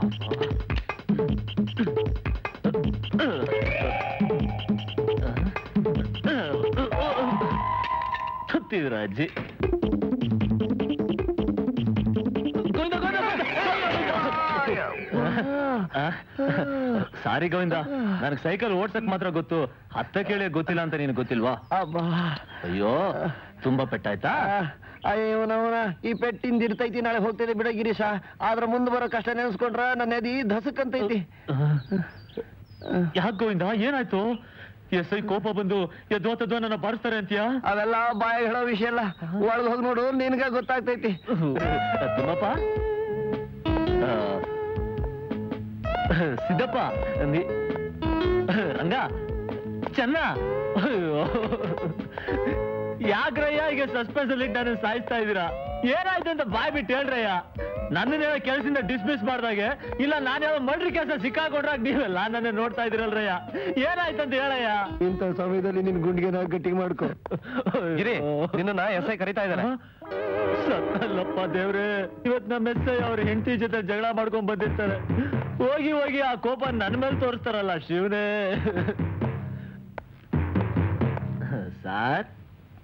ಸತ್ತಿದ್ರ ಅಜ್ಜಿ ಗೋವಿಂದ, ಗೋವಿಂದ, ಗೋವಿಂದ. ಸಾರಿ ಗೋವಿಂದ ನನಗೆ ಸೈಕಲ್ ಓಡ್ಸಕ್ ಮಾತ್ರ ಗೊತ್ತು ಹತ್ತ ಕೇಳಿ ಗೊತ್ತಿಲ್ಲ ಅಂತ ನಿನಗೆ ಗೊತ್ತಿಲ್ವಾ ಅಬ್ಬಾ ಅಯ್ಯೋ ತುಂಬಾ ಪೆಟ್ಟಾಯ್ತಾ ಅಯ್ಯವನವನ ಈ ಪೆಟ್ಟಿಂದ ಇರ್ತೈತಿ ನಾಳೆ ಹೋಗ್ತೈತಿ ಬಿಡ ಗಿರೀಶ ಆದ್ರ ಮುಂದೆ ಬರೋ ಕಷ್ಟ ನೆನೆಸ್ಕೊಂಡ್ರ ನನ್ನ ಎದಿ ಧಸಕ್ಕಂತೈತಿ ಯಾಕೆ ಗೋವಿಂದ ಏನಾಯ್ತು ಎಸ್ ಐ ಕೋಪ ಬಂದು ಎದ್ವಾ ನನ್ನ ಬಾರಿಸ್ತಾರೆ ಅಂತೀಯಾ ಅವೆಲ್ಲ ಬಾಯ ಹೇಳೋ ವಿಷಯ ಅಲ್ಲ ಒಳಗ್ ಹೋಗಿ ನೋಡು ನಿನ್ಗ ಗೊತ್ತಾಗ್ತೈತಿ ತಿಮ್ಮಪ್ಪ ಆ, ಸಿದ್ದಪ್ಪ ನೀ- ರಂಗ ಚೆನ್ನ ಅಯ್ಯೋ. ಯಾಕ್ರಯ್ಯ ಈಗ ಸಸ್ಪೆನ್ಸ್ ಅಲ್ಲಿ ನಾನು ಸಾಯಿಸ್ತಾ ಇದ್ದೀರಾ ಏನಾಯ್ತು ಅಂತ ಬಾಯ್ ಬಿಟ್ಟು ಹೇಳ್ರಯ್ಯ ನನ್ನನ್ನೇನೋ ಕೆಲಸದಿಂದ ಡಿಸ್ಮಿಸ್ ಮಾಡ್ದಾಗೆ ಇಲ್ಲ ನಾನು ಯಾವ ಮರ್ಡ್ರಿ ಕೆಲಸ ಸಿಕ್ಕಾಕೊಂಡ್ರಾಗ ನೀವೆಲ್ಲ ನನ್ನ ನೋಡ್ತಾ ಇದ್ದೀರಲ್ರಯ್ಯ ಏನಾಯ್ತು ಅಂತ ಹೇಳಯ್ಯ ಇಂಥ ಸಮಯದಲ್ಲಿ ನಿನ್ ಗುಂಡಿಗೆನ ಗಟ್ಟಿಗೆ ಮಾಡ್ಕೊ ಗಿರಿ, ನಿನ್ನ ಎಸ್ ಐ ಕರಿತಾ ಇದ್ದಾರೆ ಸತ್ತಲ್ಲಪ್ಪ ದೇವ್ರೆ ಇವತ್ ನಮ್ಮ ಎಸ್ಐ ಅವ್ರ ಹೆಂಡತಿ ಜೊತೆ ಜಗಳ ಮಾಡ್ಕೊಂಡ್ ಬಂದಿರ್ತಾರೆ ಹೋಗಿ ಹೋಗಿ ಆ ಕೋಪ ನನ್ ಮೇಲೆ ತೋರಿಸ್ತಾರಲ್ಲ ಶಿವನೇ ಸಾರ್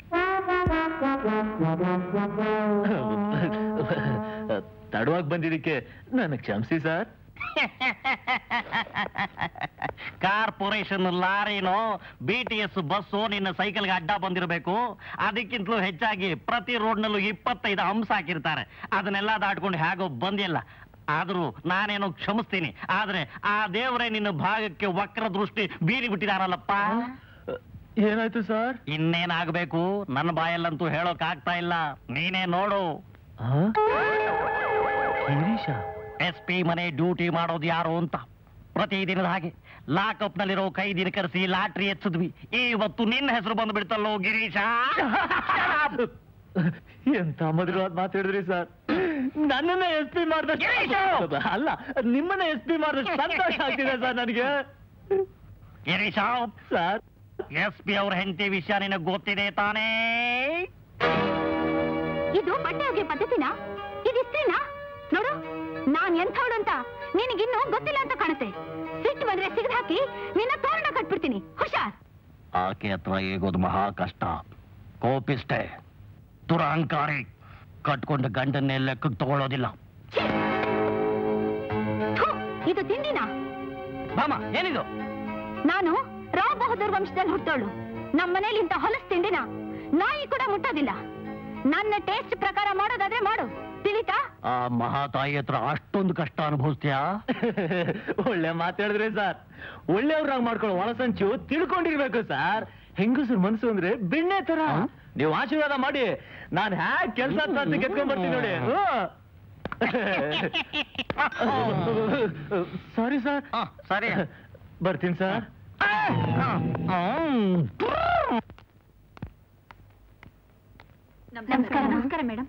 ತಡವಾಗಿ ಬಂದಿದ್ದಕ್ಕೆ ನನ್ನ ಕ್ಷಮಿಸಿ ಸರ್ ಕಾರ್ಪೊರೇಷನ್ ಲಾರಿನೋ ಬಿ ಟಿ ಎಸ್ ಬಸ್ಸು ನಿನ್ನ ಸೈಕಲ್ಗೆ ಅಡ್ಡ ಬಂದಿರಬೇಕು ಅದಕ್ಕಿಂತಲೂ ಹೆಚ್ಚಾಗಿ ಪ್ರತಿ ರೋಡ್ನಲ್ಲೂ ಇಪ್ಪತ್ತೈದು ಹಂಸ ಹಾಕಿರ್ತಾರೆ ಅದನ್ನೆಲ್ಲ ದಾಟ್ಕೊಂಡು ಹೇಗೋ ಬಂದಿಲ್ಲ ಆದ್ರೂ ನಾನೇನೋ ಕ್ಷಮಿಸ್ತೀನಿ ಆದ್ರೆ ಆ ದೇವರೇ ನಿನ್ನ ಭಾಗಕ್ಕೆ ವಕ್ರ ದೃಷ್ಟಿ ಬೀರಿ ಬಿಟ್ಟಿದಾರಲ್ಲಪ್ಪ ಏನಾಯ್ತು ಸರ್ ಇನ್ನೇನಾಗಬೇಕು ನನ್ನ ಬಾಯಲ್ಲಂತೂ ಹೇಳೋಕ್ ಆಗ್ತಾ ಇಲ್ಲ ನೀನೇ ನೋಡು ಗಿರೀಶ ಎಸ್ ಪಿ ಮನೆ ಡ್ಯೂಟಿ ಮಾಡೋದು ಯಾರು ಅಂತ ಪ್ರತಿದಿನದ ಹಾಗೆ ಲಾಕಪ್ ನಲ್ಲಿರೋ ಕೈದಿನ ಕರೆಸಿ ಲಾಟ್ರಿ ಎತ್ತಿದ್ವಿ ಇವತ್ತು ನಿನ್ನ ಹೆಸರು ಬಂದು ಬಿಡ್ತಲ್ಲೋ ಗಿರೀಶ ಎಂತ ಮಧುರವಾದ ಮಾತಾಡಿದ್ರಿ ಸರ್ ನನ್ನನ್ನ ಎಸ್ ಪಿ ಮಾಡ್ದ ಅಲ್ಲ ನಿಮ್ಮನ್ನ ಎಸ್ ಪಿ ಮಾಡಿದ ಸಂತೋಷ ಆಗ್ತಿದೆ ಸರ್ ನನಗೆ ಗಿರೀಶ ಸರ್ ಎಸ್ ಪಿ ಅವ್ರ ಹೆಂಡತಿ ವಿಷಯ ನಿನಗೆ ಗೊತ್ತಿದೆ ತಾನೇ ಇದು ಬಟ್ಟೆ ಒಗೆ ಪದ್ಧತಿನಾ ಇದು ಇಸ್ತ್ರಿನಾ ನೋಡು ನಾನ್ ಎಂಥವಳು ಅಂತ ನಿನಗಿನ್ನೂ ಗೊತ್ತಿಲ್ಲ ಅಂತ ಕಾಣುತ್ತೆ ಸಿಟ್ಟು ಬಂದ್ರೆ ಸಿಗದ್ ಹಾಕಿ ನಿನ್ನ ತೋರಣ ಕಟ್ಬಿಡ್ತೀನಿ ಹುಷಾರ್ ಆಕೆ ಹತ್ರ ಹೇಗೋದು ಮಹಾ ಕಷ್ಟ ಕೋಪಿಷ್ಟೆ ದುರಹಂಕಾರಿ ಕಟ್ಕೊಂಡ ಗಂಡನ್ನೇ ಲೆಕ್ಕಕ್ಕೆ ತಗೊಳ್ಳೋದಿಲ್ಲ ಥು, ಇದು ತಿಂಡಿನಾ ಬಾಮ ಏನಿದು ನಾನು ರಾವ್ ಬಹದ್ದೂರ್ ವಂಶದಲ್ಲಿ ಹುಟ್ಟೋಳು ನಮ್ಮ ಮನೇಲಿ ಇಂಥ ಹೊಲಸ್ ತಿಂಡಿನ ನಾಯಿ ಕೂಡ ಮುಟ್ಟೋದಿಲ್ಲ ನನ್ನ ಟೇಸ್ಟ್ ಪ್ರಕಾರ ಮಾಡೋದಾದ್ರೆ ಮಾಡು ತಿಳಿತಾ ಆ ಮಹಾತಾಯಿ ಹತ್ರ ಅಷ್ಟೊಂದು ಕಷ್ಟ ಅನುಭವಿಸ್ತೀಯಾ ಒಳ್ಳೆ ಮಾತಾಡಿದ್ರಿ ಸರ್ ಒಳ್ಳೆಯವ್ರಾಗ ಮಾಡ್ಕೊಳ್ಳೋ ಒಳಸಂಚು ತಿಳ್ಕೊಂಡಿರ್ಬೇಕು ಸರ್ ಹೆಂಗಸರು ಮನ್ಸು ಅಂದ್ರೆ ಬೆಣ್ಣೆ ತರ ನೀವು ಆಶೀರ್ವಾದ ಮಾಡಿ ನಾನ್ ಹ್ಯಾಕ್ ಕೆಲಸ ಅಂತ ಗೆದ್ಕೊಂಡ್ ಬರ್ತೀನಿ ನೋಡಿ ಸಾರಿ ಸರ್ ಹ, ಸರಿ ಬರ್ತೀನಿ ಸರ್ ನಮಸ್ಕಾರ ನಮಸ್ಕಾರ ಮೇಡಮ್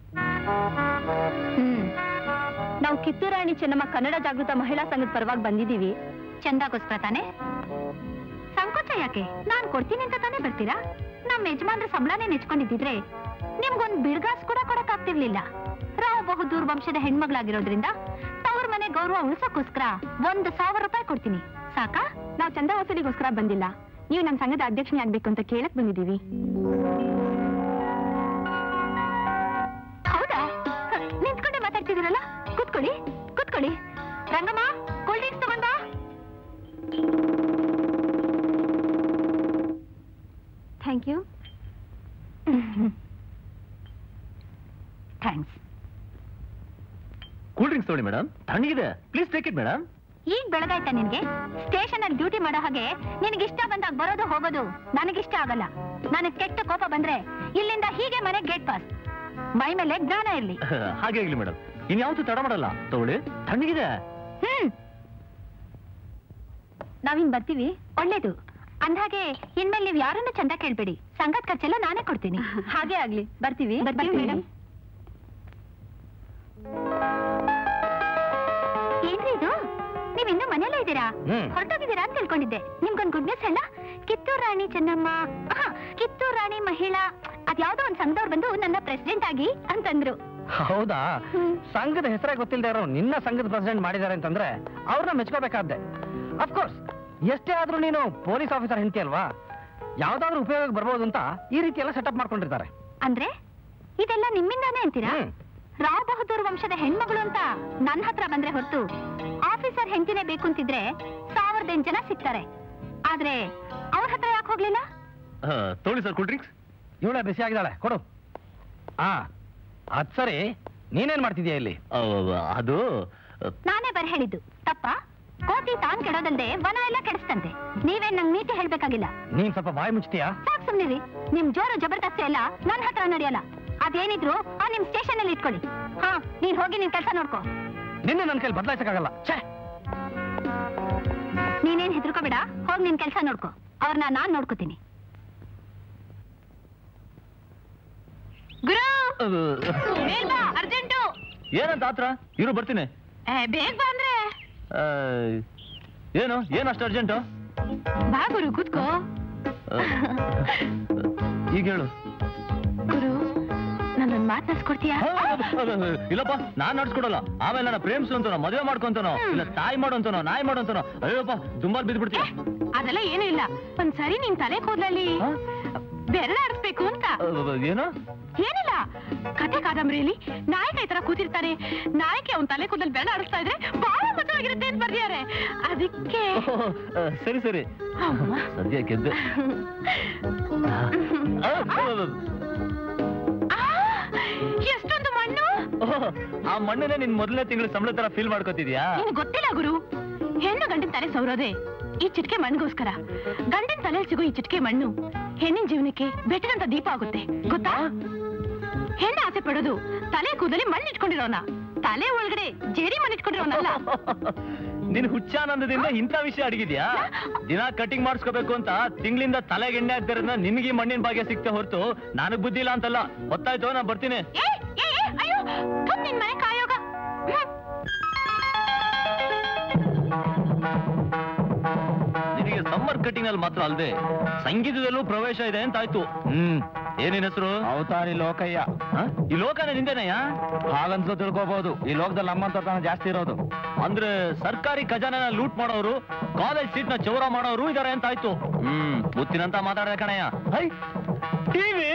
ನಾವು ಕಿತ್ತೂರಾಣಿ ಚೆನ್ನಮ್ಮ ಕನ್ನಡ ಜಾಗೃತ ಮಹಿಳಾ ಸಂಘದ ಪರವಾಗಿ ಬಂದಿದ್ದೀವಿ ಚಂದಾಗೋಸ್ಕರ ತಾನೆ ಸಂಕೋಚ ಯಾಕೆ ನಾನ್ ಕೊಡ್ತೀನಿ ಅಂತ ತಾನೇ ಬರ್ತೀರಾ ನಮ್ಮ ಯಜಮಾನ್ರ ಸಂಬಳನೇ ನೆಚ್ಕೊಂಡಿದ್ದಿದ್ರೆ ನಿಮ್ಗೊಂದ್ ಬಿಡ್ಗಾಸ್ ಕೂಡ ಕೊಡಕ್ ಆಗ್ತಿರ್ಲಿಲ್ಲ ರಾವ್ ಬಹದ್ದೂರ್ ವಂಶದ ಹೆಣ್ಮಗಳಾಗಿರೋದ್ರಿಂದ ತವ್ರ ಮನೆ ಗೌರವ ಉಳಿಸೋಕೋಸ್ಕರ ಒಂದು ಸಾವಿರ ರೂಪಾಯಿ ಕೊಡ್ತೀನಿ ಸಾಕಾ ನಾವು ಚಂದ ವಸೂಲಿಗೋಸ್ಕರ ಬಂದಿಲ್ಲ ನೀವು ನಮ್ಮ ಸಂಘದ ಅಧ್ಯಕ್ಷನೇ ಆಗ್ಬೇಕು ಅಂತ ಕೇಳಕ್ ಬಂದಿದ್ದೀವಿ ಹೌದಾ ಹ, ನಿಂತ್ಕೊಂಡೆ ಮಾತಾಡ್ತಿದ್ದೀರಲ್ಲ ಕೂತ್ಕೊಳ್ಳಿ ಕೂತ್ಕೊಳ್ಳಿ ರಂಗಮ್ಮ ಕೂಲ್ ಡ್ರಿಂಕ್ಸ್ ತಗೊಂಡ thank you thanks cool drinks ತಗೊಳ್ಳಿ ಮೇಡಮ್ ತಣ್ಣಗಿದೆ ಪ್ಲೀಸ್ ಟೇಕ್ ಇಟ್ ಮೇಡಮ್ ಈಗ ಬೆಳಗಾಯ್ತಾ ನಿನ್ಗೆ ಸ್ಟೇಷನ್ ಅಲ್ಲಿ ಡ್ಯೂಟಿ ಮಾಡೋ ಹಾಗೆ ನಿನಗೆ ಇಷ್ಟ ಬಂದಾಗ ಬರೋದು ಹೋಗೋದು ನನಗಿಷ್ಟ ಆಗಲ್ಲ ನನಗೆ ಕೆಟ್ಟ ಕೋಪ ಬಂದ್ರೆ ಇಲ್ಲಿಂದ ಹೀಗೆ ಮನೆ ಗೇಟ್ ಪಾಸ್ ಮೈ ಮೇಲೆ ಜ್ಞಾನ ಇರ್ಲಿ ಹಾಗೆ ಆಗ್ಲಿ ಮೇಡಮ್ ಇನ್ಯಾವತ್ತೂ ತಡ ಮಾಡಲ್ಲ ತಗೊಳ್ಳಿ ತಣ್ಣಗಿದೆ ಹ್ಮ್ ನಾವಿನ್ ಬರ್ತೀವಿ ಒಳ್ಳೇದು ಅಂದ್ಹಾಗೆ ಇನ್ಮೇಲೆ ನೀವು ಯಾರನ್ನು ಚಂದ ಕೇಳ್ಬೇಡಿ ಸಂಘದ ಖರ್ಚೆಲ್ಲ ನಾನೇ ಕೊಡ್ತೀನಿ ಹಾಗೆ ಆಗ್ಲಿ ಬರ್ತೀವಿ ಬರ್ತೀವಿ ಮೇಡಮ್ ಏನ್ರಿ ಇದು ನೀವ್ ಇನ್ನೂ ಮನೆಯಲ್ಲೇ ಇದ್ದೀರಾ ಹ್ಮ್. ಹೊರಟೋಗಿದ್ದೀರಾ ಅಂತ ತಿಳ್ಕೊಂಡಿದ್ದೆ ನಿಮ್ಗೊಂದ್ ಗುಡ್ ನ್ಯೂಸ್ ಹೇಳ ಕಿತ್ತೂರ್ ರಾಣಿ ಚೆನ್ನಮ್ಮ ಆಹಾ, ಕಿತ್ತೂರ್ ರಾಣಿ ಮಹಿಳಾ ಅದ್ಯಾವ್ದೋ ಒಂದ್ ಸಂಘದವ್ರು ಬಂದು ನನ್ನ ಪ್ರೆಸಿಡೆಂಟ್ ಆಗಿ ಅಂತಂದ್ರು ಹೌದಾ ಹ್ಮ್. ಸಂಘದ ಹೆಸರೇ ಗೊತ್ತಿಲ್ಲದೆ ಇರೋ ನಿನ್ನ ಸಂಘದ ಪ್ರೆಸಿಡೆಂಟ್ ಮಾಡಿದ್ದಾರೆ ಅಂತಂದ್ರೆ ಅವ್ರನ್ನ ಮೆಚ್ಕೋಬೇಕಾದ್ದೆ ಅಫ್ಕೋರ್ಸ್ ಎಷ್ಟೇ ಆದ್ರೂ ನೀನು ಪೊಲೀಸ್ ಆಫೀಸರ್ ಹೆಂಡತಿ ಅಲ್ವಾ ಯಾವ್ದಾದ್ರು ಉಪಯೋಗಕ್ಕೆ ಬರ್ಬೋದು ಅಂತ ಈ ರೀತಿ ಎಲ್ಲ ಸೆಟಪ್ ಮಾಡ್ಕೊಂಡಿರ್ತಾರೆ ಅಂದ್ರೆ ಇದೆಲ್ಲ ನಿಮ್ಮಿಂದಾನೇ ಅಂತೀರಾ ಹ್ಮ್. ರಾವ್ ಬಹದ್ದೂರ್ ವಂಶದ ಹೆಣ್ಮಗಳು ಅಂತ ನನ್ನ ಹತ್ರ ಬಂದ್ರೆ ಹೊರತು ಆಫೀಸರ್ ಹೆಂಡತಿನೇ ಬೇಕು ಅಂತಿದ್ರೆ ಸಾವಿರದ ಎಂಟು ಜನ ಸಿಗ್ತಾರೆ ಆದ್ರೆ ಅವ್ರ ಹತ್ರ ಯಾಕೆ ಹೋಗ್ಲಿಲ್ಲ ತೋಳಿ ಸರ್ ಕೂಲ್ ಡ್ರಿಂಕ್ಸ್ ಇವಳೆ ಬಿಸಿ ಆಗಿದ್ದಾಳೆ ಕೊಡು ಆ ಅದ್ ಸರಿ ನೀನೇನ್ ಮಾಡ್ತಿದ್ಯಾ ಇಲ್ಲಿ ಅದು ನಾನೇ ಬರ ಹೇಳಿದ್ದು ತಪ್ಪ ಕೋತಿ ತಾನ್ ಕೆಡೋದಲ್ದೆ ವನ ಎಲ್ಲ ಕೆಡಿಸ್ತಂತೆ ನೀವೇನ್ ನಂಗ್ ನೀತಿ ಹೇಳ್ಬೇಕಾಗಿಲ್ಲ ನೀನ್ ಸ್ವಲ್ಪ ಬಾಯಿ ಮುಚ್ತೀಯಾ ಸಾಕ್ ಸುಮ್ನಿರಿ ನಿಮ್ ಜೋರು ಜಬರ್ದಸ್ತಿ ಎಲ್ಲ ನನ್ ಹತ್ರ ನಡೆಯಲ್ಲ ಅದೇನಿದ್ರು ಆ ನಿಮ್ ಸ್ಟೇಷನ್ ಅಲ್ಲಿ ಇಟ್ಕೊಳ್ಳಿ ಹಾ ನೀನ್ ಹೋಗಿ ನಿನ್ ಕೆಲಸ ನೋಡ್ಕೋ ನಿನ್ನೆ ನನ್ನ ಕೈಲಿ ಬದಲಾಯಿಸಕ್ಕಾಗಲ್ಲ ಛೇ ನೀನೇನ್ ಹೆದರ್ಕೋಬೇಡ ಹೋಗಿ ನಿನ್ ಕೆಲಸ ನೋಡ್ಕೋ ಅವ್ರನ್ನ ನಾನ್ ನೋಡ್ಕೋತೀನಿ ಗುರು ಬೇಗ ಬಾ ಅರ್ಜೆಂಟು ಏನಂತ ಆತ್ರ ಇರು ಬರ್ತೀನಿ ಬೇಗ ಬಾ ಅಂದ್ರೆ ಆ, ಏನು ಏನು ಅಷ್ಟು ಅರ್ಜೆಂಟು ಬಾ ಗುರು ಕೂತ್ಕೋ ಈಗ ಹೇಳು ಗುರು ನನ್ನೊಂದ್ ಮಾತ್ ನಡ್ಸ್ಕೊಡ್ತೀಯಾ ಇಲ್ಲಪ್ಪ ನಾನ್ ನಡ್ಸ್ಕೊಡಲ್ಲ ಆಮೇಲೆ ನನ್ನ ಪ್ರೇಮ್ಸು ಅಂತನೋ ಮದುವೆ ಮಾಡ್ಕೊಂತನೋ ಇಲ್ಲ ತಾಯಿ ಮಾಡು ಅಂತನೋ ನಾಯಿ ಮಾಡು ಅಂತನೋ ಅಯ್ಯಪ್ಪ ದುಂಬಾಲ್ ಬಿದ್ದು ಬಿಡ್ತೀಯ ಅದೆಲ್ಲ ಏನೂ ಇಲ್ಲ ಒಂದ್ಸರಿ ನಿನ್ ತಲೆ ಕೂದ್ಲಲ್ಲಿ ಹಾ? ಬೆರಳಾಡಿಸ್ಬೇಕು ಅಂತ ಏನು ಏನಿಲ್ಲ ಕಥೆ ಕಾದಂಬರಿಯಲ್ಲಿ ನಾಯಕ ಈ ತರ ಕೂತಿರ್ತಾನೆ ನಾಯಕಿ ಅವನ್ ತಲೆ ಕೂದಲ್ ಬೆರಳು ಆಡಿಸ್ತಾ ಇದ್ರೆ ಬಹಳ ಮಜವಾಗಿರುತ್ತೆ ಅಂತ ಬರ್ದಿದ್ದಾರೆ ಅದಕ್ಕೆ ಓಹ್, ಆ, ಸರಿ ಸರಿ ಅಮ್ಮ. ಸದ್ಯ ಗೆದ್ದೆ ಆ, ಆ, ಆ, ಎಷ್ಟೊಂದು ಮಣ್ಣು ಓಹ್, ಆ ಮಣ್ಣನ್ನೇ ನಿನ್ ಮೊದಲನೇ ತಿಂಗಳು ಸಂಬಳ ತರ ಫೀಲ್ ಮಾಡ್ಕೋತಿದ್ಯಾ ನಿನ್ ಗೊತ್ತಿಲ್ಲ ಗುರು ಹೆಣ್ಣು ಗಂಡಿನ ತಲೆ ಸೌರೋದೆ ಈ ಚಿಟಿಕೆ ಮಣ್ಣಿಗೋಸ್ಕರ ಗಂಡಿನ ತಲೆ ಸಿಗೋ ಈ ಚಿಟಿಕೆ ಮಣ್ಣು ಹೆಣ್ಣಿನ ಜೀವನಕ್ಕೆ ಬೆಟ್ಟದಂತ ದೀಪ ಆಗುತ್ತೆ ಗೊತ್ತಾ ಹೆಣ್ಣು ಆಸೆ ಪಡೋದು ತಲೆ ಕೂದಲಿ ಮಣ್ಣು ಇಟ್ಕೊಂಡಿರೋನ ತಲೆ ಒಳಗಡೆ ಜೇಡಿ ಮಣ್ಣು ಇಟ್ಕೊಂಡಿರೋನಲ್ಲ ನಿನ್ ಹುಚ್ಚಾನಂದದಿಂದ ಇಂಥ ವಿಷಯ ಅಡಗಿದ್ಯಾ ದಿನ ಕಟಿಂಗ್ ಮಾಡಿಸ್ಕೋಬೇಕು ಅಂತ ತಿಂಗಳಿಂದ ತಲೆಗೆ ಎಣ್ಣೆ ಹಾಕ್ತಿರೋದ್ನ ನಿನಗೆ ಈ ಮಣ್ಣಿನ ಭಾಗ್ಯ ಸಿಕ್ತಾ ಹೊರತು ನನಗ್ ಬುದ್ಧಿ ಇಲ್ಲ ಅಂತಲ್ಲ ಗೊತ್ತಾಯ್ತು ನಾ ಬರ್ತೀನಿ ಏ, ಏ, ಏ, ಅಯ್ಯೋ ಥು, ನಿನ್ ಮನೆ ಕಾಯೋಗ ಹ್ಮ್. ನಿನಗೆ ಸಮ್ಮರ್ ಕಟಿಂಗ್ ಅಲ್ಲಿ ಮಾತ್ರ ಅಲ್ಲದೆ ಸಂಗೀತದಲ್ಲೂ ಪ್ರವೇಶ ಇದೆ ಅಂತ ಆಯ್ತು ಹ್ಮ್ ಏನಿನ ಹೆಸರು ಅವತಾರಿ ಲೋಕಯ್ಯ ಹ? ಈ ಲೋಕನ ನಿಂದೇನಯ್ಯ ಹಾಗಂತ ತಿಳ್ಕೋಬಹುದು ಈ ಲೋಕದಲ್ಲಿ ನಮ್ಮಂತ ಜಾಸ್ತಿ ಇರೋದು ಅಂದ್ರೆ ಸರ್ಕಾರಿ ಖಜಾನೆನ ಲೂಟ್ ಮಾಡೋರು ಕಾಲೇಜ್ ಸೀಟ್ ನ ಚೌರ ಮಾಡೋರು ಇದಾರೆ ಅಂತ ಆಯ್ತು ಹ್ಮ್ ಗೊತ್ತಿನಂತ ಮಾತಾಡದೆ ಕಣಯ್ಯ ಹೈ ಟಿವಿ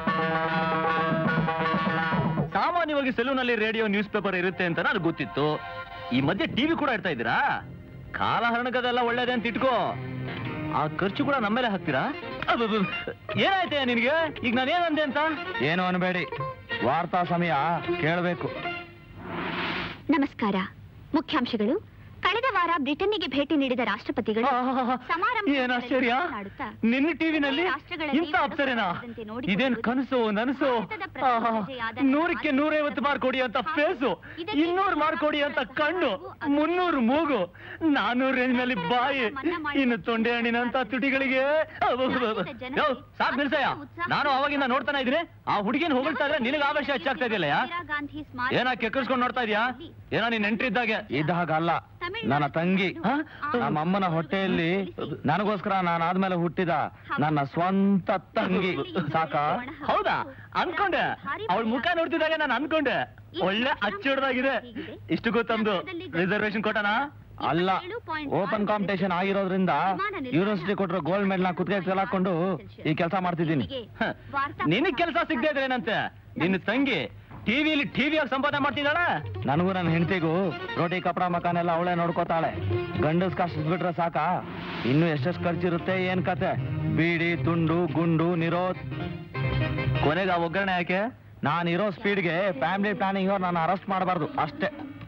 ಸಾಮಾನ್ಯವಾಗಿ ಸೆಲೂನಲ್ಲಿ ರೇಡಿಯೋ ನ್ಯೂಸ್ ಪೇಪರ್ ಇರುತ್ತೆ ಅಂತ ನನಗೆ ಗೊತ್ತಿತ್ತು ಈ ಮಧ್ಯೆ ಟಿವಿ ಕೂಡ ಇಡ್ತಾ ಇದ್ದೀರಾ ಕಾಲಹರಣಗದೆಲ್ಲ ಒಳ್ಳೇದೆ ಅಂತ ಇಟ್ಕೋ ಆ ಖರ್ಚು ಕೂಡ ನಮ್ಮೇಲೆ ಹಾಕ್ತೀರಾ ಅಬ್ಬಬ್ಬ. ಏನಾಯ್ತಯ್ಯ ನಿನ್ಗೆ ಈಗ ನಾನೇನಂದೆ ಅಂತ ಏನು ಅನ್ಬೇಡಿ ವಾರ್ತಾ ಸಮಯ ಕೇಳಬೇಕು ನಮಸ್ಕಾರ ಮುಖ್ಯಾಂಶಗಳು ಕಳೆದ ವಾರ ಬ್ರಿಟನ್ನಿಗೆ ಭೇಟಿ ನೀಡಿದ ರಾಷ್ಟ್ರಪತಿಗಳು ಸಮಾರಂಭದಲ್ಲಿ ಏನ್ ಆಶ್ಚರ್ಯ ಮಾತನಾಡುತ್ತಾ ನಿನ್ನ ಟಿವಿನಲ್ಲಿ ರಾಷ್ಟ್ರಗಳ ಇಂಥ ತೀವ್ರ ಅಪ್ಸರೆನಾ ಸಂಕಟದಂತೆ ನೋಡಿಕೊಳ್ಳುವುದು ಇದೇನ್ ಕನಸು ನನಸು ಭಾರತದ ಪ್ರಥಮ ಆಹಾ, ಪ್ರಜೆಯಾದ ನೂರಕ್ಕೆ ನೂರೈವತ್ತು ಮಾರ್ಕ್ ಕೊಡಿ ಅಂತ ಫೇಸು ಇದಕ್ಕೆ ಇನ್ನೂರು ಮಾರ್ಕ್ ಕೊಡಿ ಅಂತ ಕಣ್ಣು ಮುನ್ನೂರು ಮೂಗು ನಾನೂರು ರೇಂಜ್ ನಲ್ಲಿ ಬಾಯಿ ಇನ್ನು ತೊಂಡೆ ಹಣ್ಣಿನಂತ ತುಟಿಗಳಿಗೆ ಯೋ, ಸಾಕ್ ನಿಲ್ಸಯ್ಯ ನಾನು ಅವಾಗಿಂದ ನೋಡ್ತಾನೆ ಇದ್ದೀನಿ ಆ ಹುಡುಗಿನ ಹೊಗಳ್ತಾ ಇದ್ರೆ ನಿನಗೆ ಆವೇಶ ಹೆಚ್ಚಾಗ್ತಾ ಇದೆಯಲ್ಲ ಏನ ಕೆಕ್ಕರ್ಸ್ಕೊಂಡು ನೋಡ್ತಾ ಇದೀಯಾ ಏನೋ ನೀನ್ ನೆಂಟ್ರಿದ್ದಾಗೆ ಇದ್ದ ಹಾಗಲ್ಲ ನನ್ನ ತಂಗಿ ಹ? ನಮ್ಮ ಅಮ್ಮನ ಹೊಟ್ಟೆಯಲ್ಲಿ ನನಗೋಸ್ಕರ ನಾನು ಆದ್ಮೇಲೆ ಹುಟ್ಟಿದ ನನ್ನ ಸ್ವಂತ ತಂಗಿ ಸಾಕ ಹೌದಾ ಅನ್ಕೊಂಡೆ ಅವಳ ಮುಖ ನೋಡ್ತಿದ್ದಾಗ ನಾನು ಅನ್ಕೊಂಡೆ ಒಳ್ಳೆ ಅಚ್ಚುಡ್ದಾಗಿದೆ ಇಷ್ಟು ಗೊತ್ತಂದು ರಿಸರ್ವೇಶನ್ ಕೊಟ್ಟನಾ ಅಲ್ಲ ಓಪನ್ ಕಾಂಪಿಟೇಷನ್ ಆಗಿರೋದ್ರಿಂದ ಯೂನಿವರ್ಸಿಟಿ ಕೊಟ್ಟಿರೋ ಗೋಲ್ಡ್ ಮೆಡಲ್ ನ ಕುತ್ತಿಗೆ ಹಾಕೊಂಡು ಈ ಕೆಲಸ ಮಾಡ್ತಿದ್ದೀನಿ ಹ, ನಿನಗ್ ಕೆಲಸ ಸಿಗದೆ ಇದ್ರೆ ಏನಂತೆ ನಿನ್ನ ತಂಗಿ ಟಿವಿಲಿ ಟಿವಿಯಾಗಿ ಸಂಪಾದನೆ ಮಾಡ್ತಿದ್ದಾಳೆ ನನಗೂ ನನ್ನ ಹೆಂಡತಿಗೂ ರೋಟಿ ಕಪಡ ಮಕಾನೆಲ್ಲ ಅವಳೇ ನೋಡ್ಕೋತಾಳೆ ಗಂಡಸ್ ಕಷ್ಟ ಬಿಟ್ರೆ ಸಾಕ ಇನ್ನು ಎಷ್ಟೆಷ್ಟು ಖರ್ಚಿರುತ್ತೆ ಏನ್ ಕತೆ ಬೀಡಿ ತುಂಡು ಗುಂಡು ನಿರೋಧ್ ಕೊನೆಗೆ ಆ ಒಗ್ಗರಣೆ ಯಾಕೆ ನಾನಿರೋ ಸ್ಪೀಡ್ಗೆ ಫ್ಯಾಮಿಲಿ ಪ್ಲಾನಿಂಗ್ ಅವ್ರು ನಾನು ಅರೆಸ್ಟ್ ಮಾಡಬಾರ್ದು ಅಷ್ಟೇ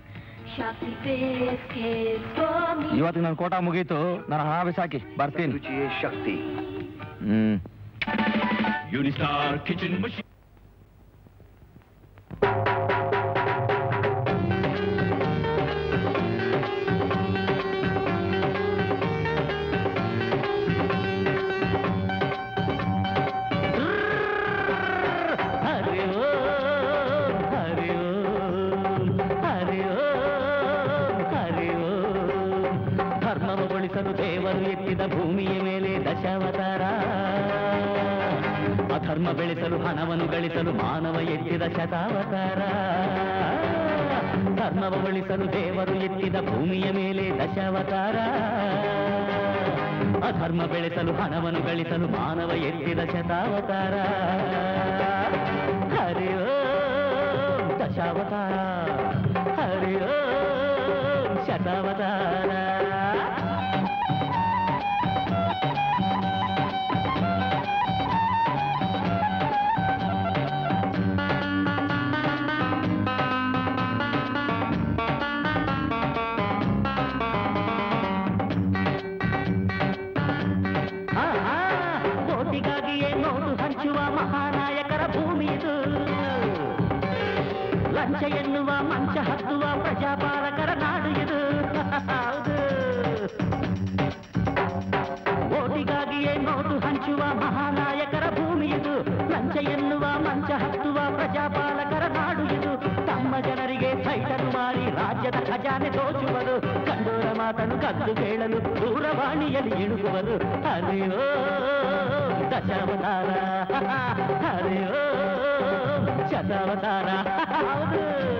ಇವತ್ತಿಗೆ ನನ್ನ ಕೋಟ ಮುಗೀತು ನನ್ನ ಹಣ ಬಿಸಾಕಿ ಬರ್ತೀನಿ ಶಕ್ತಿ ಹ್ಮ್ Unistar Kitchen Machine. ಹರಿ ಓಂ, ಹರಿ ಓಂ, ಹರಿ ಓಂ, ಹರಿ ಓಂ. ಧರ್ಮವನ್ನು ಉಳಿಸಲು ದೇವರು ಎತ್ತಿದ ಭೂಮಿಯ ಮೇಲೆ ದಶಾವತಾರ ಅಧರ್ಮ ಬೆಳೆಸಲು ಹಣವನ್ನು ಗಳಿಸಲು ಮಾನವ ಎತ್ತಿದ ಶತಾವತಾರ ಧರ್ಮವ ಉಳಿಸಲು ದೇವರು ಎತ್ತಿದ ಭೂಮಿಯ ಮೇಲೆ ದಶಾವತಾರ ಅಧರ್ಮ ಬೆಳೆಸಲು ಹಣವನ್ನು ಗಳಿಸಲು ಮಾನವ ಎತ್ತಿದ ಶತಾವತಾರ ಹರಿ ಓಂ ದಶಾವತಾರ ಹರಿ ಓಂ ಶತಾವತಾರ ಆ, ಆ, ಓಟಿಗಾಗಿಯೇ ನೋಟು ಹಂಚುವ ಮಹಾನಾಯಕರ ಭೂಮಿ ಇದು ಲಂಚ ಎನ್ನುವ ಮಂಚ ಹತ್ತುವ ಪ್ರಜಾಪಾಲಕರ ನಾಡು ಇದು ಹೌದು ಓಟಿಗಾಗಿಯೇ ನೋಟು ಹಂಚುವ ಮಹಾನಾಯಕರ ಭೂಮಿ ಇದು ಲಂಚ ಎನ್ನುವ ಮಂಚ ಹತ್ತುವ ಪ್ರಜಾಪಾಲಕರ ನಾಡು ಇದು ತಮ್ಮ ಜನರಿಗೆ ಸೈಟನ್ನು ಮಾರಿ ರಾಜ್ಯದ ಖಜಾನೆ ದೋಚುವರು ಕಂಡೋರ ಮಾತನ್ನು ಕದ್ದು ಕೇಳಲು ದೂರವಾಣಿಯಲ್ಲಿ ಇಣುಗುವರು ಹರಿಯೋ ದಶಾವತಾರ ಹರಿಯೋ ಶತಾವತಾರ ಹೌದು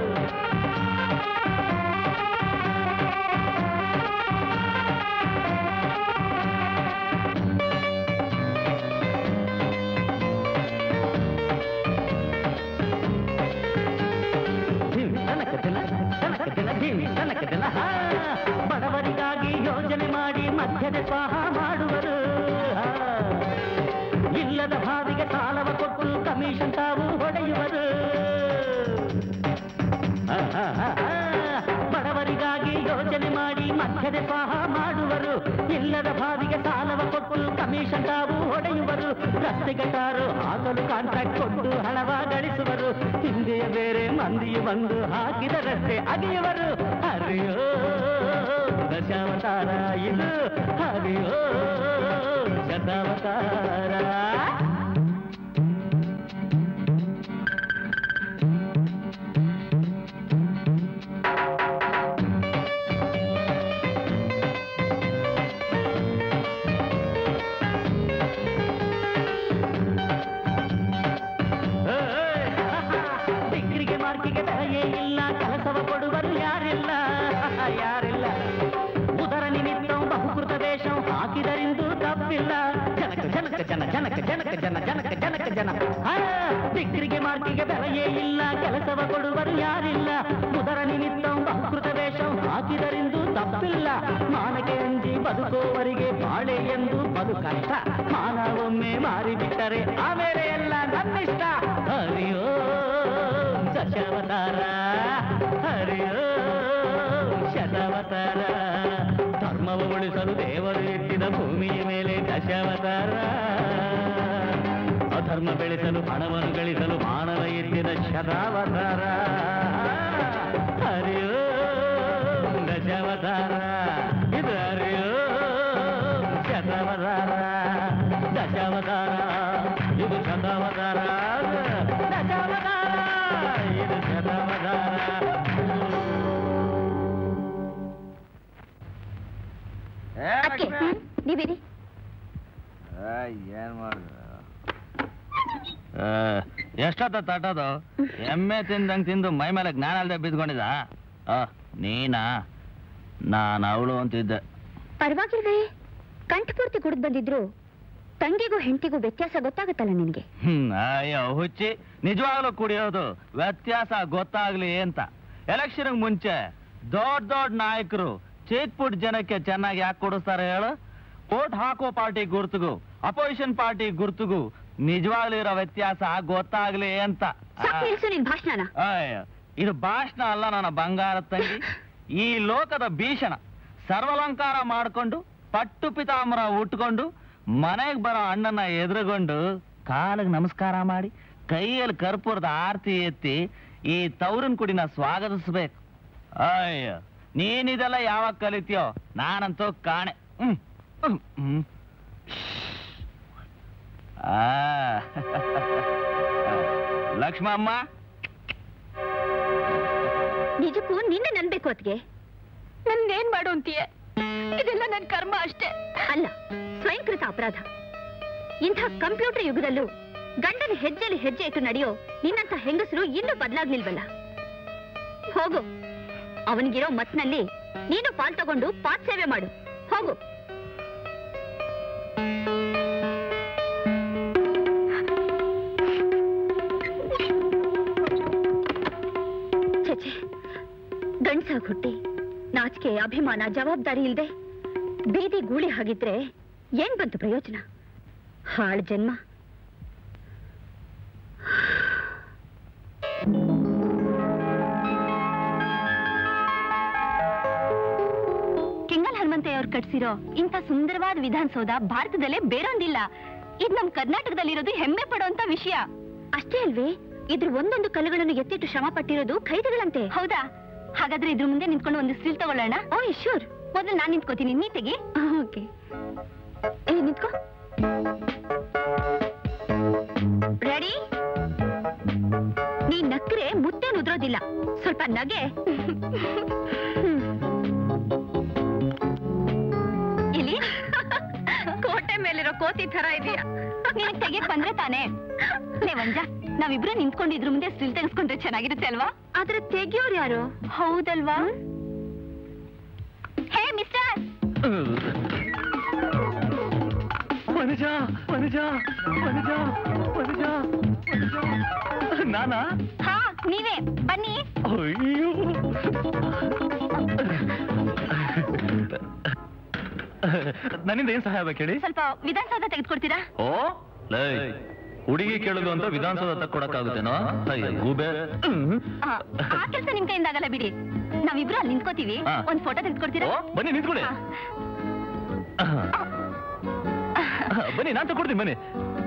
ಧಿಮ್ ತನಕ ದಿನ ತನಕ ದಿನ ಧಿಮ್ ತನಕ ದಿನ ಹಾ. ಬಡವರಿಗಾಗಿ ಯೋಜನೆ ಮಾಡಿ ಮಧ್ಯದ ಸ್ವಾಹ ಮಾಡುವರು ಹಾ. ಇಲ್ಲದ ಭಾವಿಗೆ ಸಾಲವ ಕೊಟ್ಟು ಕಮಿಷನ್ ತಾವು ಹೊಡೆಯುವರು ಆ, ಆ, ಆ, ಆ. ಬಡವರಿಗಾಗಿ ಯೋಜನೆ ಮಾಡಿ ಮಧ್ಯದ ಸ್ವಾಹ ಮಾಡುವರು ಇಲ್ಲದ ಭಾವಿಗೆ ಸಾಲವ ಕೊಟ್ಟು ಕಮಿಷನ್ ತಾವು ಹೊಡೆಯುವರು ರಸ್ತೆ ಗಟಾರು ಆಗಲು ಕಾಂಟ್ರಾಕ್ಟ್ ಕೊಟ್ಟು ಹಣವ ಗಳಿಸುವರು ಹಿಂದೆಯ ಬೇರೆ ಮಂದಿಯು ಬಂದು ಹಾಕಿದ ರಸ್ತೆ ಅಗೆಯುವರು ಹರಿಯೋ ದಶಾವತಾರ ಇದು ಹರಿಯೋ ಶತಾವತಾರ ಡಿಗ್ರಿಗೆ ಮಾರ್ಕಿಗೆ ಬೆಲೆಯೇ ಇಲ್ಲ ಕೆಲಸವ ಕೊಡುವರು ಯಾರಿಲ್ಲ ಯಾರಿಲ್ಲ ಉದರ ನಿಮಿತ್ತ ಬಹುಕೃತ ವೇಷ ಹಾಕಿದರಿಂದು ತಪ್ಪಿಲ್ಲ ಜನಕ ಜನಕ ಜನ ಜನಕ ಜನಕ ಜನ ಜನಕ ಜನಕ ಜನ ಆ, ಡಿಗ್ರಿಗೆ ಮಾರ್ಕಿಗೆ ಬೆಲೆಯೇ ಇಲ್ಲ ಕೆಲಸವ ಕೊಡುವರು ಯಾರಿಲ್ಲ ಉದರ ನಿಮಿತ್ತ ಬಹುಕೃತ ವೇಷ ಹಾಕಿದರಿಂದು ತಪ್ಪಿಲ್ಲ ಮಾನಕ್ಕೆ ಅಂಜಿ ಬದುಕುವವರಿಗೆ ಬಾಳೆ ಎಂದು ಬದುಕಷ್ಟ ಮಾನ ಒಮ್ಮೆ ಮಾರಿಬಿಟ್ಟರೆ ಆಮೇಲೆ ಎಲ್ಲ ನನ್ನಿಷ್ಟ ಹರಿಯೋ ದಶಾವತಾರ ಹರಿಯೋ ಶತಾವತಾರ ಧರ್ಮವ ಉಳಿಸಲು ದೇವರು ಎತ್ತಿದ ಭೂಮಿಯ ಮೇಲೆ ದಶಾವತಾರ ಅಧರ್ಮ ಬೆಳೆಸಲು ಹಣವನ್ನು ಗಳಿಸಲು ಮಾನವ ಎತ್ತಿದ ಶತಾವತಾರ ಹರಿಯೋ ದಶಾವತಾರ ಇದು ಹರಿಯೋ ಶತಾವತಾರ ದಶಾವತಾರ ಇದು ಶತಾವತಾರ ದಶಾವತಾರ ಇದು ಶತಾವತಾರ ಅದಕ್ಕೆ ನೀವಿರಿ ಏನ್ ಮಾಡಿದ ಎಷ್ಟೊತ್ತ ತಟ್ಟೋದು ಎಮ್ಮೆ ತಿಂದಂಗ್ ತಿಂದು ಮೈ ಮೇಲೆ ಜ್ಞಾನ ಅಲ್ದೆ ಬಿದ್ಕೊಂಡಿದ ಆ, ನೀನಾ ನಾನು ಅವಳು ಅಂತಿದ್ದೆ ಪರವಾಗಿಲ್ವೇ ಕಂಠಪೂರ್ತಿ ಕುಡಿದು ಬಂದಿದ್ರು ತಂಗಿಗೂ ಹೆಂಡತಿಗೂ ವ್ಯತ್ಯಾಸ ಗೊತ್ತಾಗುತ್ತಲ್ಲ ನಿನಗೆ ಹ್ಮ್ ಅಯ್ಯೋ ಹುಚ್ಚಿ ನಿಜವಾಗ್ಲೂ ಕುಡಿಯೋದು ವ್ಯತ್ಯಾಸ ಗೊತ್ತಾಗ್ಲಿ ಅಂತ ಎಲೆಕ್ಷನ್ ಮುಂಚೆ ದೊಡ್ಡ ದೊಡ್ಡ ನಾಯಕರು ಚಿಕ್ಕ ಪುಟ್ಟ ಜನಕ್ಕೆ ಚೆನ್ನಾಗಿ ಯಾಕೆ ಕೊಡಿಸ್ತಾರೆ ಹೇಳು ಓಟ್ ಹಾಕೋ ಪಾರ್ಟಿ ಗುರ್ತಿಗೂ ಅಪೋಸಿಷನ್ ಪಾರ್ಟಿ ಗುರ್ತಿಗೂ ನಿಜವಾಗ್ಲೂ ಇರೋ ವ್ಯತ್ಯಾಸ ಗೊತ್ತಾಗ್ಲಿ ಅಂತ ಸಾಕು ನಿಲ್ಸು ನಿನ್ ಭಾಷಣನ ಅಯ್ಯ ಇದು ಭಾಷಣ ಅಲ್ಲ ನನ್ನ ಬಂಗಾರ ತಂಗಿ ಈ ಲೋಕದ ಭೀಷಣ ಸರ್ವಲಂಕಾರ ಮಾಡ್ಕೊಂಡು ಪಟ್ಟು ಪಿತಾಂಬರ ಉಟ್ಕೊಂಡು ಮನೆಗೆ ಬರೋ ಅಣ್ಣನ ಎದುರುಗೊಂಡು ಕಾಲಿಗೆ ನಮಸ್ಕಾರ ಮಾಡಿ ಕೈಯಲ್ಲಿ ಕರ್ಪೂರದ ಆರತಿ ಎತ್ತಿ ಈ ತೌರಿನ ಕುಡಿನ ಸ್ವಾಗತಿಸ್ಬೇಕು ಅಯ್ಯ ನೀನಿದೆಲ್ಲ ಯಾವಾಗ ಕಲಿತೀಯೋ ನಾನಂತೂ ಕಾಣೆ ಹ್ಮ್ ಹ್ಮ್, ಹ್ಮ್ ಆ ಲಕ್ಷ್ಮಮ್ಮ ನಿಜಕ್ಕೂ ನಿನ್ನೆ ನನ್ಬೇಕು ಅತ್ಗೆ ನನ್ನೇನ್ ಮಾಡು ಅಂತೀಯ ಇದೆಲ್ಲ ನನ್ ಕರ್ಮ ಅಷ್ಟೇ ಅಲ್ಲ ಸ್ವಯಂಕೃತ ಅಪರಾಧ ಇಂಥ ಕಂಪ್ಯೂಟರ್ ಯುಗದಲ್ಲೂ ಗಂಡನ ಹೆಜ್ಜೆಲಿ ಹೆಜ್ಜೆ ಇಟ್ಟು ನಡೆಯೋ ನಿನ್ನಂತ ಹೆಂಗಸರು ಇನ್ನೂ ಬದಲಾಗ್ಲಿಲ್ವಲ್ಲ ಹೋಗು ಅವನಿಗಿರೋ ಮತ್ನಲ್ಲಿ ನೀನು ಪಾಲ್ ತಗೊಂಡು ಪಾತ್ ಸೇವೆ ಮಾಡು ಹೋಗು ಛೆ ಗಂಡ್ಸಾಗ್ ಹುಟ್ಟಿ ನಾಚಿಕೆ ಅಭಿಮಾನ ಜವಾಬ್ದಾರಿ ಇಲ್ದೆ ಬೀದಿ ಗೂಳಿ ಹಾಗಿದ್ರೆ ಏನ್ ಬಂತು ಪ್ರಯೋಜನ ಹಾಳ್ ಜನ್ಮ ಕೆಂಗಲ್ ಹನುಮಂತಯ್ಯ ಅವ್ರು ಕಟ್ಸಿರೋ ಇಂಥ ಸುಂದರವಾದ ವಿಧಾನಸೌಧ ಭಾರತದಲ್ಲೇ ಬೇರೊಂದಿಲ್ಲ ಇದ್ ನಮ್ ಕರ್ನಾಟಕದಲ್ಲಿರೋದು ಹೆಮ್ಮೆ ಪಡುವಂತ ವಿಷಯ ಅಷ್ಟೇ ಅಲ್ವೇ ಇದ್ರ ಒಂದೊಂದು ಕಲ್ಲುಗಳನ್ನು ಎತ್ತಿಟ್ಟು ಶ್ರಮ ಪಟ್ಟಿರೋದು ಖೈದಿಗಳಂತೆ ಹೌದಾ ಹಾಗಾದ್ರೆ ಇದ್ರ ಮುಂದೆ ನಿಂತ್ಕೊಂಡು ಒಂದು ಸ್ಟಿಲ್ ತಗೊಳ್ಳೋಣ ಓ ಶೂರ್ ಮೊದಲು ನಾನ್ ನಿಂತ್ಕೋತೀನಿ ನೀ ತೆಗಿ ಓಕೆ ಏ ನಿಂತ್ಕೋ ರೆಡಿ ನೀ ನಕ್ರೆ ಮುತ್ತೇನು ಉದ್ರೋದಿಲ್ಲ ಸ್ವಲ್ಪ ನಗೆ ಹ್ಮ್. ಇಲ್ಲಿ ಕೋಟೆ ಮೇಲಿರೋ ಕೋತಿ ತರ ಇದೆಯಾ ನೀನ್ ತೆಗಿಯಕ್ ಬಂದ್ರೆ ತಾನೇ ಲೇ ವಂಜ ನಾವಿಬ್ರು ನಿಂತ್ಕೊಂಡು ಇದ್ರ ಮುಂದೆ ಸ್ಟಿಲ್ ತೆಗೆಸ್ಕೊಂಡ್ರೆ ಚೆನ್ನಾಗಿರುತ್ತೆ ಅಲ್ವಾ ಆದ್ರೆ ತೆಗಿಯೋರು ಯಾರು ಹೌದಲ್ವಾ ಹೇ ಮಿಸ್ಟರ್ ಮನುಜ ಮನುಜ ಮನುಜ ಮನುಜ ನಾನಾ ಹಾ ನೀವೇ ಬನ್ನಿ ಅಯ್ಯೋ ನನ್ನಿಂದ ಏನ್ ಸಹಾಯ ಬೇಕು ಹೇಳಿ ಸ್ವಲ್ಪ ವಿಧಾನಸೌಧ ತೆಗೆದುಕೊಡ್ತೀರಾ ಓ ಲೈ ಹುಡುಗಿ ಕೇಳುದು ಅಂತ ವಿಧಾನಸೌಧ ತಕ್ಕೊಡಕ್ಕಾಗುತ್ತೇನೋ ಅಯ್ಯ ಗೂಬೆ ಆ ಆ ಕೆಲ್ಸ ನಿಮ್ ಕೈಯಿಂದ ಆಗಲ್ಲ ಬಿಡಿ ನಾವಿಬ್ರು ಅಲ್ಲಿ ನಿಂತ್ಕೋತೀವಿ ಹಾ. ಒಂದ್ ಫೋಟೋ ತೆಗೆದುಕೊಡ್ತೀರಾ ಓ, ಬನ್ನಿ ನಿಂತ್ಕೊಳ್ಳಿ ಬನ್ನಿ ನಾನ್ ತಗೊಡ್ತೀನಿ ಬನ್ನಿ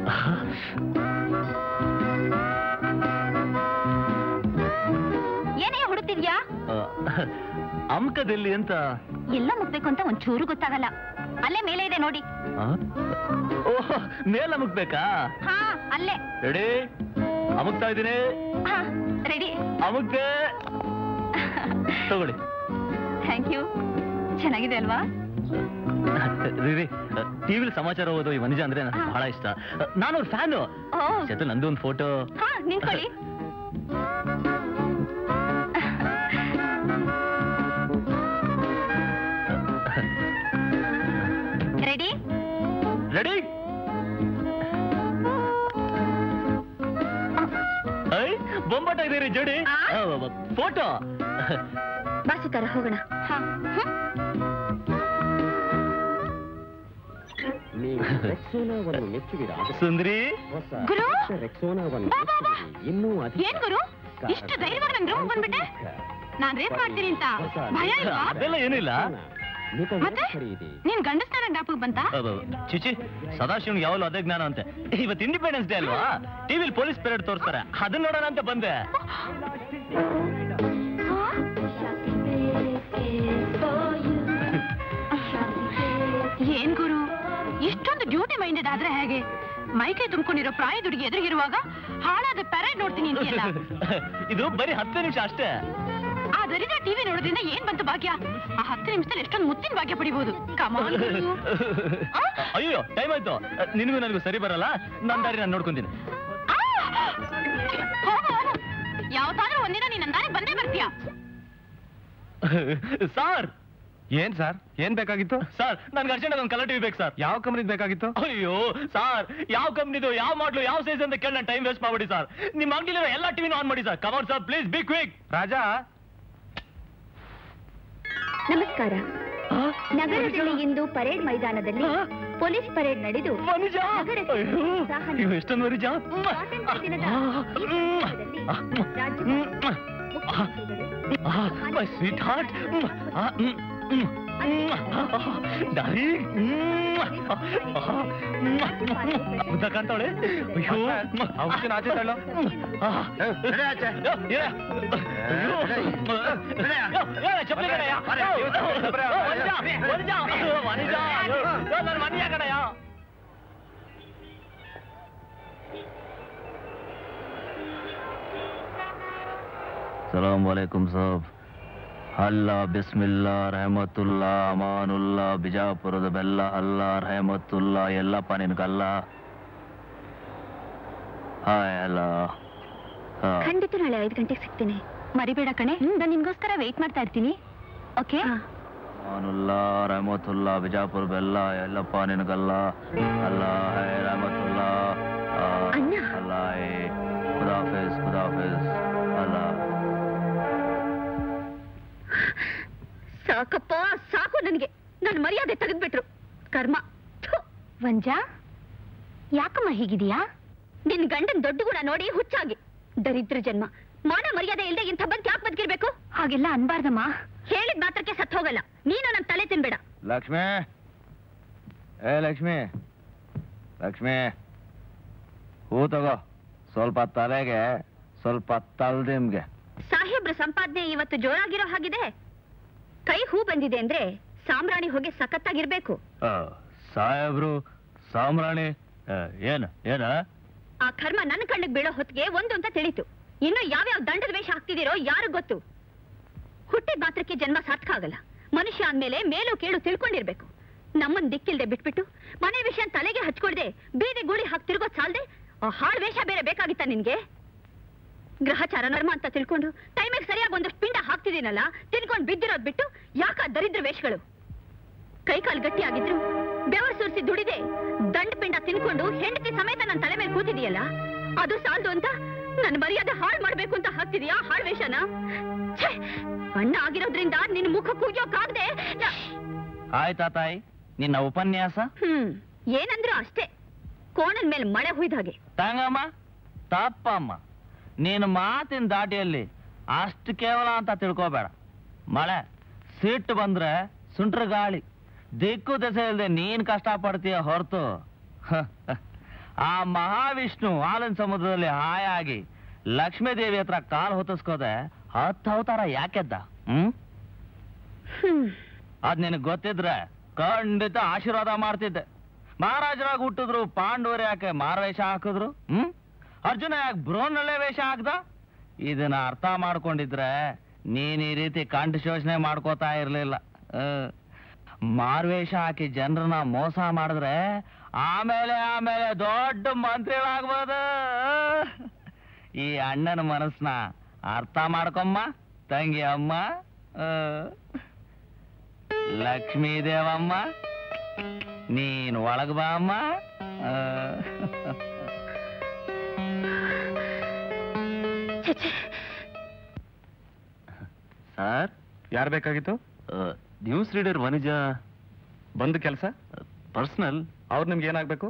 ಏನೇ ಹುಡುಕ್ತಿದ್ಯಾ ಅಮ್ಕದಲ್ಲಿ ಅಂತ ಎಲ್ಲ ಮುಗ್ಬೇಕು ಅಂತ ಒಂದ್ ಚೂರು ಗೊತ್ತಾಗಲ್ಲ ಅಲ್ಲೇ ಮೇಲೆ ಇದೆ ನೋಡಿ ಆ? ಓಹ್ ಮೇಲ್ ಅಮುಕ್ಬೇಕಾ ಹಾ ಅಲ್ಲೇ ರೆಡಿ ಅಮುಕ್ತಾ ಇದ್ದೀನಿ ಹಾ ರೆಡಿ ಅಮುಕ್ತೆ ತಗೊಳ್ಳಿ ಥ್ಯಾಂಕ್ ಯು ಚೆನ್ನಾಗಿದೆ ಅಲ್ವಾ ರೀ ಟಿವಿಲಿ ಸಮಾಚಾರ ಓದೋ ಈ ಮನುಜ ಅಂದ್ರೆ ನನಗೆ ಬಹಳ ಇಷ್ಟ ನಾನು ಅವ್ರ ಫ್ಯಾನು ಓ ಜೊತೆ ನಂದು ಒಂದು ಫೋಟೋ ಹಾ ನಿಂತ್ಕೊಳ್ಳಿ ರೆಡಿ ರೆಡಿ ಐ ಬೊಂಬಾಟ ಇದೆ ರೀ ಜೋಡಿ ಆ? ಫೋಟೋ ಬಾಸಿಕಾರ ಹೋಗೋಣ ಹಾ ಹ್ಮ್. ನೀವು ರೆಕ್ಸೋನಾವನ್ನು ಮೆಚ್ಚುವಿರಾ ಸುಂದ್ರಿ ಹೊಸ ಗುರು ರೆಕ್ಸೋನಾವನ್ನು ಬಾ, ಬಾ, ಬಾ. ಮೆಚ್ಚುವಿರಿ. ಇನ್ನೂ ಅಧಿಕ ಏನ್ ಗುರು ಇಷ್ಟು ಧೈರ್ಯವಾಗಿ ನನ್ ರೂಮ್ ಬಂದ್ಬಿಟ್ಟೆ ನಾನ್ ರೇಪ್ ಮಾಡ್ತೀನಿ ಅಂತ ಭಯ ಇಲ್ವಾ ಅದೆಲ್ಲ ಏನಿಲ್ಲ ಮಿತವ್ಯಯ ಮತ್ತೆ ಖರೀದಿ ನೀನ್ ಗಂಡಸ್ತಾನ ಜ್ಞಾಪಕ ಬಂತ ಅಬ್ಬಬ್ಬ. ಚಿಚಿ ಸದಾಶಿವನ್ ಯಾವಾಗಲೂ ಅದೇ ಜ್ಞಾನ ಅಂತೆ ಇವತ್ತು ಇಂಡಿಪೆಂಡೆನ್ಸ್ ಡೇ ಅಲ್ವಾ ಟಿವಿಲಿ ಪೊಲೀಸ್ ಪೆರೇಡ್ ತೋರಿಸ್ತಾರೆ ಅದನ್ನ ನೋಡೋಣ ಅಂತ ಬಂದೆ ಏನ್ ಗುರು ಇಷ್ಟೊಂದು ಡ್ಯೂಟಿ ಮೈಂಡೆಡ್ ಆದ್ರೆ ಹೇಗೆ ಮೈಕೈ ತುಂಬಿಕೊಂಡಿರೋ ಪ್ರಾಯದ ಹುಡುಗಿ ಎದುರಿಗಿರುವಾಗ ಹಾಳಾದ ಪೆರೇಡ್ ನೋಡ್ತೀನಿ ಅಂತೀಯಲ್ಲ ಇದು ಬರೀ ಹತ್ತು ನಿಮಿಷ ಅಷ್ಟೇ ಆ ದರಿದ್ರ ಟಿವಿ ನೋಡೋದ್ರಿಂದ ಏನ್ ಬಂತು ಭಾಗ್ಯ ಆ ಹತ್ತು ನಿಮಿಷದಲ್ಲಿ ಎಷ್ಟೊಂದು ಮುತ್ತಿನ ಭಾಗ್ಯ ಪಡಿಬಹುದು ಕಮಾನ್ ಅಯ್ಯೋ ಟೈಮ್ ಆಯ್ತು ನಿನಗೂ ನನಗೂ ಸರಿ ಬರಲ್ಲ ನನ್ನ ದಾರಿ ನಾನು ನೋಡ್ಕೊಂತೀನಿ ಯಾವತ್ತಾದ್ರೂ ಒಂದಿನ ನೀನ್ ನನ್ನ ದಾರಿ ಬಂದೇ ಬರ್ತೀಯ ಸಾರ್ ಏನ್ ಸರ್ ಏನ್ ಬೇಕಾಗಿತ್ತು ಸರ್ ನನ್ಗೆ ಅರ್ಜೆಂಟ್ ಒಂದು ಕಲರ್ ಟಿವಿ ಬೇಕು ಸರ್ ಯಾವ ಕಂಪ್ನಿದ್ ಬೇಕಾಗಿತ್ತು ಅಯ್ಯೋ ಸಾರ್ ಯಾವ ಕಂಪ್ನಿದು ಯಾವ ಮಾಡ್ಲು ಯಾವ ಸೈಜ್ ಅಂತ ಕೇಳಿ ನಾನು ಟೈಮ್ ವೇಸ್ಟ್ ಮಾಡ್ಬಿಡಿ ಸರ್ ನಿಮ್ಮ ಅಂಗಡಿಲಿರೋ ಎಲ್ಲ ಟಿವಿನೂ ಆನ್ ಮಾಡಿ sir cover sir please be quick Raja ನಮಸ್ಕಾರ ನಗರದಲ್ಲಿ ಇಂದು ಪರೇಡ್ ಮೈದಾನದಲ್ಲಿ ಆ? ಪೊಲೀಸ್ ಪರೇಡ್ ನಡೆದು ಮನುಜ ನಗರಕ್ಕೆ ಅಯ್ಯೋ ಉತ್ಸಾಹ ನೀವು ಎಷ್ಟೊಂದು ಮನುಜ ಸ್ವಾತಂತ್ರ್ಯ ದಿನದ ಈ ಸಂದರ್ಭದಲ್ಲಿ ರಾಜ್ಯಪಾಲರು, ಮುಖ್ಯಮಂತ್ರಿಗಳು, ಮೈ ಸ್ವೀಟ್ ಹಾರ್ಟ್ ಉದ್ದ ಕಾಣ್ತಾವಳೆ ಅಯ್ಯೋ ಔಷಧಿನ ಆಚೆ ತಳ್ಳು. ಚಪ್ಪಲಿ ಕಡೆಯ ನನ್ನ ಮನೆಯ ಕಡೆಯ ಸಲಾಮ್ ವಾಲೇಕುಮ್ ಸಾಬ್ ಅಲ್ಲಾ ಬಿಸ್ಮಿಲ್ಲಾ ರಹಮತುಲ್ಲಾ ಅಮಾನುಲ್ಲಾ ಬಿಜಾಪುರದ ಬೆಲ್ಲ ಅಲ್ಲಾ ರಹಮತುಲ್ಲಾ ಎಲ್ಲಪ್ಪ ನಿನ್ಗಲ್ಲ ಹಾಯ್ ಹಲೋ ಖಂಡಿತ ನಾಳೆ ಐದು ಗಂಟೆಗೆ ಸಿಗ್ತೀನಿ ಮರಿಬೇಡ ಕಣೆ ನಾನು ನಿನ್ಗೋಸ್ಕರ ವೆಯ್ಟ್ ಮಾಡ್ತಾ ಇರ್ತೀನಿ ಓಕೆ ಮಾನುಲ್ಲಾ ರಹಮತುಲ್ಲಾ ಬಿಜಾಪುರ ಬೆಲ್ಲ ಎಲ್ಲಪ್ಪ ನಿನಗಲ್ಲ ಅಲ್ಲ ಹೇ ರಹಮತುಲ್ಲಾ ಆ, ಅಣ್ಣ. ಅಲ್ಲ ಹೇ ಖುದಾಫಿಸ್ ಖುದಾಫಿಸ್ ಅಲ್ಲ ಸಾಕಪ್ಪ ಸಾಕು ನನಗೆ ನನ್ನ ಮರ್ಯಾದೆ ತೆಗೆದ್ಬಿಟ್ರು ಕರ್ಮ ಥು. ವಂಜ ಯಾಕಮ್ಮ ಹೀಗಿದೀಯಾ ನಿನ್ ಗಂಡನ್ ದೊಡ್ಡ ಗುಣ ನೋಡಿ ಹುಚ್ಚಾಗಿ ದರಿದ್ರ ಜನ್ಮ ಮಾನ ಮರ್ಯಾದೆ ಇಲ್ಲದೆ ಇಂಥ ಬಂದ್ ಯಾಕೆ ಬದುಕಿರ್ಬೇಕು ಹಾಗೆಲ್ಲ ಅನ್ಬಾರ್ದಮ್ಮ ಹೇಳಿದ ಮಾತ್ರಕ್ಕೆ ಸತ್ ಹೋಗಲ್ಲ ನೀನು ನನ್ನ ತಲೆ ತಿನ್ಬೇಡ ಲಕ್ಷ್ಮಿ ಏ ಲಕ್ಷ್ಮಿ ಲಕ್ಷ್ಮಿ ಹೂ ತಗೋ ಸ್ವಲ್ಪ ತಲೆಗೆ ಸ್ವಲ್ಪ ತಲ್ದಿಮ್ಗೆ ಸಾಹೇಬ್ರ ಸಂಪಾದನೆ ಇವತ್ತು ಜೋರಾಗಿರೋ ಹಾಗಿದೆ ಕೈ ಹೂ ಬಂದಿದೆ ಅಂದ್ರೆ ಸಾಮ್ರಾಣಿ ಹೋಗಿ ಸಖತ್ತಾಗಿರ್ಬೇಕು ಆ, ಸಾಹೇಬ್ರು ಸಾಮ್ರಾಣಿ ಆ, ಏನು ಏನ ಆ ಕರ್ಮ ನನ್ನ ಕಣ್ಣಿಗೆ ಬೀಳೋ ಹೊತ್ತಿಗೆ ಒಂದು ಅಂತ ತಿಳಿತು ಇನ್ನು ಯಾವ್ಯಾವ ದಂಡದ ವೇಷ ಹಾಕ್ತಿದ್ದೀರೋ ಯಾರು ಗೊತ್ತು ಹುಟ್ಟಿದ ಮಾತ್ರಕ್ಕೆ ಜನ್ಮ ಸಾರ್ಥಕ ಆಗಲ್ಲ ಮನುಷ್ಯ ಅಂದ್ಮೇಲೆ ಮೇಲು ಕೇಳು ತಿಳ್ಕೊಂಡಿರ್ಬೇಕು ನಮ್ಮನ್ ದಿಕ್ಕಿಲ್ದೆ ಬಿಟ್ಬಿಟ್ಟು ಮನೆ ವಿಷಯ ತಲೆಗೆ ಹಚ್ಕೊಳ್ದೆ ಬೀದಿ ಗೂಳಿ ಹಾಕಿ ತಿರ್ಗೋದ್ ಸಾಲ್ದೆ ಆ ಹಾಳ್ ವೇಷ ಬೇರೆ ಬೇಕಾಗಿತ್ತ ನಿನ್ಗೆ ಗ್ರಹಚಾರ ನರ್ಮ ಅಂತ ತಿಳ್ಕೊಂಡು ಟೈಮಿಗೆ ಸರಿಯಾಗಿ ಒಂದಷ್ಟು ಪಿಂಡ ಹಾಕ್ತಿದ್ದೀನಲ್ಲ ತಿನ್ಕೊಂಡ್ ಬಿದ್ದಿರೋದ್ ಬಿಟ್ಟು ಯಾಕ ದರಿದ್ರ ವೇಷಗಳು ಕೈಕಾಲು ಗಟ್ಟಿಯಾಗಿದ್ರು ಬೆವರು ಸುರಿಸಿ ದುಡಿದೆ ದಂಡ ಪಿಂಡ ತಿನ್ಕೊಂಡು ಹೆಂಡತಿ ಸಮೇತ ನನ್ನ ತಲೆ ಮೇಲೆ ಕೂತಿದೆಯಲ್ಲ ಅದು ಸಾಲದು ಅಂತ ನನ್ನ ಮರ್ಯಾದೆ ಹಾಳು ಮಾಡ್ಬೇಕು ಅಂತ ಹಾಕ್ತಿದೀಯಾ ಹಾಳ್ ವೇಷನ ಛೇ, ಅಣ್ಣ ಆಗಿರೋದ್ರಿಂದ ನಿನ್ ಮುಖ ಕೂಗ್ಯೋಕಾಗ್ದೆ ನ- ಆಯ್ತಾ ತಾಯಿ ನಿನ್ನ ಉಪನ್ಯಾಸ ಹ್ಮ್ ಏನಂದ್ರು ಅಷ್ಟೇ ಕೋಣನ್ ಮೇಲೆ ಮಳೆ ಹುಯ್ದ ಹಾಗೆ ತಂಗಮ್ಮ ತಪ್ಪಮ್ಮ ನೀನು ಮಾತಿನ ದಾಟಿಯಲ್ಲಿ ಅಷ್ಟು ಕೇವಲ ಅಂತ ತಿಳ್ಕೋಬೇಡ ಮಳೆ ಸಿಟ್ಟು ಬಂದ್ರೆ ಸುಂಟ್ರ ಗಾಳಿ ದಿಕ್ಕು ದೆಸೆ ಇಲ್ಲದೆ ನೀನ್ ಕಷ್ಟ ಪಡ್ತೀಯ ಹೊರತು ಆ ಮಹಾವಿಷ್ಣು ಹಾಲಿನ ಸಮುದ್ರದಲ್ಲಿ ಹಾಯಾಗಿ ಲಕ್ಷ್ಮೀದೇವಿ ಹತ್ರ ಕಾಲು ಹೊತ್ತಿಸ್ಕೋದೆ ಹತ್ತು ಅವತಾರ ಯಾಕೆದ್ದ ಹ್ಮ್ ಹ್ಮ್ ಅದ್ ನಿನಗ್ ಗೊತ್ತಿದ್ರೆ ಖಂಡಿತ ಆಶೀರ್ವಾದ ಮಾಡ್ತಿದ್ದೆ ಮಹಾರಾಜರಾಗಿ ಹುಟ್ಟಿದ್ರು ಪಾಂಡವರು ಯಾಕೆ ಮಾರವೇಷ ಹಾಕಿದ್ರು ಹ್ಮ್ ಅರ್ಜುನ ಯಾಕೆ ಬ್ರೋನಲ್ಲೇ ವೇಷ ಹಾಕ್ದ ಇದನ್ನ ಅರ್ಥ ಮಾಡ್ಕೊಂಡಿದ್ರೆ ನೀನ್ ಈ ರೀತಿ ಕಂಠ ಶೋಷಣೆ ಮಾಡ್ಕೋತಾ ಇರ್ಲಿಲ್ಲ ಆ, ಮಾರ್ವೇಷ ಹಾಕಿ ಜನರನ್ನ ಮೋಸ ಮಾಡಿದ್ರೆ ಆಮೇಲೆ ಆಮೇಲೆ ದೊಡ್ಡ ಮಂತ್ರಿಗಳಾಗ್ಬೋದು ಈ ಅಣ್ಣನ ಮನಸ್ಸನ್ನ ಅರ್ಥ ಮಾಡ್ಕೊಮ್ಮ ತಂಗಿ ಅಮ್ಮ ಆ. ಲಕ್ಷ್ಮೀ ದೇವಮ್ಮ ನೀನ್ ಒಳಗ್ ಬಾ ಅಮ್ಮ ಆ. ಛೆ, ಛೆ. ಸರ್ ಯಾರು ಬೇಕಾಗಿತ್ತು ನ್ಯೂಸ್ ರೀಡರ್ ವನಿಜ ಬಂದು ಕೆಲಸ ಪರ್ಸನಲ್ ಅವ್ರು ನಿಮ್ಗೆ ಏನಾಗಬೇಕು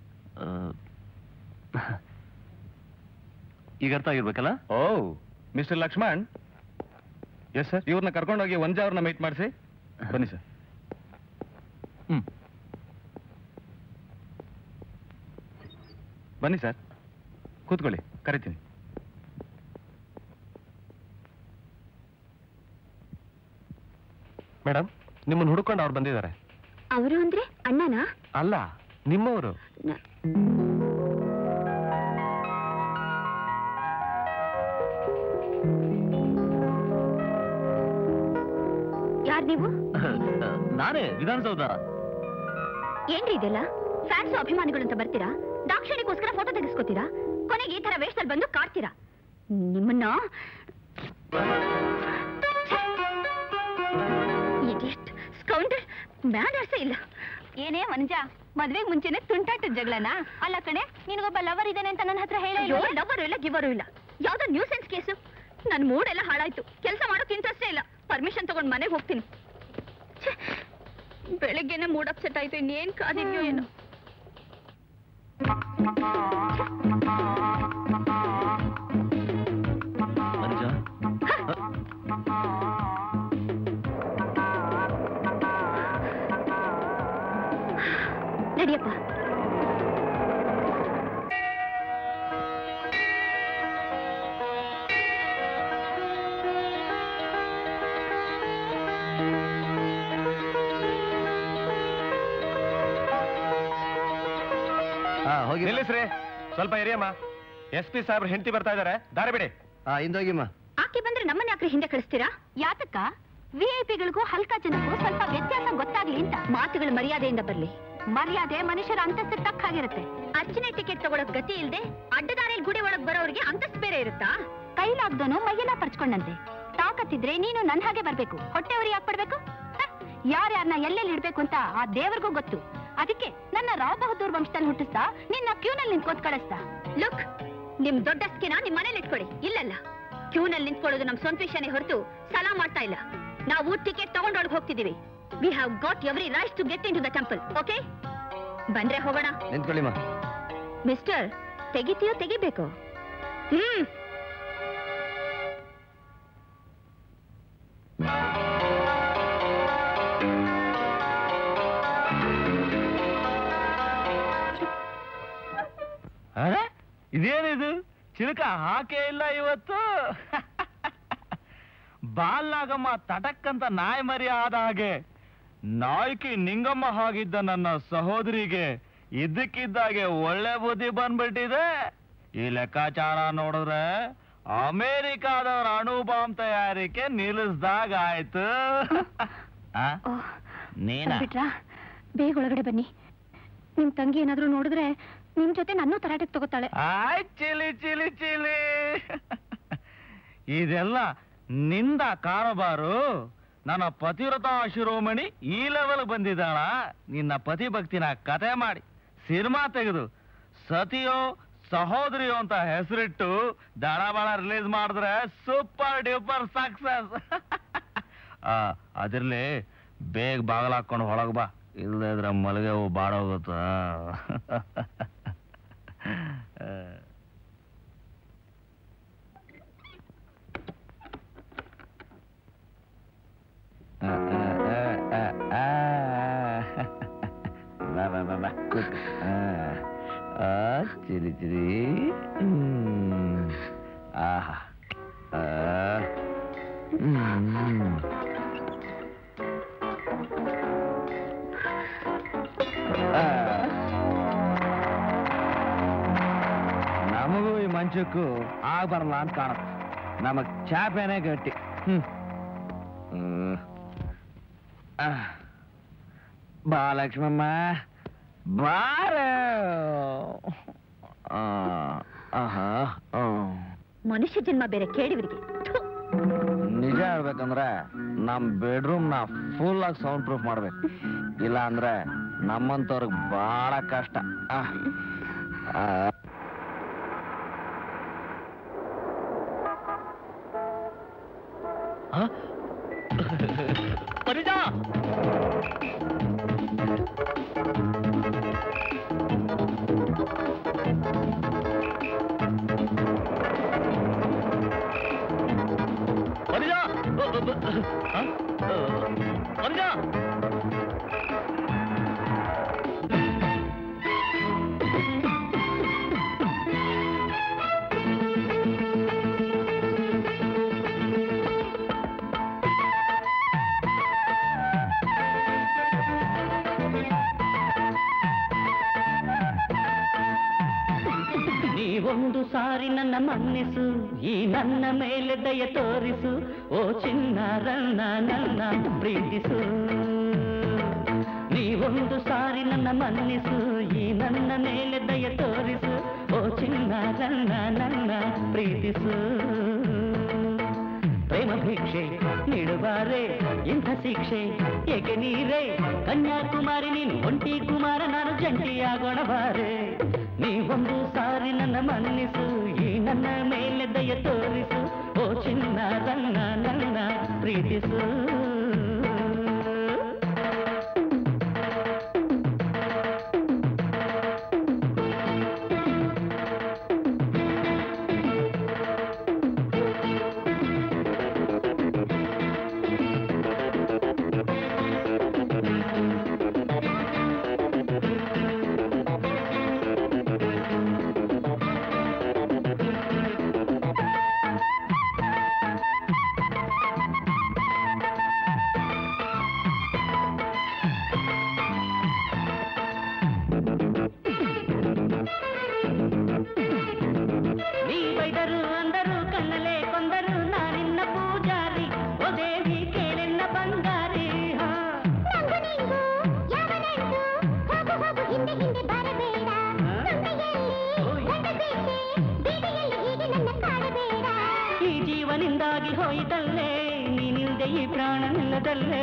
ಈಗ ಅರ್ಥ ಆಗಿರ್ಬೇಕಲ್ಲ ಓ ಮಿಸ್ಟರ್ ಲಕ್ಷ್ಮಣ್ ಎಸ್ ಸರ್ ಇವ್ರನ್ನ ಕರ್ಕೊಂಡೋಗಿ ಒಂಜಾ ಅವ್ರನ್ನ ಮೀಟ್ ಮಾಡಿಸಿ ಬನ್ನಿ ಸರ್ ಹ್ಮ್ ಬನ್ನಿ ಸರ್ ಕೂತ್ಕೊಳ್ಳಿ ಕರಿತೀನಿ ಮೇಡಮ್ ನಿಮ್ಮನ್ನು ಹುಡ್ಕೊಂಡು ಅವ್ರು ಬಂದಿದ್ದಾರೆ ಅವರು ಅಂದ್ರೆ ಅಣ್ಣನಾ ಅಲ್ಲ ನಿಮ್ಮವರು ನ- ಯಾರ್ ನೀವು ನಾನೇ ವಿಧಾನಸೌಧ ಏನ್ರಿ ಇದೆಲ್ಲ ಫ್ಯಾನ್ಸ್ ಅಭಿಮಾನಿಗಳು ಅಂತ ಬರ್ತೀರಾ ದಾಕ್ಷಿಣಿಗೋಸ್ಕರ ಫೋಟೋ ತೆಗೆಸ್ಕೋತೀರಾ ಕೊನೆಗೆ ಈ ತರ ವೇಷದಲ್ಲಿ ಬಂದು ಕಾಡ್ತೀರಾ ನಿಮ್ಮನ್ನ ಇಡಿಯಟ್ ಸ್ಕೌಂಡರ್ ಮ್ಯಾನರ್ಸ್ ಇಲ್ಲ ಏನೇ ಮನುಜ ಮದ್ವೆಗ್ ಮುಂಚೆನೆ ತುಂಟಾಟದ ಜಗಳನ ಅಲ್ಲ ಕಣೆ ನಿನಗೊಬ್ಬ ಲವರ್ ಇದ್ದಾನೆ ಅಂತ ನನ್ನ ಹತ್ರ ಹೇಳಿ ಲವರ್ ಇಲ್ಲ ಗಿವರು ಇಲ್ಲ ಯಾವ್ದೋ ನ್ಯೂಸೆನ್ಸ್ ಕೇಸು ನನ್ ಮೂಡ್ ಎಲ್ಲ ಹಾಳಾಯ್ತು ಕೆಲಸ ಮಾಡೋಕ್ ಇಂಟ್ರೆಸ್ಟೇ ಇಲ್ಲ ಪರ್ಮಿಷನ್ ತಗೊಂಡ್ ಮನೆಗೆ ಹೋಗ್ತೀನಿ ಛೆ, ಬೆಳಿಗ್ಗೆನೆ ಮೂಡ್ ಅಪ್ಸೆಟ್ ಆಯ್ತು ಇನ್ನೇನ್ ಕಾದಿದ್ಯೋ ಏನೋ ವನಿಜ ನಡಿಯಪ್ಪ ಹಾ ಹೋಗಿ ನಿಲ್ಲಿಸ್ರಿ ಸ್ವಲ್ಪ ಇರಿಯಮ್ಮ ಎಸ್ ಪಿ ಸಾಹೇಬ್ರ ಹೆಂಡತಿ ಬರ್ತಾ ಇದ್ದಾರೆ ದಾರಿ ಬಿಡಿ ಹಾ ಹಿಂದೋಗಿಮ್ಮ ಆಕೆ ಬಂದ್ರೆ ನಮ್ಮನ್ನ ಯಾಕ್ರೆ ಹಿಂದೆ ಕಳಿಸ್ತೀರಾ ಯಾತಕ್ಕ ವಿಐಪಿಗಳಿಗೂ ಹಲ್ಕ ಜನಕ್ಕೂ ಸ್ವಲ್ಪ ವ್ಯತ್ಯಾಸ ಗೊತ್ತಾಗ್ಲಿ ಅಂತ ಮಾತುಗಳು ಮರ್ಯಾದೆಯಿಂದ ಬರ್ಲಿ ಮರ್ಯಾದೆ ಮನುಷ್ಯರ ಅಂತಸ್ತು ತಕ್ಕಾಗಿರುತ್ತೆ ಅರ್ಚನೆ ಟಿಕೆಟ್ ತಗೊಳಕ್ ಗತಿ ಇಲ್ದೆ ಅಡ್ಡದಾರಿಯಲ್ಲಿ ಗುಡಿ ಒಳಗ್ ಬರೋರಿಗೆ ಅಂತಸ್ತು ಬೇರೆ ಇರುತ್ತಾ ಕೈಲಾಗ್ದೋನು ಮೈಯೆಲ್ಲ ಪರ್ಚ್ಕೊಂಡಂತೆ ತಾಕತ್ತಿದ್ರೆ ನೀನು ನನ್ ಹಾಗೆ ಬರ್ಬೇಕು ಹೊಟ್ಟೆವರಿ ಯಾಕೆ ಪಡ್ಬೇಕು ಯಾರ್ಯಾರನ್ನ ಎಲ್ಲೆಲ್ಲಿ ಇಡ್ಬೇಕು ಅಂತ ಆ ದೇವ್ರಿಗೂ ಗೊತ್ತು ಅದಕ್ಕೆ ನನ್ನ ರಾವ್ ಬಹದ್ದೂರ್ ವಂಶದಲ್ಲಿ ಹುಟ್ಟಿಸ್ತಾ ನಿನ್ನ ಕ್ಯೂನಲ್ಲಿ ನಿಂತ್ಕೋತ್ ಕಳಿಸ್ತಾ ಲುಕ್ ನಿಮ್ ದೊಡ್ಡ ಸ್ಕಿನ ನಿಮ್ ಮನೇಲಿ ಇಟ್ಕೊಳ್ಳಿ ಇಲ್ಲಲ್ಲ ಕ್ಯೂನಲ್ಲಿ ನಿಂತ್ಕೊಳ್ಳೋದು ನಮ್ ಸ್ವಂತ ವಿಷಯನೇ ಹೊರತು ಸಲಾ ಮಾಡ್ತಾ ಇಲ್ಲ ನಾವು ಟಿಕೆಟ್ ತಗೊಂಡೊಳಗೆ ಹೋಗ್ತಿದೀವಿ we have got every right to get in to the temple okay ಬಂದ್ರೆ ಹೋಗೋಣ ನಿಂತ್ಕೊಳ್ಳಿ ಮಾ ಮಿಸ್ಟರ್ ತೆಗಿತೀಯೋ ತೆಗಿಬೇಕು ಹ್ಮ್ ಅರೆ ಇದೇನಿದು ಚಿಲಕ ಹಾಕೇ ಇಲ್ಲ ಇವತ್ತು ಬಾಲ್ನಾಗಮ್ಮ ತಟಕ್ಕಂತ ನಾಯಿ ಮರಿ ಆದ ಹಾಗೆ ನಾಯ್ಕಿ ನಿಂಗಮ್ಮ ಹಾಗಿದ್ದ ನನ್ನ ಸಹೋದರಿಗೆ ಇದ್ದಕ್ಕಿದ್ದಾಗೆ ಒಳ್ಳೆ ಬುದ್ಧಿ ಬಂದ್ಬಿಟ್ಟಿದೆ ಈ ಲೆಕ್ಕಾಚಾರ ನೋಡಿದ್ರೆ ಅಮೇರಿಕಾದವ್ರ ಅಣು ಬಾಂಬ್ ತಯಾರಿಕೆ ನಿಲ್ಲಿಸ್ದಾಗ ಆಯ್ತು ಆ? ನೀನಾ ಬಿಟ್ರಾ ಬೇಗ ಒಳಗಡೆ ಬನ್ನಿ ನಿಮ್ ತಂಗಿ ಏನಾದ್ರೂ ನೋಡಿದ್ರೆ ನಿಮ್ ಜೊತೆ ನನ್ನೂ ತರಾಟೆಗೆ ತಗೋತಾಳೆ ಆಯ್ ಚಿಲಿ ಚಿಲಿ ಚಿಲಿ ಇದೆಲ್ಲ ನಿಂದ ಕಾರಬಾರು ನನ್ನ ಪತಿವ್ರತ ಶಿರೋಮಣಿ ಈ ಲೆವೆಲ್ ಬಂದಿದ್ದಾಳ ನಿನ್ನ ಪತಿ ಭಕ್ತಿನ ಕತೆ ಮಾಡಿ ಸಿನಿಮಾ ತೆಗೆದು ಸತಿಯೋ ಸಹೋದರಿಯೋ ಅಂತ ಹೆಸರಿಟ್ಟು ದಳಬಳ ರಿಲೀಸ್ ಮಾಡಿದ್ರೆ ಸೂಪರ್ ಡ್ಯೂಪರ್ ಸಕ್ಸಸ್ ಅದಿರ್ಲಿ ಬೇಗ ಬಾಗಲ ಹಾಕೊಂಡು ಹೊಳಗ್ ಬಾ ಇಲ್ಲದೆ ಇದ್ರೆ ಮಲಗೆ ಬಾಡೋಗುತ್ತ ಬಾ ಬಾ ಬಾ ಬಾ ಕೂತ್ಕೊ. ಆ, ಆ, ಚಿರಿ ಚಿರಿ ಹ್ಮ್. ಆಹಾ ಆ, ಹ್ಮ್. ಆ. ನಮಗೂ ಈ ಮಂಚಕ್ಕೂ ಆಗ್ಬಾರಲ್ಲ ಅಂತ ಕಾಣುತ್ತೆ ನಮಗ್ ಚಾಪೆನೇ ಗಟ್ಟಿ ಹ್ಮ್ ಹ್ಮ್. ಆ. ಬಾ ಲಕ್ಷ್ಮಮ್ಮ ಬಾರ ಆ, ಆಹಾ, ಆ. ಮನುಷ್ಯ ಜನ್ಮ ಬೇರೆ ಕೇಳಿವರಿಗೆ ನಿಜ ಹೇಳ್ಬೇಕಂದ್ರೆ ನಮ್ ಬೆಡ್ರೂಮ್ ನ ಫುಲ್ ಆಗಿ ಸೌಂಡ್ ಪ್ರೂಫ್ ಮಾಡ್ಬೇಕು ಇಲ್ಲ ಅಂದ್ರೆ ನಮ್ಮಂತವ್ರಿಗೆ ಬಹಳ ಕಷ್ಟ ಆ. ಆ. ಆ? ಪರಿಜಾ ಪರಿಜಾ ಪರಿಜಾ ನೀವೊಂದು ಸಾರಿ ನನ್ನ ಮನ್ನಿಸು ಈ ನನ್ನ ಮೇಲೆ ದಯ ತೋರಿಸು ಓ ಚಿನ್ನ ರನ್ನ ನನ್ನ ಪ್ರೀತಿಸು ನೀವೊಂದು ಸಾರಿ ನನ್ನ ಮನ್ನಿಸು ಈ ನನ್ನ ಮೇಲೆ ದಯ ತೋರಿಸು ಓ ಚಿನ್ನ ರನ್ನ ನನ್ನ ಪ್ರೀತಿಸು ಪ್ರೇಮ ಭಿಕ್ಷೆ ನೀಡುವಾರೆ ಇಂಥ ಶಿಕ್ಷೆ ಏಕೆ ನೀರೇ ಕನ್ಯಾಕುಮಾರಿ ನೀನು ಒಂಟಿ ಕುಮಾರ ನಾನು ಜಂಟಿಯಾಗೋಣ ಬಾರೆ ನೀವೊಂದು ಸಾರಿ ನನ್ನ ಮನ್ನಿಸು ಈ ನನ್ನ ಮೇಲೆ ದಯ ತೋರಿಸು ಓ ಚಿನ್ನ ರನ್ನ ನನ್ನ ಪ್ರೀತಿಸು ಹಿಂದೆ ಬರಬೇಡ ಈ ಜೀವನಿಂದಾಗಿ ಹೋಯಿತಲ್ಲೇ ನೀನಿಲ್ದೆ ಈ ಪ್ರಾಣ ನಿಲ್ಲದಲ್ಲೇ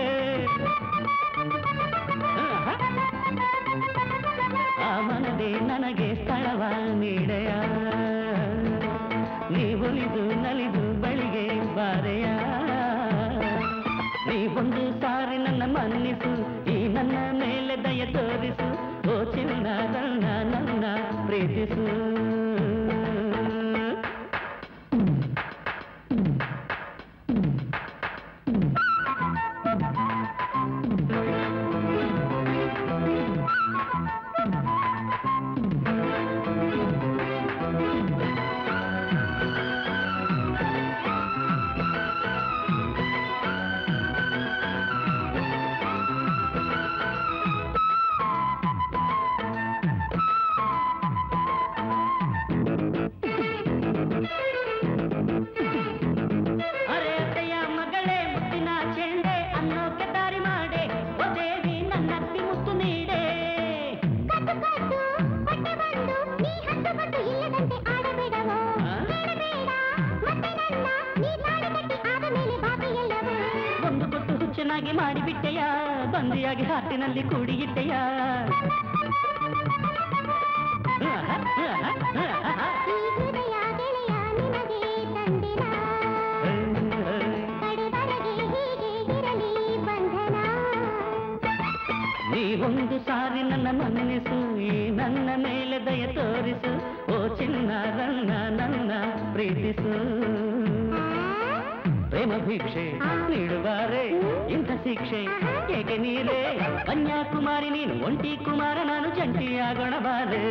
ಆ ಮನದೇ ನನಗೆ ಸ್ಥಳವ ನೀಡೆಯ ನೀವೊಲಿದು ನಲಿದು ಬಳಿಗೆ ಬಾರೆಯ ನೀವೊಂದು ಸಾರಿ ನನ್ನ ಮನ್ನಿಸು ಈ ನನ್ನ ಮೇಲೆ ದಯ ತೋರಿಸು ಓ ಚಿನ್ನ ನನ್ನ ನನ್ನ ಪ್ರೀತಿಸು ಅರೆ ಅತ್ತೆಯ ಮಗಳೇ ಮುತ್ತಿನ ಚೆಂಡೆ ಅನ್ನೋಕೆ ದಾರಿ ಮಾಡೆ ಓ ದೇವಿ ನನ್ನತ್ತಿ ಮುತ್ತು ನೀಡೆ ಒಂದು ಕೊಟ್ಟು ಹುಚ್ಚನಾಗಿ ಮಾಡಿಬಿಟ್ಟೆಯ ಬಂದಿಯಾಗಿ ಹಾಟಿನಲ್ಲಿ ಕೂಡಿಗಿಟ್ಟೆಯ ನೀವೊಂದು ಸಾರಿ ನನ್ನ ಮನ್ನಿಸು ಈ ನನ್ನ ಮೇಲೆ ದಯ ತೋರಿಸು ಓ ಚಿನ್ನ ನನ್ನ ನನ್ನ ಪ್ರೀತಿಸು ಪ್ರೇಮ ಭಿಕ್ಷೆ ನೀಡುವಾರೆ ಇಂಥ ಶಿಕ್ಷೆ ಏಕೆ ನೀರೇ ಕನ್ಯಾಕುಮಾರಿ ನೀನು ಒಂಟಿ ಕುಮಾರ ನಾನು ಜಂಟಿಯಾಗೋಣ ಬಾರೆ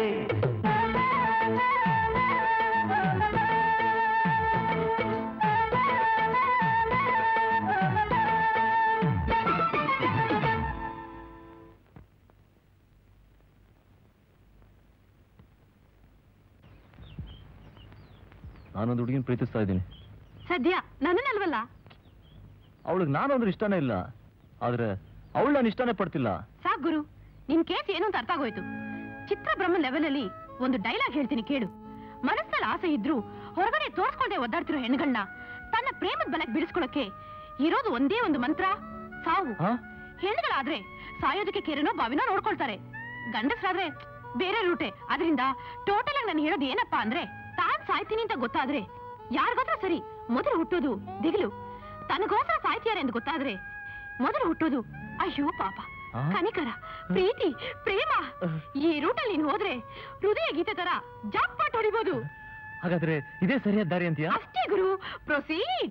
ನಾನೊಂದು ಹುಡುಗಿನ ಪ್ರೀತಿಸ್ತಾ ಇದ್ದೀನಿ ಸದ್ಯ ನನ್ನನ್ನಲ್ವಲ್ಲ ಅವಳಿಗೆ ನಾನಂದ್ರೆ ಇಷ್ಟನೇ ಇಲ್ಲ ಆದ್ರೆ ಅವಳು ನಾನು ಇಷ್ಟನೇ ಪಡ್ತಿಲ್ಲ ಸಾಕ್ ಗುರು ನಿನ್ ಕೇಸ್ ಏನು ಅಂತ ಅರ್ಥ ಆಗೋಯ್ತು ಚಿತ್ರಬ್ರಹ್ಮ ಲೆವೆಲ್ ಅಲ್ಲಿ ಒಂದು ಡೈಲಾಗ್ ಹೇಳ್ತೀನಿ ಕೇಳು ಮನಸ್ಸಲ್ಲಿ ಆಸೆ ಇದ್ರು ಹೊರಗಡೆ ತೋರ್ಸ್ಕೊಂಡೆ ಒದ್ದಾಡ್ತಿರೋ ಹೆಣ್ಗಳನ್ನ ತನ್ನ ಪ್ರೇಮದ ಬಲಕ್ ಬಿಡಿಸ್ಕೊಳಕ್ಕೆ ಇರೋದು ಒಂದೇ ಒಂದು ಮಂತ್ರ ಸಾವು ಹಾ? ಹೆಣ್ಗಳಾದ್ರೆ ಸಾಯೋದಕ್ಕೆ ಕೆರೆನೋ ಬಾವಿನೋ ನೋಡ್ಕೊಳ್ತಾರೆ ಗಂಡಸರಾದ್ರೆ ಬೇರೆ ರೂಟೆ ಅದರಿಂದ ಟೋಟಲ್ ಆಗಿ ನಾನು ಹೇಳೋದು ಏನಪ್ಪಾ ಅಂದ್ರೆ ತಾನ್ ಸಾಯ್ತೀನಿ ಅಂತ ಗೊತ್ತಾದ್ರೆ ಯಾರಿಗೋತ್ರ ಸರಿ ಮೊದಲು ಹುಟ್ಟೋದು ದಿಗಿಲು ತನಗೋಸ್ಕರ ಸಾಯ್ತೀಯಾರೆ ಅಂತ ಗೊತ್ತಾದ್ರೆ ಮೊದಲು ಹುಟ್ಟೋದು ಅಯ್ಯೋ ಪಾಪ ಆ? ಕನಿಕರ ಪ್ರೀತಿ ಪ್ರೇಮ ಈ ರೂಟಲ್ಲಿ ನೀನ್ ಹೋದ್ರೆ ಹೃದಯ ಗೀತೆ ತರ ಜಾಕ್ಪಾಟ್ ಹೊಡಿಬೋದು ಹಾಗಾದ್ರೆ ಇದೇ ಸರಿಯಾದ ದಾರಿ ಅಂತೀಯಾ ಅಷ್ಟೇ ಗುರು ಪ್ರೊಸೀಡ್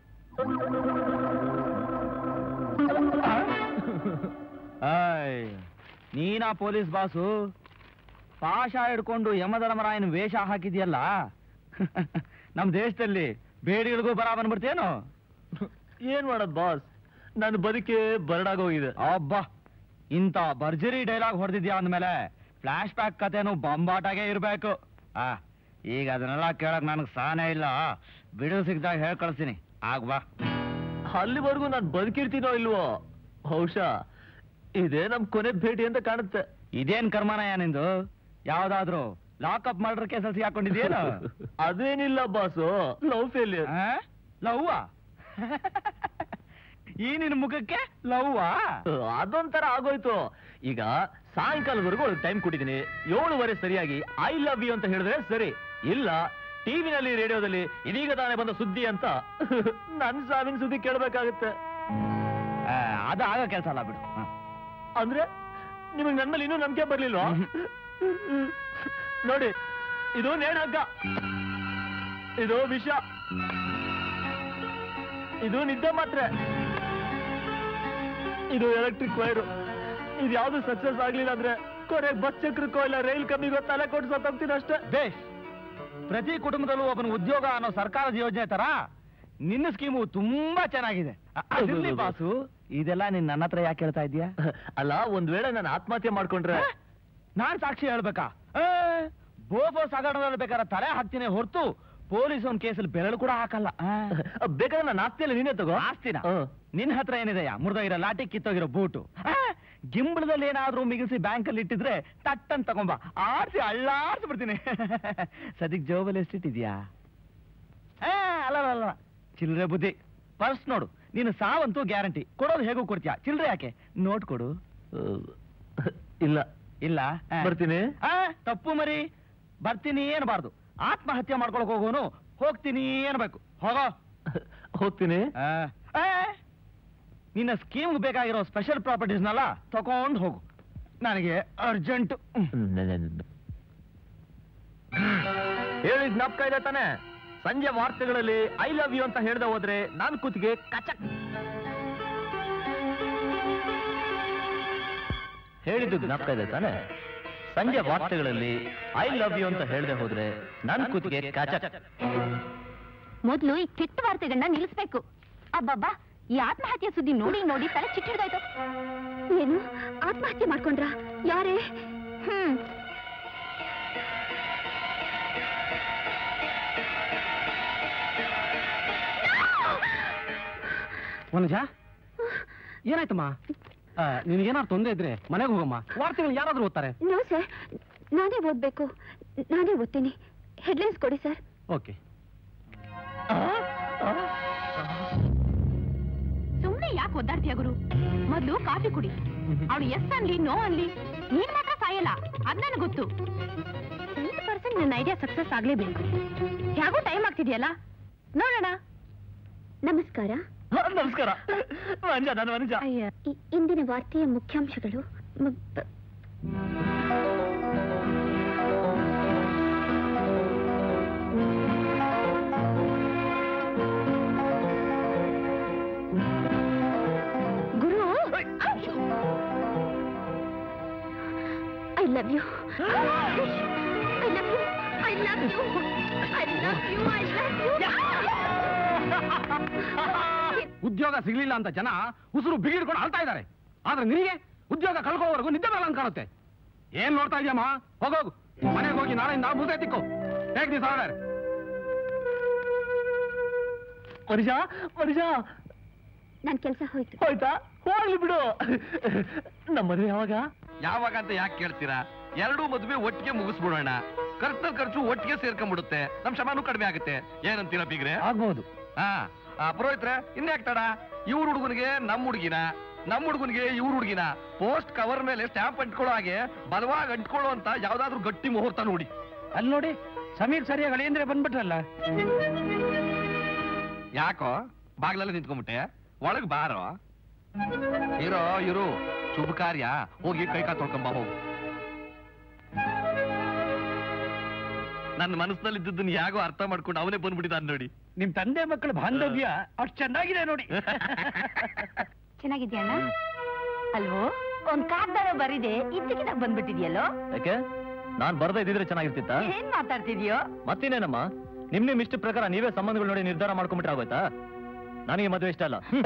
ಆಯ್ ನೀನಾ ಪೊಲೀಸ್ ಬಾಸು ಪಾಶ ಹಿಡ್ಕೊಂಡು ಯಮಧರ್ಮರಾಯನ ವೇಷ ಹಾಕಿದ್ಯಲ್ಲ ನಮ್ ದೇಶದಲ್ಲಿ ಬೇಡಿಗಳಿಗೂ ಬರ ಬಂದ್ಬಿಡ್ತೇನು ಏನ್ ಮಾಡೋದ್ ಬಾಸ್ ನನ್ನ ಬದುಕೆ ಬರಡಾಗೋಗಿದೆ ಅಬ್ಬಾ ಇಂಥ ಭರ್ಜರಿ ಡೈಲಾಗ್ ಹೊಡೆದಿದ್ಯಾ ಅಂದ್ಮೇಲೆ ಫ್ಲಾಶ್ ಬ್ಯಾಕ್ ಕಥೆನು ಬೊಂಬಾಟಾಗೆ ಇರ್ಬೇಕು ಆ ಈಗ ಅದನ್ನೆಲ್ಲ ಕೇಳಕ್ ನನಗ್ ಸಾನೇ ಇಲ್ಲ ಬಿಡು ಸಿಗ್ದಾಗ ಹೇಳ್ ಕಳಿಸ್ತೀನಿ ಆಗ್ ಬಾ ಅಲ್ಲಿವರೆಗೂ ನಾನು ಬದುಕಿರ್ತೀನೋ ಇಲ್ವೋ ಬಹುಶಃ ಇದೇ ನಮ್ ಕೊನೆ ಭೇಟಿ ಅಂತ ಕಾಣುತ್ತೆ ಇದೇನ್ ಕರ್ಮನಯ್ಯ ನಿಂದು ಯಾವ್ದಾದ್ರು ಲಾಕಪ್ ಮರ್ಡರ್ ಕೇಸಲ್ಲಿ ಸಿಗಾಕೊಂಡಿದ್ಯೇನು ಅದೇನಿಲ್ಲ ಬಾಸು ಲವ್ ಫೇಲಿಯರ್ ಲವ್ವಾ ಈ ನಿನ್ ಮುಖಕ್ಕೆ ಲವ್ವಾ ಅದೊಂಥರ ಆಗೋಯ್ತು ಈಗ ಸಾಯಂಕಾಲವರೆಗೂ ಟೈಮ್ ಕೊಟ್ಟಿದ್ದೀನಿ ಏಳುವರೆ ಸರಿಯಾಗಿ ಐ ಲವ್ ಯು ಅಂತ ಹೇಳಿದ್ರೆ ಸರಿ ಇಲ್ಲ ಟಿವಿನಲ್ಲಿ ರೇಡಿಯೋದಲ್ಲಿ ಇದೀಗ ತಾನೇ ಬಂದ ಸುದ್ದಿ ಅಂತ ನನ್ ಸಾವಿನ ಸುದ್ದಿ ಕೇಳ್ಬೇಕಾಗತ್ತೆ ಆ, ಅದು ಆಗೋ ಕೆಲಸ ಅಲ್ಲ ಬಿಡು ಹ. ಅಂದ್ರೆ ನಿಮಗೆ ನನ್ನ ಮೇಲೆ ಇನ್ನೂ ನಂಬಿಕೆ ಬರ್ಲಿಲ್ವಾ ನೋಡಿ ಇದು ನೇಣಹಗ್ಗ ಇದು ವಿಷ ಇದು ನಿದ್ದೆ ಮಾತ್ರೆ ಇದು ಎಲೆಕ್ಟ್ರಿಕ್ ವೈರು ಇದು ಯಾವ್ದು ಸಕ್ಸಸ್ ಆಗ್ಲಿಲ್ಲ ಅಂದ್ರೆ ಕೊನೆ ಬಸ್ ಚಕ್ರಕ್ಕೋ ಇಲ್ಲ ರೈಲ್ ಕಮ್ಮಿಗೋ ತಲೆ ಕೊಟ್ಟು ಸತ್ತೋಗ್ತೀನಿ ಅಷ್ಟೇ ಬೇಷ್ ಪ್ರತಿ ಕುಟುಂಬದಲ್ಲೂ ಒಬ್ಬನ ಉದ್ಯೋಗ ಅನ್ನೋ ಸರ್ಕಾರದ ಯೋಜನೆ ತರ ನಿನ್ನ ಸ್ಕೀಮು ತುಂಬಾ ಚೆನ್ನಾಗಿದೆ ಅ- ಅದಿರ್ಲಿ ಬಾಸು ಇದೆಲ್ಲ ನೀನ್ ನನ್ನ ಹತ್ರ ಯಾಕೆ ಹೇಳ್ತಾ ಇದೀಯಾ ಅಲ್ಲ ಒಂದ್ ವೇಳೆ ನಾನು ಆತ್ಮಹತ್ಯೆ ಮಾಡ್ಕೊಂಡ್ರೆ ಹ? ನಾನ್ ಸಾಕ್ಷಿ ಹೇಳ್ಬೇಕಾ ಏ, ಬೋಬೋ ಸಗಣದಲ್ಲಿ ಬೇಕಾದ್ರೆ ತಲೆ ಹಾಕ್ತೀನಿ ಹೊರತು ಪೊಲೀಸ್ ಒಂದ್ ಕೇಸಲ್ಲಿ ಬೆರಳು ಕೂಡ ಹಾಕಲ್ಲ ಆ. ಬೇಕಾದ್ರೆ ನನ್ನ ಆಸ್ತಿಯಲ್ಲಿ ನೀನೇ ತಗೋ ಆಸ್ತಿನ ಹ. ನಿನ್ ಹತ್ರ ಏನಿದೆಯಾ ಮುರಿದೋಗಿರೋ ಲಾಟಿ ಕಿತ್ತೋಗಿರೋ ಬೂಟು ಆ, ಗಿಂಬಳದಲ್ಲಿ ಏನಾದ್ರೂ ಮಿಗಿಸಿ ಬ್ಯಾಂಕಲ್ಲಿ ಇಟ್ಟಿದ್ರೆ ತಟ್ ಅಂತ ತಗೊಂಬ ಆರ್ಸಿ ಅಳ್ಳಾರ್ಸಿ ಬಿಡ್ತೀನಿ ಸದ್ಯಕ್ ಜೋಬಲ್ಲಿ ಎಷ್ಟಿಟ್ಟಿದ್ಯಾ ಆ, ಅಲ್ಲ ಅಲ್ಲ, ಅಲ್ಲ ಚಿಲ್ಲರೆ ಬುದ್ಧಿ ಪರ್ಸ್ ನೋಡು ನೀನು ಸಾವಂತೂ ಗ್ಯಾರಂಟಿ ಕೊಡೋದು ಹೇಗೂ ಕೊಡ್ತೀಯಾ ಚಿಲ್ಲರೆ ಯಾಕೆ ನೋಟ್ ಕೊಡು ಇಲ್ಲ ಇಲ್ಲ ಆ. ಬರ್ತೀನಿ. ಆ, ತಪ್ಪು ಮರಿ ಬರ್ತೀನಿ ಏನಬಾರ್ದು ಆತ್ಮಹತ್ಯೆ ಮಾಡ್ಕೊಳಕ್ ಹೋಗೋನು ಹೋಗ್ತೀನಿ ಅನ್ಬೇಕು ಹೋಗೋ ಹೋಗ್ತೀನಿ ಆ, ಆ, ನಿನ್ನ ಸ್ಕೀಮ್ ಬೇಕಾಗಿರೋ ಸ್ಪೆಷಲ್ ಪ್ರಾಪರ್ಟೀಸ್ನೆಲ್ಲ ತಗೊಂಡು ಹೋಗು ನನಗೆ ಅರ್ಜೆಂಟ್ ಹೇಳಿದ್ ಜ್ಞಾಪಕ ಇದೆ ತಾನೆ ಸಂಜೆ ವಾರ್ತೆಗಳಲ್ಲಿ ಐ ಲವ್ ಯು ಅಂತ ಹೇಳ್ದೆ ಹೋದ್ರೆ ನಾನ್ ಕೂತಿಗೆ ಕಚಕ್ ಹೇಳಿದ್ದು ಜ್ಞಾಪಕ ಇದೆ ತಾನೆ ಸಂಜೆ ವಾರ್ತೆಗಳಲ್ಲಿ ಐ ಲವ್ ಯು ಅಂತ ಹೇಳ್ದೆ ಹೋದ್ರೆ ನನ್ ಕೂತಿಗೆ ಕಚಕ್ ಮೊದ್ಲು ಈ ಕೆಟ್ಟ ವಾರ್ತೆಗಳನ್ನ ನಿಲ್ಲಿಸ್ಬೇಕು ಅಬ್ಬಬ್ಬಾ ಈ ಆತ್ಮಹತ್ಯೆ ಸುದ್ದಿ ನೋಡಿ ನೋಡಿ ತಲೆ ಚಿಟ್ಟಿಡ್ದಾಯ್ತು ಏನು ಆತ್ಮಹತ್ಯೆ ಮಾಡ್ಕೊಂಡ್ರ ಯಾರೇ ಹ್ಮ್ ವನಜ ಏನಾಯ್ತಮ್ಮ ನಿನಗೇನಾದ್ರು ತೊಂದರೆ ಇದ್ರೆ ಮನೆಗೆ ಹೋಗಮ್ಮ ವಾರ್ತೆಗಳು ಯಾರಾದ್ರೂ ಓದ್ತಾರೆ ನೋ ಸರ್ ನಾನೇ ಓದ್ಬೇಕು ನಾನೇ ಓದ್ತೀನಿ ಹೆಡ್ಲೈನ್ಸ್ ಕೊಡಿ ಸರ್ ಓಕೆ ಸುಮ್ನೆ ಯಾಕೆ ಒದ್ದಾಡ್ತೀಯ ಗುರು ಮೊದ್ಲು ಕಾಫಿ ಕುಡಿ ಅವಳು ಎಸ್ ಅನ್ಲಿ ನೋ ಅನ್ಲಿ ನೀನ್ ಮಾತ್ರ ಸಾಯಲ್ಲ ಅದ್ ನನಗೆ ಗೊತ್ತು ಟ್ವೆಂಟಿ ಪರ್ಸೆಂಟ್ ನನ್ನ ಐಡಿಯಾ ಸಕ್ಸಸ್ ಆಗ್ಲೇಬೇಕು ಹೇಗೂ ಟೈಮ್ ಆಗ್ತಿದೆಯಲ್ಲ ನೋಡೋಣ ನಮಸ್ಕಾರ ನಮಸ್ಕಾರ ಮಂಜ ನಾನು ಮಂಜ ಇ- ಇಂದಿನ ವಾರ್ತೆಯ ಮುಖ್ಯಾಂಶಗಳು ಮ- ಬ- ಗುರು I love you I love you I love you I love you I love you ಉದ್ಯೋಗ ಸಿಗ್ಲಿಲ್ಲ ಅಂತ ಜನ ಉಸಿರು ಬಿಗಿಡ್ಕೊಂಡು ಅಳ್ತಾ ಇದ್ದಾರೆ ಆದ್ರೆ ನಿನಗೆ ಉದ್ಯೋಗ ಕಳ್ಕೋವರೆಗೂ ನಿದ್ದೆ ಬರಲ್ಲ ಅಂತ ಕಾಣುತ್ತೆ ಏನ್ ನೋಡ್ತಾ ಇದೆಯಮ್ಮ ಹೋಗೋಗು ಮನೆಗೆ ಹೋಗಿ ನಾಳೆಯಿಂದ ಮುದ್ದೆ ತಿಕ್ಕು ಟೇಕ್ ದಿಸ್ ಆರ್ಡರ್ ಮನುಜ ಮನುಜ ನನ್ ಕೆಲಸ ಹೋಯ್ತು ಹೋಯ್ತಾ ಹೋಗ್ಲಿ ಬಿಡು ನಮ್ಮ ಮದುವೆ ಯಾವಾಗ ಯಾವಾಗ ಅಂತ ಯಾಕೆ ಕೇಳ್ತೀರಾ ಎರಡೂ ಮದುವೆ ಒಟ್ಟಿಗೆ ಮುಗಿಸ್ಬಿಡೋಣ ಖರ್ಚು ಖರ್ಚು ಒಟ್ಟಿಗೆ ಸೇರ್ಕೊಂಡ್ಬಿಡುತ್ತೆ ನಮ್ ಶ್ರಮನೂ ಕಡಿಮೆ ಆಗುತ್ತೆ ಏನಂತೀರಾ ಬೀಗ್ರೆ ಆಗ್ಬಹುದು ಹಾ ಆ, ಪುರೋಹಿತ್ರೆ ಇನ್ಯಾಕ್ ತಡ ಇವ್ರ ಹುಡುಗನಿಗೆ ನಮ್ ಹುಡುಗಿನ ನಮ್ ಹುಡುಗನಿಗೆ ಇವ್ರ ಹುಡುಗಿನ ಪೋಸ್ಟ್ ಕವರ್ ಮೇಲೆ ಸ್ಟಾಂಪ್ ಅಂಟ್ಕೊಳ್ಳೋ ಹಾಗೆ ಬಲವಾಗಿ ಅಂಟ್ಕೊಳ್ಳೋ ಅಂತ ಯಾವ್ದಾದ್ರು ಗಟ್ಟಿ ಮುಹೂರ್ತ ನೋಡಿ ಅಲ್ಲಿ ನೋಡಿ ಸಮೀರ್ ಸರಿಯಾಗಿ ಅಳಿಯಂದ್ರೆ ಬಂದ್ಬಿಟ್ರಲ್ಲ ಯಾಕೋ ಬಾಗ್ಲಲ್ಲೇ ನಿಂತ್ಕೊಂಡ್ಬಿಟ್ಟೆ ಒಳಗ್ ಬಾರೋ ಇರೋ ಇರು ಶುಭ ಕಾರ್ಯ ಹೋಗಿ ಕೈ ಕಾಲು ತೊಳ್ಕೊಂಬ ಹೋಗು ನನ್ನ ಮನಸ್ಸಿನಲ್ಲಿ ಇದ್ದದ್ದನ್ನ ಯಾಗೋ ಅರ್ಥ ಮಾಡ್ಕೊಂಡು ಅವನೇ ಬಂದ್ಬಿಟ್ಟಿದ್ದಾನೆ ನೋಡಿ ನಿಮ್ ತಂದೆ ಮಕ್ಕಳ ಬಾಂಧವ್ಯ ಅಷ್ಟು ಚೆನ್ನಾಗಿದೆ ನೋಡಿ ಚೆನ್ನಾಗಿದ್ಯಣ್ಣ ಅಲ್ವೋ ಒಂದ್ ಕಾಗ್ದಾರ ಬರಿದೆ ಇದ್ದಕ್ಕಿದ್ದಾಗ ಬಂದ್ಬಿಟ್ಟಿದ್ಯಲ್ಲೋ ಯಾಕೆ ನಾನ್ ಬರ್ದೇ ಇದ್ದಿದ್ರೆ ಚೆನ್ನಾಗಿರ್ತಿತ್ತ ಏನ್ ಮಾತಾಡ್ತಿದ್ಯೋ ಮತ್ತೇನೇನಮ್ಮ ನಿಮ್ ನಿಮ್ ಇಷ್ಟ ಪ್ರಕಾರ ನೀವೇ ಸಂಬಂಧಗಳು ನೋಡಿ ನಿರ್ಧಾರ ಮಾಡ್ಕೊಂಡ್ಬಿಟ್ರೆ ಆಗೋಯ್ತಾ ನನಗೆ ಮದುವೆ ಇಷ್ಟ ಅಲ್ಲ ಹ್ಮ್.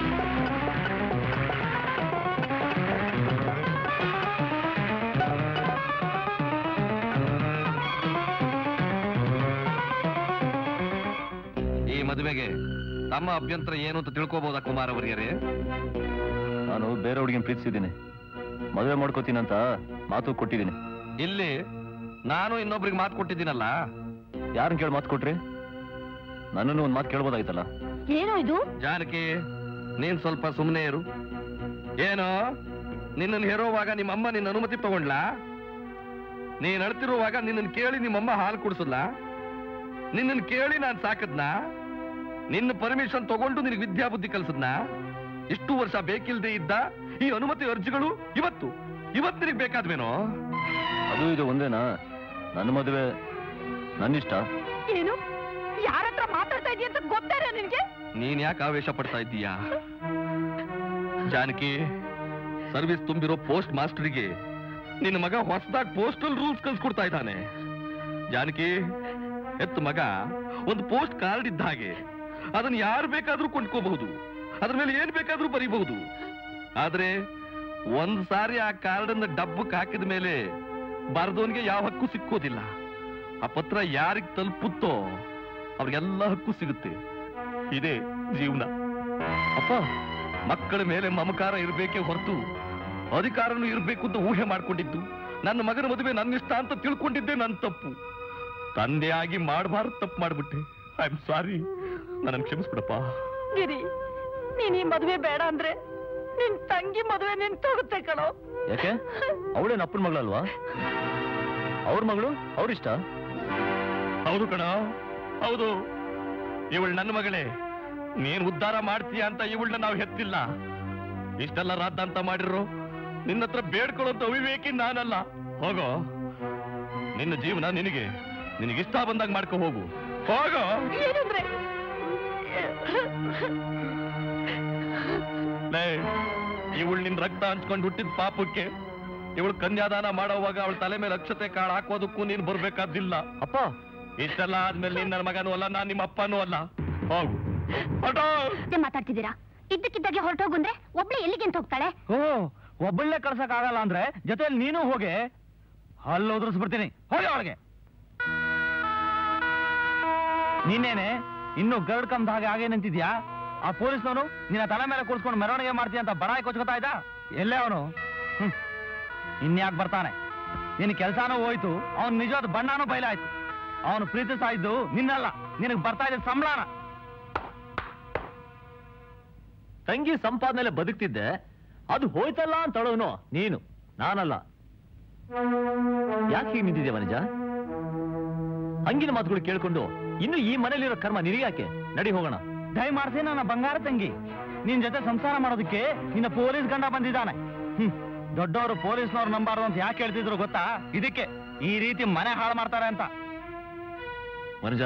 ಈ ಮದುವೆಗೆ ತಮ್ಮ ಅಭ್ಯಂತರ ಏನು ಅಂತ ತಿಳ್ಕೋಬಹುದಾ ಕುಮಾರ್ ಅವರಿಗರೇ ನಾನು ಬೇರೆ ಹುಡುಗಿನ ಪ್ರೀತಿಸಿದ್ದೀನಿ ಮದುವೆ ಮಾಡ್ಕೋತೀನಂತ ಮಾತು ಕೊಟ್ಟಿದ್ದೀನಿ ಇಲ್ಲಿ ನಾನು ಇನ್ನೊಬ್ರಿಗೆ ಮಾತು ಕೊಟ್ಟಿದ್ದೀನಲ್ಲ ಯಾರನ್ನ ಕೇಳಿ ಮಾತು ಕೊಟ್ರಿ ನನ್ನನ್ನು ಒಂದು ಮಾತು ಕೇಳ್ಬೋದಾಗಿತ್ತಲ್ಲ ಏನೋ ಇದು ಜಾನಕಿ ನೀನ್ ಸ್ವಲ್ಪ ಸುಮ್ಮನೆ ಇರು ಏನು ನಿನ್ನನ್ನು ಹೇರೋವಾಗ ನಿಮ್ಮಮ್ಮ ನಿನ್ನ ಅನುಮತಿ ತಗೊಂಡ್ಲಾ ನೀನ್ ಅಳ್ತಿರುವಾಗ ನಿನ್ನನ್ನು ಕೇಳಿ ನಿಮ್ಮಮ್ಮ ಹಾಲು ಕುಡಿಸಲ್ಲ ನಿನ್ನನ್ನು ಕೇಳಿ ನಾನು ಸಾಕದ್ನ ನಿನ್ನ ಪರ್ಮಿಷನ್ ತಗೊಂಡು ನಿನಗೆ ವಿದ್ಯಾಬುದ್ಧಿ ಕಲ್ಸದ್ನ ಇಷ್ಟು ವರ್ಷ ಬೇಕಿಲ್ದೇ ಇದ್ದ ಈ ಅನುಮತಿ ಅರ್ಜಿಗಳು ಇವತ್ತು ಇವತ್ತು ನಿನಗೆ ಬೇಕಾದ್ವೇನೋ ಅದು ಇದು ಒಂದೇನಾ ನನ್ನ ಮದುವೆ ನನ್ನಿಷ್ಟ ಏನು ಯಾರ ಹತ್ರ ಮಾತಾಡ್ತಾ ಇದೀಯ ಅಂತ ಗೊತ್ತಾರ ನಿನ್ಗೆ ನೀನ್ ಯಾಕೆ ಆವೇಶ ಪಡ್ತಾ ಇದ್ದೀಯಾ ಜಾನಕಿ ಸರ್ವಿಸ್ ತುಂಬಿರೋ ಪೋಸ್ಟ್ ಮಾಸ್ಟರ್ಗೆ ನಿನ್ನ ಮಗ ಹೊಸದಾಗಿ ಪೋಸ್ಟಲ್ ರೂಲ್ಸ್ ಕಲ್ಸ್ಕೊಡ್ತಾ ಇದ್ದಾನೆ ಜಾನಕಿ ಎತ್ತು ಮಗ ಒಂದು ಪೋಸ್ಟ್ ಕಾರ್ಡ್ ಇದ್ದ ಹಾಗೆ ಅದನ್ನ ಯಾರು ಬೇಕಾದ್ರೂ ಕೊಂಡ್ಕೋಬಹುದು ಅದ್ರ ಮೇಲೆ ಏನ್ ಬೇಕಾದ್ರೂ ಬರೀಬಹುದು ಆದ್ರೆ ಒಂದ್ ಸಾರಿ ಆ ಕಾರ್ಡ್ ಅನ್ನ ಡಬ್ಬಕ್ಕೆ ಹಾಕಿದ ಮೇಲೆ ಬರೆದವನಿಗೆ ಯಾವ ಹಕ್ಕು ಸಿಕ್ಕೋದಿಲ್ಲ ಆ ಪತ್ರ ಯಾರಿಗ್ ತಲುಪುತ್ತೋ ಅವ್ರಿಗೆಲ್ಲ ಹಕ್ಕು ಸಿಗುತ್ತೆ ಇದೇ ಜೀವನ ಅಪ್ಪ ಮಕ್ಕಳ ಮೇಲೆ ಮಮಕಾರ ಇರಬೇಕೇ ಹೊರತು ಅಧಿಕಾರನೂ ಇರಬೇಕು ಅಂತ ಊಹೆ ಮಾಡ್ಕೊಂಡಿದ್ದು ನನ್ನ ಮಗನ ಮದುವೆ ನನ್ನಿಷ್ಟ ಅಂತ ತಿಳ್ಕೊಂಡಿದ್ದೆ ನನ್ನ ತಪ್ಪು ತಂದೆಯಾಗಿ ಮಾಡಬಾರ್ದು ತಪ್ಪು ಮಾಡ್ಬಿಟ್ಟೆ ಐ ಆಮ್ ಸಾರಿ ನನ್ನ ಕ್ಷಮಿಸ್ಬಿಡಪ್ಪ ಗಿರಿ ನೀನ್ ಈ ಮದುವೆ ಬೇಡ ಅಂದ್ರೆ ನಿನ್ ತಂಗಿ ಮದುವೆ ನಿಂತೋಗುತ್ತೆ ಕಣೋ ಯಾಕೆ ಅವಳೇನು ಅಪ್ಪನ ಮಗಳಲ್ವಾ ಅವ್ರ ಮಗಳು ಅವ್ರಿಷ್ಟ ಹೌದು ಕಣ ಹೌದು ಇವಳು ನನ್ನ ಮಗಳೇ ನೀನ್ ಉದ್ಧಾರ ಮಾಡ್ತೀಯ ಅಂತ ಇವಳನ್ನ ನಾವು ಹೆತ್ತಿಲ್ಲ ಇಷ್ಟೆಲ್ಲ ರಾದ್ದಾಂತ ಮಾಡಿರೋ ನಿನ್ನ ಹತ್ರ ಬೇಡ್ಕೊಳ್ಳೋಂತ ಅವಿವೇಕಿ ನಾನಲ್ಲ ಹೋಗೋ ನಿನ್ನ ಜೀವನ ನಿನಗೆ ನಿನಗಿಷ್ಟ ಬಂದಾಗ ಮಾಡ್ಕೊ ಹೋಗು ಹೋಗೋ ಏನಂದ್ರೆ ಇವಳು ನಿನ್ ರಕ್ತ ಹಂಚ್ಕೊಂಡು ಹುಟ್ಟಿದ ಪಾಪಕ್ಕೆ ಇವಳು ಕನ್ಯಾದಾನ ಮಾಡೋವಾಗ ಅವಳ ತಲೆ ಮೇಲೆ ಅಕ್ಷತೆ ಕಾಳು ಹಾಕೋದಕ್ಕೂ ನೀನ್ ಬರ್ಬೇಕಾದಿಲ್ಲ ಅಪ್ಪ ಇಷ್ಟೆಲ್ಲ ಆದ್ಮೇಲೆ ನೀನ್ ನನ್ನ ಮಗನೂ ಅಲ್ಲ ನಾನ್ ನಿಮ್ಮ ಅಪ್ಪನೂ ಅಲ್ಲ ಹೋಗು ಹೊರ್ಟು. ಮತ್ತೆ ಮಾತಾಡ್ತಿದ್ದೀರಾ ಇದ್ದಕ್ಕಿದ್ದಾಗೆ ಹೊರಟೋಗು ಅಂದ್ರೆ ಒಬ್ಳೆ ಎಲ್ಲಿಗೆ ಅಂತ ಹೋಗ್ತಾಳೆ ಓ ಒಬ್ಬಳೇ ಕಳ್ಸಕ್ ಆಗಲ್ಲ ಅಂದ್ರೆ ಜೊತೆಯಲ್ಲಿ ನೀನು ಹೋಗಿ ಅಲ್ಲಿ ಉದುರಿಸ್ಬಿಡ್ತೀನಿ ಹೋಗಿ ಅವಳಿಗೆ ನೀನೇನೆ ಇನ್ನು ಗರ್ಡ್ ಕಂದ ಹಾಗೆ ಹಾಗೆ ನಿಂತಿದ್ಯಾ ಆ ಪೊಲೀಸ್ನವನು ನಿನ್ನ ತಲೆ ಮೇಲೆ ಕೂರಿಸ್ಕೊಂಡು ಮೆರವಣಿಗೆ ಮಾಡ್ತೀಯ ಅಂತ ಬಡಾಯಿ ಕೊಚ್ಕೋತಾ ಇದ್ದ ಎಲ್ಲೇ ಅವನು ಹ್ಮ್ ಇನ್ಯಾಕ್ ಬರ್ತಾನೆ ನಿನ್ನ ಕೆಲಸನೂ ಹೋಯ್ತು ಅವನ್ ನಿಜವಾದ ಬಣ್ಣನೂ ಬಯಲಾಯ್ತು ಅವನು ಪ್ರೀತಿಸ್ತಾ ಇದ್ದು ನಿನ್ನಲ್ಲ ನಿನಗೆ ಬರ್ತಾ ಇದ್ದ ಸಂಬಳನ ತಂಗಿ ಸಂಪಾದನೆಲೆ ಬದುಕ್ತಿದ್ದೆ ಅದು ಹೋಯ್ತಲ್ಲ ಅಂತ ಅಳೋನು ನೀನು ನಾನಲ್ಲ ಯಾಕೆ ಹೀಗೆ ನಿಂತಿದ್ದೆ ವನಜ ಹಂಗಿನ ಮಾತುಗಳು ಕೇಳ್ಕೊಂಡು ಇನ್ನು ಈ ಮನೇಲಿರೋ ಕರ್ಮ ನಿನಗ್ಯಾಕೆ ನಡಿ ಹೋಗೋಣ ದಯಮಾಡಿಸಿ ನನ್ನ ಬಂಗಾರ ತಂಗಿ ನಿನ್ ಜೊತೆ ಸಂಸಾರ ಮಾಡೋದಕ್ಕೆ ನಿನ್ನ ಪೊಲೀಸ್ ಗಂಡ ಬಂದಿದ್ದಾನೆ ಹ್ಮ್ ದೊಡ್ಡವರು ಪೊಲೀಸ್ನವ್ರು ನಂಬಾರ್ದು ಅಂತ ಯಾಕೆ ಹೇಳ್ತಿದ್ರು ಗೊತ್ತಾ ಇದಕ್ಕೆ ಈ ರೀತಿ ಮನೆ ಹಾಳು ಮಾಡ್ತಾರೆ ಅಂತ ವನಜ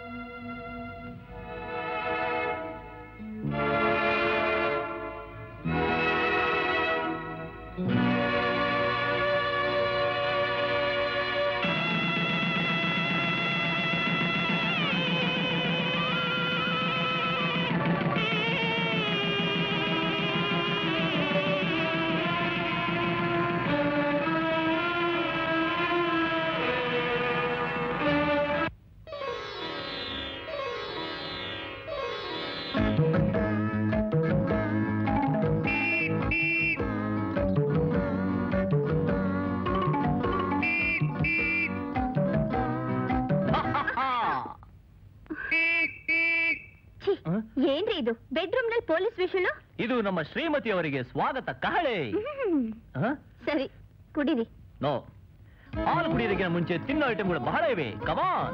ಛೀ, ಏನ್ರಿ ಇದು ಬೆಡ್ರೂಮ್ ನಲ್ಲಿ ಪೊಲೀಸ್ ವಿಷಲು ಇದು ನಮ್ಮ ಶ್ರೀಮತಿ ಅವರಿಗೆ ಸ್ವಾಗತ ಕಹಳೆ ಹ? ಸರಿ ಕುಡೀರಿ ನೋ ಹಾಲು ಕುಡಿಯೋದಕ್ಕಿಂತ ಮುಂಚೆ ತಿನ್ನೋ ಐಟಮ್ಗಳು ಬಹಳ ಇವೆ ಕಮಾನ್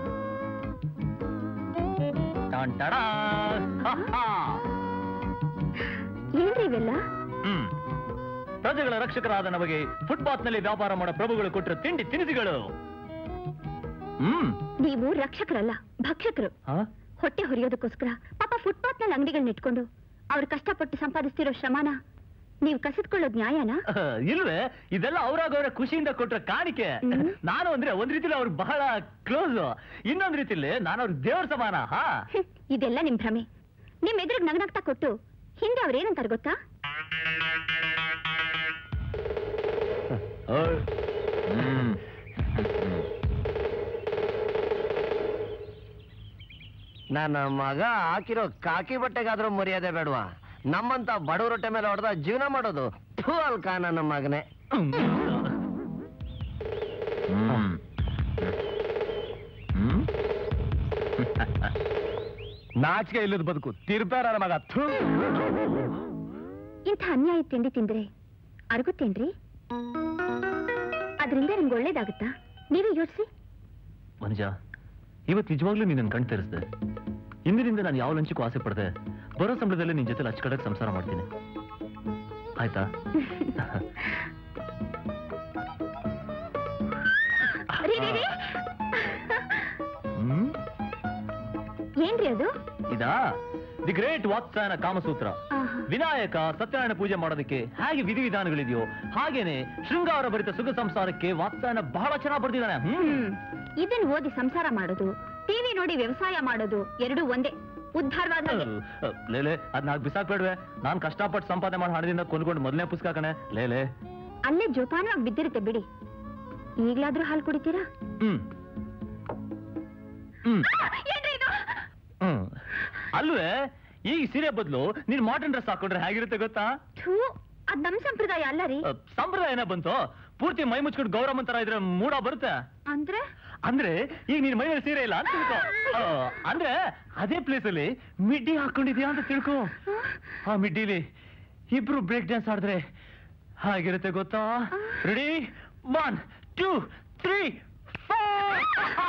ಏನ್ರಿ ಇವೆಲ್ಲ ಹ್ಮ್ ಪ್ರಜೆಗಳ ರಕ್ಷಕರಾದ ನಮಗೆ ಫುಟ್ಪಾತ್ ನಲ್ಲಿ ವ್ಯಾಪಾರ ಮಾಡೋ ಪ್ರಭುಗಳು ಕೊಟ್ಟಿರೋ ತಿಂಡಿ ತಿನಿಸುಗಳು ಹ್ಮ್ ನೀವು ರಕ್ಷಕರಲ್ಲ ಭಕ್ಷಕರು ಹ? ಹೊಟ್ಟೆ ಹೊರಿಯೋದಕ್ಕೋಸ್ಕರ ಪಾಪ ಫುಟ್ಪಾತ್ ನಲ್ಲಿ ಅಂಗಡಿಗಳನ್ನ ಇಟ್ಕೊಂಡು ಅವ್ರು ಕಷ್ಟಪಟ್ಟು ಸಂಪಾದಿಸ್ತಿರೋ ಶ್ರಮನ ನೀವು ಕಸಿದ್ಕೊಳ್ಳೋದು ನ್ಯಾಯನಾ ಅಹ್, ಇಲ್ವೇ ಇದೆಲ್ಲ ಅವ್ರಾಗವ್ರ ಖುಷಿಯಿಂದ ಕೊಟ್ರ ಕಾಣಿಕೆ ಹ್ಮ್. ನಾನು ಅಂದ್ರೆ ಒಂದ್ ರೀತಿಲಿ ಅವ್ರಿಗೆ ಬಹಳ ಕ್ಲೋಸ್ ಇನ್ನೊಂದ್ ರೀತಿಲಿ ನಾನು ಅವ್ರಿಗೆ ದೇವ್ರ ಸಮಾನ ಹಾ ಹ್ಮ್, ಇದೆಲ್ಲ ನಿಮ್ ಭ್ರಮೆ ನಿಮ್ ಎದುರಿಗೆ ನಗ್ನಗ್ತಾ ಕೊಟ್ಟು ಹಿಂದೆ ಅವ್ರು ಏನಂತಾರೆ ಗೊತ್ತಾ ಓಯ್. ಹ್ಮ್. ನನ್ನ ಮಗ ಹಾಕಿರೋ ಕಾಕಿ ಬಟ್ಟೆಗಾದ್ರೂ ಮರ್ಯಾದೆ ಬೇಡವಾ ನಮ್ಮಂತ ಬಡವ ರೊಟ್ಟೆ ಮೇಲೆ ಹೊಡೆದ ಜೀವನ ಮಾಡೋದು ಥೂ ಅಲ್ಕ ನನ್ನ ಮಗನೇ ಹ್ಮ್. ಹ್ಮ್. ನಾಚಿಕೆ ಇಲ್ಲದ ಬದುಕು ತಿರ್ಪಾರ ಮಗ ಥು. ಇಂಥ ಅನ್ಯಾಯ ತಿಂಡಿ ತಿಂದ್ರೆ ಅರ್ಗುತ್ತೇನ್ರಿ ಅದರಿಂದ ನಿಮ್ಗೆ ಒಳ್ಳೇದಾಗುತ್ತಾ ನೀವೇ ಯೋಚಿಸಿ ಮನುಜ ಇವತ್ತು ನಿಜವಾಗ್ಲೂ ನೀನ್ ಕಣ್ ತೆರೆಸ್ದೆ ಇಂದಿನಿಂದ ನಾನು ಯಾವ ಲಂಚಕ್ಕೂ ಆಸೆ ಪಡ್ದೆ ಬರೋ ಸಂಬಳದಲ್ಲಿ ನಿನ್ ಜೊತೆ ಅಚ್ಚುಕಡಕ್ ಸಂಸಾರ ಮಾಡ್ತೀನಿ ಆಯ್ತಾ ರೀ, ರೀ, ರೀ. ಹ್ಮ್ ಏನ್ರಿ ಅದು ಇದಾ ದಿ ಗ್ರೇಟ್ ವಾತ್ಸಾಯನ ಕಾಮಸೂತ್ರ ಆಹಾ. ವಿನಾಯಕ ಸತ್ಯನಾರಾಯಣ ಪೂಜೆ ಮಾಡೋದಕ್ಕೆ ಹೇಗೆ ವಿಧಿವಿಧಾನಗಳಿದೆಯೋ ಹಾಗೇನೆ ಶೃಂಗಾರ ಭರಿತ ಸುಖ ಸಂಸಾರಕ್ಕೆ ವಾತ್ಸಾಯನ ಬಹಳ ಚೆನ್ನಾಗಿ ಬರ್ದಿದ್ದಾನೆ ಹ್ಮ್ ಹ್ಮ್ ಇದನ್ ಓದಿ ಸಂಸಾರ ಮಾಡೋದು ಟಿವಿ ನೋಡಿ ವ್ಯವಸಾಯ ಮಾಡೋದು ಎರಡೂ ಒಂದೇ ಉದ್ಧಾರವಾದ ಅಹ್, ಲೇಲೆ ಅದ್ನ ಹಾಗೆ ಬಿಸಾಕ್ಬೇಡ್ವೆ ನಾನ್ ಕಷ್ಟಪಟ್ಟು ಸಂಪಾದನೆ ಮಾಡಿ ಹಣದಿಂದ ಕೊಂಡ್ಕೊಂಡು ಮೊದಲನೇ ಪುಸ್ತಕ ಕಣೆ ಲೇಲೆ ಅಲ್ಲೇ ಜೋಪಾನವಾಗಿ ಬಿದ್ದಿರುತ್ತೆ ಬಿಡಿ ಈಗ್ಲಾದ್ರೂ ಹಾಲು ಕುಡಿತೀರಾ ಹ್ಮ್ ಹ್ಮ್ ಏನ್ರಿ ಇದು ಹ್ಮ್ ಅಲ್ವೇ ಈ ಸೀರೆ ಬದಲು ನೀನ್ ಮಾಡರ್ನ್ ಡ್ರೆಸ್ ಹಾಕೊಂಡ್ರೆ ಹೇಗಿರುತ್ತೆ ಗೊತ್ತಾ ಥೂ ಅದ್ ನಮ್ ಸಂಪ್ರದಾಯ ಅಲ್ಲ ರೀ ಅ, ಸಂಪ್ರದಾಯ ಏನ ಬಂತು ಪೂರ್ತಿ ಮೈ ಮುಚ್ಕೊಂಡು ಗೌರಮ್ಮ ತರ ಇದ್ರೆ ಮೂಡ ಬರುತ್ತೆ ಅಂದ್ರೆ ಅಂದ್ರೆ ಈಗ ನೀನ್ ಮೈ ಮೇಲೆ ಸೀರೆ ಇಲ್ಲ ಅಂತ ತಿಳ್ಕೊ ಆ, ಅಂದ್ರೆ ಅದೇ ಪ್ಲೇಸ್ ಅಲ್ಲಿ ಮಿಡ್ಡಿ ಹಾಕೊಂಡಿದ್ಯಾ ಅಂತ ತಿಳ್ಕೊ ಆ ಮಿಡ್ಡಿಲಿ ಇಬ್ರು ಬ್ರೇಕ್ ಡ್ಯಾನ್ಸ್ ಆಡಿದ್ರೆ ಹಾಗಿರುತ್ತೆ ಗೊತ್ತಾ ready one two three four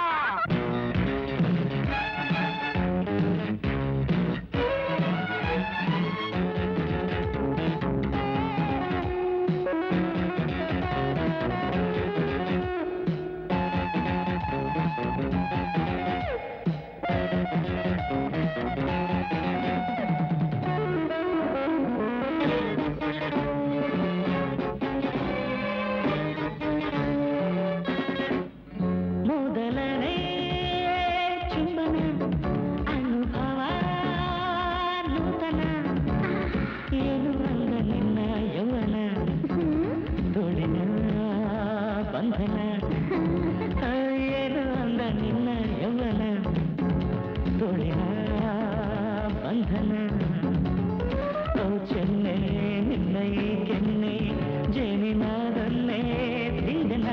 ಮೊದಲನೇ ಚುಂಬನ ಅನುಭವ ನೂತನ ಏನು ಅಂದ ನಿನ್ನ ಯೌವನ ತೋಳಿನ ಬಂಧನ ಆ, ಏನು ಅಂದ ನಿನ್ನ ಯೌವನ ತೋಳಿನ ಬಂಧನ ಓ ಚೆನ್ನೆ ನಿನ್ನ ಈ ಕೆನ್ನೆ ಜೇನಿನಾದನ್ನೇ ತಿಂದನ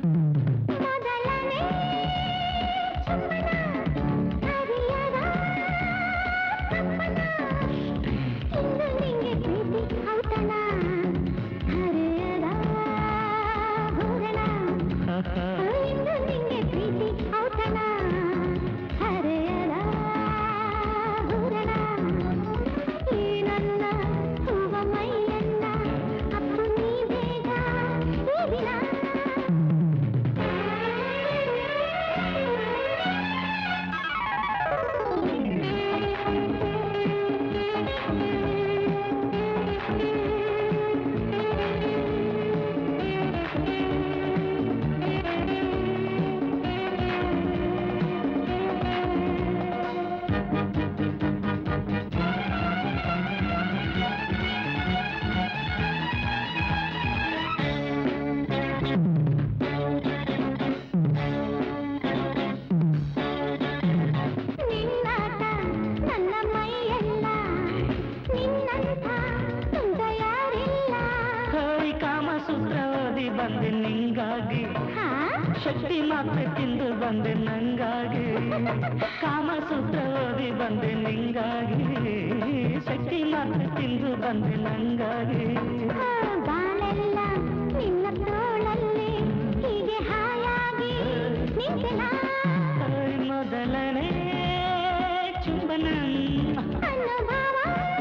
ನಿನ್ನಾಟ ನನ್ನ ಮೈಯೆಲ್ಲ ನಿನ್ನಂಥ ತುಂಟ ಯಾರಿಲ್ಲ ಹೋಯ್ ಕಾಮಸೂತ್ರ ಓದಿ ಬಂದೆ ನಿಂಗಾಗಿ ಹಾ? ಶಕ್ತಿ ಮಾತ್ರೆ ತಿಂದು ಬಂದೆ ನಂಗಾಗಿ ಕಾಮಸೂತ್ರ ಓದಿ ಬಂದೆ ನಿಂಗಾಗಿ ಶಕ್ತಿ ಮಾತ್ರೆ ತಿಂದು ಬಂದೆ ನಂಗಾಗಿ ಆ, ಬಾಳೆಲ್ಲ ನಿನ್ನ ತೋಳಲ್ಲಿ ಹೀಗೆ ಹಾಯಾಗಿ ನಿಂತೆನಾ ಹೋಯ್ ಮೊದಲನೇ ಚುಂಬನ ಅನುಭವ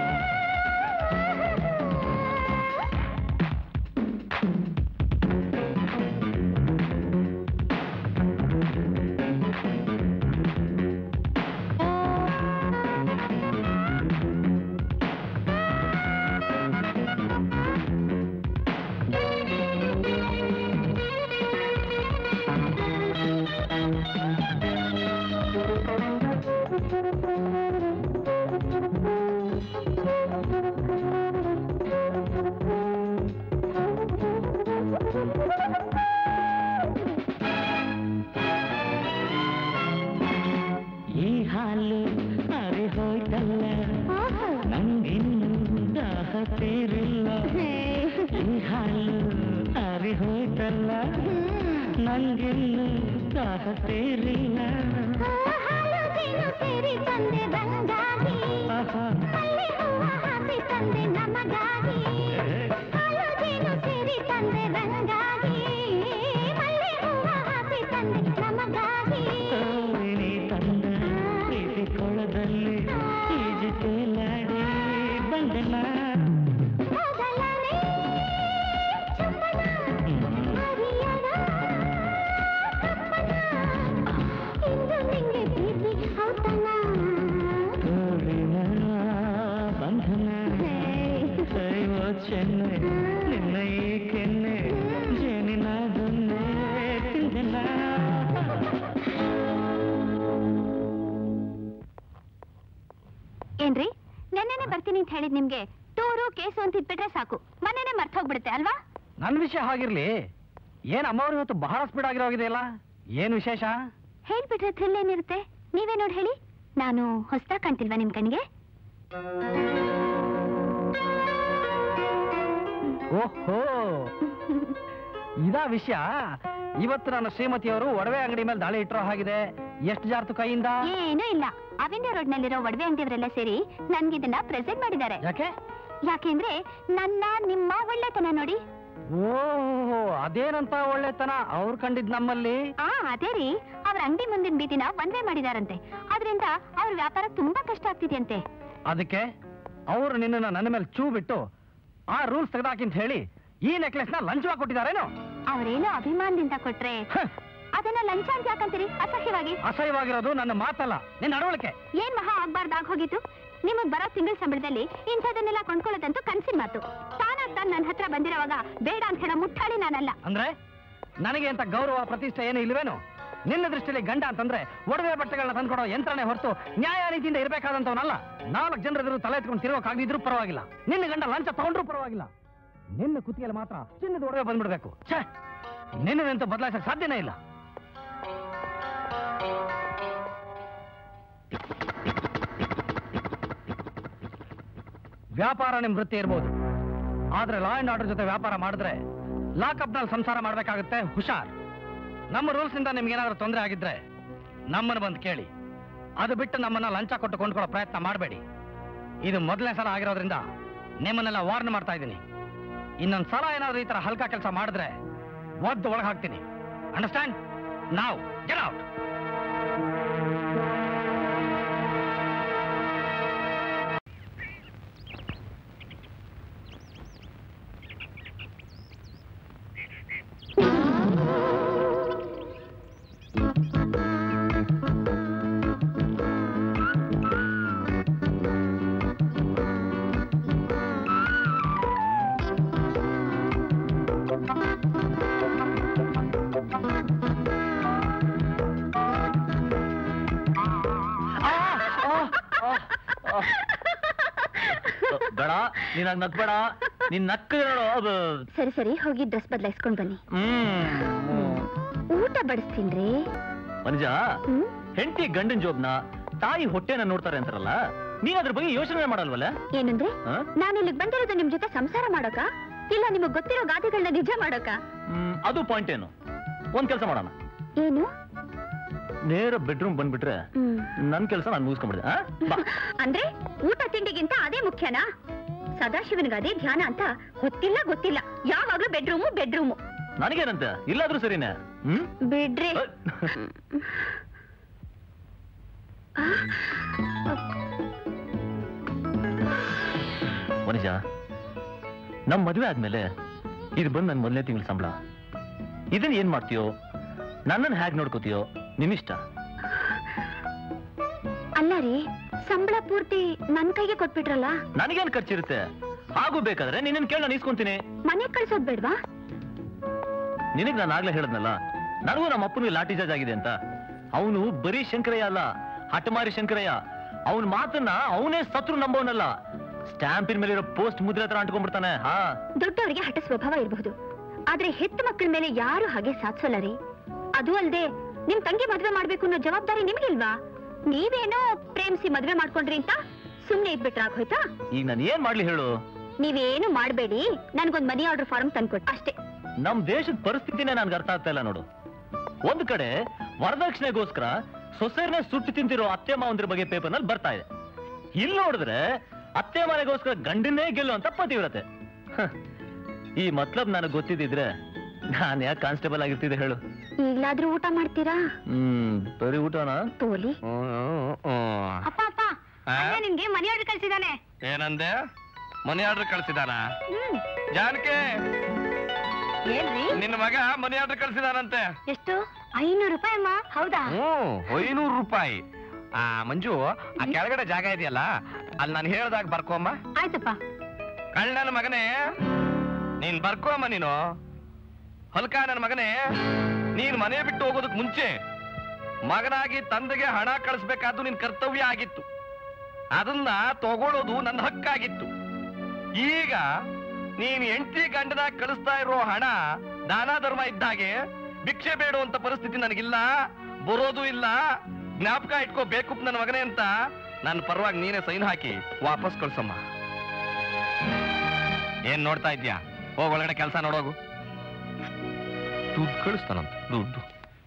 ಈ ಹಾಲು ಅರೆ ಹೋಯ್ತಲ್ಲ ಓಹೋ. ನಂಗಿನ್ನು ದಾಹ ತೀರಿಲ್ಲ ಈ ಹಾಲು ಅರೆ ಹೋಯ್ತಲ್ಲ ನಂಗಿನ್ನು ದಾಹ ತೀರಿಲ್ಲ ಆ, ಹಾಲು ಜೇನು ಸೇರಿ ತಂದೆ ಬಂಗಾಗಿ ಆಹಾ. ಮಲ್ಲೆ ಹೂವ ಹಾಸಿ ತಂದೆ ನಮಗಾಗಿ ಹಾಲು ಜೇನು ಸೇರಿ ತಂದೆ ಬಂಗಾಗಿ ಮಲ್ಲೆ ಹೂವ ಹಾಸಿ ತಂದೆ ನಮಗಾಗಿ ಓಯ್ ನೀ ತಂದ ಪ್ರೀತಿ ಕೊಳದಲ್ಲಿ ಈಜು ತೇಲಾಡಿ ಬಂದನ ಮೊದಲನೇ ಚುಂಬನ ಹರಿಯದ ಇಂದು ನಿಂಗೆ ಪ್ರೀತಿ ಔತಣ ತೋಳಿನ ಬಂಧನ ಕೈವೋ ಚೆನ್ನೆ ನಿನ್ನ ಈ ಕೆನ್ನೆ ಜೇನಿನ ದೊನ್ನೆ ತಿಂದನ ಏನ್ರಿ ನೆನ್ನೆನೆ ಬರ್ತೀನಿ ಅಂತ ಹೇಳಿದ್ ನಿಮ್ಗೆ ಟೂರು ಕೇಸು ಅಂತ ಇಟ್ಬಿಟ್ರೆ ಸಾಕು ಮನೆನೆ ಮರ್ತ ಹೋಗ್ಬಿಡುತ್ತೆ ಅಲ್ವಾ ನನ್ನ ವಿಷಯ ಹಾಗಿರ್ಲಿ ಏನ್ ಅಮ್ಮವ್ರು ಇವತ್ತು ಬಹಳ ಸ್ಪೀಡ್ ಆಗಿರೋಗಿದೆಯಲ್ಲ ಏನ್ ವಿಶೇಷ ಹೇಳ್ಬಿಟ್ರೆ ಥ್ರಿಲ್ ಏನಿರುತ್ತೆ ನೀವೇ ನೋಡಿ ಹೇಳಿ ನಾನು ಹೊಸ್ದಾಗ್ ಕಾಣ್ತಿಲ್ವಾ ನಿಮ್ ಕಣ್ಣಿಗೆ ಓಹೋ ಇದಾ ವಿಷಯ ಇವತ್ತು ನನ್ನ ಶ್ರೀಮತಿಯವರು ಒಡವೆ ಅಂಗಡಿ ಮೇಲೆ ದಾಳಿ ಇಟ್ಟರೋ ಹಾಗಿದೆ ಎಷ್ಟು ಜಾರ್ತು ಕೈಯಿಂದ ಏನೂ ಇಲ್ಲ ಅವೆನ್ಯೂ ರೋಡ್ ನಲ್ಲಿರೋ ಒಡವೆ ಅಂಗಡಿಯವರೆಲ್ಲ ಸೇರಿ ನನ್ಗಿದನ್ನ ಪ್ರೆಸೆಂಟ್ ಮಾಡಿದ್ದಾರೆ ಯಾಕೆ ಯಾಕೆಂದ್ರೆ ನನ್ನ ನಿಮ್ಮ ಒಳ್ಳೆತನ ನೋಡಿ ಓಹೋ ಅದೇನಂತ ಒಳ್ಳೆತನ ಅವ್ರು ಕಂಡಿದ್ ನಮ್ಮಲ್ಲಿ ಆ ಅದೇ ರೀ ಅವ್ರ ಅಂಗಡಿ ಮುಂದಿನ ಬೀದಿನ ಒನ್ ವೇ ಮಾಡಿದಾರಂತೆ ಅದರಿಂದ ಅವ್ರ ವ್ಯಾಪಾರ ತುಂಬಾ ಕಷ್ಟ ಆಗ್ತಿದೆಯಂತೆ ಅದಕ್ಕೆ ಅವರು ನಿನ್ನನ್ನ ನನ್ನ ಮೇಲೆ ಚೂ ಬಿಟ್ಟು ಆ ರೂಲ್ಸ್ ತೆಗೆದಾಕಿಂತ ಹೇಳಿ ಈ ನೆಕ್ಲೆಸ್ ನ ಲಂಚವಾಗಿ ಕೊಟ್ಟಿದ್ದಾರೇನು ಅವ್ರೇನೋ ಅಭಿಮಾನದಿಂದ ಕೊಟ್ರೆ ಹ, ಅದನ್ನ ಲಂಚ ಅಂತ ಯಾಕಂತೀರಿ ಅಸಹ್ಯವಾಗಿ ಅಸಹ್ಯವಾಗಿರೋದು ನನ್ನ ಮಾತಲ್ಲ ನಿನ್ನ ನಡವಳಿಕೆ ಏನ್ ಮಹಾ ಆಗ್ಬಾರ್ದಾಗ ಹೋಗಿತ್ತು ನಿಮಗ್ ಬರೋ ತಿಂಗಳ ಸಂಬಳದಲ್ಲಿ ಇಂಥದನ್ನೆಲ್ಲ ಕೊಂಡ್ಕೊಳ್ಳೋದಂತೂ ಕನ್ಸಿನ ಮಾತು ತಾನಾಗ್ ತಾನ್ ನನ್ನ ಹತ್ರ ಬಂದಿರೋವಾಗ ಬೇಡ ಅಂತ ಹೇಳೋ ಮುಟ್ಟಾಳಿ ನಾನಲ್ಲ ಅಂದ್ರೆ ನನಗೆ ಅಂತ ಗೌರವ ಪ್ರತಿಷ್ಠೆ ಏನು ಇಲ್ವೇನು ನಿನ್ನ ದೃಷ್ಟಿಯಲ್ಲಿ ಗಂಡ ಅಂತಂದ್ರೆ ಒಡವೆ ಬಟ್ಟೆಗಳನ್ನ ತಂದ್ಕೊಡೋ ಯಂತ್ರನೇ ಹೊರತು ನ್ಯಾಯ ನೀತಿಯಿಂದ ಇರಬೇಕಾದಂತವನಲ್ಲ ನಾಲ್ಕು ಜನರ ಎದುರು ತಲೆ ಎತ್ಕೊಂಡು ತಿರುಗೋಕಾಗದಿದ್ರು ಪರವಾಗಿಲ್ಲ ನಿನ್ನ ಗಂಡ ಲಂಚ ತಗೊಂಡ್ರು ಪರವಾಗಿಲ್ಲ ನಿನ್ನ ಕುತ್ತಿಗೆಯಲ್ಲಿ ಮಾತ್ರ ಚಿನ್ನದ ಒಡವೆ ಬಂದ್ಬಿಡ್ಬೇಕು ಛೇ ನಿನ್ನದಂತೂ ಬದಲಾಯಿಸಕ್ ಸಾಧ್ಯನೇ ಇಲ್ಲ ವ್ಯಾಪಾರ ನಿಮ್ ವೃತ್ತಿ ಇರ್ಬೋದು ಆದ್ರೆ ಲಾ ಅಂಡ್ ಆರ್ಡರ್ ಜೊತೆ ವ್ಯಾಪಾರ ಮಾಡಿದ್ರೆ ಲಾಕಪ್ ನಲ್ಲಿ ಸಂಸಾರ ಮಾಡ್ಬೇಕಾಗುತ್ತೆ ಹುಷಾರ್ ನಮ್ಮ ರೂಲ್ಸ್ ಇಂದ ನಿಮ್ಗೆ ಏನಾದ್ರೂ ತೊಂದರೆ ಆಗಿದ್ರೆ ನಮ್ಮನ್ನು ಬಂದು ಕೇಳಿ ಅದು ಬಿಟ್ಟು ನಮ್ಮನ್ನ ಲಂಚ ಕೊಟ್ಟು ಕೊಂಡ್ಕೊಳ್ಳೋ ಪ್ರಯತ್ನ ಮಾಡಬೇಡಿ ಇದು ಮೊದಲನೇ ಸಲ ಆಗಿರೋದ್ರಿಂದ ನಿಮ್ಮನ್ನೆಲ್ಲ ವಾರ್ನ್ ಮಾಡ್ತಾ ಇದ್ದೀನಿ ಇನ್ನೊಂದ್ ಸಲ ಏನಾದ್ರೂ ಈ ತರ ಹಲ್ಕ ಕೆಲಸ ಮಾಡಿದ್ರೆ ಒದ್ದು ಒಳಗೆ ಹಾಕ್ತೀನಿ ಅಂಡರ್ಸ್ಟ್ಯಾಂಡ್ ನಾವು ಗೆಟ್ ಔಟ್ ಬೇಡ ನೀನ್ ಹಂಗ್ ನಗ್ಬೇಡ ನೀನ್ ನಕ್ಕದ್ರೆ ನೋಡು ಅದು ಸರಿ ಸರಿ ಹೋಗಿ ಡ್ರೆಸ್ ಬದಲಾಯಿಸ್ಕೊಂಡ್ ಬನ್ನಿ ಹ್ಮ್ ಊಟ ಬಡಿಸ್ತೀನ್ರಿ ಮನುಜ ಹ್ಮ್ ಹೆಂಡತಿ ಗಂಡನ್ ಜೋಬ್ನ ತಾಯಿ ಹೊಟ್ಟೆನ ನೋಡ್ತಾರೆ ಅಂತಾರಲ್ಲ ನೀನ್ ಅದ್ರ ಬಗ್ಗೆ ಯೋಚನೆ ಮಾಡಲ್ವಲ್ಲ ಏನಂದ್ರೆ ಆ? ನಾನು ಇಲ್ಲಿಗೆ ಬಂದಿರೋದು ನಿಮ್ ಜೊತೆ ಸಂಸಾರ ಮಾಡೋಕ ಇಲ್ಲ ನಿಮಗ್ ಗೊತ್ತಿರೋ ಗಾದೆಗಳನ್ನ ನಿಜ ಮಾಡೋಕ ಹ್ಮ್, ಅದು ಪಾಯಿಂಟ್ ಏನು ಒಂದ್ ಕೆಲಸ ಮಾಡೋಣ ಏನು ನೇರ ಬೆಡ್ರೂಮ್ ಬಂದ್ಬಿಟ್ರೆ ಹ್ಮ್. ನನ್ ಕೆಲಸ ನಾನು ಮುಗಿಸ್ಕೊಂಡ್ಬಿಡಿದೆ ಆ? ಬಾ ಅಂದ್ರೆ ಊಟ ತಿಂಡಿಗಿಂತ ಅದೇ ಮುಖ್ಯನಾ ಸದಾಶಿವನಿಗೆ ಅದೇ ಧ್ಯಾನ ಅಂತ ಗೊತ್ತಿಲ್ಲ ಗೊತ್ತಿಲ್ಲ ಯಾವಾಗ್ಲೂ ಬೆಡ್ರೂಮು ಬೆಡ್ರೂಮು ನನಗೇನಂತೆ ಇಲ್ಲಾದ್ರೂ ಸರಿನೇ ಹ್ಮ್ ಬಿಡ್ರಿ ಆ? ಮನುಜ ನಮ್ ಮದ್ವೆ ಆದ್ಮೇಲೆ ಇದು ಬಂದ್ ನನ್ ಮೊದಲನೇ ತಿಂಗಳ ಸಂಬಳ ಇದನ್ನ ಏನ್ ಮಾಡ್ತೀಯೋ ನನ್ನನ್ನು ಹೇಗ್ ನೋಡ್ಕೋತೀಯೋ ನಿನ್ನಿಷ್ಟ ಅಲ್ಲ ರೀ ಸಂಬಳ ಪೂರ್ತಿ ನನ್ ಕೈಗೆ ಕೊಟ್ಬಿಟ್ರಲ್ಲ ನನಗೇನ್ ಖರ್ಚಿರುತ್ತೆ ಹಾಗೂ ಬೇಕಾದ್ರೆ ನಿನ್ನನ್ ಕೇಳಿ ನಾನು ಇಸ್ಕೊಂತೀನಿ ಮನೆ ಕಳ್ಸೋದ್ ಬೇಡ್ವಾ ನಿನಗ್ ನಾನು ಆಗ್ಲೇ ಹೇಳದ್ನಲ್ಲ ನನಗೂ ನಮ್ಮ ಅಪ್ಪನಿಗೆ ಲಾಠಿ ಚಾರ್ಜ್ ಆಗಿದೆ ಅಂತ ಅವನು ಬರೀ ಶಂಕರಯ್ಯ ಅಲ್ಲ ಹಠಮಾರಿ ಶಂಕರಯ್ಯ ಅವನ ಮಾತನ್ನ ಅವನೇ ಸತ್ರು ನಂಬೋನಲ್ಲ ಸ್ಟ್ಯಾಂಪಿನ ಮೇಲೆ ಇರೋ ಪೋಸ್ಟ್ ಮುದ್ರೆ ಹತ್ರ ಅಂಟ್ಕೊಂಡ್ಬಿಡ್ತಾನೆ ಹಾ ದೊಡ್ಡವರಿಗೆ ಹಠ ಸ್ವಭಾವ ಇರಬಹುದು ಆದ್ರೆ ಹೆತ್ತ ಮಕ್ಕಳ ಮೇಲೆ ಯಾರು ಹಾಗೆ ಸಾಧಿಸೋಲ್ಲ ರೀ ಅದು ಅಲ್ದೆ ನಿಮ್ ತಂಗಿ ಮದ್ವೆ ಮಾಡ್ಬೇಕು ಅನ್ನೋ ಜವಾಬ್ದಾರಿ ನಿಮ್ಗಿಲ್ವಾ ನೀವೇನೋ ಪ್ರೇಮಿಸಿ ಮದ್ವೆ ಮಾಡ್ಕೊಂಡ್ರಿ ಅಂತ ಸುಮ್ನೆ ಇದ್ಬಿಟ್ರೆ ಆಗೋಯ್ತಾ ಈಗ ನಾನು ಏನ್ ಮಾಡ್ಲಿ ಹೇಳು ನೀವೇನು ಮಾಡ್ಬೇಡಿ ನನ್ಗೊಂದ್ ಮನಿ ಆರ್ಡರ್ ಫಾರ್ಮ್ ತಂದ್ಕೊಟ್ಟು ಅಷ್ಟೇ ನಮ್ ದೇಶದ ಪರಿಸ್ಥಿತಿನೇ ನನ್ಗೆ ಅರ್ಥ ಆಗ್ತಾ ಇಲ್ಲ ನೋಡು ಒಂದ್ ಕಡೆ ವರದಕ್ಷಿಣೆಗೋಸ್ಕರ ಸೊಸೆರ್ನ ಸುಟ್ಟು ತಿಂತಿರೋ ಅತ್ತೆ ಮಾವಂದ್ರ ಬಗ್ಗೆ ಪೇಪರ್ ನಲ್ಲಿ ಬರ್ತಾ ಇದೆ ಇಲ್ಲಿ ನೋಡಿದ್ರೆ ಅತ್ತೆ ಮನೆಗೋಸ್ಕರ ಗಂಡನ್ನೇ ಗೆಲ್ಲೋ ಅಂತ ಪತಿವ್ರತೆ ಹ. ಈ ಮತ್ಲಬ್ ನನಗೆ ಗೊತ್ತಿದ್ದಿದ್ರೆ ನಾನ್ ಯಾಕೆ ಕಾನ್ಸ್ಟೇಬಲ್ ಆಗಿರ್ತಿದ್ದೆ ಹೇಳು ಈಗ್ಲಾದ್ರೂ ಊಟ ಮಾಡ್ತೀರಾ ಹ್ಮ್ ಬರೀ ಊಟನಾ ಪೋಲಿ ಹ್ಮ್ ಅಪ್ಪ ಅಪ್ಪ ಆ? ಅಣ್ಣ ನಿಮ್ಗೆ ಮನಿ ಆರ್ಡರ್ ಕಳ್ಸಿದಾನೆ ಏನಂದೆ ಮನಿ ಆರ್ಡರ್ ಕಳ್ಸಿದಾನ ಹ್ಮ್ ಜಾನಕಿ ಏನ್ರಿ ನಿನ್ನ ಮಗ ಮನಿ ಆರ್ಡರ್ ಕಳ್ಸಿದಾನಂತೆ ಎಷ್ಟು ಐನೂರು ರೂಪಾಯಿ ಅಮ್ಮ ಹೌದಾ ಹ್ಮ್ ಐನೂರು ರೂಪಾಯಿ ಆ ಮಂಜು ಆ ಕೆಳಗಡೆ ಜಾಗ ಇದೆಯಲ್ಲ ಅಲ್ಲಿ ನಾನು ಹೇಳ್ದಾಗ ಬರ್ಕೋಮ್ಮ ಆಯ್ತಪ್ಪ ಕಳ್ಳ ನನ್ನ ಮಗನೇ ನೀನ್ ಬರ್ಕೋಮ್ಮ ನೀನು ಹೊಲ್ಕ ನನ್ನ ಮಗನೇ ನೀನ್ ಮನೆ ಬಿಟ್ಟು ಹೋಗೋದಕ್ ಮುಂಚೆ ಮಗನಾಗಿ ತಂದೆಗೆ ಹಣ ಕಳಿಸ್ಬೇಕಾದ್ದು ನಿನ್ ಕರ್ತವ್ಯ ಆಗಿತ್ತು ಅದನ್ನ ತಗೊಳ್ಳೋದು ನನ್ನ ಹಕ್ಕಾಗಿತ್ತು ಈಗ ನೀನ್ ಎಂಟಿ ಗಂಡನ ಕಳಿಸ್ತಾ ಇರೋ ಹಣ ದಾನ ಧರ್ಮ ಇದ್ದಾಗೆ ಭಿಕ್ಷೆ ಬೇಡುವಂತ ಪರಿಸ್ಥಿತಿ ನನಗಿಲ್ಲ ಬರೋದು ಇಲ್ಲ ಜ್ಞಾಪಕ ಇಟ್ಕೋಬೇಕು ನನ್ನ ಮಗನೇ ಅಂತ ನನ್ನ ಪರವಾಗಿ ನೀನೇ ಸೈನ್ ಹಾಕಿ ವಾಪಸ್ ಕಳ್ಸಮ್ಮ ಏನ್ ನೋಡ್ತಾ ಇದ್ಯಾ ಹೋಗ್ ಒಳಗಡೆ ಕೆಲಸ ನೋಡೋಗು ದುಡ್ಡು ಕಳಿಸ್ತಾನಂತ ದುಡ್ಡು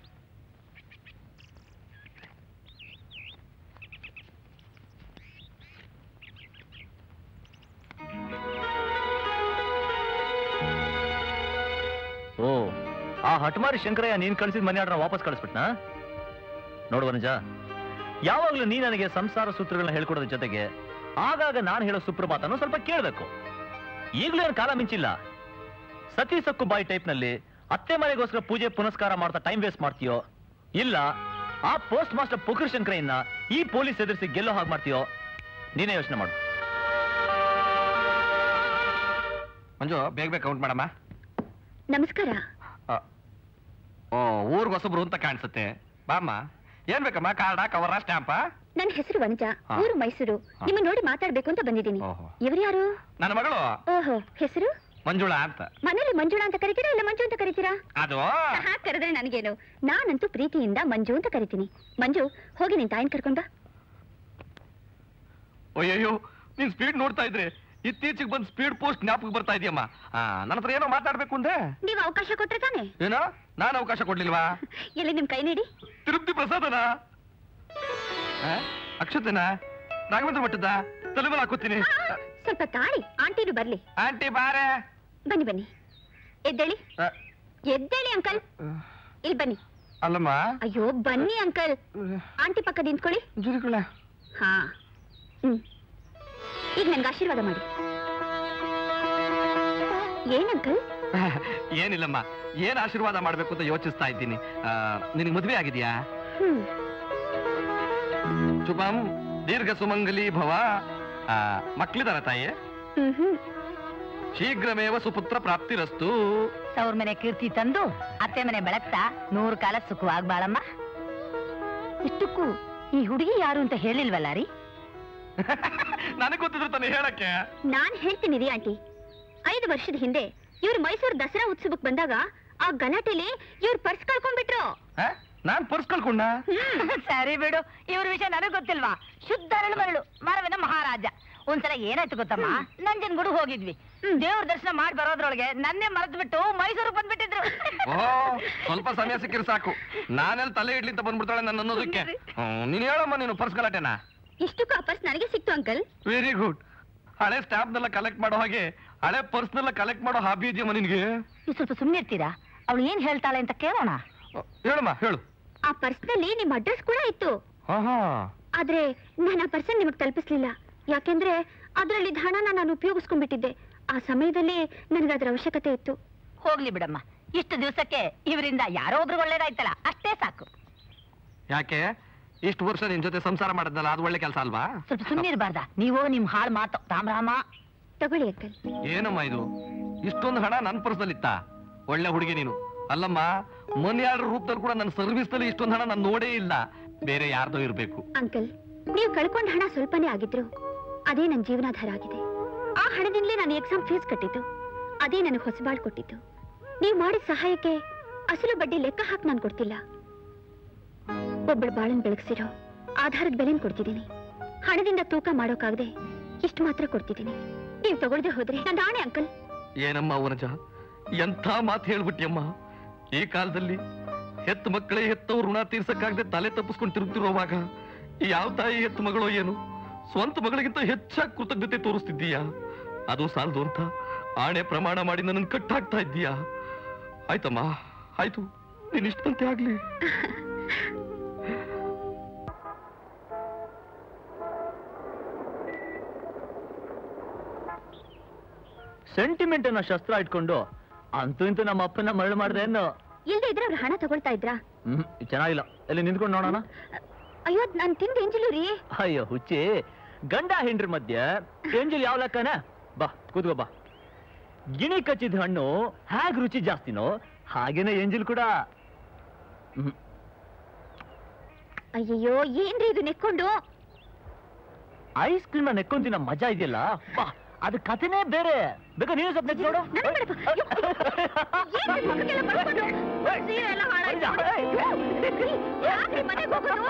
ಓ ಆ ಹಠಮಾರಿ ಶಂಕರಯ್ಯ ನೀನ್ ಕಳಿಸಿದ ಮನೆ ಆರ್ಡರ್ ವಾಪಸ್ ಕಳಿಸ್ಬಿಟ್ನಾ ನೋಡು ವನಜ ಯಾವಾಗ್ಲೂ ನೀ ನನಗೆ ಸಂಸಾರ ಸೂತ್ರಗಳನ್ನ ಹೇಳ್ಕೊಡೋದ್ರ ಜೊತೆಗೆ ಆಗಾಗ ನಾನು ಹೇಳೋ ಸುಪ್ರಭಾತನೂ ಸ್ವಲ್ಪ ಕೇಳಬೇಕು ಈಗಲೂ ಏನು ಕಾಲ ಮಿಂಚಿಲ್ಲ ಸತಿ ಸಕ್ಕು ಬಾಯಿ ಟೈಪ್ ನಲ್ಲಿ ಅತ್ತೆ ಮನೆಗೋಸ್ಕರ ಪೂಜೆ ಪುನಸ್ಕಾರ ಮಾಡ್ತಾ ಟೈಮ್ ವೇಸ್ಟ್ ಮಾಡ್ತೀಯೋ ಇಲ್ಲ ಆ ಪೋಸ್ಟ್ ಮಾಸ್ಟರ್ ಪುಕರ್ ಶಂಕರಯ್ಯನ ಈ ಪೊಲೀಸ್ ಎದುರಿಸಿ ಗೆಲ್ಲೋ ಹಾಗೆ ಮಾಡ್ತೀಯೋ ನೀನೇ ಯೋಚನೆ ಮಾಡು ಮಂಜು ಬೇಗ ಬೇಗ ಕೌಂಟ್ ಮಾಡಮ್ಮ ನಮಸ್ಕಾರ ಆ, ಓ ಊರ್ಗ್ ಹೊಸಬ್ರು ಅಂತ ಕಾಣಿಸುತ್ತೆ ಬಾಮ್ಮ ಏನ್ ಬೇಕಮ್ಮ ಕಾರ್ಡ ಕವರ ಸ್ಟ್ಯಾಂಪ ನನ್ನ ಹೆಸರು ವನಜಾ ಹಾ. ಊರು ಮೈಸೂರು ಹಾ. ನಿಮ್ಮ ನೋಡಿ ಮಾತಾಡ್ಬೇಕು ಅಂತ ಬಂದಿದ್ದೀನಿ ಓಹೋ. ಇವ್ರು ಯಾರು ನನ್ನ ಮಗಳು ಓಹೋ ಹೆಸರು ಮಂಜುಳಾ ಅಂತ ಮನೇಲಿ ಮಂಜುಳಾ ಅಂತ ಕರಿತೀರಾ ಇಲ್ಲ ಮಂಜು ಅಂತ ಕರಿತೀರಾ ಅದು ಹಾ ಕರೆದ್ರೆ ನನಗೇನು ನಾನಂತೂ ಪ್ರೀತಿಯಿಂದ ಮಂಜು ಅಂತ ಕರಿತೀನಿ ಮಂಜು ಹೋಗಿ ನಿನ್ ತಾಯಿನ ಕರ್ಕೊಂಡ್ ಬಾ ಅಯ್ಯಯ್ಯೋ ನೀನ್ ಸ್ಪೀಡ್ ನೋಡ್ತಾ ಇದ್ರೆ ಇತ್ತೀಚೆಗೆ ಬಂದ್ ಸ್ಪೀಡ್ ಪೋಸ್ಟ್ ಜ್ಞಾಪಕ ಬರ್ತಾ ಇದೆಯಮ್ಮ ನನ್ನ ಹತ್ರ ಏನೋ ಮಾತಾಡ್ಬೇಕು ಅಂದೆ ನೀವು ಅವಕಾಶ ಕೊಟ್ರೆ ತಾನೆ ಏನೋ ನಾನು ಅವಕಾಶ ಕೊಡ್ಲಿಲ್ವಾ ಎಲ್ಲಿ ನಿಮ್ ಕೈ ನೀಡಿ ತಿರುಪ್ತಿ ಪ್ರಸಾದನ ಅಕ್ಷತೆನ ರಾಘವೇಂದ್ರ ಮಠದ ತಲೆಮೇಲೆ ಹಾಕೋತೀನಿ ಆ, ಸ್ವಲ್ಪ ತಾಳಿ ಆಂಟಿನು ಬರ್ಲಿ ಆಂಟಿ ಬಾರೆ ಬನ್ನಿ ಬನ್ನಿ ಎದ್ದೇಳಿ ಆ, ಎದ್ದೇಳಿ ಅಂಕಲ್ ಇಲ್ಲಿ ಬನ್ನಿ ಅಲ್ಲಮ್ಮ ಅಯ್ಯೋ ಬನ್ನಿ ಅಂಕಲ್ ಆಂಟಿ ಪಕ್ಕ ನಿಂತ್ಕೊಳ್ಳಿ ಜುರಿಕುಳ ಹಾ ಹ್ಮ್ ಈಗ ನನ್ಗೆ ಆಶೀರ್ವಾದ ಮಾಡಿ ಏನ್ ಅಂಕಲ್ ಏನಿಲ್ಲಮ್ಮ ಏನ್ ಆಶೀರ್ವಾದ ಮಾಡ್ಬೇಕು ಅಂತ ಯೋಚಿಸ್ತಾ ಇದ್ದೀನಿ ನಿನಗೆ ಮದುವೆ ಆಗಿದ್ಯಾ ಹ್ಮ್ ಶುಭಂ ದೀರ್ಘ ಸುಮಂಗಲಿ ಭವ ಆ, ಮಕ್ಳಿದಾರ ತಾಯಿ ಹ್ಮ್ ಹ್ಮ್ ಶೀಘ್ರಮೇವ ಸುಪುತ್ರ ಪ್ರಾಪ್ತಿರಸ್ತು ತವ್ರ ಮನೆ ಕೀರ್ತಿ ತಂದು ಅತ್ತೆ ಮನೆ ಬೆಳಗ್ತಾ ನೂರು ಕಾಲ ಸುಖವಾಗಿ ಬಾಳಮ್ಮ ಇಷ್ಟಕ್ಕೂ ಈ ಹುಡುಗಿ ಯಾರು ಅಂತ ಹೇಳಿಲ್ವಲ್ಲ ರೀ ನನಗೆ ಗೊತ್ತಿದ್ರು ತಾನೆ ಹೇಳಕ್ಕೆ ನಾನ್ ಹೇಳ್ತೀನಿ ರೀ ಆಂಟಿ ಐದು ವರ್ಷದ ಹಿಂದೆ ಇವ್ರು ಮೈಸೂರು ದಸರಾ ಉತ್ಸವಕ್ಕೆ ಬಂದಾಗ ಆ ಗಲಾಟೆಲಿ ಇವ್ರ ಪರ್ಸ್ ಕಳ್ಕೊಂಡ್ಬಿಟ್ರು ಆ? ನಾನ್ ಪರ್ಸ್ ಕಳ್ಕೊಂಡ ಸರಿ ಬಿಡು ಇವ್ರ ವಿಷಯ ನನಗ್ ಗೊತ್ತಿಲ್ವಾ ಶುದ್ಧ ಅರಳು ಮರಳು ಮರವಿನ ಮಹಾರಾಜ ಒಂದ್ಸಲ ಏನಾಯ್ತು ಗೊತ್ತಮ್ಮ ನಂಜನಗೂಡು ಹೋಗಿದ್ವಿ ದೇವ್ರ ದರ್ಶನ ಮಾಡಿ ಬರೋದ್ರೊಳಗೆ ನನ್ನೇ ಮರೆತು ಬಿಟ್ಟು ಮೈಸೂರಿಗೆ ಬಂದ್ಬಿಟ್ಟಿದ್ರು ಓ ಸ್ವಲ್ಪ ಸಮಯ ಸಿಕ್ಕಿರ್ ಸಾಕು ನಾನೆಲ್ಲಿ ತಲೆ ಇಡ್ಲಿ ಅಂತ ಬಂದ್ಬಿಡ್ತಾಳೆ ನನ್ನ ಅನ್ನೋದಕ್ಕೆ ಹ್ಮ್, ನೀನ್ ಹೇಳಮ್ಮ ನೀನು ಪರ್ಸ್ ಗಲಾಟೆನ ಇಷ್ಟಕ್ಕೂ ಆ ಪರ್ಸ್ ನನಗೆ ಸಿಕ್ತು ಅಂಕಲ್ ವೆರಿ ಗುಡ್ ಹಳೆ ಸ್ಟಾಂಪ್ನೆಲ್ಲ ಕಲೆಕ್ಟ್ ಮಾಡೋ ಹಾಗೆ ಹಳೆ ಪರ್ಸ್ನೆಲ್ಲ ಕಲೆಕ್ಟ್ ಮಾಡೋ ಹಾಬಿ ಇದೆಯಮ್ಮ ನಿನ್ಗೆ ನೀವು ಸ್ವಲ್ಪ ಸುಮ್ಮನೆ ಇರ್ತೀರಾ ಅವಳು ಏನ್ ಹೇಳ್ತಾಳೆ ಅಂತ ಕೇಳೋಣ ಹೇಳಮ್ಮ ಹೇಳು ಆ ಪರ್ಸ್ನಲ್ಲಿ ನಿಮ್ ಅಡ್ರೆಸ್ ಕೂಡ ಇತ್ತು ಹಾ ಹಾ ಆದ್ರೆ ನಾನು ಆ ಪರ್ಸನ್ ನಿಮಗ್ ತಲುಪಿಸ್ಲಿಲ್ಲ ಯಾಕೆಂದ್ರೆ ಅದ್ರಲ್ಲಿದ್ದ ಹಣನ ನಾನು ಉಪಯೋಗಿಸ್ಕೊಂಡ್ಬಿಟ್ಟಿದ್ದೆ ಆ ಸಮಯದಲ್ಲಿ ನನಗೆ ಅದರ ಅವಶ್ಯಕತೆ ಇತ್ತು ಹೋಗ್ಲಿ ಬಿಡಮ್ಮ ಇಷ್ಟು ದಿವಸಕ್ಕೆ ಇವರಿಂದ ಯಾರೋ ಒಬ್ರಿಗೆ ಒಳ್ಳೇದಾಯ್ತಲ್ಲ ಅಷ್ಟೇ ಸಾಕು ಯಾಕೆ ಇಷ್ಟು ವರ್ಷ ನಿನ್ ಜೊತೆ ಸಂಸಾರ ಮಾಡಿದ್ನಲ್ಲ ಅದು ಒಳ್ಳೆ ಕೆಲಸ ಅಲ್ವಾ ಸ್ವಲ್ಪ ಸುಮ್ಮನೆ ಇರಬಾರ್ದ ನೀವು ನಿಮ್ ಹಾಳು ಮಾತು ರಾಮ ತಗೊಳ್ಳಿ ಅಂಕಲ್ ಏನಮ್ಮ ಇದು ಇಷ್ಟೊಂದು ಹಣ ನನ್ನ ಪರ್ಸ್ನಲ್ಲಿತ್ತ ಒಳ್ಳೆ ಹುಡುಗಿ ನೀನು ಅಲ್ಲಮ್ಮ ಮನ್ಯಾರ ರೂಪದಲ್ಲಿ ಕೂಡ ನನ್ನ ಸರ್ವಿಸ್ ನಲ್ಲಿ ಇಷ್ಟೊಂದು ಹಣ ನಾನು ನೋಡೇ ಇಲ್ಲ ಬೇರೆ ಯಾರ್ದೋ ಇರ್ಬೇಕು ಅಂಕಲ್ ನೀವು ಕಳ್ಕೊಂಡ ಹಣ ಸ್ವಲ್ಪನೇ ಆಗಿದ್ರು ಅದೇ ನನ್ನ ಜೀವನಾಧಾರ ಆಗಿದೆ ಆ ಹಣದಿಂದಲೇ ನಾನು ಎಕ್ಸಾಮ್ ಫೀಸ್ ಕಟ್ಟಿದ್ದು ಅದೇ ನನಗೆ ಹೊಸಬಾಳ್ ಕೊಟ್ಟಿದ್ದು ನೀವು ಮಾಡಿದ ಸಹಾಯಕ್ಕೆ ಅಸಲು ಬಡ್ಡಿ ಲೆಕ್ಕ ಹಾಕಿ ನಾನು ಕೊಡ್ತಿಲ್ಲ ಒಬ್ಬಳ ಬಾಳನ್ ಬೆಳಗ್ಸಿರೋ ಆಧಾರದ ಬೆಲೆನ್ ಕೊಡ್ತಿದ್ದೀನಿ ಹಣದಿಂದ ತೂಕ ಮಾಡೋಕಾಗದೆ ಇಷ್ಟು ಮಾತ್ರ ಕೊಡ್ತಿದ್ದೀನಿ ನೀವು ತಗೊಳ್ದೆ ಹೋದ್ರೆ ನನ್ನ ಆಣೆ ಅಂಕಲ್ ಏನಮ್ಮ ವನಜ ಎಂಥ ಮಾತು ಹೇಳ್ಬಿಟ್ಟಿಯಮ್ಮ ಈ ಕಾಲದಲ್ಲಿ ಹೆತ್ತ ಮಕ್ಕಳೇ ಹೆತ್ತವ್ರ ಋಣ ತೀರ್ಸಕ್ಕಾಗದೆ ತಲೆ ತಪ್ಪಿಸ್ಕೊಂಡು ತಿರುಗ್ತಿರುವಾಗ ಯಾವ ತಾಯಿ ಹೆತ್ತ ಮಗಳೋ ಏನು ಸ್ವಂತ ಮಗಳಿಗಿಂತ ಹೆಚ್ಚಾಗಿ ಕೃತಜ್ಞತೆ ತೋರಿಸ್ತಿದ್ದೀಯಾ ಅದು ಸಾಲದು ಅಂತ ಆಣೆ ಪ್ರಮಾಣ ಮಾಡಿ ನನ್ನನ್ನು ಕಟ್ಟಾಕ್ತಾ ಇದ್ದೀಯಾ ಆಯ್ತಮ್ಮ ಆಯ್ತು ನೀನ್ ಇಷ್ಟಂತೆ ಆಗ್ಲಿ ಸೆಂಟಿಮೆಂಟ್ ಅನ್ನೋ ಶಸ್ತ್ರ ಇಟ್ಕೊಂಡು ಅಂತೂ ಇಂತೂ ನಮ್ಮ ಅಪ್ಪನ ಮರಳು ಮಾಡ್ದೆ ಏನು ಇಲ್ದೇ ಇದ್ರೆ ಅವ್ರು ಹಣ ತಗೊಳ್ತಾ ಇದ್ರಾ ಹ್ಮ್ ಇದ್ ಚೆನ್ನಾಗಿಲ್ಲ ಎಲ್ಲಿ ನಿಂತ್ಕೊಂಡು ನೋಡೋಣ ಅಯ್ಯೋ ನಾನು ತಿಂದ ಎಂಜಲು ರೀ ಅಯ್ಯೋ ಹುಚ್ಚಿ ಗಂಡ ಹೆಂಡ್ರ ಮಧ್ಯೆ ಎಂಜಲ್ ಯಾವ ಲೆಕ್ಕನ ಬಾ ಕೂತ್ಕೋ ಬಾ ಗಿಣಿ ಕಚ್ಚಿದ ಹಣ್ಣು ಹೇಗ್ ರುಚಿ ಜಾಸ್ತಿನೋ ಹಾಗೇನೆ ಎಂಜಲ್ ಕೂಡ ಹ್ಮ್. ಅಯ್ಯಯ್ಯೋ ಏನ್ರಿ ಇದು ನೆಕ್ಕೊಂಡು ಐಸ್ ಕ್ರೀಮ್ ನೆಕ್ಕೊಂತಿನ ಮಜಾ ಇದೆಯಲ್ಲ ಬಾ ಅದು ಕಥೆನೇ ಬೇರೆ ಬೇಕಾ ನೀನು ಸ್ವಲ್ಪ ನೆಚ್ಚಿ ನೋಡು ನನಗ್ ಬೇಡಪ್ಪ. ಅಯ್ಯೋ, ಏನ್ರಿ ಮಗಕ್ಕೆಲ್ಲ ಬಡ್ಕೊಂಡು? ಸೀರೆ ಎಲ್ಲ ಹಾಳಾಯ್ತು. ಯಾಕ್ರಿ ಮನೆಗ್ ಹೋಗೋದು?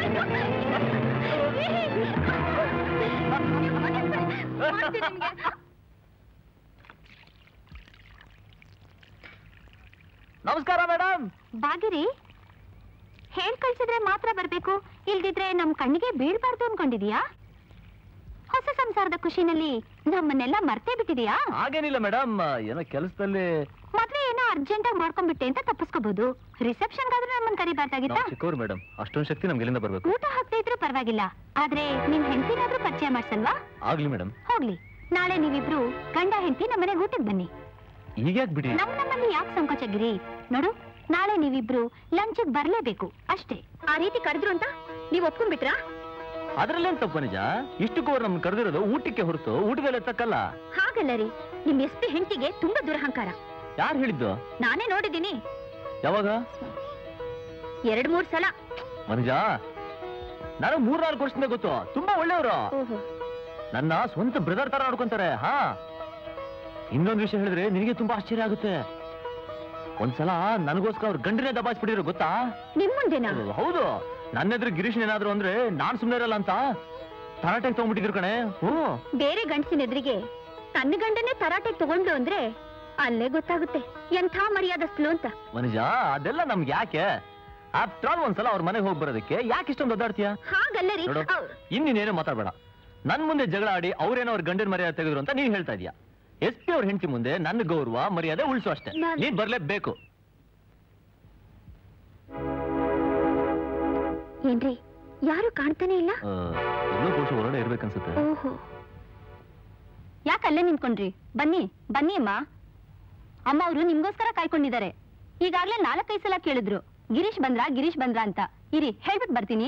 ನಮಸ್ಕಾರ ಮೇಡಮ್ ಬಾಗಿರಿ ಹೇಳ್ ಕಳ್ಸಿದ್ರೆ ಮಾತ್ರ ಬರ್ಬೇಕು ಇಲ್ದಿದ್ರೆ ನಮ್ ಕಣ್ಣಿಗೆ ಬೀಳ್ಬಾರ್ದು ಅನ್ಕೊಂಡಿದ್ಯಾ ಹೊಸ ಸಂಸಾರದ ಖುಷಿನಲ್ಲಿ ನಮ್ಮನ್ನೆಲ್ಲ ಮರ್ತೇ ಬಿಟ್ಟಿದ್ಯಾ ಹಾಗೇನಿಲ್ಲ ಮೇಡಮ್ ಏನೋ ಕೆಲಸದಲ್ಲಿ ಮದ್ವೆ ಏನೋ ಅರ್ಜೆಂಟ್ ಆಗಿ ಮಾಡ್ಕೊಂಡ್ಬಿಟ್ಟೆ ಅಂತ ತಪ್ಪಿಸ್ಕೋಬಹುದು ರಿಸೆಪ್ಷನ್ಗಾದ್ರೂ ನಮ್ಮನ್ ಕರಿಬಾರ್ದಾಗಿತ್ತಾ ಚಿಕ್ಕವ್ರು ಮೇಡಮ್ ಅಷ್ಟೊಂದು ಶಕ್ತಿ ನಮ್ಗೆ ಎಲ್ಲಿಂದ ಬರ್ಬೇಕು ಊಟ ಹಾಕ್ತಾ ಇದ್ರೂ ಪರವಾಗಿಲ್ಲ ಆದ್ರೆ ನಿನ್ ಹೆಂಡತಿನಾದ್ರೂ ಪರಿಚಯ ಮಾಡ್ಸಲ್ವಾ ಆಗ್ಲಿ ಮೇಡಮ್ ಹೋಗ್ಲಿ ನಾಳೆ ನೀವಿಬ್ರು ಗಂಡ ಹೆಂಡತಿ ನಮ್ಮನೆಗೆ ಊಟಕ್ಕೆ ಬನ್ನಿ ಈಗ ಯಾಕೆ ಬಿಡಿ ನಮ್ ನಮ್ಮಲ್ಲಿ ಯಾಕೆ ಸಂಕೋಚಗಿರಿ ನೋಡು ನಾಳೆ ನೀವಿಬ್ರು ಲಂಚ್ಗೆ ಬರ್ಲೇಬೇಕು ಅಷ್ಟೇ ಆ ರೀತಿ ಕರೆದ್ರು ಅಂತ ನೀವ್ ಒಪ್ಕೊಂಡ್ಬಿಟ್ರಾ ಅದ್ರಲ್ಲೇನ್ ತಪ್ಪು ನಿಜ ಇಷ್ಟಕ್ಕೂ ಅವ್ರು ನಮ್ಗೆ ಕರೆದಿರೋದು ಊಟಕ್ಕೆ ಹೊರತು ಊಟದಲ್ಲಿ ಎತ್ತಕ್ಕಲ್ಲ ಹಾಗಲ್ಲ ರೀ ನಿಮ್ ಎಸ್ ಪಿ ಹೆಂಡತಿಗೆ ತುಂಬಾ ದುರಹಂಕಾರ ಯಾರು ಹೇಳಿದ್ದು ನಾನೇ ನೋಡಿದ್ದೀನಿ ಯಾವಾಗ ಎರಡ್ ಮೂರ್ ಸಲ ಮನುಜ ನಾನು ಮೂರ್ನಾಲ್ಕು ವರ್ಷದಿಂದ ಗೊತ್ತು ತುಂಬಾ ಒಳ್ಳೆಯವರು ನನ್ನ ಸ್ವಂತ ಬ್ರದರ್ ತರ ನೋಡ್ಕೊಂತಾರೆ ಹಾ ಇನ್ನೊಂದು ವಿಷಯ ಹೇಳಿದ್ರೆ ನಿನಗೆ ತುಂಬಾ ಆಶ್ಚರ್ಯ ಆಗುತ್ತೆ ಒಂದ್ಸಲ ನನಗೋಸ್ಕರ ಅವ್ರ ಗಂಡನೇ ದಬಾಯಿಸ್ಬಿಟ್ಟಿದ್ರು ಗೊತ್ತಾ ನಿಮ್ ಮುಂದೆನಾ ಹೌದು ನನ್ನ ಎದುರು ಗಿರೀಶ್ ಏನಾದ್ರು ಅಂದ್ರೆ ನಾನ್ ಸುಮ್ನೆ ಇರಲ್ಲ ಅಂತ ತರಾಟೆಗೆ ತಗೊಂಡ್ಬಿಟ್ಟಿದ್ರು ಕಣೆ ಹ್ಞೂ ಬೇರೆ ಗಂಡಸಿನ ಎದುರಿಗೆ ತನ್ನ ಗಂಡನೇ ತರಾಟೆಗೆ ತಗೊಂಡು ಅಂದ್ರೆ ಅಲ್ಲೇ ಗೊತ್ತಾಗುತ್ತೆ ಎಂಥ ಮರ್ಯಾದಸ್ಲು ಅಂತ ಮನುಜ ಅದೆಲ್ಲ ನಮ್ಗೆ ಯಾಕೆ ಆಫ್ಟರ್ ಆಲ್ ಒಂದ್ಸಲ ಅವ್ರ ಮನೆಗೆ ಹೋಗಿ ಬರೋದಕ್ಕೆ ಯಾಕೆ ಇಷ್ಟೊಂದು ಒದ್ದಾಡ್ತೀಯ ಹಾಗಲ್ಲ ರೀ ನೋಡು ಅವ್ರ್- ಇನ್ನೇನೇನು ಮಾತಾಡ್ಬೇಡ ನನ್ ಮುಂದೆ ಜಗಳ ಆಡಿ ಅವ್ರೇನೋ ಅವ್ರ ಗಂಡನ ಮರ್ಯಾದೆ ತೆಗೆದ್ರು ಅಂತ ನೀನ್ ಹೇಳ್ತಾ ಇದೀಯ ಎಸ್ ಪಿ ಅವ್ರ ಹೆಂಡತಿ ಮುಂದೆ ನನ್ನ ಗೌರವ ಮರ್ಯಾದೆ ಉಳಿಸು ಅಷ್ಟೇ ನಾನ್- ನೀನ್ ಬರ್ಲೇಬೇಕು ಏನ್ರಿ ಯಾರು ಕಾಣ್ತಾನೆ ಇಲ್ಲ ಆ, ಎಲ್ಲೋ ಬಹುಶಃ ಹೊರಗಡೆ ಇರ್ಬೇಕನ್ಸುತ್ತೆ ಓಹೋ ಯಾಕಲ್ಲೇ ನಿಂತ್ಕೊಂಡ್ರಿ ಬನ್ನಿ ಬನ್ನಿ ಅಮ್ಮ ಅಮ್ಮ ಅವರು ನಿಮ್ಗೋಸ್ಕರ ಕಾಯ್ಕೊಂಡಿದ್ದಾರೆ ಈಗಾಗ್ಲೇ ನಾಲ್ಕೈದು ಸಲ ಕೇಳಿದ್ರು ಗಿರೀಶ್ ಬಂದ್ರ ಗಿರೀಶ್ ಬಂದ್ರ ಅಂತ ಇರಿ ಹೇಳ್ಬಿಟ್ಟು ಬರ್ತೀನಿ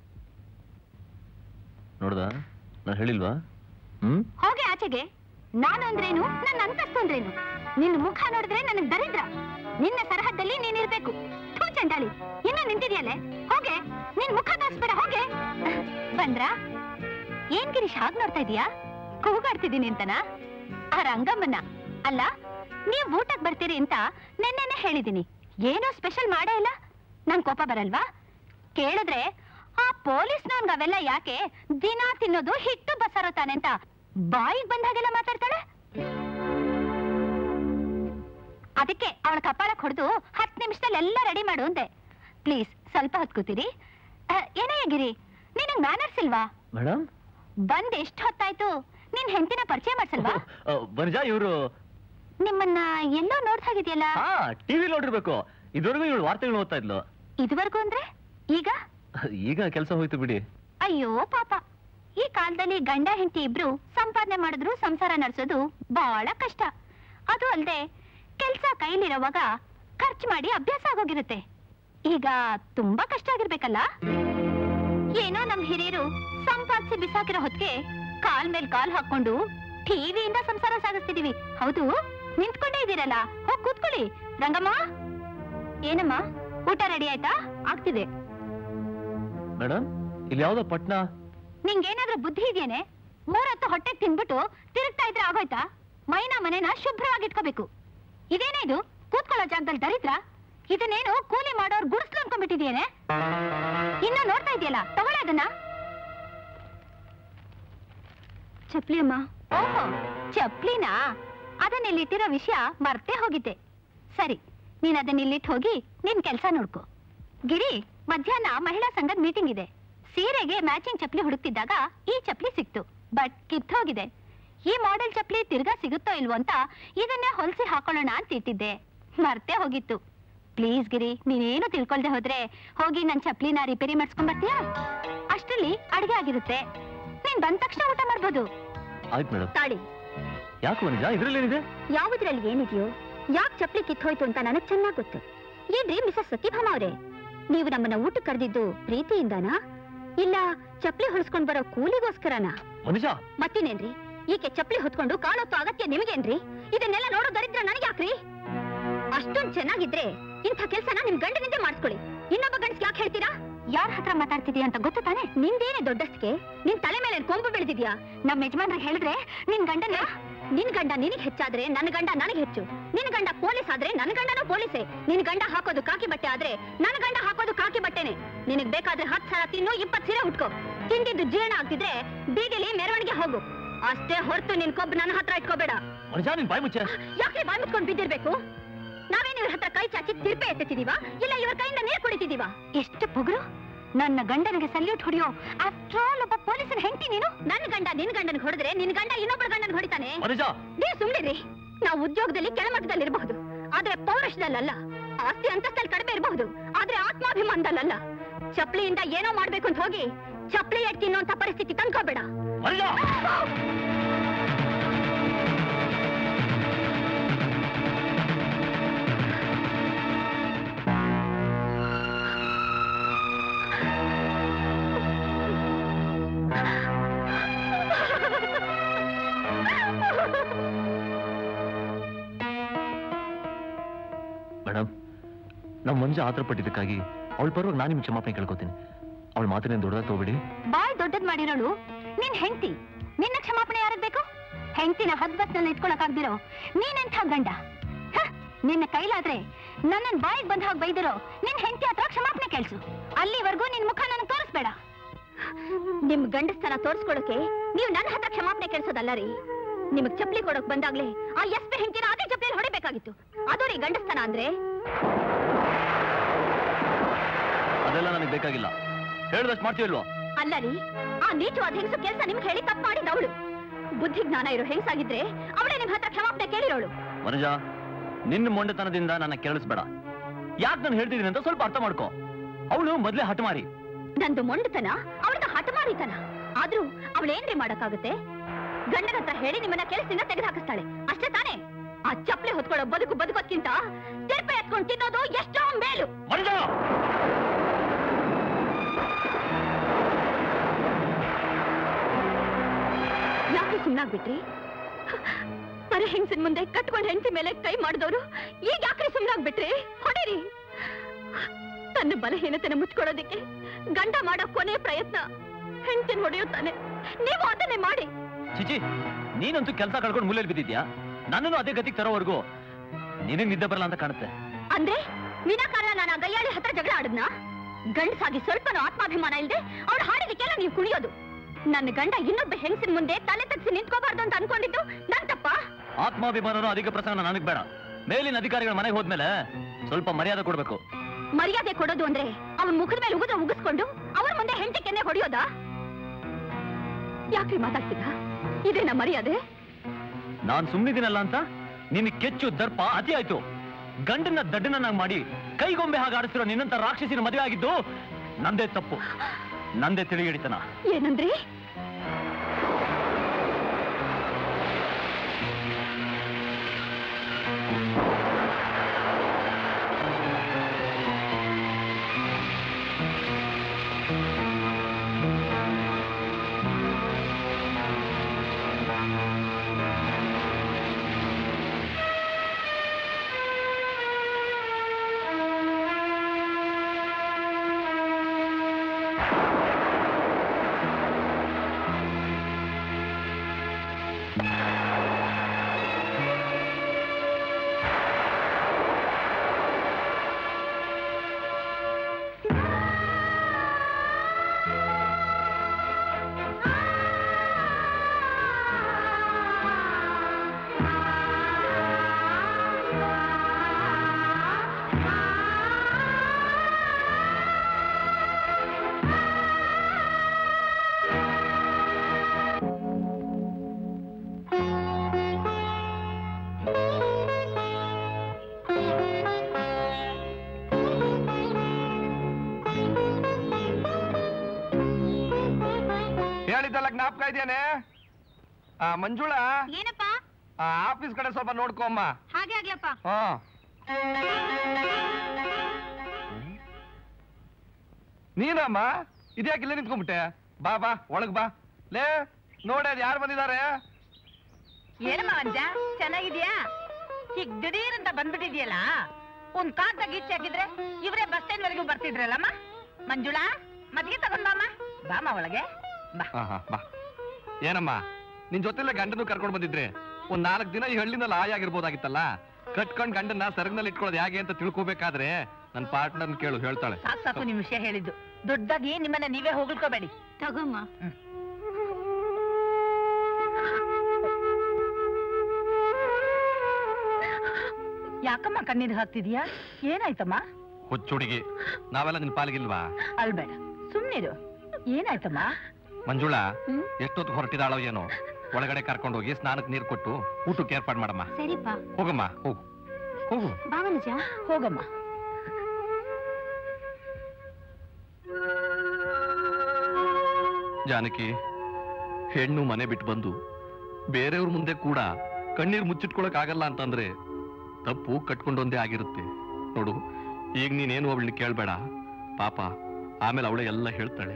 ನೋಡ್ದ ನಾನು ಹೇಳಿಲ್ವಾ ಹ್ಮ್ ಹೋಗಿ ಆಚೆಗೆ ನಾನು ಅಂದ್ರೇನು ನನ್ನ ಅಂತಸ್ತು ಅಂದ್ರೇನು ನಿನ್ನ ಮುಖ ನೋಡಿದ್ರೆ ನನಗ್ ದರಿದ್ರ ನಿನ್ನ ಸರಹದ್ದಲ್ಲಿ ನೀನಿರ್ಬೇಕು ಥೂ ಚಂಡಾಳಿ ಇನ್ನೂ ನಿಂತಿದ್ಯಲ್ಲೇ ಹೋಗೆ ನಿನ್ ಮುಖ ತೋರಿಸ್ಬೇಡ ಹೋಗೆ ಬಂದ್ರ ಏನ್ ಗಿರೀಶ್ ಹಾಗ್ ನೋಡ್ತಾ ಇದೀಯಾ ಕೂಗಾಡ್ತಿದ್ದೀನಿ ಅಂತನಾ ಆ ರಂಗಮ್ಮನ ಅಲ್ಲ ನೀವ್ ಊಟಕ್ ಬರ್ತೀರಿ ಅಂತ ನೆನ್ನೆನೆ ಹೇಳಿದೀನಿ ಏನೋ ಸ್ಪೆಷಲ್ ಮಾಡೇ ಇಲ್ಲ ನಂಗ್ ಕೋಪ ಬರಲ್ವಾ ಕೇಳಿದ್ರೆ ಆ ಪೊಲೀಸ್ನವನ್ಗ ಅವೆಲ್ಲ ಯಾಕೆ ದಿನ ತಿನ್ನೋದು ಹಿಟ್ಟು ಬಸಾರೋ ತಾನೆ ಅಂತ ಬಾಯಿಗೆ ಬಂದಾಗೆಲ್ಲ ಮಾತಾಡ್ತಾಳೆ ಅದಕ್ಕೆ ಅವಳ ಕಪಾಳಕ್ ಹೊಡೆದು ಹತ್ತು ನಿಮಿಷದಲ್ಲಿ ಎಲ್ಲ ರೆಡಿ ಮಾಡು ಅಂದೆ ಪ್ಲೀಸ್ ಸ್ವಲ್ಪ ಹೊತ್ತು ಕೂತೀರಿ ಅಹ್, ಏನೇ ಗಿರಿ ನಿನಗ್ ಮ್ಯಾನರ್ಸ್ ಇಲ್ವಾ ಮೇಡಮ್ ಬಂದ್ ಎಷ್ಟು ಹೊತ್ತಾಯ್ತು ನಿನ್ ಹೆಂಡತಿನ ಪರಿಚಯ ಮಾಡ್ಸಲ್ವಾ ಬನ್ಜ ಇವರು ನಿಮ್ಮನ್ನ ಎಲ್ಲೋ ನೋಡ್ದಾಗಿದೆಯಲ್ಲ ಹಾ ಟಿವಿ ನೋಡಿರ್ಬೇಕು ಇದುವರೆಗೂ ಇವಳು ವಾರ್ತೆಗಳು ಓದ್ತಾ ಇದ್ಲು ಇದುವರೆಗೂ ಅಂದ್ರೆ ಈಗ ಈಗ ಕೆಲಸ ಹೋಯ್ತು ಬಿಡಿ ಅಯ್ಯೋ ಪಾಪ ಈ ಕಾಲದಲ್ಲಿ ಗಂಡ ಹೆಂಡತಿ ಇಬ್ರು ಸಂಪಾದನೆ ಮಾಡಿದ್ರು ಸಂಸಾರ ನಡೆಸೋದು ಬಹಳ ಕಷ್ಟ ಅದು ಅಲ್ದೆ ಕೆಲ್ಸ ಕೈಲಿರುವಾಗ ಖರ್ಚು ಮಾಡಿ ಅಭ್ಯಾಸ ಆಗೋಗಿರುತ್ತೆ ಈಗ ತುಂಬಾ ಕಷ್ಟ ಆಗಿರ್ಬೇಕಲ್ಲ ಏನೋ ನಮ್ ಹಿರಿಯರು ಸಂಪಾದಿಸಿ ಬಿಸಾಕಿರೋ ಹೊತ್ತಿಗೆ ಕಾಲ್ ಮೇಲ್ ಕಾಲ್ ಹಾಕೊಂಡು ಟಿವಿಯಿಂದ ಸಂಸಾರ ಸಾಗಿಸ್ತಿದೀವಿ ಹೌದು ನಿಂತ್ಕೊಂಡೇ ಇದೀರಲ್ಲ ಹೋಗ್ ಕೂತ್ಕೊಳ್ಳಿ ರಂಗಮ್ಮ ಏನಮ್ಮ ಊಟ ರೆಡಿ ಆಯ್ತಾ ಆಗ್ತಿದೆ ಮೇಡಮ್ ಇಲ್ಲಿ ಯಾವ್ದೋ ಪಟ್ನ ನಿಂಗೇನಾದ್ರೂ ಬುದ್ಧಿ ಇದೆಯೇನೆ ಮೂರೊತ್ತು ಹೊಟ್ಟೆ ತಿನ್ಬಿಟ್ಟು ತಿರುಗ್ತಾ ಇದ್ರೆ ಆಗೋಯ್ತಾ ಮೈನ ಮನೆನ ಶುಭ್ರವಾಗಿ ಇಟ್ಕೋಬೇಕು ಇದೇನೇ ಇದು ಕೂತ್ಕೊಳ್ಳೋ ಜಾಗದಲ್ಲಿ ದರಿದ್ರ ಇದನ್ನೇನು ಕೂಲಿ ಮಾಡೋರ್ ಗುಡಿಸ್ಲು ಅನ್ಕೊಂಡ್ಬಿಟ್ಟಿದ್ಯೇನೆ ಇನ್ನು ನೋಡ್ತಾ ಇದೆಯಲ್ಲ ತಗೊಳ್ಳೆ ಅದನ್ನ ಚಪ್ಲಿ ಅಮ್ಮ ಓಹೋ ಚಪ್ಲಿನಾ ಅದನ್ನ ಇಲ್ಲಿಟ್ಟಿರೋ ವಿಷಯ ಮರ್ತೇ ಹೋಗಿದ್ದೆ ಸರಿ ನೀನ್ ಅದನ್ನ ಇಲ್ಲಿಟ್ಟು ಹೋಗಿ ನಿನ್ ಕೆಲ್ಸ ನೋಡ್ಕೋ ಗಿರಿ ಮಧ್ಯಾಹ್ನ ಮಹಿಳಾ ಸಂಘದ ಮೀಟಿಂಗ್ ಇದೆ ಸೀರೆಗೆ ಮ್ಯಾಚಿಂಗ್ ಚಪ್ಲಿ ಹುಡುಕ್ತಿದ್ದಾಗ ಈ ಚಪ್ಲಿ ಸಿಕ್ತು ಬಟ್ ಕಿತ್ತು ಹೋಗಿದೆ ಈ ಮಾಡೆಲ್ ಚಪ್ಲಿ ತಿರ್ಗಾ ಸಿಗುತ್ತೋ ಇಲ್ವೋ ಅಂತ ಇದನ್ನೇ ಹೊಲ್ಸಿ ಹಾಕೊಳ್ಳೋಣ ಅಂತ ಇಟ್ಟಿದ್ದೆ ಮರ್ತೇ ಹೋಗಿತ್ತು ಪ್ಲೀಸ್ ಗಿರಿ ನೀನೇನು ತಿಳ್ಕೊಳ್ದೆ ಹೋದ್ರೆ ಹೋಗಿ ನನ್ ಚಪ್ಲಿನ ರಿಪೇರಿ ಮಾಡಿಸ್ಕೊಂಡ್ ಬರ್ತೀಯಾ ಅಷ್ಟ್ರಲ್ಲಿ ಅಡಿಗೆ ಆಗಿರುತ್ತೆ ನೀನ್ ಬಂದ ತಕ್ಷಣ ಊಟ ಮಾಡ್ಬೋದು ಆಯ್ತು ಮೇಡಮ್ ತಾಳಿ ಯಾಕೆ ವನಿಜ ಇದ್ರಲ್ಲೇನಿದೆ ಯಾವುದ್ರಲ್ಲಿ ಏನಿದೆಯೋ ಯಾಕೆ ಚಪ್ಲಿ ಕಿತ್ತೋಯ್ತು ಅಂತ ನನಗ್ ಚೆನ್ನಾಗ್ ಗೊತ್ತು ಏನ್ರಿ ಮಿಸಸ್ ಸತ್ಯಭಾಮ ಅವರೇ ನೀವು ನಮ್ಮನ್ನ ಊಟ ಕರೆದಿದ್ದು ಪ್ರೀತಿಯಿಂದನಾ ಇಲ್ಲ ಚಪ್ಲಿ ಹೊಲಿಸ್ಕೊಂಡ್ ಬರೋ ಕೂಲಿಗೋಸ್ಕರನಾ ವನಿಜ ಮತ್ತಿನೇನ್ರಿ ಈಕೆ ಚಪ್ಲಿ ಹೊತ್ಕೊಂಡು ಕಾಳೊತ್ತು ಅಗತ್ಯ ನಿಮಗೇನ್ರಿ ಇದನ್ನೆಲ್ಲ ನೋಡೋ ದರಿದ್ರ ನನಗೆ ಯಾಕ್ರಿ ಅಷ್ಟೊಂದ್ ಚೆನ್ನಾಗಿದ್ರೆ ಇಂಥ ಕೆಲ್ಸನ ನಿಮ್ ಗಂಡನಿಂದ ಮಾಡಿಸ್ಕೊಳ್ಳಿ ಇನ್ನೊಬ್ಬ ಗಂಡ್ಸ್ ಯಾಕೆ ಹೇಳ್ತೀರಾ ಯಾರ ಹತ್ರ ಮಾತಾಡ್ತಿದ್ಯಾ ಅಂತ ಗೊತ್ತು ತಾನೆ ನಿಂದೇನೆ ದೊಡ್ಡಸ್ಗೆ ನಿನ್ ತಲೆ ಮೇಲೆ ಕೊಂಬು ಬೆಳೆದಿದ್ಯಾ ನಮ್ ಯಜಮಾನ್ರ ಹೇಳಿದ್ರೆ ನಿನ್ ಗಂಡನ ನಿನ್ ಗಂಡ ನಿನಗ್ ಹೆಚ್ಚಾದ್ರೆ ನನ್ನ ಗಂಡ ನನಗೆ ಹೆಚ್ಚು ನಿನ್ ಗಂಡ ಪೊಲೀಸ್ ಆದ್ರೆ ನನ್ನ ಗಂಡನೂ ಪೊಲೀಸೇ ನಿನ್ ಗಂಡ ಹಾಕೋದು ಕಾಕಿ ಬಟ್ಟೆ ಆದ್ರೆ ನನ್ನ ಗಂಡ ಹಾಕೋದು ಕಾಕಿ ಬಟ್ಟೆನೆ ನಿನಗ್ ಬೇಕಾದ್ರೆ ಹತ್ತು ಸಲ ತಿನ್ನು ಇಪ್ಪತ್ತು ಸೀರೆ ಉಟ್ಕೋ ತಿಂದಿದ್ದು ಜೀರ್ಣ ಆಗ್ತಿದ್ರೆ ಬೀದಿಲಿ ಮೆರವಣಿಗೆ ಹೋಗು ಅಷ್ಟೇ ಹೊರತು ನಿನ್ ಕೊಬ್ಬು ನನ್ನ ಹತ್ರ ಇಟ್ಕೋಬೇಡ ಮನುಜ ನಿನ್ ಬಾಯ್ ಮುಚ್ಚ ಯಾಕೆ ಬಾಯ್ ಮುಚ್ಕೊಂಡು ಬಿದ್ದಿರ್ಬೇಕು ನಾವೇನ್ ಇವ್ರ ಹತ್ರ ಕೈ ಚಾಚಿ ತಿರ್ಪೆ ಎತ್ತಿದೀವ ಇಲ್ಲ ಇವ್ರ ಕೈಯಿಂದ ನೀರು ಕುಡಿತಿದೀವ ಎಷ್ಟು ಪೊಗರು ನನ್ನ ಗಂಡನಿಗೆ ಸಲ್ಯೂಟ್ ಹೊಡಿಯೋ ಆಫ್ಟರ್ ಆಲ್ ಒಬ್ಬ ಪೊಲೀಸನ ಹೆಂಡತಿ ನೀನು ನನ್ನ ಗಂಡ ನಿನ್ ಗಂಡನ್ ಹೊಡೆದ್ರೆ ನಿನ್ ಗಂಡ ಇನ್ನೊಬ್ಬರ ಗಂಡನ್ ಹೊಡಿತಾನೆ ಮನುಜ ನೀವು ಸುಮ್ನಿರಿ ನಾವು ಉದ್ಯೋಗದಲ್ಲಿ ಕೆಳಮಟ್ಟದಲ್ಲಿ ಇರಬಹುದು ಆದ್ರೆ ಪೌರುಷದಲ್ಲ ಆಸ್ತಿ ಅಂತಸ್ತಲ್ಲಿ ಕಡಿಮೆ ಇರಬಹುದು ಆದ್ರೆ ಆತ್ಮಾಭಿಮಾನದಲ್ಲ ಚಪ್ಲಿಯಿಂದ ಏನೋ ಮಾಡ್ಬೇಕು ಅಂತ ಹೋಗಿ ಚಪ್ಲಿ ಎಟ್ ತಿನ್ನೋಂತ ಪರಿಸ್ಥಿತಿ ತಂದ್ಕೋಬೇಡ ಮನುಜ ಮೇಡಮ್ ನಮ್ಮ ಮಂಜು ಆತರ ಪಟ್ಟಿದ್ದಕ್ಕಾಗಿ ಅವಳ ಪರವಾಗಿ ನಾನು ನಿಮ್ಗೆ ಕ್ಷಮಾಪಣೆ ಕೇಳ್ಕೊತೀನಿ ಅವಳ ಮಾತನ್ನೇನು ದೊಡ್ಡದಾಗ ತಗೋಬೇಡಿ ಬಾಯ್ ದೊಡ್ಡದ್ ಮಾಡಿರೋಳು ನಿನ್ ಹೆಂಡತಿ ನಿನ್ನ ಕ್ಷಮಾಪಣೆ ಯಾರದ್ ಬೇಕು ಹೆಂಡತಿನ ಹದ್ಬತ್ನಲ್ಲಿ ಇಟ್ಕೊಳಕಾಗ್ದಿರೋ ನೀನೆಂಥ ಗಂಡ ಹ, ನಿನ್ನ ಕೈಲಾದ್ರೆ ನನ್ನನ್ ಬಾಯಿಗೆ ಬಂದ ಹಾಗೆ ಬೈದಿರೋ ನಿನ್ ಹೆಂಡತಿ ಹತ್ರ ಕ್ಷಮಾಪಣೆ ಕೇಳ್ಸು ಅಲ್ಲಿವರೆಗೂ ನಿನ್ ಮುಖ ನನಗೆ ತೋರಿಸ್ಬೇಡ ನಿಮ್ ಗಂಡಸ್ತನ ತೋರಿಸ್ಕೊಳಕ್ಕೆ ನೀವು ನನ್ನ ಹತ್ರ ಕ್ಷಮಾಪಣೆ ಕೇಳಿಸೋದಲ್ಲ ರೀ ನಿಮಗ್ ಚಪ್ಲಿ ಕೊಡೋಕ್ ಬಂದಾಗ್ಲೇ ಆ ಎಸ್ ಪಿ ಹೆಂಡತಿನ ಅದೇ ಚಪ್ಲಿ ಹೊಡಿಬೇಕಾಗಿತ್ತು ಅದು ರೀ ಗಂಡಸ್ತನ ಅಂದ್ರೆ ಅದೆಲ್ಲ ನನಗೆ ಬೇಕಾಗಿಲ್ಲ ಹೇಳ್ದಷ್ಟು ಮಾಡ್ತೀವಿಲ್ವಾ ಅಲ್ಲ ರೀ ಆ ನೀಚವಾದ ಹೆಂಗಸು ಕೆಲಸ ನಿಮ್ಗೆ ಹೇಳಿ ತಪ್ಪು ಮಾಡಿದ ಅವಳು ಬುದ್ಧಿ ಜ್ಞಾನ ಇರೋ ಹೆಂಗಸಾಗಿದ್ರೆ ಅವಳೇ ನಿಮ್ ಹತ್ರ ಕ್ಷಮಾಪಣೆ ಕೇಳಿರೋಳು ಮನುಜ ನಿನ್ನ ಮೊಂಡೆತನದಿಂದ ನನ್ನ ಕೇಳಿಸ್ಬೇಡ ಯಾಕೆ ನಾನು ಹೇಳ್ತಿದ್ದೀನಿ ಅಂತ ಸ್ವಲ್ಪ ಅರ್ಥ ಮಾಡ್ಕೋ ಅವಳು ಮೊದ್ಲೇ ಹಠಮಾರಿ ನಂದು ಮೊಂಡತನ ಅವಳದ ಹಠಮಾರಿತನ ಆದ್ರೂ ಅವಳೇನ್ರಿ ಮಾಡಕ್ಕಾಗುತ್ತೆ ಗಂಡನ ಹತ್ರ ಹೇಳಿ ನಿಮ್ಮನ್ನ ಕೆಲಸದಿಂದ ತೆಗೆದು ಹಾಕಿಸ್ತಾಳೆ ಅಷ್ಟೇ ತಾನೇ ಆ ಚಪ್ಲಿ ಹೊತ್ಕೊಳ್ಳೋ ಬದುಕು ಬದುಕೋದ್ಕಿಂತ ತೆರ್ಪೆ ಎತ್ಕೊಂಡು ತಿನ್ನೋದು ಎಷ್ಟೋ ಮೇಲು ಮನುಜ ಯಾಕೆ ಸುಮ್ನಾಗ್ಬಿಟ್ರಿ ಬರ ಹೆಂಗಸಿನ ಮುಂದೆ ಕಟ್ಕೊಂಡ್ ಹೆಂಡತಿ ಮೇಲೆ ಕೈ ಮಾಡಿದವರು ಈಗ ಯಾಕ್ರಿ ಸುಮ್ನಾಗ್ಬಿಟ್ರಿ ಹೊಡೀರಿ ತನ್ನ ಬಲಹೀನತೆನ ಮುಚ್ಕೊಳ್ಳೋದಿಕ್ಕೆ ಗಂಡ ಮಾಡೋ ಕೊನೆ ಪ್ರಯತ್ನ ಹೆಂಡತಿನ ಹೊಡೆಯುತ್ತಾನೆ ನೀವು ಅದನ್ನೇ ಮಾಡಿ ಚಿಚಿ ನೀನಂತೂ ಕೆಲಸ ಕಳ್ಕೊಂಡು ಮೂಲೆಯಲ್ಲಿ ಬಿದ್ದಿದ್ಯಾ ನನ್ನನ್ನು ಅದೇ ಗತಿಗೆ ತರೋವರೆಗೂ ನಿನಗೆ ನಿದ್ದೆ ಬರಲ್ಲ ಅಂತ ಕಾಣುತ್ತೆ ಅಂದ್ರೆ ವಿನಾಕಾರಣ ನಾನು ಆ ಗಯ್ಯಾಳಿ ಹತ್ರ ಜಗಳ ಆಡದ್ನ ಗಂಡಸಾಗಿ ಸ್ವಲ್ಪನೂ ಆತ್ಮಾಭಿಮಾನ ಇಲ್ಲದೆ ಅವಳು ಹಾಡಿದಕ್ಕೆಲ್ಲ ನೀವು ಕುಣಿಯೋದು ನನ್ನ ಗಂಡ ಇನ್ನೊಬ್ಬ ಹೆಂಗಸಿನ ಮುಂದೆ ತಲೆ ತಗ್ಸಿ ನಿಂತ್ಕೋಬಾರ್ದು ಅಂತ ಅನ್ಕೊಂಡಿದ್ದು ನನ್ ತಪ್ಪ ಆತ್ಮಾಭಿಮಾನನೂ ಅಧಿಕ ಪ್ರಸಂಗ ನನಗೆ ಬೇಡ ಮೇಲಿನ ಅಧಿಕಾರಿಗಳ ಮನೆಗೆ ಹೋದ್ಮೇಲೆ ಸ್ವಲ್ಪ ಮರ್ಯಾದೆ ಕೊಡ್ಬೇಕು ಮರ್ಯಾದೆ ಕೊಡೋದು ಅಂದ್ರೆ ಅವನ್ ಮುಖದ ಮೇಲೆ ಉಗಿದ್ರೆ ಉಗಿಸ್ಕೊಂಡು ಅವ್ರ ಮುಂದೆ ಹೆಂಡತಿ ಕೆನ್ನೆ ಹೊಡೆಯೋದಾ ಯಾಕ್ರಿ ಮಾತಾಡ್ತಿದ್ದ ಇದೇನಾ ಮರ್ಯಾದೆ ನಾನ್ ಸುಮ್ಮನಿದ್ದೀನಲ್ಲ ಅಂತ ನಿನ್ ಕೆಚ್ಚು ದರ್ಪ ಅತಿ ಆಯ್ತು ಗಂಡನ್ನ ದಡ್ಡನನ್ನಾಗಿ ಮಾಡಿ ಕೈಗೊಂಬೆ ಹಾಗೆ ಆಡಿಸಿರೋ ನಿನ್ನಂತ ರಾಕ್ಷಸಿನ ಮದುವೆ ಆಗಿದ್ದು ನಂದೇ ತಪ್ಪು ನಂದೇ ತಿಳಿ ಹಿಡಿತನ ಏನಂದ್ರಿ ಹೇಳಿದ್ದಲ್ಲ ಜ್ಞಾಪಕ ಇದೆಯೇನೆ ಆ ಮಂಜುಳ ಏನಪ್ಪ ಆ ಆಫೀಸ್ ಕಡೆ ಸ್ವಲ್ಪ ನೋಡ್ಕೊ ಅಮ್ಮ ಹಾಗೆ ಆಗ್ಲಪ್ಪ ಹಾ ನೀನಮ್ಮ ಇದ್ಯಾಕೆ ಇಲ್ಲೇ ನಿಂತ್ಕೊಂಡ್ಬಿಟ್ಟೆ ಬಾ ಬಾ ಒಳಗ್ ಬಾ ಲೇ ನೋಡಿ ಅದು ಯಾರು ಬಂದಿದ್ದಾರೆ ಏನಮ್ಮ ಅಂಜ ಚೆನ್ನಾಗಿದ್ಯಾ ಹೀಗ್ ದಿಢೀರ್ ಅಂತ ಬಂದ್ಬಿಟ್ಟಿದ್ಯಲ್ಲ ಒಂದ್ ಕಾಗ್ದಾಗ ಈಚೆ ಹಾಕಿದ್ರೆ ಇವರೇ ಬಸ್ ಸ್ಟ್ಯಾಂಡ್ ವರೆಗೂ ಬರ್ತಿದ್ರಲ್ಲಮ್ಮ ಮಂಜುಳಾ ಮದ್ಗೆ ತಗೊಂಡಮ್ಮ ಬಾಮ ಒಳಗೆ ಬಾ ಹಾ ಹಾ ಬಾ ಏನಮ್ಮ ನಿನ್ ಜೊತೆಲೆ ಗಂಡನು ಕರ್ಕೊಂಡು ಬಂದಿದ್ರಿ ಒಂದ್ ನಾಲ್ಕು ದಿನ ಈ ಹಳ್ಳಿನಲ್ಲಿ ಆಯಾಗಿರ್ಬೋದಾಗಿತ್ತಲ್ಲ ಕಟ್ಕೊಂಡ್ ಗಂಡನ್ನ ಸೆರಗ್ನಲ್ಲಿ ಇಟ್ಕೊಳ್ಳೋದು ಹೇಗೆ ಅಂತ ತಿಳ್ಕೊಬೇಕಾದ್ರೆ ನನ್ನ ಪಾರ್ಟ್ನರ್ನ ಕೇಳು ಹೇಳ್ತಾಳೆ ಸಾಕು ಸಾಕು ನಿಮ್ ವಿಷಯ ಹೇಳಿದ್ದು ದೊಡ್ಡದಾಗಿ ನಿಮ್ಮನ್ನ ನೀವೇ ಹೋಗ್ಲ್ಕೋಬೇಡಿ ತಗೊಮ್ಮ ಯಾಕಮ್ಮ ಕಣ್ಣೀರ್ ಹಾಕ್ತಿದ್ಯಾ ಏನಾಯ್ತಮ್ಮ ಹುಚ್ಚುಡುಗಿ ನಾವೆಲ್ಲ ನಿನ್ ಪಾಲಿಗಿಲ್ವಾ ಅಲ್ಬೇಡ ಸುಮ್ನಿರು ಏನಾಯ್ತಮ್ಮ ಮಂಜುಳಾ ಹ್ಮ್? ಎಷ್ಟೊತ್ತು ಹೊರಟಿದಾಳೋ ಏನೋ ಒಳಗಡೆ ಕರ್ಕೊಂಡು ಹೋಗಿ ಸ್ನಾನಕ್ಕೆ ನೀರು ಕೊಟ್ಟು ಊಟಕ್ಕೆ ಏರ್ಪಾಡು ಮಾಡಮ್ಮ ಸರಿಪ್ಪ ಹೋಗಮ್ಮ ಹೋಗು ಹೋಗು ಭಾವನಜ ಹೋಗಮ್ಮ ಜಾನಕಿ ಹೆಣ್ಣು ಮನೆ ಬಿಟ್ಟು ಬಂದು ಬೇರೆಯವ್ರ ಮುಂದೆ ಕೂಡ ಕಣ್ಣೀರ್ ಮುಚ್ಚಿಟ್ಕೊಳಕ್ ಆಗಲ್ಲ ಅಂತಂದ್ರೆ ತಪ್ಪು ಕಟ್ಕೊಂಡೊಂದೇ ಆಗಿರುತ್ತೆ ನೋಡು ಈಗ ನೀನೇನು ಅವಳನ್ನ ಕೇಳ್ಬೇಡ ಪಾಪ ಆಮೇಲೆ ಅವಳೆ ಎಲ್ಲ ಹೇಳ್ತಾಳೆ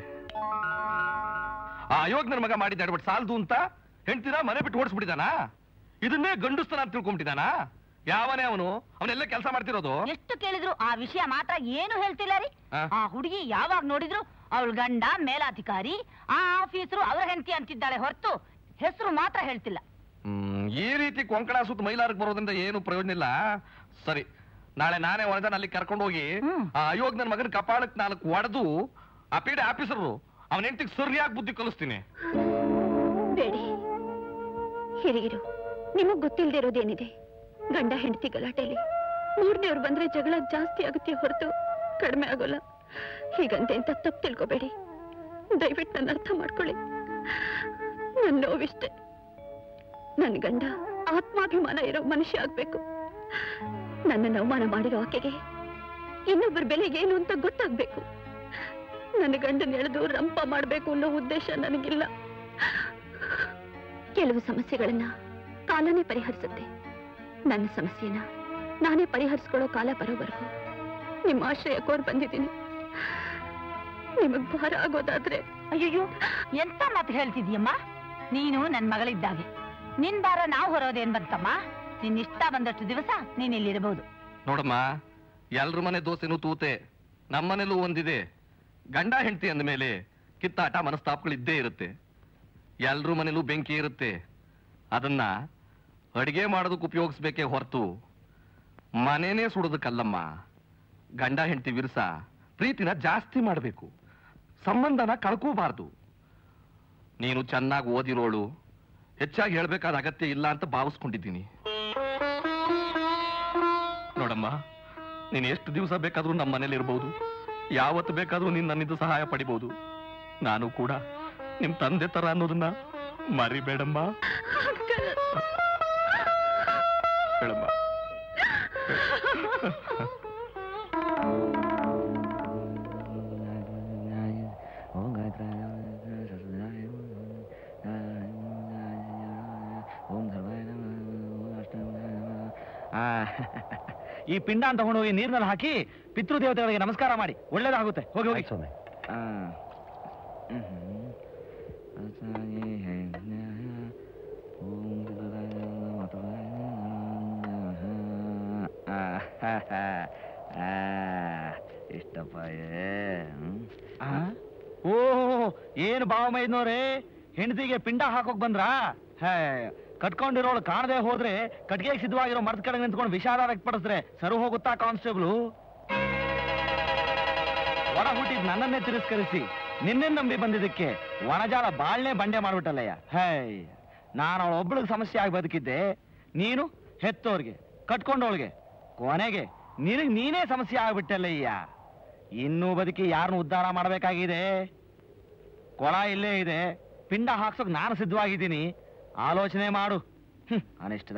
ಆ ಅಯೋಗ್ ನನ್ನ ಮಗ ಮಾಡಿದ್ದ ಬಟ್ ಸಾಲ್ದು ಅಂತ ಹೆಂಡ್ತಿನ ಮನೆ ಬಿಟ್ಟು ಓಡಿಸ್ಬಿಟ್ಟಿದಾನ ಇದನ್ನೇ ಗಂಡುಸ್ತನ ಅಂತ ತಿಳ್ಕೊಂಬಿಟ್ಟಿದಾನ ಯಾವನೇ ಅವನು ಅವನೆಲ್ಲ ಕೆಲಸ ಮಾಡ್ತಿರೋದು ಎಷ್ಟು ಕೇಳಿದ್ರು ಆ ವಿಷಯ ಮಾತ್ರ ಏನು ಹೇಳ್ತಿಲ್ಲ ರೀ ಆ? ಆ ಹುಡುಗಿ ಯಾವಾಗ ನೋಡಿದ್ರು ಅವಳ ಗಂಡ ಮೇಲಾಧಿಕಾರಿ ಆ ಆಫೀಸರು ಅವರ ಹೆಂಡತಿ ಅಂತಿದ್ದಾಳೆ ಹೊರತು ಹೆಸರು ಮಾತ್ರ ಹೇಳ್ತಿಲ್ಲ ಹ್ಮ್, ಈ ರೀತಿ ಕೊಂಕಣ ಸುತ್ತ ಮೈಲಾರಕ್ಕೆ ಬರೋದ್ರಿಂದ ಏನು ಪ್ರಯೋಜನ ಇಲ್ಲ ಸರಿ ನಾಳೆ ನಾನೇ ಹೊರದಾನ ಅಲ್ಲಿ ಕರ್ಕೊಂಡು ಹೋಗಿ ಹ್ಮ್. ಆ ಅಯೋಗ್ ನನ್ನ ಮಗನ ಕಪಾಳಕ್ ನಾಲ್ಕು ಒಡೆದು ಆ ಪೀಡೆ ಆಫೀಸರು ಅವನ ಹೆಂಡತಿಗೆ ಸರಿಯಾಗಿ ಬುದ್ಧಿ ಕಲಿಸ್ತೀನಿ ಬೇಡಿ ಹಿರಿಯರು ನಿಮಗ್ ಗೊತ್ತಿಲ್ಲದೆ ಇರೋದೇನಿದೆ ಗಂಡ ಹೆಂಡತಿ ಗಲಾಟೆಲಿ ಮೂರನೇವ್ರು ಬಂದ್ರೆ ಜಗಳ ಜಾಸ್ತಿ ಆಗುತ್ತೆ ಹೊರತು ಕಡಿಮೆ ಆಗೋಲ್ಲ ಹೀಗಂತೆ ಅಂತ ತಪ್ಪು ತಿಳ್ಕೊಬೇಡಿ ದಯವಿಟ್ಟು ನನ್ನ ಅರ್ಥ ಮಾಡ್ಕೊಳ್ಳಿ ನನ್ನ ನೋವಿಷ್ಟೆ ನನ್ನ ಗಂಡ ಆತ್ಮಾಭಿಮಾನ ಇರೋ ಮನುಷ್ಯ ಆಗ್ಬೇಕು ನನ್ನನ್ನು ಅವಮಾನ ಮಾಡಿರೋ ಆಕೆಗೆ ಇನ್ನೊಬ್ಬರ ಬೆಲೆಗೆ ಏನು ಅಂತ ಗೊತ್ತಾಗ್ಬೇಕು ನನ್ನ ಗಂಡನ ಎಳೆದು ರಂಪ ಮಾಡ್ಬೇಕು ಅನ್ನೋ ಉದ್ದೇಶ ನನಗಿಲ್ಲ ಕೆಲವು ಸಮಸ್ಯೆಗಳನ್ನ ಕಾಲನೇ ಪರಿಹರಿಸುತ್ತೆ ನನ್ನ ಸಮಸ್ಯೆನ ನಾನೇ ಪರಿಹರಿಸ್ಕೊಳ್ಳೋ ಕಾಲ ಬರೋವರೆಗೂ ನಿಮ್ಮ ಆಶ್ರಯ ಕೋರ್ ಬಂದಿದ್ದೀನಿ ನಿಮಗ್ ಭಾರ ಆಗೋದಾದ್ರೆ ಅಯ್ಯಯ್ಯೋ ಎಂತ ಮಾತು ಹೇಳ್ತಿದ್ಯಮ್ಮ ನೀನು ನನ್ ಮಗಳಿದ್ದಾಗೆ ನಿನ್ ಬಾರ ನಾವು ಹೊರೋದೇನ್ ಬಂತಮ್ಮ ನಿನ್ ಇಷ್ಟ ಬಂದಷ್ಟು ದಿವಸ ನೀನ್ ಇಲ್ಲಿರಬಹುದು ನೋಡಮ್ಮ ಎಲ್ರ ಮನೆ ದೋಸೆನೂ ತೂತೆ ನಮ್ಮನೇಲೂ ಒಂದಿದೆ ಗಂಡ ಹೆಂಡತಿ ಅಂದ ಮೇಲೆ ಕಿತ್ತಾಟ ಮನಸ್ತಾಪಗಳು ಇದ್ದೇ ಇರುತ್ತೆ ಎಲ್ರ ಮನೇಲೂ ಬೆಂಕಿ ಇರುತ್ತೆ ಅದನ್ನ ಅಡಿಗೆ ಮಾಡೋದಕ್ಕೆ ಉಪಯೋಗಿಸ್ಬೇಕೇ ಹೊರತು ಮನೇನೇ ಸುಡೋದಕ್ಕಲ್ಲಮ್ಮ ಗಂಡ ಹೆಂಡತಿ ವಿರಸ ಪ್ರೀತಿನ ಜಾಸ್ತಿ ಮಾಡಬೇಕು ಸಂಬಂಧನ ಕಳ್ಕೋಬಾರ್ದು ನೀನು ಚೆನ್ನಾಗಿ ಓದಿರೋಳು ಹೆಚ್ಚಾಗಿ ಹೇಳ್ಬೇಕಾದ ಅಗತ್ಯ ಇಲ್ಲ ಅಂತ ಭಾವಿಸ್ಕೊಂಡಿದ್ದೀನಿ ನೋಡಮ್ಮ ನೀನು ಎಷ್ಟು ದಿವಸ ಬೇಕಾದ್ರೂ ನಮ್ಮ ಮನೇಲಿ ಇರ್ಬೋದು ಯಾವತ್ತು ಬೇಕಾದ್ರೂ ನೀನು ನನ್ನಿಂದ ಸಹಾಯ ಪಡಿಬಹುದು ನಾನು ಕೂಡ ನಿಮ್ ತಂದೆ ತರ ಅನ್ನೋದನ್ನ ಮರಿಬೇಡಮ್ಮ ಹೇಳಮ್ಮ ಆ, ಈ ಪಿಂಡ ಅಂತ ತಗೊಂಡೋಗಿ ನೀರಿನಲ್ಲಿ ಹಾಕಿ ಪಿತೃದೇವತೆಗಳಿಗೆ ನಮಸ್ಕಾರ ಮಾಡಿ ಒಳ್ಳೇದಾಗುತ್ತೆ ಹೋಗಿ ಹೋಗಿ ಆ. ಇಷ್ಟಪ್ಪ ಆ? ಓ ಏನು ಭಾವ ಮೈದ್ನೋರೇ ಹೆಂಡತಿಗೆ ಪಿಂಡ ಹಾಕೋಕ್ ಬಂದ್ರಾ ಹೇ ಕಟ್ಕೊಂಡಿರೋಳು ಕಾಣದೆ ಹೋದ್ರೆ ಕಟ್ಗೆಗೆ ಸಿದ್ಧವಾಗಿರೋ ಮರದ ಕೆಳಗೆ ನಿಂತ್ಕೊಂಡು ವಿಷಾದ ವ್ಯಕ್ತಪಡಿಸಿದ್ರೆ ಸರು ಹೋಗುತ್ತಾ ಕಾನ್ಸ್ಟೇಬಲ್ ಒಡ ಹುಟ್ಟಿದ್ ನನ್ನನ್ನೇ ತಿರಸ್ಕರಿಸಿ ನಿನ್ನೆ ನಂಬಿ ಬಂದಿದ್ದಕ್ಕೆ ಒಣಜಾಲ ಬಾಳ್ನೆ ಬಂಡೆ ಮಾಡ್ಬಿಟ್ಟಲ್ಲಯ್ಯ ಹೇ ನಾನು ಅವಳ ಒಬ್ಬಳಿಗೆ ಸಮಸ್ಯೆ ಆಗಿ ಬದುಕಿದ್ದೆ ನೀನು ಹೆತ್ತೋರ್ಗೆ ಕಟ್ಕೊಂಡವಳಿಗೆ ಕೊನೆಗೆ ನಿನಗ್ ನೀನೇ ಸಮಸ್ಯೆ ಆಗ್ಬಿಟ್ಟಲ್ಲಯ್ಯ ಇನ್ನೂ ಬದುಕಿ ಯಾರನ್ನು ಉದ್ಧಾರ ಮಾಡಬೇಕಾಗಿದೆ ಕೊಳ ಇಲ್ಲೇ ಇದೆ ಪಿಂಡ ಹಾಕ್ಸೋಕ್ ನಾನು ಸಿದ್ಧವಾಗಿದ್ದೀನಿ ಆಲೋಚನೆ ಮಾಡು ಹ್ಮ್ ಅನಿಷ್ಟದ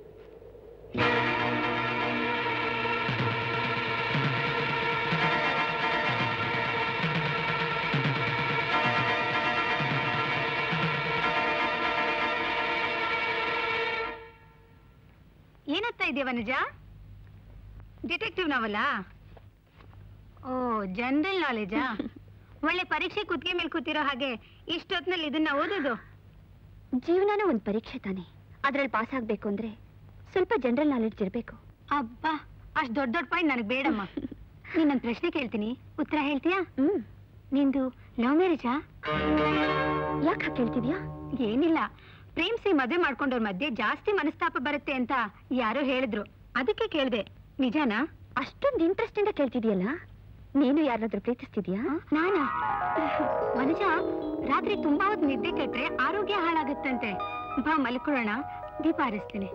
ಏನತ್ತಾ ಇದೆಯಾ ವನಜ ಡಿಟೆಕ್ಟಿವ್ ನಾವಲ್ಲ ಓ ಜನರಲ್ ನಾಲೆಜಾ ಒಳ್ಳೆ ಪರೀಕ್ಷೆ ಕುತ್ತಿಗೆ ಮೇಲೆ ಕೂತಿರೋ ಹಾಗೆ ಇಷ್ಟೊತ್ನಲ್ಲಿ ಇದನ್ನ ಓದೋದು ಜೀವನನೂ ಒಂದು ಪರೀಕ್ಷೆ ತಾನೆ ಅದ್ರಲ್ಲಿ ಪಾಸ್ ಆಗ್ಬೇಕು ಅಂದ್ರೆ ಸ್ವಲ್ಪ ಜನರಲ್ ನಾಲೆಡ್ಜ್ ಇರಬೇಕು ಅಬ್ಬಾ ಅಷ್ಟ್ ದೊಡ್ಡ ದೊಡ್ಡ ಪಾಯಿಂಟ್ ನನಗೆ ಬೇಡಮ್ಮ ನೀನೊಂದು ಪ್ರಶ್ನೆ ಕೇಳ್ತೀನಿ ಉತ್ತರ ಹೇಳ್ತೀಯಾ ನಿಂದು ಲವ್ ಮ್ಯಾರೇಜಾ ಯಾಕೆ ಕೇಳ್ತಿದ್ಯಾ ಏನಿಲ್ಲ ಪ್ರೇಮ್ಸಿ ಮದುವೆ ಮಾಡ್ಕೊಂಡವ್ರ ಮಧ್ಯೆ ಜಾಸ್ತಿ ಮನಸ್ತಾಪ ಬರುತ್ತೆ ಅಂತ ಯಾರೋ ಹೇಳಿದ್ರು ಅದಕ್ಕೆ ಕೇಳ್ದೆ ನಿಜಾನಾ ಅಷ್ಟೊಂದು ಇಂಟ್ರೆಸ್ಟ್ ಇಂದ ಕೇಳ್ತಿದ್ಯಲ್ಲ ನೀನು ಯಾರಾದ್ರೂ ಪ್ರೀತಿಸ್ತಿದ್ಯಾ ನಾನಾ ಮನುಜ ರಾತ್ರಿ ತುಂಬಾ ಹೊತ್ತು ನಿದ್ದೆ ಕೆಟ್ರೆ ಆರೋಗ್ಯ ಹಾಳಾಗುತ್ತಂತೆ ಬಾ ಮಲ್ಕೊಳ್ಳೋಣ ದೀಪ ಹಾರಿಸ್ತೀನಿ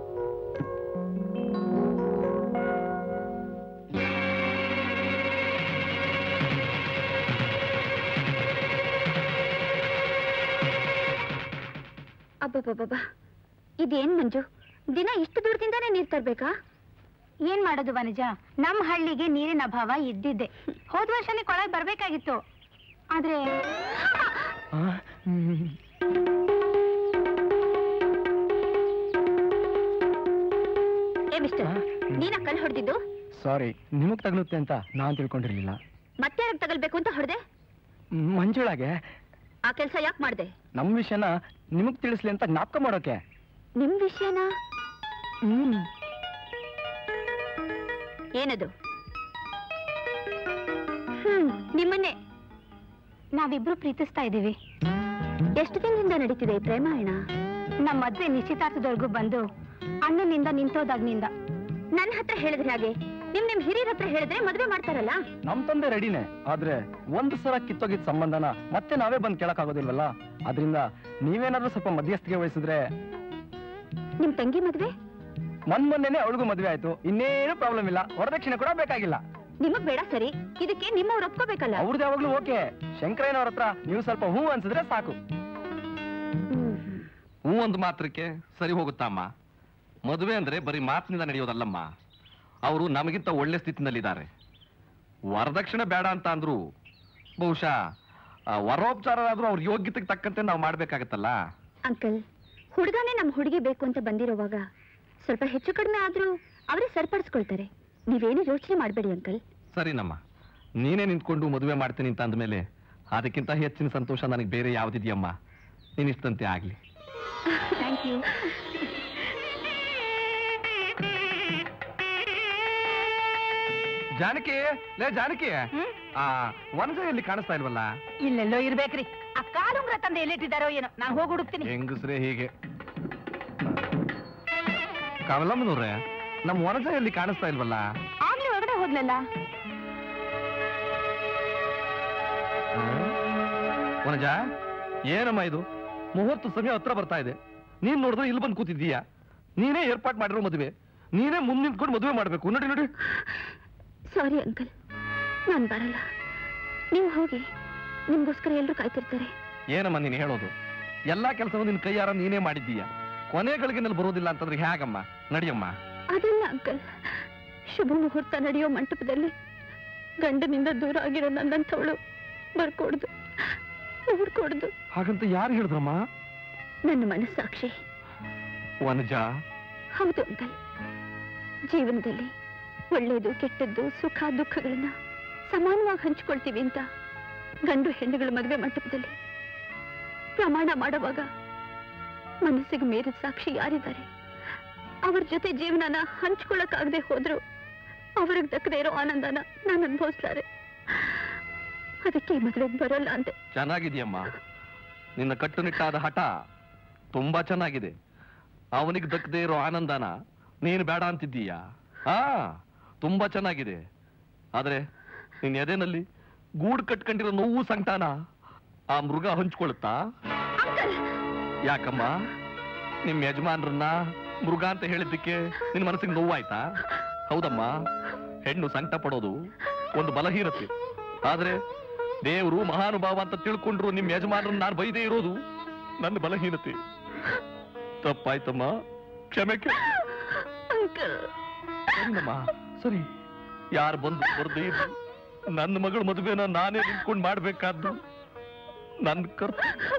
ಅಬ್ಬಬ್ಬಬ್ಬ ಇದೇನ್ ಮಂಜು ದಿನ ಇಷ್ಟು ದೂರದಿಂದಾನೇ ನೀರ್ ತರ್ಬೇಕಾ ಏನ್ ಮಾಡೋದು ವನಜ ನಮ್ಮ ಹಳ್ಳಿಗೆ ನೀರಿನ ಅಭಾವ ಇದ್ದಿದ್ದೆ ಹೋದ ವರ್ಷನೇ ಕೊಳಗ್ ಬರ್ಬೇಕಾಗಿತ್ತು ಆದ್ರೆ ಏ ಮಿಸ್ಟರ್ ನೀನ ಕಲ್ ಹೊಡೆದಿದ್ದು ಸಾರಿ ನಿಮಗ್ ತಗಲುತ್ತೆ ಅಂತ ನಾನ್ ತಿಳ್ಕೊಂಡಿರ್ಲಿಲ್ಲ ಮತ್ತೆ ಯಾರಿಗೆ ತಗಲ್ಬೇಕು ಅಂತ ಹೊಡೆದೆ ಮಂಜುಳಾಗೆ ಆ ಕೆಲಸ ಯಾಕೆ ಮಾಡ್ದೆ ನಮ್ ವಿಷಯನ ನಿಮಗ್ ತಿಳಿಸ್ಲಿ ಅಂತ ಜ್ಞಾಪಕ ಮಾಡೋಕೆ ನಿಮ್ ವಿಷಯನ ಹ್ಮ್ ಏನದು ಹ್ಮ್ ನಿಮ್ಮನ್ನೇ ನಾವಿಬ್ರು ಪ್ರೀತಿಸ್ತಾ ಇದ್ದೀವಿ ಎಷ್ಟು ದಿನದಿಂದ ನಡೀತಿದೆ ಈ ಪ್ರೇಮಾಯಣ ನಮ್ಮ ಮದ್ವೆ ನಿಶ್ಚಿತಾರ್ಥದವರೆಗೂ ಬಂದು ಅಣ್ಣನಿಂದ ನಿಂತೋದಾಗ್ನಿಂದ ನನ್ನ ಹತ್ರ ಹೇಳಿದ್ರೆ ಹಾಗೆ ನಿಮ್ ನಿಮ್ ಹಿರಿಯರ ಹತ್ರ ಹೇಳಿದ್ರೆ ಮದ್ವೆ ಮಾಡ್ತಾರಲ್ಲ ನಮ್ ತಂದೆ ರೆಡಿನೇ ಆದ್ರೆ ಒಂದ್ ಸಲ ಕಿತ್ತೋಗಿದ್ ಸಂಬಂಧನ ಮತ್ತೆ ನಾವೇ ಬಂದ್ ಕೇಳಕ್ ಆಗೋದಿಲ್ವಲ್ಲ ಅದರಿಂದ ನೀವೇನಾದ್ರೂ ಸ್ವಲ್ಪ ಮಧ್ಯಸ್ಥಿಗೆ ವಹಿಸಿದ್ರೆ ನಿಮ್ ತಂಗಿ ಮದ್ವೆ ಮೊನ್ ಮೊನ್ನೆನೆ ಅವಳಿಗೂ ಮದ್ವೆ ಆಯ್ತು ಇನ್ನೇನು ಪ್ರಾಬ್ಲಮ್ ಇಲ್ಲ ವರದಕ್ಷಿಣೆ ಕೂಡ ಬೇಕಾಗಿಲ್ಲ ನಿಮಗ್ ಬೇಡ ಸರಿ ಇದಕ್ಕೆ ನಿಮ್ಮವ್ರು ಒಪ್ಕೋಬೇಕಲ್ಲ ಅವ್ರದ್ದು ಯಾವಾಗ್ಲೂ ಓಕೆ ಶಂಕರಯ್ಯನವ್ರ ಹತ್ರ ನೀವು ಸ್ವಲ್ಪ ಹೂ ಅನ್ಸಿದ್ರೆ ಸಾಕು ಹ್ಮ್. ಹೂ ಒಂದು ಮಾತ್ರಕ್ಕೆ ಸರಿ ಹೋಗುತ್ತಮ್ಮ ಮದುವೆ ಅಂದ್ರೆ ಬರೀ ಮಾತಿನಿಂದ ನಡೆಯೋದಲ್ಲಮ್ಮ ಅವರು ನಮಗಿಂತ ಒಳ್ಳೆ ಸ್ಥಿತಿನಲ್ಲಿದ್ದಾರೆ ವರದಕ್ಷಿಣೆ ಬೇಡ ಅಂತ ಅಂದ್ರು ಬಹುಶಃ ಆ, ವರೋಪಚಾರರಾದ್ರೂ ಅವ್ರ ಯೋಗ್ಯತೆಗೆ ತಕ್ಕಂತೆ ನಾವು ಮಾಡ್ಬೇಕಾಗತ್ತಲ್ಲ ಅಂಕಲ್ ಹುಡುಗನೇ ನಮ್ಮ ಹುಡುಗಿ ಬೇಕು ಅಂತ ಬಂದಿರೋವಾಗ ಸ್ವಲ್ಪ ಹೆಚ್ಚು ಕಡಿಮೆ ಆದ್ರೂ ಅವರೇ ಸರಿಪಡಿಸ್ಕೊಳ್ತಾರೆ ನೀವೇನು ಯೋಚನೆ ಮಾಡಬೇಡಿ ಅಂಕಲ್ ಸರಿನಮ್ಮ ನೀನೇ ನಿಂತ್ಕೊಂಡು ಮದುವೆ ಮಾಡ್ತೀನಿ ಅಂತ ಅಂದಮೇಲೆ ಅದಕ್ಕಿಂತ ಹೆಚ್ಚಿನ ಸಂತೋಷ ನನಗೆ ಬೇರೆ ಯಾವ್ದಿದ್ಯಮ್ಮ ನೀನಿಷ್ಟಂತೆ ಆಗ್ಲಿ ಥ್ಯಾಂಕ್ ಯು ಜಾನಕಿ ಲೇ ಜಾನಕಿ ಆ ವನಜ ಎಲ್ಲಿ ಕಾಣಿಸ್ತಾ ಇಲ್ವಲ್ಲ ಇಲ್ಲೆಲ್ಲೋ ಇರ್ಬೇಕ್ರಿ ಆ ಕಾಲುಂಗ್ರ ತಂದೆ ಎಲ್ಲಿಟ್ಟಿದಾರೋ ಏನೋ ನಾನು ಹೋಗಿ ಹುಡುಕ್ತೀನಿ ಹೆಂಗಸ್ರೆ ಹೀಗೆ ಕಮಲಮ್ಮನವ್ರೆ ನಮ್ಮ ವನಜ ಎಲ್ಲಿ ಕಾಣಿಸ್ತಾ ಇಲ್ವಲ್ಲ ಆಗ್ಲೇ ಹೊರಗಡೆ ಹೋದ್ಲಲ್ಲ ವನಜ ಏನಮ್ಮ ಇದು ಮುಹೂರ್ತ ಸಮಯ ಹತ್ರ ಬರ್ತಾ ಇದೆ ನೀನ್ ನೋಡಿದ್ರೆ ಇಲ್ಲಿ ಬಂದು ಕೂತಿದ್ದೀಯಾ ನೀನೇ ಏರ್ಪಾಟ್ ಮಾಡಿರೋ ಮದುವೆ ನೀನೇ ಮುಂದೆ ನಿಂತ್ಕೊಂಡು ಮದುವೆ ಮಾಡ್ಬೇಕು ನೋಡಿ ನೋಡಿ ಸಾರಿ ಅಂಕಲ್ ನಾನು ಬರಲ್ಲ ನೀವು ಹೋಗಿ ನಿಮ್ಗೋಸ್ಕರ ಎಲ್ಲರೂ ಕಾಯ್ತಿರ್ತಾರೆ ಏನಮ್ಮ ನೀನು ಹೇಳೋದು ಎಲ್ಲಾ ಕೆಲಸವನ್ನು ನಿನ್ನ ಕೈಯಾರ ನೀನೇ ಮಾಡಿದ್ದೀಯ ಕೊನೆ ಗಳಿಗೆನಲ್ಲಿ ಬರೋದಿಲ್ಲ ಅಂತಂದ್ರೆ ಹೇಗಮ್ಮ ನಡಿಯಮ್ಮ ಅದಲ್ಲ ಅಂಕಲ್ ಶುಭ ಮುಹೂರ್ತ ನಡೆಯೋ ಮಂಟಪದಲ್ಲಿ ಗಂಡನಿಂದ ದೂರ ಆಗಿರೋ ನನ್ನಂಥವಳು ಬರ್ಕೊಡ್ದು ನೋಡ್ಕೊಡ್ದು ಹಾಗಂತ ಯಾರು ಹೇಳಿದ್ರಮ್ಮ ನನ್ನ ಮನಸ್ಸಾಕ್ಷಿ ವನಜ ಹೌದು ಅಂಕಲ್ ಜೀವನದಲ್ಲಿ ಒಳ್ಳೆಯದು ಕೆಟ್ಟದ್ದು ಸುಖ ದುಃಖಗಳನ್ನ ಸಮಾನವಾಗಿ ಹಂಚ್ಕೊಳ್ತೀವಿ ಅಂತ ಗಂಡು ಹೆಣ್ಣುಗಳ ಮದುವೆ ಮಂಟಪದಲ್ಲಿ ಪ್ರಮಾಣ ಮಾಡುವಾಗ ಮನಸ್ಸಿಗೆ ಮೀರಿದ ಸಾಕ್ಷಿ ಯಾರಿದ್ದಾರೆ ಅವ್ರ ಜೊತೆ ಜೀವನನ ಹಂಚ್ಕೊಳಕ್ಕಾಗದೆ ಹೋದ್ರು ಅವ್ರಿಗೆ ದಕ್ಕದೇ ಇರೋ ಆನಂದನ ನಾನು ಅನುಭವಿಸ್ಲಾರೆ ಅದಕ್ಕೆ ಈ ಮದುವೆಗೆ ಬರೋಲ್ಲ ಅಂದೆ ಚೆನ್ನಾಗಿದೆಯಮ್ಮ ನಿನ್ನ ಕಟ್ಟುನಿಟ್ಟಾದ ಹಠ ತುಂಬಾ ಚೆನ್ನಾಗಿದೆ ಅವನಿಗೆ ದಕ್ಕದೇ ಇರೋ ಆನಂದನ ನೀನು ಬೇಡ ಅಂತಿದ್ದೀಯಾ ಹಾ ತುಂಬಾ ಚೆನ್ನಾಗಿದೆ ಆದ್ರೆ ನಿನ್ನ ಎದೆನಲ್ಲಿ ಗೂಡು ಕಟ್ಕೊಂಡಿರೋ ನೋವು ಸಂಕಟಾನ ಆ ಮೃಗ ಹಂಚ್ಕೊಳುತ್ತಾ ಯಾಕಮ್ಮ ನಿಮ್ ಯಜಮಾನ್ರನ್ನ ಮೃಗ ಅಂತ ಹೇಳಿದ್ದಕ್ಕೆ ನಿನ್ ಮನಸ್ಸಿಗೆ ನೋವಾಯ್ತಾ ಹೌದಮ್ಮ ಹೆಣ್ಣು ಸಂಕಟ ಪಡೋದು ಒಂದು ಬಲಹೀನತೆ ಆದ್ರೆ ದೇವರು ಮಹಾನುಭಾವ ಅಂತ ತಿಳ್ಕೊಂಡ್ರು ನಿಮ್ ಯಜಮಾನ್ರನ್ನ ನಾನು ಬೈದೇ ಇರೋದು ನನ್ನ ಬಲಹೀನತೆ ತಪ್ಪಾಯ್ತಮ್ಮ ಕ್ಷಮೆ ಕೇಳು. ಅಂಕಲ್ ಸರಿನಮ್ಮ ಸರಿ ಯಾರು ಬಂದು ಬರ್ದೇ ಇದ್ರು ನನ್ನ ಮಗಳ ಮದುವೆನ ನಾನೇ ನಿಂತ್ಕೊಂಡು ಮಾಡ್ಬೇಕಾದ್ದು ನನ್ನ ಕರ್ತವ್ಯ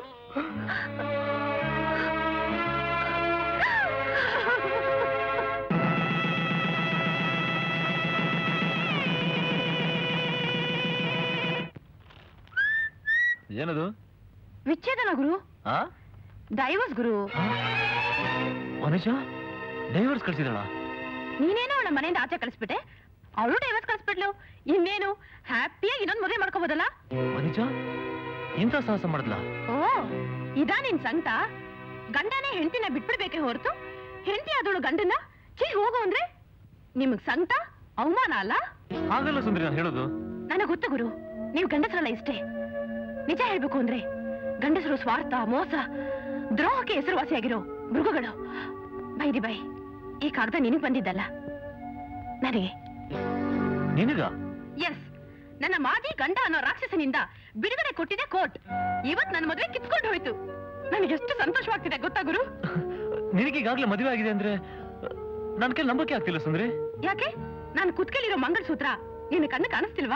ಏನದು ವಿಚ್ಛೇದನ ಗುರು ಆ ಡೈವರ್ಸ್ ಗುರು ಮನುಜ ಡೈವರ್ಸ್ ಕಳ್ಸಿದಳ ನೀನೇನೋ ಅವಳ ಮನೆಯಿಂದ ಆಚೆ ಕಳಿಸ್ಬಿಟ್ಟೆ ಅವಳು ಡೈವರ್ಸ್ ಕಳಿಸ್ಬಿಟ್ಲು ಇನ್ನೇನು ಹ್ಯಾಪಿಯಾಗಿ ಇನ್ನೊಂದು ಮದುವೆ ಮಾಡ್ಕೋಬೋದಲ್ಲ ಮನುಜ ಇಂಥ ಸಾಹಸ ಮಾಡಿದ್ಲ ಓ ಇದಾ ನಿನ್ ಸಂಕಟ ಗಂಡನೇ ಹೆಂಡತಿನ ಬಿಟ್ಬಿಡ್ಬೇಕೆ ಹೊರತು ಹೆಂಡತಿ ಆದವಳು ಗಂಡನ ಛೀ ಹೋಗು ಅಂದ್ರೆ ನಿಮಗ್ ಸಂಕಟ ಅವಮಾನ ಅಲ್ಲ ಹಾಗಲ್ಲ ಸುಂದರಿ ನಾನು ಹೇಳೋದು ನನಗೆ ಗೊತ್ತು ಗುರು ನೀವು ಗಂಡಸರಲ್ಲ ಇಷ್ಟೇ ನಿಜ ಹೇಳ್ಬೇಕು ಅಂದ್ರೆ ಗಂಡಸರು ಸ್ವಾರ್ಥ ಮೋಸ ದ್ರೋಹಕ್ಕೆ ಹೆಸರುವಾಸಿಯಾಗಿರೋ ಮೃಗಗಳು ಬೈದಿ ಬೈ ಈ ಕಾಗದ ನಿನಗ್ ಬಂದಿದ್ದಲ್ಲ ನನಗೆ ನಿನಗ ಎಸ್ ನನ್ನ ಮಾಜಿ ಗಂಡ ಅನ್ನೋ ರಾಕ್ಷಸನಿಂದ ಬಿಡುಗಡೆ ಕೊಟ್ಟಿದೆ ಕೋರ್ಟ್ ಇವತ್ ನನ್ನ ಮದುವೆ ಕಿತ್ಕೊಂಡು ಹೋಯ್ತು ನನಗೆ ಎಷ್ಟು ಸಂತೋಷವಾಗ್ತಿದೆ ಗೊತ್ತಾ ಗುರು ನಿನಗೀಗಾಗ್ಲೇ ಮದುವೆ ಆಗಿದೆ ಅಂದ್ರೆ ನನ್ನ ಕೈಲಿ ನಂಬಕ್ಕೆ ಆಗ್ತಿಲ್ಲ ಸುಂದರಿ ಯಾಕೆ ನಾನು ಕುತ್ಕಲಿರೋ ಮಂಗಲಸೂತ್ರ ನಿನ್ನ ಕಣ್ಣು ಕಾಣಿಸ್ತಿಲ್ವಾ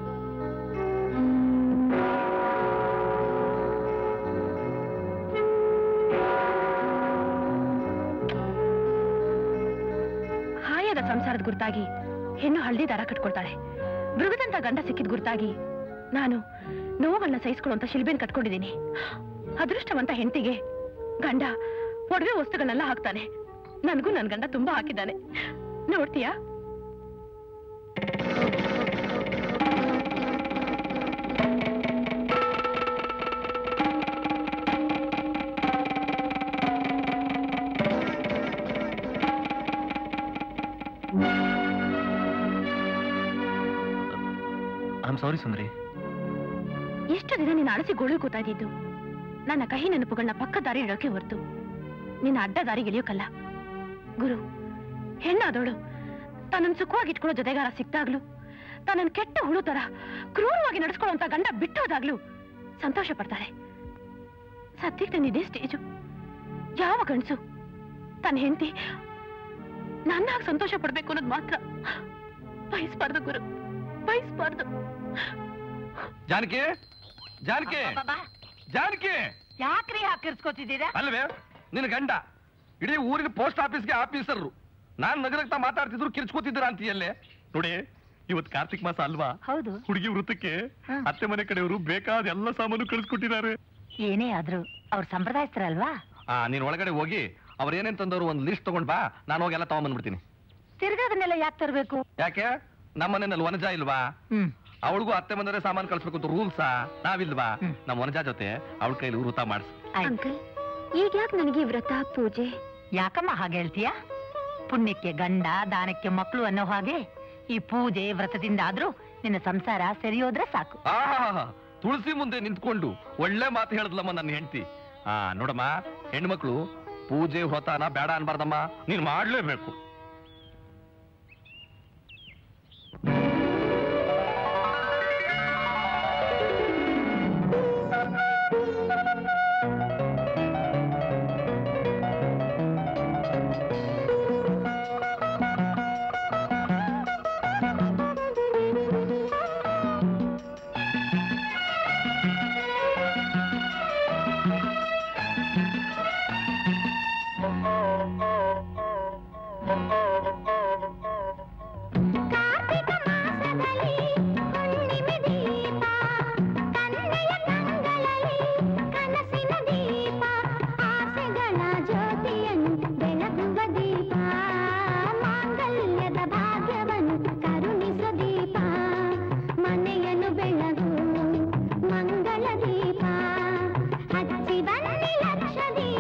ಹಾಯಾದ ಸಂಸಾರದ ಗುರ್ತಾಗಿ ಹೆಣ್ಣು ಹಳ್ಳಿ ದಾರ ಕಟ್ಕೊಳ್ತಾಳೆ ಮೃಗದಂತ ಗಂಡ ಸಿಕ್ಕಿದ ಗುರ್ತಾಗಿ ನಾನು ನೋವುಗಳನ್ನ ಸಹಿಸ್ಕೊಳ್ಳುವಂತ ಶಿಲ್ಬೆನ್ ಕಟ್ಕೊಂಡಿದ್ದೀನಿ ಅದೃಷ್ಟವಂತ ಹೆಂಡತಿಗೆ ಗಂಡ ಒಡವೆ ವಸ್ತುಗಳನ್ನೆಲ್ಲ ಹಾಕ್ತಾನೆ ನನಗೂ ನನ್ ಗಂಡ ತುಂಬಾ ಹಾಕಿದ್ದಾನೆ ನೋಡ್ತೀಯಾ ಐ ಆಮ್ ಸಾರಿ ಸುಂದರಿ ಎಷ್ಟು ದಿನ ನಿನ್ನ ಅಳಸಿ ಗೋಳು ಕೂತಾ ಇದ್ದಿದ್ದು ನನ್ನ ಕಹಿ ನೆನಪುಗಳನ್ನ ಪಕ್ಕ ದಾರಿ ಇಡೋಕೆ ಹೊರತು ನಿನ್ನ ಅಡ್ಡ ದಾರಿಗೆ ಇಳಿಯೋಕಲ್ಲ ಗುರು ಹೆಣ್ಣಾದವಳು ತನ್ನನ್ನು ಸುಖವಾಗಿ ಇಟ್ಕೊಳ್ಳೋ ಜೊತೆಗಾರ ಸಿಕ್ತಾಗ್ಲು ತನ್ನನ್ನು ಕೆಟ್ಟ ಹುಳು ತರ ಕ್ರೂರವಾಗಿ ನಡೆಸ್ಕೊಳ್ಳುವಂತ ಗಂಡ ಬಿಟ್ಟೋದಾಗ್ಲು ಸಂತೋಷ ಪಡ್ತಾಳೆ ಸದ್ಯಕ್ಕೆ ನಾನು ಇದೇ ಸ್ಟೇಜು ಯಾವ ಗಂಡಸು ತನ್ನ ಹೆಂಡತಿ ನನ್ನಾಗ ಸಂತೋಷ ಪಡ್ಬೇಕು ಅನ್ನೋದು ಮಾತ್ರ ಬಯಸ್ಬಾರ್ದು ಗುರು ಬಯಸ್ಬಾರ್ದು ಜಾನಕಿ ಜಾನಕಿ ಜಾನಕಿ ಯಾಕ್ರಿ ಹಾಕಿರ್ಸ್ಕೊತಿದ್ದೀರಾ ಅಲ್ವೇ ನಿನ್ನ ಗಂಡ ಇಡೀ ಊರಿನ ಪೋಸ್ಟ್ ಆಫೀಸ್ಗೆ ಆಫೀಸರ್ರು ನಾನ್ ನಗರಕ್ತ ಮಾತಾಡ್ತಿದ್ರು ಕಿರ್ಚ್ಕೋತಿದ್ದೀರಾ ಅಂತೀಯಲ್ಲೇ ನೋಡಿ ಇವತ್ ಕಾರ್ತಿಕ್ ಮಾಸ ಅಲ್ವಾ ಹೌದು ಹುಡುಗಿ ವೃತ್ತಕ್ಕೆ ಅತ್ತೆ ಮನೆ ಕಡೆಯವರು ಬೇಕಾದ ಎಲ್ಲ ಸಾಮಾನು ಕಳಿಸ್ಕೊಟ್ಟಿದ್ದಾರೆ ಏನೇ ಆದ್ರೂ ಅವ್ರ ಸಂಪ್ರದಾಯಸ್ಥರಲ್ವಾ ಆ ನೀನ್ ಒಳಗಡೆ ಹೋಗಿ ಅವ್ರ ಏನೇನ್ ತಂದವರು ಒಂದು ಲಿಸ್ಟ್ ತಗೊಂಡ್ ಬಾ ನಾನು ಹೋಗಿ ಎಲ್ಲ ತಗೊಂಡ್ಬಂದ್ಬಿಡ್ತೀನಿ ತಿರ್ಗಾದನ್ನೆಲ್ಲ ಯಾಕೆ ತರಬೇಕು ಯಾಕೆ ನಮ್ಮ ಮನೆಯಲ್ಲಿ ವನಜ ಇಲ್ವಾ ಹ್ಮ್ ಅವಳಿಗೂ ಅತ್ತೆ ಮನೆಯವರೇ ಸಾಮಾನು ಕಳ್ಸ್ಬೇಕು ಅಂತ ರೂಲ್ಸಾ ನಾವಿಲ್ವಾ ಹ್ಮ್. ನಮ್ಮ ವನಜ ಜೊತೆ ಅವಳ ಕೈಲಿ ವೃತ ಮಾಡಿಸ್ ಅಂಕಲ್ ಈಗ ಯಾಕೆ ನನಗೆ ವ್ರತ ಪೂಜೆ ಯಾಕಮ್ಮ ಹಾಗೆ ಹೇಳ್ತೀಯ ಪುಣ್ಯಕ್ಕೆ ಗಂಡ ದಾನಕ್ಕೆ ಮಕ್ಕಳು ಅನ್ನೋ ಹಾಗೆ ಈ ಪೂಜೆ ವ್ರತದಿಂದ ಆದ್ರೂ ನಿನ್ನ ಸಂಸಾರ ಸರಿಯೋದ್ರೆ ಸಾಕು ಆಹಾ ತುಳಸಿ ಮುಂದೆ ನಿಂತ್ಕೊಂಡು ಒಳ್ಳೆ ಮಾತು ಹೇಳಿದ್ಲಮ್ಮ ನನ್ನ ಹೆಂಡತಿ ಆ ನೋಡಮ್ಮ ಹೆಣ್ಮಕ್ಳು ಪೂಜೆ ವ್ರತನ ಬೇಡ ಅನ್ಬಾರ್ದಮ್ಮ ನೀನ್ ಮಾಡ್ಲೇಬೇಕು ಮನೆಯನ್ನು ಬೆಳಗು ಮಂಗಳ ದೀಪ ಹಚ್ಚಿ ಬನ್ನಿ ಲಕ್ಷ ದೀಪ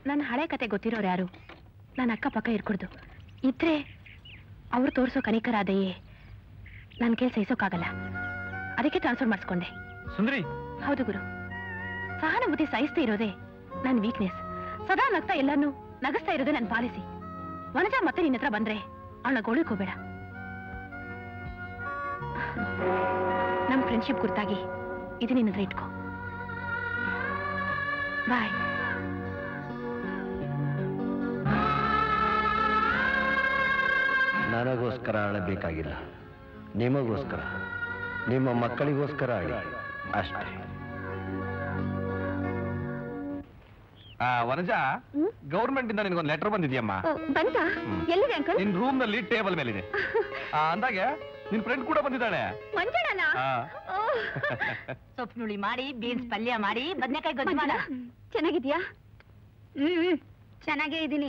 ನನ್ನ ಹಳೆ ಕತೆ ಗೊತ್ತಿರೋರು ಯಾರು ನನ್ನ ಅಕ್ಕಪಕ್ಕ ಇರ್ಕೊಡ್ದು ಇದ್ರೆ ಅವ್ರು ತೋರಿಸೋ ಕನಿಕರಾದೆಯೇ ನನ್ನ ಕೈ ಸಹಿಸೋಕ್ಕಾಗಲ್ಲ ಅದಕ್ಕೆ ಟ್ರಾನ್ಸ್ಫರ್ ಮಾಡಿಸ್ಕೊಂಡೆ ಸುಂದ್ರಿ ಹೌದು ಗುರು ಸಹಾನುಭೂತಿ ಸಹಿಸ್ತಾ ಇರೋದೇ ನನ್ನ ವೀಕ್ನೆಸ್ ಸದಾ ನಗ್ತಾ ಎಲ್ಲಾನು ನಗಸ್ತಾ ಇರೋದೇ ನನ್ನ ಪಾಲಿಸಿ ವನಜ ಮತ್ತೆ ನಿನ್ನ ಹತ್ರ ಬಂದ್ರೆ ಅವಳ ಗೋಳಿಗೆ ಹೋಗ್ಬೇಡ ನಮ್ ಫ್ರೆಂಡ್ಶಿಪ್ ಗುರ್ತಾಗಿ ಇದು ನಿನ್ನ ಹತ್ರ ಇಟ್ಕೋ ಬಾಯ್ ನನಗೋಸ್ಕರ ಅಳಬೇಕಾಗಿಲ್ಲ ನಿಮಗೋಸ್ಕರ ನಿಮ್ಮ ಮಕ್ಕಳಿಗೋಸ್ಕರ ಅಳಿ ಅಷ್ಟೇ ಆ ವನಜ ಗೌರ್ಮೆಂಟ್ ಇಂದ ನಿನಗೊಂದು ಲೆಟರ್ ಬಂದಿದ್ಯಮ್ಮ ಬಂತ ಎಲ್ಲಿದೆ ಅಂಕಲ್ ನಿನ್ ರೂಮ್ ನಲ್ಲಿ ಟೇಬಲ್ ಮೇಲಿದೆ ಆ, ಅಂದಾಗೆ ನಿನ್ ಫ್ರೆಂಡ್ ಕೂಡ ಬಂದಿದ್ದಾಳೆ ಮಂಜಣ್ಣನ ಆ. ಸೊಪ್ಪುನುಳಿ ಮಾಡಿ ಬೀನ್ಸ್ ಪಲ್ಯ ಮಾಡಿ ಬದನೆಕಾಯಿ ಗೊಜ್ಜು ಮಾಡ ಚೆನ್ನಾಗಿದ್ಯಾ ಹ್ಮ್ ಚೆನ್ನಾಗೇ ಇದ್ದೀನಿ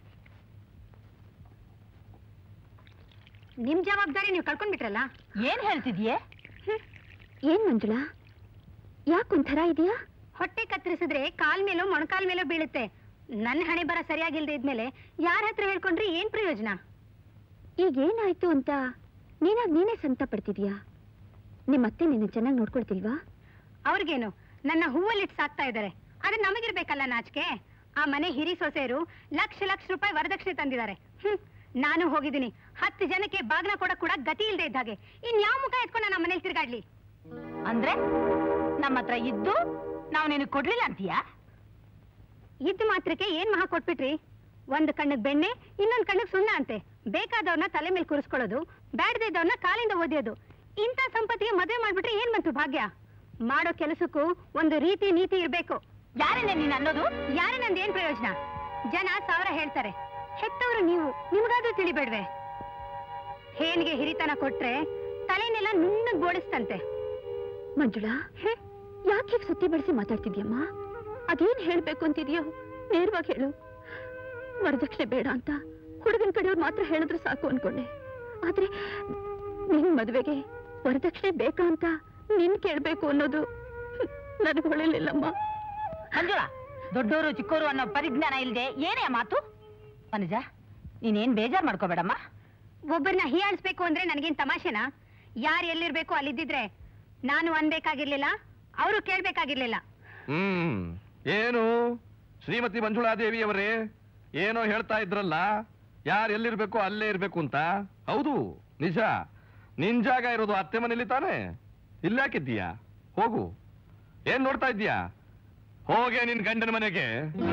ನಿಮ್ ಜವಾಬ್ದಾರಿ ನೀವು ಕಳ್ಕೊಂಡ್ಬಿಟ್ರಲ್ಲ ಏನ್ ಹೇಳ್ತಿದ್ಯೆ ಏನ್ ಮಂಜುಳಾ ಯಾಕೊಂಥರ ಇದೆಯಾ ಹೊಟ್ಟೆ ಕತ್ತರಿಸಿದ್ರೆ ಕಾಲ್ ಮೇಲೋ ಮೊಣಕಾಲ್ ಮೇಲೋ ಬೀಳುತ್ತೆ ನನ್ನ ಹಣೆ ಬರ ಸರಿಯಾಗಿಲ್ದೆ ಇದ್ಮೇಲೆ ಯಾರ ಹತ್ರ ಹೇಳ್ಕೊಂಡ್ರೆ ಏನ್ ಪ್ರಯೋಜನ ಈಗ ಏನಾಯ್ತು ಅಂತ ನೀನಾಗ್ ನೀನೇ ಸಂತ ಪಡ್ತಿದ್ಯಾ ನಿಮ್ಮತ್ತೆ ನಿನ್ನ ಚೆನ್ನಾಗಿ ನೋಡ್ಕೊಳ್ತಿಲ್ವಾ ಅವ್ರಿಗೇನು ನನ್ನ ಹೂವಲ್ಲಿಟ್ಟು ಸಾಕ್ತಾ ಇದ್ದಾರೆ ಆದ್ರೆ ನಮಗಿರ್ಬೇಕಲ್ಲ ನಾಚಿಕೆ ಆ ಮನೆ ಹಿರಿ ಸೊಸೆಯರು ಲಕ್ಷ ಲಕ್ಷ ರೂಪಾಯಿ ವರದಕ್ಷಿಣೆ ತಂದಿದ್ದಾರೆ ಹ್ಮ್ ನಾನು ಹೋಗಿದ್ದೀನಿ ಹತ್ತು ಜನಕ್ಕೆ ಬಾಗ್ನ ಕೊಡಕ್ ಕೂಡ ಗತಿ ಇಲ್ದೇ ಇದ್ದಾಗೆ ಇನ್ ಯಾವ ಮುಖ ಎತ್ಕೊಂಡು ನಮ್ಮ ಮನೇಲಿ ತಿರ್ಗಾಡ್ಲಿ ಅಂದ್ರೆ ನಮ್ಮ ಹತ್ರ ಇದ್ದು ನಾವು ನಿನಗೆ ಕೊಡ್ಲಿಲ್ಲ ಅಂತೀಯಾ ಇದ್ದು ಮಾತ್ರಕ್ಕೆ ಏನ್ ಮಹಾ ಕೊಟ್ಬಿಟ್ರಿ ಒಂದು ಕಣ್ಣಿಗೆ ಬೆಣ್ಣೆ ಇನ್ನೊಂದು ಕಣ್ಣಿಗೆ ಸುಣ್ಣ ಅಂತೆ ಬೇಕಾದವ್ರನ್ನ ತಲೆ ಮೇಲೆ ಕೂರಿಸ್ಕೊಳ್ಳೋದು ಬ್ಯಾಡದಿದ್ದವ್ರನ್ನ ಕಾಲಿಂದ ಓದಿಯೋದು ಇಂಥ ಸಂಪತ್ತಿಗೆ ಮದುವೆ ಮಾಡ್ಬಿಟ್ರೆ ಏನ್ ಬಂತು ಭಾಗ್ಯ ಮಾಡೋ ಕೆಲಸಕ್ಕೂ ಒಂದು ರೀತಿ ನೀತಿ ಇರ್ಬೇಕು ಯಾರನ್ನ ನೀನ್ ಅನ್ನೋದು ಯಾರ ನಂದು ಏನ್ ಪ್ರಯೋಜನ ಜನ ಸಾವಿರ ಹೇಳ್ತಾರೆ ಹೆತ್ತವರು ನೀವು ನಿಮ್ಗಾದ್ರೂ ತಿಳಿಬೇಡ್ವೆ ಹೇನಿಗೆ ಹಿರಿತನ ಕೊಟ್ರೆ ತಲೆನೆಲ್ಲ ನುಣ್ಣಗ್ ಬೋಡಿಸ್ತಂತೆ ಮಂಜುಳಾ ಯಾಕೆ ಹೀಗ್ ಸುತ್ತಿ ಬಳಸಿ ಮಾತಾಡ್ತಿದ್ಯಮ್ಮ ಅದೇನ್ ಹೇಳ್ಬೇಕು ಅಂತಿದ್ಯೋ ನೇರವಾಗಿ ಹೇಳು ವರದಕ್ಷಿಣೆ ಬೇಡ ಅಂತ ಹುಡುಗನ ಕಡೆಯವ್ರು ಮಾತ್ರ ಹೇಳಿದ್ರೆ ಸಾಕು ಅನ್ಕೊಂಡೆ ಆದ್ರೆ ನಿನ್ ಮದ್ವೆಗೆ ವರದಕ್ಷಿಣೆ ಬೇಕಾ ಅಂತ ನಿನ್ ಕೇಳ್ಬೇಕು ಅನ್ನೋದು ನನಗೆ ಹೊಳಿಲಿಲ್ಲಮ್ಮ ಮಂಜುಳಾ ದೊಡ್ಡೋರು ಚಿಕ್ಕೋರು ಅನ್ನೋ ಪರಿಜ್ಞಾನ ಇಲ್ದೆ ಏನೇ ಆ ಮಾತು ಮನುಜ ನೀನೇನ್ ಬೇಜಾರ್ ಮಾಡ್ಕೋಬೇಡಮ್ಮ ಒಬ್ಬರನ್ನ ಹೀಯಾಳಿಸ್ಬೇಕು ಅಂದ್ರೆ ನನಗೇನ್ ತಮಾಷೆನಾ ಯಾರು ಎಲ್ಲಿರ್ಬೇಕು ಅಲ್ಲಿದ್ದಿದ್ರೆ ನಾನು ಅನ್ಬೇಕಾಗಿರ್ಲಿಲ್ಲ ಅವರು ಕೇಳ್ಬೇಕಾಗಿರ್ಲಿಲ್ಲ ಹ್ಮ್ ಏನು ಶ್ರೀಮತಿ ಮಂಜುಳಾದೇವಿ ಅವರೇ ಏನೋ ಹೇಳ್ತಾ ಇದ್ರಲ್ಲ ಯಾರು ಎಲ್ಲಿರ್ಬೇಕು ಅಲ್ಲೇ ಇರ್ಬೇಕು ಅಂತ ಹೌದು ನಿಜ ನಿನ್ ಜಾಗ ಇರೋದು ಅತ್ತೆ ಮನೇಲಿ ತಾನೇ ಇಲ್ಲಾಕಿದ್ದೀಯಾ ಹೋಗು ಏನ್ ನೋಡ್ತಾ ಇದ್ದೀಯಾ ಹೋಗೆ ನಿನ್ ಗಂಡನ ಮನೆಗೆ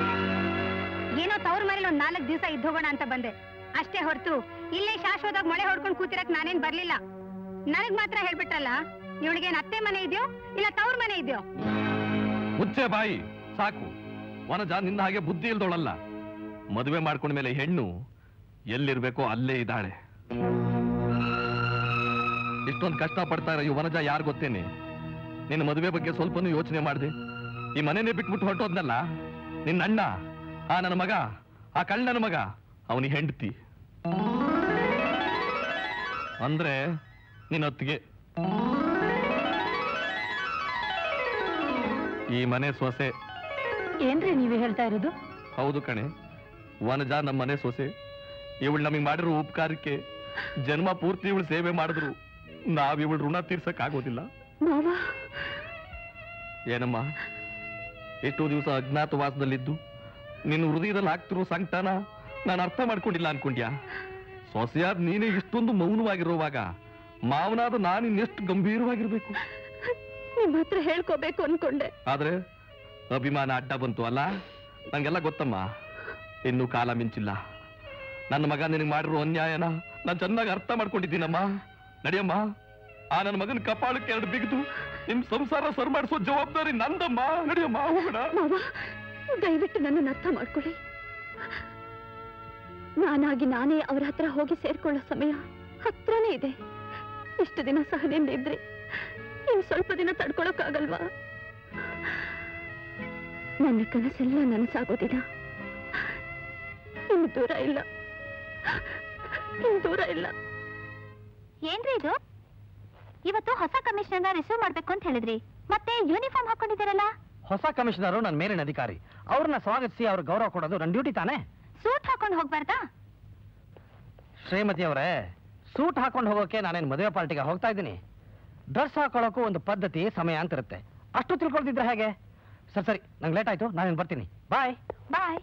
ಏನೋ ತವ್ರ ಮನೇಲಿ ಒಂದ್ ನಾಲ್ಕು ದಿವಸ ಇದ್ದೋಗೋಣ ಅಂತ ಬಂದೆ ಅಷ್ಟೇ ಹೊರತು ಇಲ್ಲೇ ಶಾಶ್ವತವಾಗಿ ಮೊಳೆ ಹೊಡ್ಕೊಂಡು ಕೂತಿರಕ್ ನಾನೇನ್ ಬರ್ಲಿಲ್ಲ ನನಗ್ ಮಾತ್ರ ಹೇಳ್ಬಿಟ್ರಲ್ಲ ಇವಳಿಗೇನ್ ಅತ್ತೆ ಮನೆ ಇದೆಯೋ ಇಲ್ಲ ತವ್ರ ಮನೆ ಇದೆಯೋ ಮುಚ್ಚೆ ಬಾಯಿ ಸಾಕು ವನಜ ನಿನ್ನ ಹಾಗೆ ಬುದ್ಧಿ ಇಲ್ದೋಳಲ್ಲ ಮದುವೆ ಮಾಡ್ಕೊಂಡ ಮೇಲೆ ಹೆಣ್ಣು ಎಲ್ಲಿರ್ಬೇಕೋ ಅಲ್ಲೇ ಇದ್ದಾಳೆ ಇಷ್ಟೊಂದು ಕಷ್ಟ ಪಡ್ತಾ ಇರೋ ಈ ವನಜ ಯಾರು ಗೊತ್ತೇನೆ ನಿನ್ನ ಮದುವೆ ಬಗ್ಗೆ ಸ್ವಲ್ಪನೂ ಯೋಚನೆ ಮಾಡಿದೆ ಈ ಮನೆನೇ ಬಿಟ್ಬಿಟ್ಟು ಹೊರಟೋದ್ನಲ್ಲ ನಿನ್ನ ಅಣ್ಣ ಆ ನನ್ನ ಮಗ ಆ ಕಳ್ಳನ ಮಗ ಅವನಿಗೆ ಹೆಂಡತಿ ಅಂದ್ರೆ ನಿನ್ನ ಹೊತ್ತಿಗೆ ಈ ಮನೆ ಸೊಸೆ ಏನ್ರಿ ನೀವು ಹೇಳ್ತಾ ಇರೋದು ಹೌದು ಕಣೆ ವನಜ ನಮ್ಮ ಮನೆ ಸೊಸೆ ಇವಳು ನಮಗೆ ಮಾಡಿರೋ ಉಪಕಾರಕ್ಕೆ ಜನ್ಮ ಪೂರ್ತಿ ಇವಳು ಸೇವೆ ಮಾಡಿದ್ರು ನಾವ್ ಇವಳು ಋಣ ತೀರ್ಸಕ್ ಆಗೋದಿಲ್ಲ ಮಾವ ಏನಮ್ಮ ಎಷ್ಟೋ ದಿವಸ ಅಜ್ಞಾತವಾಸದಲ್ಲಿದ್ದು ನಿನ್ನ ಹೃದಯದಲ್ಲಿ ಆಗ್ತಿರೋ ಸಂಕಟನ ನಾನು ಅರ್ಥ ಮಾಡ್ಕೊಂಡಿಲ್ಲ ಅನ್ಕೊಂಡ್ಯಾ ಸೊಸೆಯಾದ ನೀನೇ ಇಷ್ಟೊಂದು ಮೌನವಾಗಿರುವಾಗ ಮಾವನಾದ ನಾನು ಇನ್ನೆಷ್ಟು ಗಂಭೀರವಾಗಿರ್ಬೇಕು ನಿಮ್ ಹತ್ರ ಹೇಳ್ಕೋಬೇಕು ಅನ್ಕೊಂಡೆ ಆದ್ರೆ ಅಭಿಮಾನ ಅಡ್ಡ ಬಂತು ಅಲ್ಲ ನಂಗೆಲ್ಲ ಗೊತ್ತಮ್ಮ ಇನ್ನೂ ಕಾಲ ಮಿಂಚಿಲ್ಲ ನನ್ನ ಮಗ ನಿನಗೆ ಮಾಡಿರೋ ಅನ್ಯಾಯನ ನಾನು ಚೆನ್ನಾಗಿ ಅರ್ಥ ಮಾಡ್ಕೊಂಡಿದ್ದೀನಮ್ಮ ನಡಿಯಮ್ಮ ಆ ನನ್ನ ಮಗನ ಕಪಾಳಕ್ಕೆ ಎರಡು ಬಿಗಿದು ನಿಮ್ ಸಂಸಾರ ಸರ್ ಮಾಡಿಸೋ ಜವಾಬ್ದಾರಿ ನಂದಮ್ಮ ನಡಿಯಮ್ಮ ಹೋಗೋಣ ಮಾವ ದಯವಿಟ್ಟು ನನ್ನನ್ನು ಅರ್ಥ ಮಾಡ್ಕೊಳ್ಳಿ ನಾನಾಗಿ ನಾನೇ ಅವ್ರ ಹತ್ರ ಹೋಗಿ ಸೇರ್ಕೊಳ್ಳೋ ಸಮಯ ಹತ್ರನೇ ಇದೆ ಇಷ್ಟು ದಿನ ಸಹನೆಯಿಂದ ಇದ್ರೆ ಇನ್ ಸ್ವಲ್ಪ ದಿನ ತಡ್ಕೊಳಕ್ಕಾಗಲ್ವಾ ನನ್ನ ಕನಸೆಲ್ಲ ನನಸಾಗೋದಿನ ಇನ್ನು ದೂರ ಇಲ್ಲ ಇನ್ನು ದೂರ ಇಲ್ಲ ಏನ್ರಿ ಇದು ಇವತ್ತು ಹೊಸ ಕಮಿಷನರ್ನ ರಿಸೀವ್ ಮಾಡ್ಬೇಕು ಅಂತ ಹೇಳಿದ್ರಿ ಮತ್ತೆ ಯೂನಿಫಾರ್ಮ್ ಹಾಕೊಂಡಿದ್ದೀರಲ್ಲ ಹೊಸ ಕಮಿಷನರು ನನ್ನ ಮೇಲಿನ ಅಧಿಕಾರಿ ಅವ್ರನ್ನ ಸ್ವಾಗತಿಸಿ ಅವ್ರ ಗೌರವ ಕೊಡೋದು ನನ್ನ ಡ್ಯೂಟಿ ತಾನೇ ಸೂಟ್ ಹಾಕೊಂಡು ಹೋಗ್ಬಾರ್ದಾ ಶ್ರೀಮತಿ ಅವರೇ ಸೂಟ್ ಹಾಕೊಂಡು ಹೋಗೋಕೆ ನಾನೇನು ಮದುವೆ ಪಾರ್ಟಿಗೆ ಹೋಗ್ತಾ ಇದ್ದೀನಿ ಡ್ರೆಸ್ ಹಾಕೊಳ್ಳೋಕ್ಕೂ ಒಂದು ಪದ್ಧತಿ ಸಮಯ ಅಂತ ಇರುತ್ತೆ ಅಷ್ಟು ತಿಳ್ಕೊಳ್ತಿದ್ರೆ ಹೇಗೆ ಸರಿ ಸರಿ ನಂಗೆ ಲೇಟ್ ಆಯ್ತು ನಾನೇನು ಬರ್ತೀನಿ ಬಾಯ್ ಬಾಯ್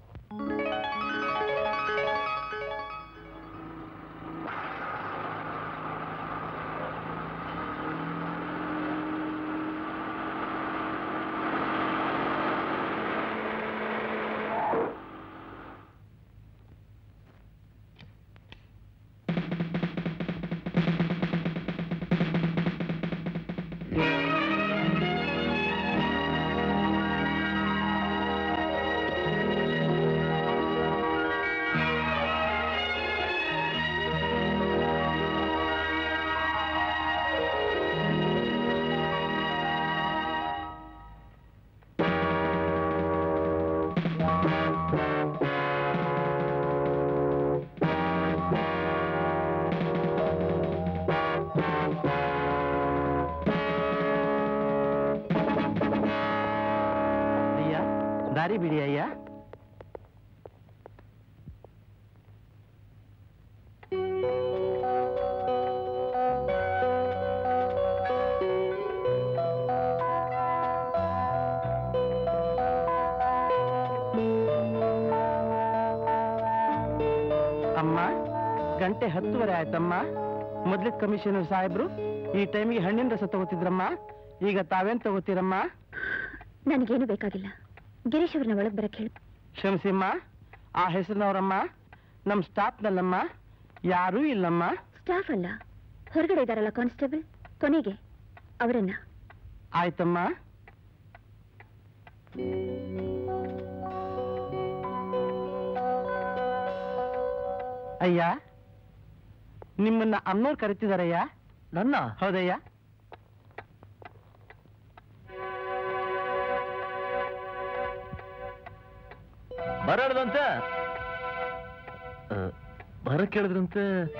ಅಯ್ಯ ದಾರಿ ಬಿಡಿ ಅಯ್ಯ ಅಮ್ಮ ಗಂಟೆ ಹತ್ತುವರೆ ಆಯ್ತಮ್ಮ ಮೊದ್ಲಿನ ಕಮಿಷನರ್ ಸಾಹೇಬ್ರು ಈ ಟೈಮಿಗೆ ಹಣ್ಣಿನ ರಸ ತಗೋತಿದ್ರಮ್ಮ ಈಗ ತಾವೇನ್ ತಗೋತೀರಮ್ಮ ನನಗೇನು ಬೇಕಾಗಿಲ್ಲ ಗಿರೀಶ್ ಅವ್ರನ್ನ ಒಳಗೆ ಬರಕ್ಕೆ ಹೇಳಿ ಕ್ಷಮಿಸಿಮ್ಮ ಆ ಹೆಸರಿನವರಮ್ಮ ನಮ್ಮ ಸ್ಟಾಫ್ನಲ್ಲಮ್ಮ ಯಾರೂ ಇಲ್ಲಮ್ಮ ಸ್ಟಾಫ್ ಅಲ್ಲ ಹೊರಗಡೆ ಇದಾರಲ್ಲ ಕಾನ್ಸ್ಟೇಬಲ್ ಕೊನೆಗೆ ಅವರನ್ನ ಆಯ್ತಮ್ಮ ಅಯ್ಯ ನಿಮ್ಮನ್ನ ಅಮ್ಮನವ್ರು ಕರಿತಿದಾರಯ್ಯ ನನ್ನ ಹೌದಯ್ಯ ಬರಾಡ್ದಂತೆ ಬರಕ್ ಕೇಳಿದ್ರಂತೆ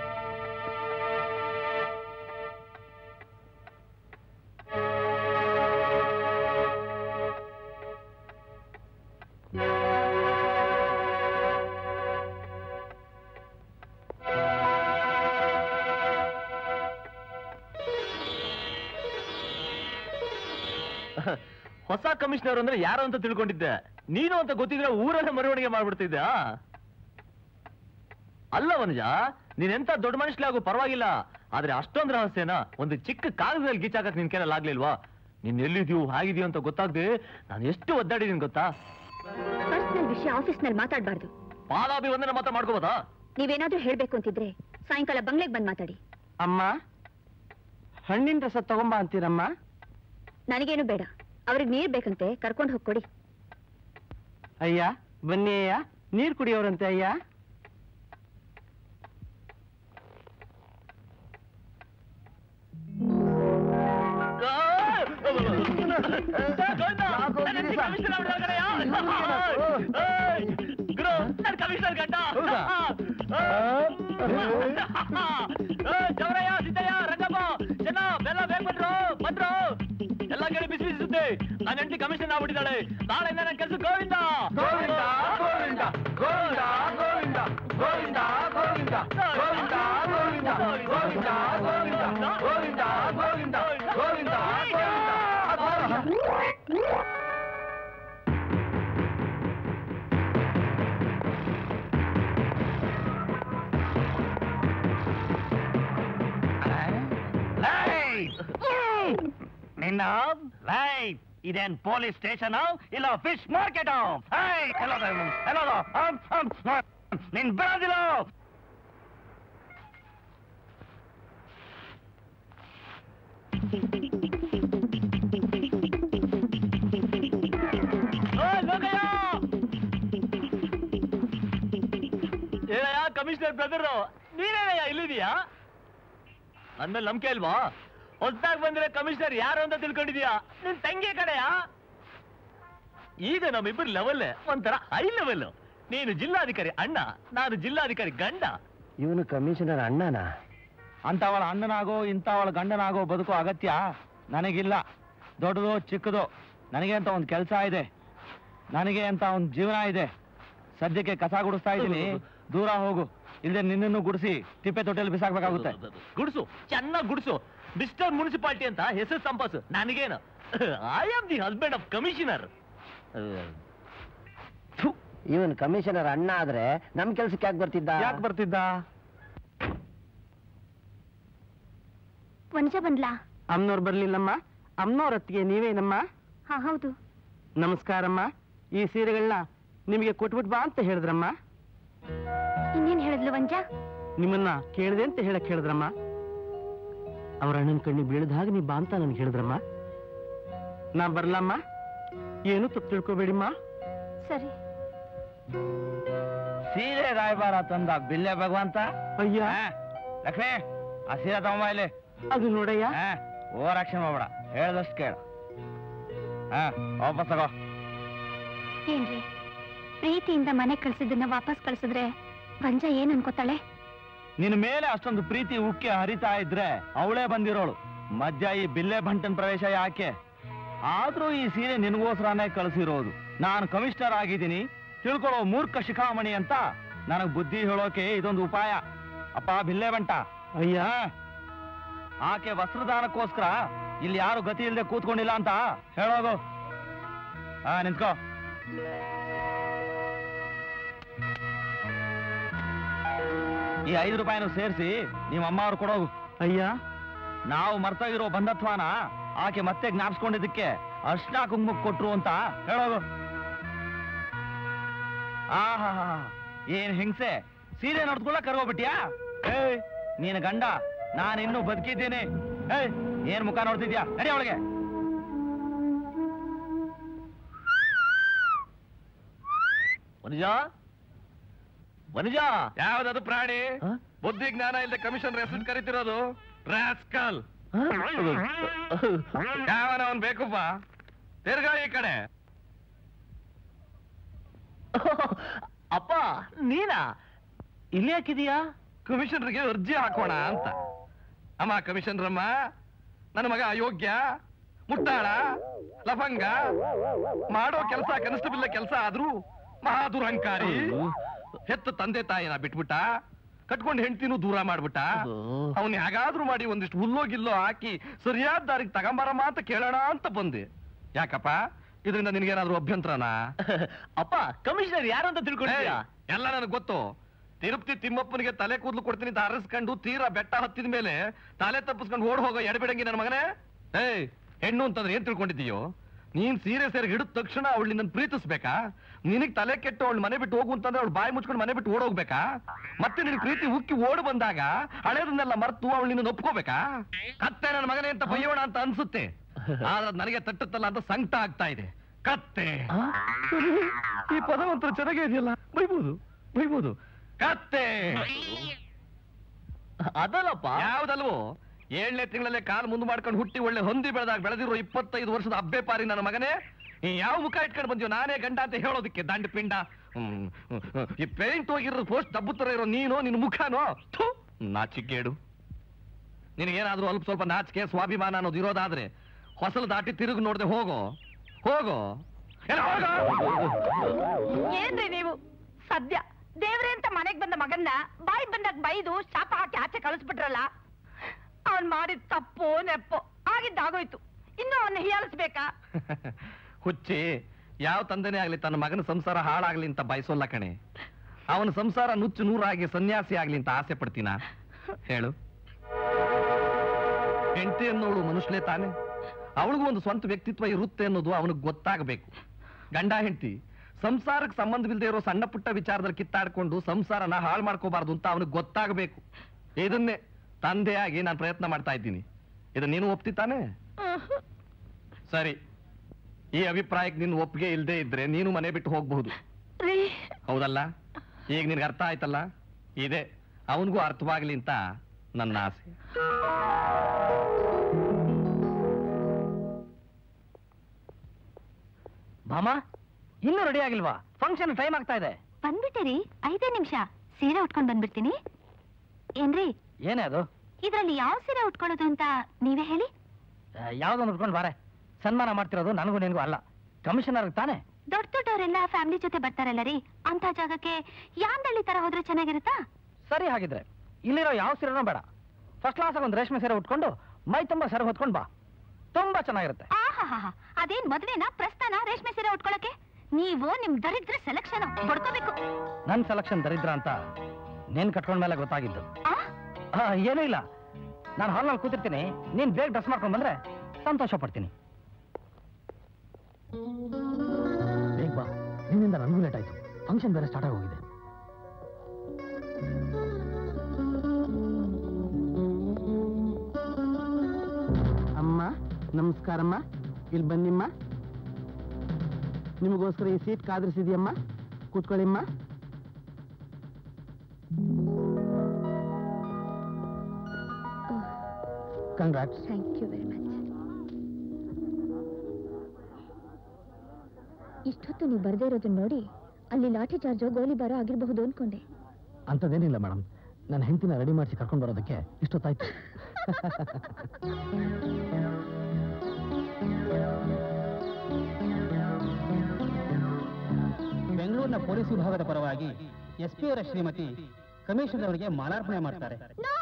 ಹೊಸ ಕಮಿಷನರ್ ಅಂದ್ರೆ ಯಾರು ಅಂತ ತಿಳ್ಕೊಂಡಿದ್ದೆ ನೀನು ಅಂತ ಗೊತ್ತಿದ್ರೆ ಊರಲ್ಲೇ ಮೆರವಣಿಗೆ ಮಾಡ್ಬಿಡ್ತಿದ್ದೆ ಆ? ಅಲ್ಲ ವನಜ ನೀನೆಂತ ದೊಡ್ಡ ಮನುಷ್ಯಲೇ ಆಗು ಪರವಾಗಿಲ್ಲ ಆದ್ರೆ ಅಷ್ಟೊಂದ್ ರಹಸ್ಯನ ಒಂದು ಚಿಕ್ಕ ಕಾಗದದಲ್ಲಿ ಗೀಚಾಕಕ್ ನಿನ್ ಕೈಯಲ್ಲಿ ಆಗ್ಲಿಲ್ವಾ ನೀನ್ ಎಲ್ಲಿದ್ಯೂ ಹಾಗಿದ್ಯೋ ಅಂತ ಗೊತ್ತಾಗ್ದೆ ನಾನು ಎಷ್ಟು ಒದ್ದಾಡಿದೀನಿ ಗೊತ್ತಾ ಪರ್ಸನಲ್ ವಿಷಯ ಆಫೀಸ್ನಲ್ಲಿ ಮಾತಾಡಬಾರ್ದು ಪಾದಾಭಿವಂದನೆ ಮಾತ್ರ ಮಾಡ್ಕೋಬೋದಾ ನೀವೇನಾದ್ರೂ ಹೇಳ್ಬೇಕು ಅಂತಿದ್ರೆ ಸಾಯಂಕಾಲ ಬಂಗ್ಲೆಗೆ ಬಂದ್ ಮಾತಾಡಿ ಅಮ್ಮ ಹಣ್ಣಿನ ರಸ ತಗೊಂಬ ಅಂತೀರಮ್ಮ ನನಗೇನು ಬೇಡ ಅವ್ರಿಗೆ ನೀರ್ ಬೇಕಂತೆ ಕರ್ಕೊಂಡು ಹೋಗಿ ಕೊಡಿ ಅಯ್ಯ ಬನ್ನಿ ಅಯ್ಯ ನೀರ್ ಕುಡಿಯೋರಂತೆ ಅಯ್ಯ ಕಮಿಷನರ್ ಗಂಡ ಹೌದಾ? ಜವರಯ್ಯ ಸಿದ್ದಯ್ಯ ರಂಗಪ್ಪ ಜನ ಬೆಲ್ಲ ಬೇಗ ಬಂದ್ರು ಬಂದ್ರು ಎಲ್ಲ ಕಡೆ ಬಿಸಿ ಬಿಸಿ ಸುದ್ದಿ ನನ್ನ ಹೆಂಡತಿ ಕಮಿಷನ್ ಆಗ್ಬಿಟ್ಟಿದ್ದಾಳೆ ನಾಳೆಯಿಂದ ನನ್ನ ಕೆಲಸ ಗೋವಿಂದ ಗೋವಿಂದ ಗೋವಿಂದ ಗೋವಿಂದ ಗೋವಿಂದ ಗೋವಿಂದ ಗೋವಿಂದ ಗೋವಿಂದ ಗೋವಿಂದ ಗೋವಿಂದ ಗೋವಿಂದ ಗೋವಿಂದ ಗೋವಿಂದ ಗೋವಿಂದ ನಿನ್ನ ಲೈಟ್ ಇದೇನ್ ಪೊಲೀಸ್ ಸ್ಟೇಷನ್ ಇಲ್ಲ ಫಿಶ್ ಮಾರ್ಕೆಟ್ ನಿನ್ ಬಿಡೋದಿಲ್ಲ ಏನಯ್ಯ ಕಮಿಷನರ್ ಬ್ರದರ್ ನೀನೇನಯ್ಯ ಇಲ್ಲಿದೀಯಾ ಅಂದ್ಮೇಲೆ ನಂಬಿಕೆ ಇಲ್ವಾ ಹೊಸ್ದಾಗ್ ಬಂದಿರೋ ಕಮಿಷನರ್ ಯಾರು ಅಂತ ತಿಳ್ಕೊಂಡಿದ್ಯಾ ನಿನ್ ತಂಗಿ ಕಡೆಯ ಈಗ ನಮ್ಮಿಬ್ಬರು ಲೆವೆಲ್ ಒಂಥರ ಹೈ ಲೆವೆಲ್ ನೀನು ಜಿಲ್ಲಾಧಿಕಾರಿ ಅಣ್ಣ ನಾನು ಜಿಲ್ಲಾಧಿಕಾರಿ ಗಂಡ ಇವನು ಕಮಿಷನರ್ ಅಣ್ಣನ ಅಂತವಳ ಅಣ್ಣನಾಗೋ ಇಂಥವಳ ಗಂಡನಾಗೋ ಬದುಕೋ ಅಗತ್ಯ ನನಗಿಲ್ಲ ದೊಡ್ಡದೋ ಚಿಕ್ಕದೋ ನನಗೆ ಅಂತ ಒಂದು ಕೆಲಸ ಇದೆ ನನಗೆ ಅಂತ ಒಂದು ಜೀವನ ಇದೆ ಸದ್ಯಕ್ಕೆ ಕಸ ಗುಡಿಸ್ತಾ ಇದ್ದೀನಿ ದೂರ ಹೋಗು ಇಲ್ಲದೆ ನಿನ್ನನ್ನು ಗುಡಿಸಿ ತಿಪ್ಪೆ ತೊಟ್ಟೆಯಲ್ಲಿ ಬಿಸಾಕ್ಬೇಕಾಗುತ್ತೆ ಗುಡ್ಸು ಚೆನ್ನಾಗಿ ಗುಡ್ಸು ಮಿಸ್ಟರ್ ಮುನ್ಸಿಪಾಲಿಟಿ ಅಂತ ಹೆಸರು ಸಂಪಾಸು ನನಗೇನು I am the husband of commissioner ಇವನ್ ಕಮಿಷನರ್ ಅಣ್ಣ ಆದ್ರೆ ನಮ್ ಕೆಲ್ಸಕ್ಕೆ ಯಾಕೆ ಬರ್ತಿದ್ದ ಯಾಕೆ ಬರ್ತಿದ್ದ ವನಜ ಬಂದ್ಲಾ ಅಮ್ಮನವ್ರು ಬರ್ಲಿಲ್ಲಮ್ಮ ಅಮ್ಮನವ್ರ ಹೊತ್ತಿಗೆ ನೀವೇನಮ್ಮ ಹಾ ಹೌದು ನಮಸ್ಕಾರಮ್ಮ ಈ ಸೀರೆಗಳನ್ನ ನಿಮಗೆ ಕೊಟ್ಬಿಟ್ ಬಾ ಅಂತ ಹೇಳಿದ್ರಮ್ಮ ಇನ್ನೇನ್ ಹೇಳಿದ್ಲು ವಂಜ ನಿಮ್ಮನ್ನ ಕೇಳಿದೆ ಅಂತ ಹೇಳಕ್ ಹೇಳಿದ್ರಮ್ಮ ಅವ್ರ ಅಣ್ಣನ ಕಣ್ಣಿಗೆ ಬೀಳದ ಹಾಗೆ ನೀ ಬಾ ಅಂತ ನನ್ಗೆ ಹೇಳಿದ್ರಮ್ಮ ನಾ ಬರ್ಲಮ್ಮ ಏನು ತಪ್ಪು ತಿಳ್ಕೊಬೇಡಿಮ್ಮ ಸರಿ ಸೀರೆ ರಾಯಬಾರ ತಂದ ಬಿಲ್ಲೆ ಭಗವಂತ ಅಯ್ಯ ಲಕ್ಷ್ಮಿ ಆ ಸೀರೆ ತಗೊಂಬ ಇಲ್ಲಿ ಅದು ನೋಡಯ್ಯ ಓವರ್ ಆಕ್ಷನ್ ಮಾಡ್ಬೇಡ ಹೇಳ್ದಷ್ಟು ಕೇಳ ಹಾ ವಾಪಸ್ ತಗೋ ಏನ್ರಿ ಪ್ರೀತಿಯಿಂದ ಮನೆ ಕಳ್ಸಿದ್ದನ್ನ ವಾಪಸ್ ಕಳ್ಸಿದ್ರೆ ವಂಜ ಏನ್ ಅನ್ಕೋತಾಳೆ ನಿನ್ ಮೇಲೆ ಅಷ್ಟೊಂದು ಪ್ರೀತಿ ಉಕ್ಕಿ ಹರಿತಾ ಇದ್ರೆ ಅವಳೇ ಬಂದಿರೋಳು ಮಧ್ಯ ಈ ಬಿಲ್ಲೆ ಬಂಟನ್ ಪ್ರವೇಶ ಯಾಕೆ ಆದ್ರೂ ಈ ಸೀರೆ ನಿನಗೋಸ್ಕರನೇ ಕಳಿಸಿರೋದು ನಾನು ಕಮಿಷನರ್ ಆಗಿದ್ದೀನಿ ತಿಳ್ಕೊಳ್ಳೋ ಮೂರ್ಖ ಶಿಖಾಮಣಿ ಅಂತ ನನಗ್ ಬುದ್ಧಿ ಹೇಳೋಕೆ ಇದೊಂದು ಉಪಾಯ ಅಪ್ಪ ಬಿಲ್ಲೆ ಬಂಟ ಅಯ್ಯ ಆಕೆ ವಸ್ತ್ರದಾನಕ್ಕೋಸ್ಕರ ಇಲ್ಲಿ ಯಾರು ಗತಿ ಇಲ್ಲದೆ ಕೂತ್ಕೊಂಡಿಲ್ಲ ಅಂತ ಹೇಳೋದು ಹಾ ನಿಂತ್ಕೋ ಈ ಐದು ರೂಪಾಯಿನೂ ಸೇರಿಸಿ ನಿಮ್ಮ ಅಮ್ಮ ಅವ್ರು ಕೊಡೋಗು ಅಯ್ಯ ನಾವು ಮರ್ತೋಗಿರೋ ಬಂಧತ್ವಾನ ಆಕೆ ಮತ್ತೆ ಜ್ಞಾಪಿಸ್ಕೊಂಡಿದ್ದಕ್ಕೆ ಅರ್ಶನ ಕುಂಕುಮಕ್ಕೆ ಕೊಟ್ರು ಅಂತ ಹೇಳೋಗು ಆಹಾ ಏನ್ ಹಿಂಸೆ ಸೀರೆ ನೋಡ್ಕೊಳ್ಳ ಕರ್ಗೋಬಿಟ್ಯಾ ಏಯ್ ನೀನ್ ಗಂಡ ನಾನು ಇನ್ನೂ ಬದುಕಿದ್ದೀನಿ ಏಯ್ ಏನ್ ಮುಖ ನೋಡ್ತಿದ್ಯಾ ನಡಿ ಅವಳಿಗೆ ವನಜ ವನಜ ಯಾವ್ದದು ಪ್ರಾಣಿ ಬುದ್ಧಿ ಜ್ಞಾನ ಇಲ್ಲದೆ ಕಮಿಷನ್ ಹೆಸರು ಕರಿತಿರೋದು ರಾಸ್ಕಲ್ ಯಾವನ ಅವನ್ ಬೇಕಪ್ಪ ತಿರ್ಗಾ ಈ ಕಡೆ ಅಪ್ಪ ನೀನಾ ಇಲ್ಲಿ ಹಾಕಿದೀಯಾ ಕಮಿಷನರ್ಗೆ ಅರ್ಜಿ ಹಾಕೋಣ ಅಂತ ಅಮ್ಮ ಕಮಿಷನರಮ್ಮ ನನ್ನ ಮಗ ಅಯೋಗ್ಯ ಮುಟ್ಟಾಳ ಲಫಂಗ ಮಾಡೋ ಕೆಲಸ ಕನಿಷ್ಠವಿಲ್ಲ ಕೆಲಸ ಆದ್ರೂ ಮಹಾದುರಂಕಾರಿ ಹೆತ್ತ ತಂದೆ ತಾಯಿನ ಬಿಟ್ಬಿಟ್ಟ ಕಟ್ಕೊಂಡು ಹೆಂಡ್ತಿನೂ ದೂರ ಮಾಡ್ಬಿಟ್ಟ ಅವನ್ ಹೇಗಾದ್ರೂ ಮಾಡಿ ಒಂದಿಷ್ಟು ಹುಲ್ಲೋ ಗಿಲ್ಲೋ ಹಾಕಿ ಸರಿಯಾದ ದಾರಿಗೆ ತಗೊಂಬರಮ್ಮ ಅಂತ ಕೇಳೋಣ ಅಂತ ಬಂದೆ ಯಾಕಪ್ಪ ಇದರಿಂದ ನಿನಗೇನಾದ್ರೂ ಅಭ್ಯಂತರನಾ ಅಪ್ಪ ಕಮಿಷನರ್ ಯಾರು ಅಂತ ತಿಳ್ಕೊಂಡಿದ್ಯಾ ಏಯ್, ಎಲ್ಲ ನನಗೆ ಗೊತ್ತು ತಿರುಪತಿ ತಿಮ್ಮಪ್ಪನಿಗೆ ತಲೆ ಕೂದಲು ಕೊಡ್ತೀನಿ ಅಂತ ಅರಸ್ಕೊಂಡು ತೀರಾ ಬೆಟ್ಟ ಹತ್ತಿದ ಮೇಲೆ ತಲೆ ತಪ್ಪಿಸ್ಕೊಂಡು ಓಡ್ ಹೋಗೋ ಎಡಬಿಡಂಗಿ ನನ್ನ ಮಗನೇ ಏಯ್ ಹೆಣ್ಣು ಅಂತಂದ್ರೆ ಏನ್ ತಿಳ್ಕೊಂಡಿದ್ದೀಯೋ ನೀನ್ ಸೀರೆ ಸೇರಿ ಹಿಡಿದ ತಕ್ಷಣ ಅವಳು ನಿನ್ನ ಪ್ರೀತಿಸ್ಬೇಕಾ ನಿನಗ್ ತಲೆ ಕೆಟ್ಟು ಅವಳು ಮನೆ ಬಿಟ್ಟು ಹೋಗು ಅಂತಂದ್ರೆ ಅವಳು ಬಾಯಿ ಮುಚ್ಕೊಂಡು ಮನೆ ಬಿಟ್ಟು ಓಡೋಗ್ಬೇಕಾ ಮತ್ತೆ ನಿನ್ ಪ್ರೀತಿ ಉಕ್ಕಿ ಓಡ್ ಬಂದಾಗ ಹಳೇದನ್ನೆಲ್ಲ ಮರ್ತು ಅವಳು ನಿನ್ನ ಒಪ್ಕೋಬೇಕಾ ಕತ್ತೆ ನನ್ನ ಮಗನೇ ಅಂತ ಬೈಯೋಣ ಅಂತ ಅನ್ಸುತ್ತೆ ಆದ್ರೆ ಅದ್ ನನಗೆ ತಟ್ಟುತ್ತಲ್ಲ ಅಂತ ಸಂಕಟ ಆಗ್ತಾ ಇದೆ ಕತ್ತೆ ಈ ಪದವಂತರ ಚೆನ್ನಾಗೇ ಇದೆಯಲ್ಲ ಬೈಬೋದು ಬೈಬೋದು ಕತ್ತೆ ಅದಲ್ಲಪ್ಪ ಯಾವ್ದಲ್ವೋ ಏಳನೇ ತಿಂಗಳಲ್ಲೇ ಕಾಲು ಮುಂದೆ ಮಾಡ್ಕೊಂಡು ಹುಟ್ಟಿ ಒಳ್ಳೆ ಹೊಂದಿ ಬೆಳೆದಾಗ ಬೆಳೆದಿರೋ ಇಪ್ಪತ್ತೈದು ವರ್ಷದ ಅಬ್ಬೆ ಪಾರಿ ನನ್ನ ಮಗನೇ ಈ ಯಾವ ಮುಖ ಇಟ್ಕೊಂಡು ಬಂದ್ಯೋ ನಾನೇ ಗಂಡ ಅಂತ ಹೇಳೋದಕ್ಕೆ ದಂಡ ಪಿಂಡ ಹ್ಮ್, ಹ್ಮ್, ಹ್ಮ್. ಈ ಪೇಂಟ್ ಹೋಗಿರೋ ಪೋಸ್ಟ್ ಡಬ್ಬು ತರ ಇರೋ ನೀನು ನಿನ್ನ ಮುಖನೋ ಥು, ನಾಚಿಕೇಡು ನಿನಗೇನಾದ್ರೂ ಅಲ್ಪ ಸ್ವಲ್ಪ ನಾಚಿಕೆ ಸ್ವಾಭಿಮಾನ ಅನ್ನೋದು ಇರೋದಾದ್ರೆ ಹೊಸಲು ದಾಟಿ ತಿರುಗಿ ನೋಡ್ದೆ ಹೋಗೋ ಹೋಗೋ ಎಲ್ಲ ಹೋಗೋ ಏನ್ರಿ ನೀವು ಸದ್ಯ ದೇವ್ರೆ ಅಂತ ಮನೆಗ್ ಬಂದ ಮಗನ್ನ ಬಾಯಿ ಬಂದಾಗ ಬೈದು ಶಾಪ ಹಾಕಿ ಆಚೆ ಕಳಿಸ್ಬಿಟ್ರಲ್ಲ ಅವನ್ ಮಾಡಿದ ತಪ್ಪೋ ನೆಪ್ಪೋ ಆಗಿದ್ದಾಗೋಯ್ತು ಇನ್ನು ಅವನ್ನ ಹೀಯಾಲಿಸ್ಬೇಕಾ ಹುಚ್ಚಿ ಯಾವ ತಂದೆನೇ ಆಗ್ಲಿ ತನ್ನ ಮಗನ ಸಂಸಾರ ಹಾಳಾಗ್ಲಿ ಅಂತ ಬಯಸೋಲ್ಲ ಕಣೆ ಅವನ ಸಂಸಾರ ನುಚ್ಚು ನೂರಾಗಿ ಸನ್ಯಾಸಿ ಆಗ್ಲಿ ಅಂತ ಆಸೆ ಪಡ್ತೀನ ಹೇಳು ಹೆಂಡತಿ ಅನ್ನೋಳು ಮನುಷ್ಯನೇ ತಾನೆ ಅವಳಿಗೂ ಒಂದು ಸ್ವಂತ ವ್ಯಕ್ತಿತ್ವ ಇರುತ್ತೆ ಅನ್ನೋದು ಅವನಿಗೆ ಗೊತ್ತಾಗಬೇಕು ಗಂಡ ಹೆಂಡತಿ ಸಂಸಾರಕ್ಕೆ ಸಂಬಂಧವಿಲ್ಲದೆ ಇರೋ ಸಣ್ಣ ಪುಟ್ಟ ವಿಚಾರದಲ್ಲಿ ಕಿತ್ತಾಡ್ಕೊಂಡು ಸಂಸಾರನ ಹಾಳು ಮಾಡ್ಕೋಬಾರ್ದು ಅಂತ ಅವನಿಗೆ ಗೊತ್ತಾಗಬೇಕು ಇದನ್ನೇ ತಂದೆಯಾಗಿ ನಾನು ಪ್ರಯತ್ನ ಮಾಡ್ತಾ ಇದ್ದೀನಿ ಇದನ್ನ ನೀನು ಒಪ್ತಿತ್ತಾನೆ ಸರಿ ಈ ಅಭಿಪ್ರಾಯಕ್ಕೆ ನಿನ್ನ ಒಪ್ಪಿಗೆ ಇಲ್ಲದೆ ಇದ್ರೆ ನೀನು ಮನೆ ಬಿಟ್ಟು ಹೋಗಬಹುದು ರೀ ಹೌದಲ್ಲ ಈಗ ನಿನ್ಗೆ ಅರ್ಥ ಆಯ್ತಲ್ಲ ಇದೆ ಅವನಿಗೂ ಅರ್ಥವಾಗ್ಲಿ ಅಂತ ನನ್ನ ಆಸೆ ಭಾಮ ಇನ್ನೂ ರೆಡಿ ಆಗಿಲ್ವಾ ಫಂಕ್ಷನ್ ಟೈಮ್ ಆಗ್ತಾ ಇದೆ ಬಂದ್ಬಿಟ್ಟಿರಿ ಐದೇ ನಿಮಿಷ ಸೀರೆ ಉಟ್ಕೊಂಡ್ ಬಂದ್ಬಿಡ್ತೀನಿ ಏನ್ರಿ ಏನೇ ಅದು ಇದ್ರಲ್ಲಿ ಯಾವ ಸೀರೆ ಉಟ್ಕೊಳ್ಳೋದು ಅಂತ ನೀವೇ ಹೇಳಿ ಯಾವ್ದೊಂದು ಉಟ್ಕೊಂಡು ಬಾರೆ ಸನ್ಮಾನ ಮಾಡ್ತಿರೋದು ನನಗೂ ನಿನಗೂ ಅಲ್ಲ ಕಮಿಷನರ್ ತಾನೇ ದೊಡ್ಡ ದೊಡ್ಡವರೆಲ್ಲ ಫ್ಯಾಮಿಲಿ ಜೊತೆ ಬರ್ತಾರಲ್ಲ ರೀ ಅಂತ ಜಾಗಕ್ಕೆ ಯಾಂದಳ್ಳಿ ತರ ಹೋದ್ರೆ ಚೆನ್ನಾಗಿರುತ್ತಾ ಸರಿ ಹಾಗಿದ್ರೆ ಇಲ್ಲಿರೋ ಯಾವ ಸೀರೆನೂ ಬೇಡ ಫಸ್ಟ್ ಕ್ಲಾಸ್ ಒಂದು ರೇಷ್ಮೆ ಸೀರೆ ಉಟ್ಕೊಂಡು ಮೈ ತುಂಬಾ ಸೆರೆ ಹೊತ್ಕೊಂಡು ಬಾ ತುಂಬಾ ಚೆನ್ನಾಗಿರುತ್ತೆ ಆಹಾಹಾ ಅದೇನ್ ಮದ್ವೆನಾ ಪ್ರಸ್ಥಾನ ರೇಷ್ಮೆ ಸೀರೆ ಉಟ್ಕೊಳಕ್ಕೆ ನೀವು ನಿಮ್ ದರಿದ್ರ ಸೆಲೆಕ್ಷನ್ ಬಡ್ಕೋಬೇಕು ನನ್ನ ಸೆಲೆಕ್ಷನ್ ದರಿದ್ರ ಅಂತ ನೇನ್ ಕಟ್ಕೊಂಡ ಮೇಲೆ ಗೊತ್ತಾಗಿದ್ದು ಆ ಆ, ಏನೂ ಇಲ್ಲ ನಾನು ಹಾಲ್ನಲ್ಲಿ ಕೂತಿರ್ತೀನಿ ನೀನ್ ಬೇಗ ಡ್ರೆಸ್ ಮಾಡ್ಕೊಂಡು ಬಂದ್ರೆ ಸಂತೋಷ ಪಡ್ತೀನಿ ಬೇಗ ಬಾ ನಿನ್ನಿಂದ ನನಗೂ ಲೇಟ್ ಆಯ್ತು ಫಂಕ್ಷನ್ ಬೇರೆ ಸ್ಟಾರ್ಟ್ ಆಗೋಗಿದೆ ಅಮ್ಮ ನಮಸ್ಕಾರಮ್ಮ ಇಲ್ಲಿ ಬನ್ನಿಮ್ಮ ನಿಮಗೋಸ್ಕರ ಈ ಸೀಟ್ ಕಾದ್ರಿಸಿದ್ಯಮ್ಮ ಕೂತ್ಕೊಳ್ಳಿಮ್ಮ congrats thank you very much ಇಷ್ಟೊತ್ತು ನೀವು ಬರ್ದೇ ಇರೋದನ್ನ ನೋಡಿ ಅಲ್ಲಿ ಲಾಠಿ ಚಾರ್ಜೋ ಗೋಲಿಬಾರೋ ಆಗಿರಬಹುದು ಅನ್ಕೊಂಡೆ ಅಂಥದ್ದೇನಿಲ್ಲ ಮೇಡಮ್ ನನ್ನ ಹೆಂಡತಿನ ರೆಡಿ ಮಾಡಿಸಿ ಕರ್ಕೊಂಡು ಬರೋದಕ್ಕೆ ಇಷ್ಟೊತ್ತಾಯ್ತು ಬೆಂಗಳೂರಿನ ಪೊಲೀಸ್ ವಿಭಾಗದ ಪರವಾಗಿ ಎಸ್ ಪಿ ಅವರ ಶ್ರೀಮತಿ ಕಮಿಷನರ್ ಅವರಿಗೆ ಮಾಲಾರ್ಪಣೆ ಮಾಡ್ತಾರೆ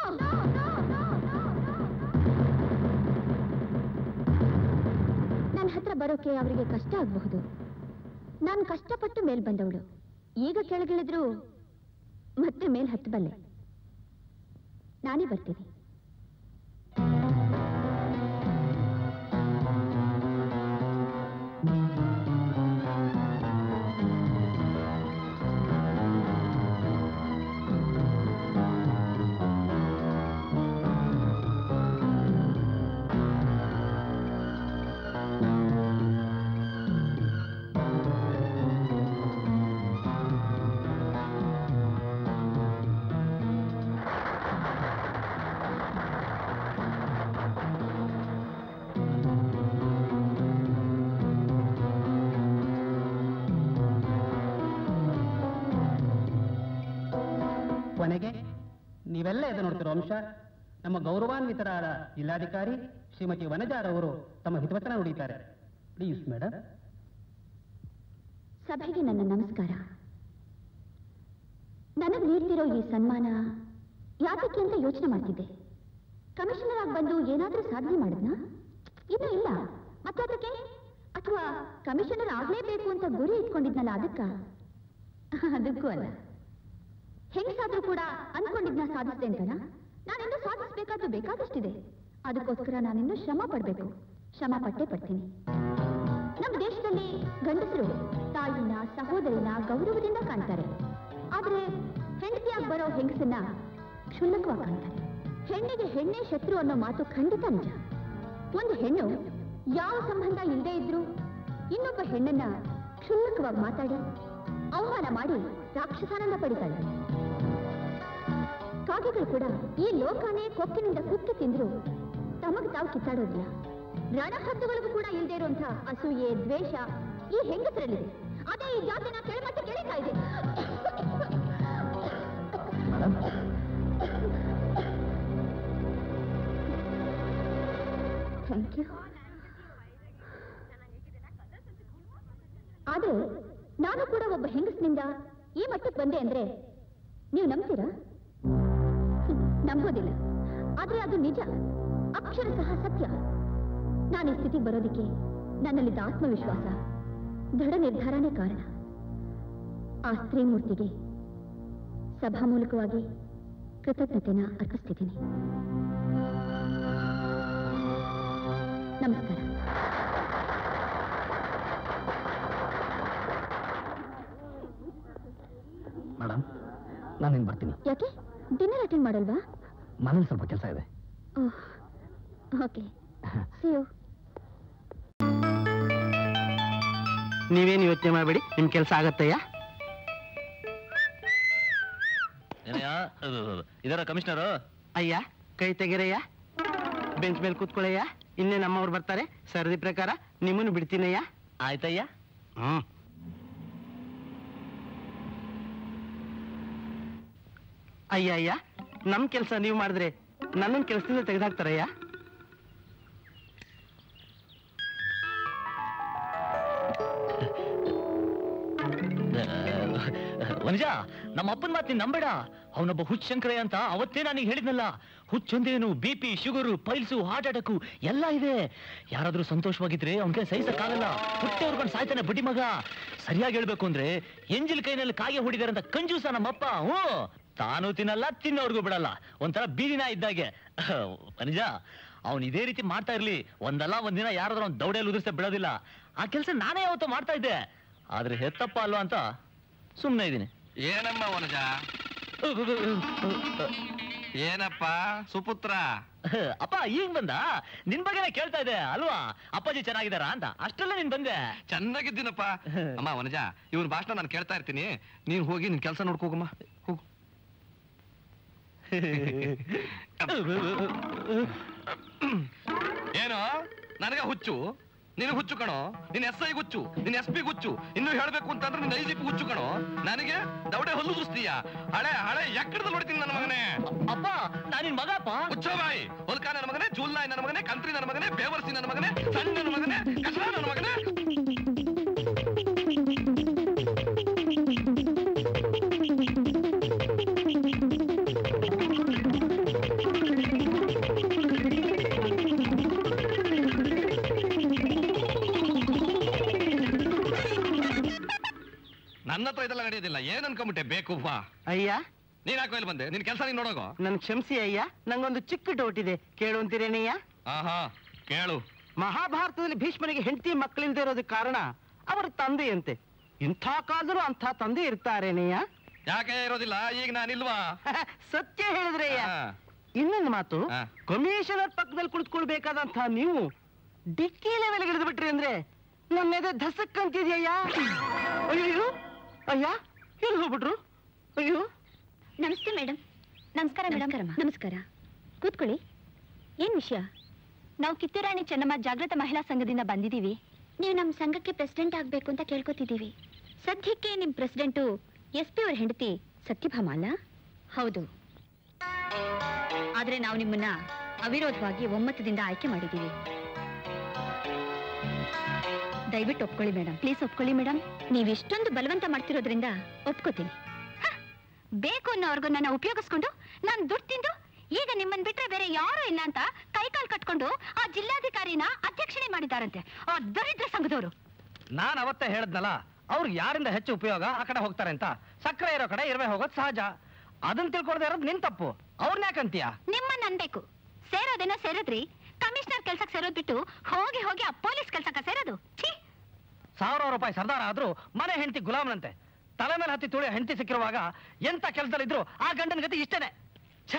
ನನ್ನ ಹತ್ರ ಬರೋಕೆ ಅವರಿಗೆ ಕಷ್ಟ ಆಗಬಹುದು ನಾನು ಕಷ್ಟಪಟ್ಟು ಮೇಲ್ ಬಂದವಳು ಈಗ ಕೆಳಗಿಳಿದ್ರು ಮತ್ತೆ ಮೇಲ್ ಹತ್ತಬಲ್ಲೆ ನಾನೇ ಬರ್ತೀನಿ ಕೊನೆಗೆ ನೀವೆಲ್ಲ ಎದು ನೋಡ್ತಿರೋ ಅಂಶ ನಮ್ಮ ಗೌರವಾನ್ವಿತರಾದ ಜಿಲ್ಲಾಧಿಕಾರಿ ಶ್ರೀಮತಿ ವನಜಾರವರು ತಮ್ಮ ಹಿತವಚನ ನುಡಿತಾರೆ ಪ್ಲೀಸ್ ಮೇಡಮ್ ಸಭೆಗೆ ನನ್ನ ನಮಸ್ಕಾರ ನನಗೆ ನೀಡ್ತಿರೋ ಈ ಸನ್ಮಾನ ಯಾತಕ್ಕೆ ಅಂತ ಯೋಚನೆ ಮಾಡ್ತಿದ್ದೆ ಕಮಿಷನರ್ ಆಗಿ ಬಂದು ಏನಾದ್ರೂ ಸಾಧನೆ ಮಾಡಿದ್ನಾ ಇನ್ನೂ ಇಲ್ಲ ಮತ್ತೆ ಅದಕ್ಕೆ ಅಥವಾ ಕಮಿಷನರ್ ಆಗ್ಲೇಬೇಕು ಅಂತ ಗುರಿ ಇಟ್ಕೊಂಡಿದ್ನಲ್ಲ ಅದಕ್ಕ ಅದಕ್ಕೂ ಅಲ್ಲ ಹೆಂಗಸಾದ್ರೂ ಕೂಡ ಅನ್ಕೊಂಡಿದ್ನ ಸಾಧಿಸ್ದೆ ಅಂತನ ನಾನಿನ್ನೂ ಸಾಧಿಸ್ಬೇಕಾದ್ದು ಬೇಕಾದಷ್ಟಿದೆ ಅದಕ್ಕೋಸ್ಕರ ನಾನಿನ್ನೂ ಶ್ರಮ ಪಡ್ಬೇಕು ಶ್ರಮ ಪಟ್ಟೆ ಪಡ್ತೀನಿ ನಮ್ಮ ದೇಶದಲ್ಲಿ ಗಂಡಸರು ತಾಯಿನ ಸಹೋದರಿನ ಗೌರವದಿಂದ ಕಾಣ್ತಾರೆ ಆದ್ರೆ ಹೆಂಡತಿಯಾಗಿ ಬರೋ ಹೆಂಗಸನ್ನ ಕ್ಷುಲ್ಲಕವಾಗಿ ಕಾಣ್ತಾರೆ ಹೆಣ್ಣಿಗೆ ಹೆಣ್ಣೆ ಶತ್ರು ಅನ್ನೋ ಮಾತು ಖಂಡಿತ ನಿಜ ಒಂದು ಹೆಣ್ಣು ಯಾವ ಸಂಬಂಧ ಇಲ್ಲದೆ ಇದ್ರು ಇನ್ನೊಬ್ಬ ಹೆಣ್ಣನ್ನ ಕ್ಷುಲ್ಲಕವಾಗಿ ಮಾತಾಡಿ ಅವಮಾನ ಮಾಡಿ ರಾಕ್ಷಸಾನಂದ ಪಡಿತಾಳೆ ಕಾಗೆಗಳು ಕೂಡ ಈ ಲೋಕನೇ ಕೊಕ್ಕಿನಿಂದ ಕುಕ್ಕಿ ತಿಂದ್ರು ತಮಗ್ ತಾವು ಕಿತ್ತಾಡೋದಿಲ್ಲ ರಣಹದ್ದುಗಳಿಗೂ ಕೂಡ ಇಲ್ಲದೆ ಇರುವಂತ ಅಸೂಯೆ ದ್ವೇಷ ಈ ಹೆಂಗಸರಲ್ಲಿದೆ ಅದೇ ಈ ಜಾತಿನ ಕೆಳಮಟ್ಟ ಕೆಳಿತಾ ಇದೆ ಥ್ಯಾಂಕ್ ಯು ಆದ್ರೆ ನಾನು ಕೂಡ ಒಬ್ಬ ಹೆಂಗಸಿನಿಂದ ಈ ಮಟ್ಟಕ್ಕೆ ಬಂದೆ ಅಂದ್ರೆ ನೀವು ನಂಬ್ತೀರಾ ಹ್ಮ್, ನಂಬೋದಿಲ್ಲ ಆದ್ರೆ ಅದು ನಿಜ ಅಕ್ಷರ ಸಹ ಸತ್ಯ ನಾನು ಈ ಸ್ಥಿತಿಗೆ ಬರೋದಕ್ಕೆ ನನ್ನಲ್ಲಿದ್ದ ಆತ್ಮವಿಶ್ವಾಸ ದೃಢ ನಿರ್ಧಾರನೇ ಕಾರಣ ಆ ಸ್ತ್ರೀ ಮೂರ್ತಿಗೆ ಸಭಾ ಮೂಲಕವಾಗಿ ಕೃತಜ್ಞತೆನ ಅರ್ಪಿಸ್ತಿದ್ದೀನಿ ನಮಸ್ಕಾರ ಮೇಡಮ್ ನಾನು ಇನ್ನು ಬರ್ತೀನಿ ಯಾಕೆ ಡಿನ್ನರ್ ಅಟೆಂಡ್ ಮಾಡಲ್ವಾ ಮನೇಲಿ ಸ್ವಲ್ಪ ಕೆಲಸ ಇದೆ ಓಹ್ ಓಕೆ ಸಿ ಯು ನೀವೇನು ಯೋಚನೆ ಮಾಡಬೇಡಿ ನಿಮ್ ಕೆಲಸ ಆಗತ್ತಯ್ಯ ಏನಯ್ಯ ಇದರ ಕಮಿಷನರು ಅಯ್ಯ ಕೈ ತೆಗಿರಯ್ಯ ಬೆಂಚ್ ಮೇಲೆ ಕೂತ್ಕೊಳ್ಳಯ್ಯ ಇನ್ನೇ ನಮ್ಮವ್ರು ಬರ್ತಾರೆ ಸರದಿ ಪ್ರಕಾರ ನಿಮ್ಮನ್ನು ಬಿಡ್ತೀನಯ್ಯ ಆಯ್ತಯ್ಯ ಹ್ಮ್ ಅಯ್ಯ ಅಯ್ಯ ನಮ್ ಕೆಲಸ ನೀವು ಮಾಡಿದ್ರೆ ನನ್ನ ಕೆಲಸದಿಂದ ತೆಗೆದಾಕ್ತಾರಯ್ಯ ವನಜ ನಮ್ಮ ಅಪ್ಪನ ಮಾತು ನೀನ್ ನಂಬೇಡ ಅವನೊಬ್ಬ ಹುಚ್ಚ ಶಂಕರಯ್ಯ ಅಂತ ಅವತ್ತೇ ನನಗೆ ಹೇಳಿದ್ನಲ್ಲ ಹುಚ್ಚೊಂದೇನು B P sugar piles heart attack ಎಲ್ಲ ಇದೆ ಯಾರಾದ್ರೂ ಸಂತೋಷವಾಗಿದ್ರೆ ಅವನ್ಗೆ ಸಹಿಸಕ್ಕಾಗಲ್ಲ ಹೊಟ್ಟೆ ಹೊರ್ಕೊಂಡು ಸಾಯ್ತಾನೆ ಬಡ್ಡಿ ಮಗ ಸರಿಯಾಗಿ ಹೇಳ್ಬೇಕು ಅಂದ್ರೆ ಎಂಜಿಲ್ ಕೈನಲ್ಲಿ ಕಾಗೆ ಹೊಡಿದಾರೆ ಅಂತ ಕಂಜೂಸ ನಮ್ಮಪ್ಪ ಹ್ಞೂ ತಾನು ತಿನ್ನಲ್ಲ ತಿನ್ನೋರ್ಗೂ ಬಿಡಲ್ಲ ಒಂಥರ ಬೀದಿನ ಇದ್ದಾಗೆ ವನಜ ಅವನ್ ಇದೇ ರೀತಿ ಮಾಡ್ತಾ ಇರ್ಲಿ ಒಂದಲ್ಲ ಒಂದಿನ ಯಾರಾದ್ರೂ ಅವ್ನ್ ದೌಡೆಯಲ್ಲಿ ಉದುರಿಸ ಬಿಡೋದಿಲ್ಲ ಆ ಕೆಲಸ ನಾನೇ ಯಾವತ್ತೂ ಮಾಡ್ತಾ ಇದ್ದೆ ಆದ್ರೆ ಹೆತ್ತಪ್ಪ ಅಲ್ವಾ ಅಂತ ಸುಮ್ಮನೆ ಇದ್ದೀನಿ ಏನಮ್ಮ ವನಜ ಏನಪ್ಪ ಸುಪುತ್ರ ಅಪ್ಪ ಈಗ ಬಂದ ನಿನ್ ಬಗ್ಗೆನೇ ಕೇಳ್ತಾ ಇದ್ದೆ ಅಲ್ವಾ ಅಪ್ಪಾಜಿ ಚೆನ್ನಾಗಿದಾರಾ ಅಂತ ಅಷ್ಟೆಲ್ಲ ನೀನ್ ಬಂದೆ ಚೆನ್ನಾಗಿದ್ದೀನಪ್ಪ ಅಮ್ಮ ವನಜ ಇವನ್ ಭಾಷಣ ನಾನು ಕೇಳ್ತಾ ಇರ್ತೀನಿ ನೀನ್ ಹೋಗಿ ನಿನ್ ಕೆಲಸ ನೋಡ್ಕೋಗಮ್ಮ ಹೋಗು ಏನು ನನಗೆ ಹುಚ್ಚು ನಿನ್ ಹುಚ್ಚು ಕಣೋ ನಿನ್ ಎಸ್ ಐ ಹುಚ್ಚು ನಿನ್ ಎಸ್ ಪಿ ಹುಚ್ಚು ಇನ್ನು ಹೇಳ್ಬೇಕು ಅಂತಂದ್ರೆ ನಿನ್ ಐ ಜಿ ಪಿ ಹುಚ್ಚು ಕಣೋ ನನಗೆ ದವಡೆ ಹಲ್ಲು ಸುಸ್ತೀಯ ಹಳೆ ಹಳೆ ಎಕ್ಕಡದಲ್ಲಿ ಹೊಡಿತೀನಿ ನನ್ನ ಮಗನೇ ಅಪ್ಪ ನಾನು ನಿನ್ ಮಗ ಅಪ್ಪ ಹುಚ್ಚೋ ಬಾಯಿ ಹೊಲ್ಕ ನನ್ನ ಮಗನೇ ಜೂಲ್ನಾಯ್ ನನ್ನ ಮಗನೇ ಕಂತ್ರಿ ನನ್ನ ಮಗನೇ ಬೇವರ್ಸಿ ನನ್ನ ಮಗನೇ ಸಣ್ಣ ನನ್ನ ಮಗನೇ ಕಸ ನನ್ನ ಮಗನೇ ನನ್ನ ಹತ್ರ ಇದೆಲ್ಲ ನಡೆಯೋದಿಲ್ಲ ಏನ್ ಅನ್ಕೊಂಬಿಟ್ಟೆ ಬೇಕು ಬಾ ಅಯ್ಯ ನೀನ್ ಯಾಕೋ ಇಲ್ಲಿ ಬಂದೆ ನಿನ್ ಕೆಲಸ ನೀನ್ ನೋಡೋಗೋ ನನ್ ಕ್ಷಮಿಸಿ ಅಯ್ಯ ನಂಗೊಂದು ಚಿಕ್ಕ ಡೌಟ್ ಇದೆ ಕೇಳು ಅಂತೀರೇನಯ್ಯ ಆಹಾ ಕೇಳು ಮಹಾಭಾರತದಲ್ಲಿ ಭೀಷ್ಮನಿಗೆ ಹೆಂಡತಿ ಮಕ್ಕಳಿಲ್ದೇ ಇರೋದಕ್ಕೆ ಕಾರಣ ಅವರ ತಂದೆಯಂತೆ ಇಂಥ ಕಾಲದಲ್ಲೂ ಅಂಥ ತಂದೆ ಇರ್ತಾರೇನಯ್ಯ ಯಾಕೆ ಇರೋದಿಲ್ಲ ಈಗ ನಾನಿಲ್ವಾ ಸತ್ಯ ಹೇಳಿದ್ರಯ್ಯ ಹಾ. ಇನ್ನೊಂದು ಮಾತು ಹಾ. ಕಮಿಷನರ್ ಪಕ್ಕದಲ್ಲಿ ಕುಳಿತುಕೊಳ್ಬೇಕಾದಂತ ನೀವು ಡಿಕ್ಕಿ ಲೆವೆಲ್ ಇಳಿದು ಬಿಟ್ರಿ ಅಂದ್ರೆ ನಮ್ಮ ಎದೆ ಧಸಕ್ ಅಂತಿದ್ಯಯ್ಯ ಅಯ್ಯೋ ಅಯ್ಯ ಎಲ್ಲಿ ಹೋಗ್ಬಿಟ್ರು ಅಯ್ಯೋ ನಮಸ್ತೆ ಮೇಡಮ್ ನಮಸ್ಕಾರ ಮೇಡಮ್ ನಮಸ್ಕಾರ ಕೂತ್ಕೊಳ್ಳಿ ಏನ್ ವಿಷಯ ನಾವು ಕಿತ್ತೂರಾಣಿ ಚೆನ್ನಮ್ಮ ಜಾಗೃತ ಮಹಿಳಾ ಸಂಘದಿಂದ ಬಂದಿದ್ದೀವಿ ನೀವು ನಮ್ಮ ಸಂಘಕ್ಕೆ ಪ್ರೆಸಿಡೆಂಟ್ ಆಗ್ಬೇಕು ಅಂತ ಕೇಳ್ಕೊತಿದ್ದೀವಿ ಸದ್ಯಕ್ಕೆ ನಿಮ್ ಪ್ರೆಸಿಡೆಂಟು ಎಸ್ ಪಿ ಅವ್ರ ಹೆಂಡತಿ ಸತ್ಯಭಾಮ ಅಲ್ಲ ಹೌದು ಆದ್ರೆ ನಾವು ನಿಮ್ಮನ್ನ ಅವಿರೋಧವಾಗಿ ಒಮ್ಮತದಿಂದ ಆಯ್ಕೆ ಮಾಡಿದ್ದೀವಿ ದಯವಿಟ್ಟು ಒಪ್ಕೊಳ್ಳಿ ಮೇಡಮ್ ಪ್ಲೀಸ್ ಒಪ್ಕೊಳ್ಳಿ ಮೇಡಮ್ ನೀವು ಇಷ್ಟೊಂದು ಬಲವಂತ ಮಾಡ್ತಿರೋದ್ರಿಂದ ಒಪ್ಕೋತೀನಿ ಹ, ಬೇಕು ಅನ್ನೋವರೆಗೂ ನನ್ನ ಉಪಯೋಗಿಸ್ಕೊಂಡು ನಾನು ದುಡ್ಡು ತಿಂದು ಈಗ ನಿಮ್ಮನ್ ಬಿಟ್ರೆ ಬೇರೆ ಯಾರು ಇಲ್ಲ ಅಂತ ಕೈಕಾಲು ಕಟ್ಕೊಂಡು ಆ ಜಿಲ್ಲಾಧಿಕಾರಿನ ಅಧ್ಯಕ್ಷಣೆ ಮಾಡಿದ್ದಾರಂತೆ ಆ ದರಿದ್ರ ಸಂಘದವರು ನಾನ್ ಅವತ್ತೇ ಹೇಳದ್ನಲ್ಲ ಅವ್ರಿಗೆ ಯಾರಿಂದ ಹೆಚ್ಚು ಉಪಯೋಗ ಆ ಕಡೆ ಹೋಗ್ತಾರೆ ಅಂತ ಸಕ್ಕರೆ ಇರೋ ಕಡೆ ಇರುವೆ ಹೋಗೋದು ಸಹಜ ಅದನ್ನ ತಿಳ್ಕೊಳ್ದೇ ಇರೋದು ನಿನ್ ತಪ್ಪು ಅವ್ರನ್ನ ಯಾಕಂತೀಯ ನಿಮ್ಮನ್ನ ಅನ್ಬೇಕು ಸೇರೋದೇನೋ ಸೇರಿದ್ರಿ ಕಮಿಷನರ್ ಕೆಲ್ಸಕ್ಕೆ ಸೇರೋದ್ ಬಿಟ್ಟು ಹೋಗಿ ಹೋಗಿ ಆ ಪೊಲೀಸ್ ಕೆಲ್ಸಕ್ಕೆ ಸೇರೋದು ಛೀ ಸಾವಿರಾರು ರೂಪಾಯಿ ಸರ್ದಾರ ಆದ್ರೂ ಮನೆ ಹೆಂಡತಿ ಗುಲಾಮನಂತೆ ತಲೆ ಮೇಲೆ ಹತ್ತಿ ತುಳಿಯೋ ಹೆಂಡತಿ ಸಿಕ್ಕಿರುವಾಗ ಎಂತ ಕೆಲಸದಲ್ಲಿದ್ರು ಆ ಗಂಡನ ಗತಿ ಇಷ್ಟೇನೆ ಛೇ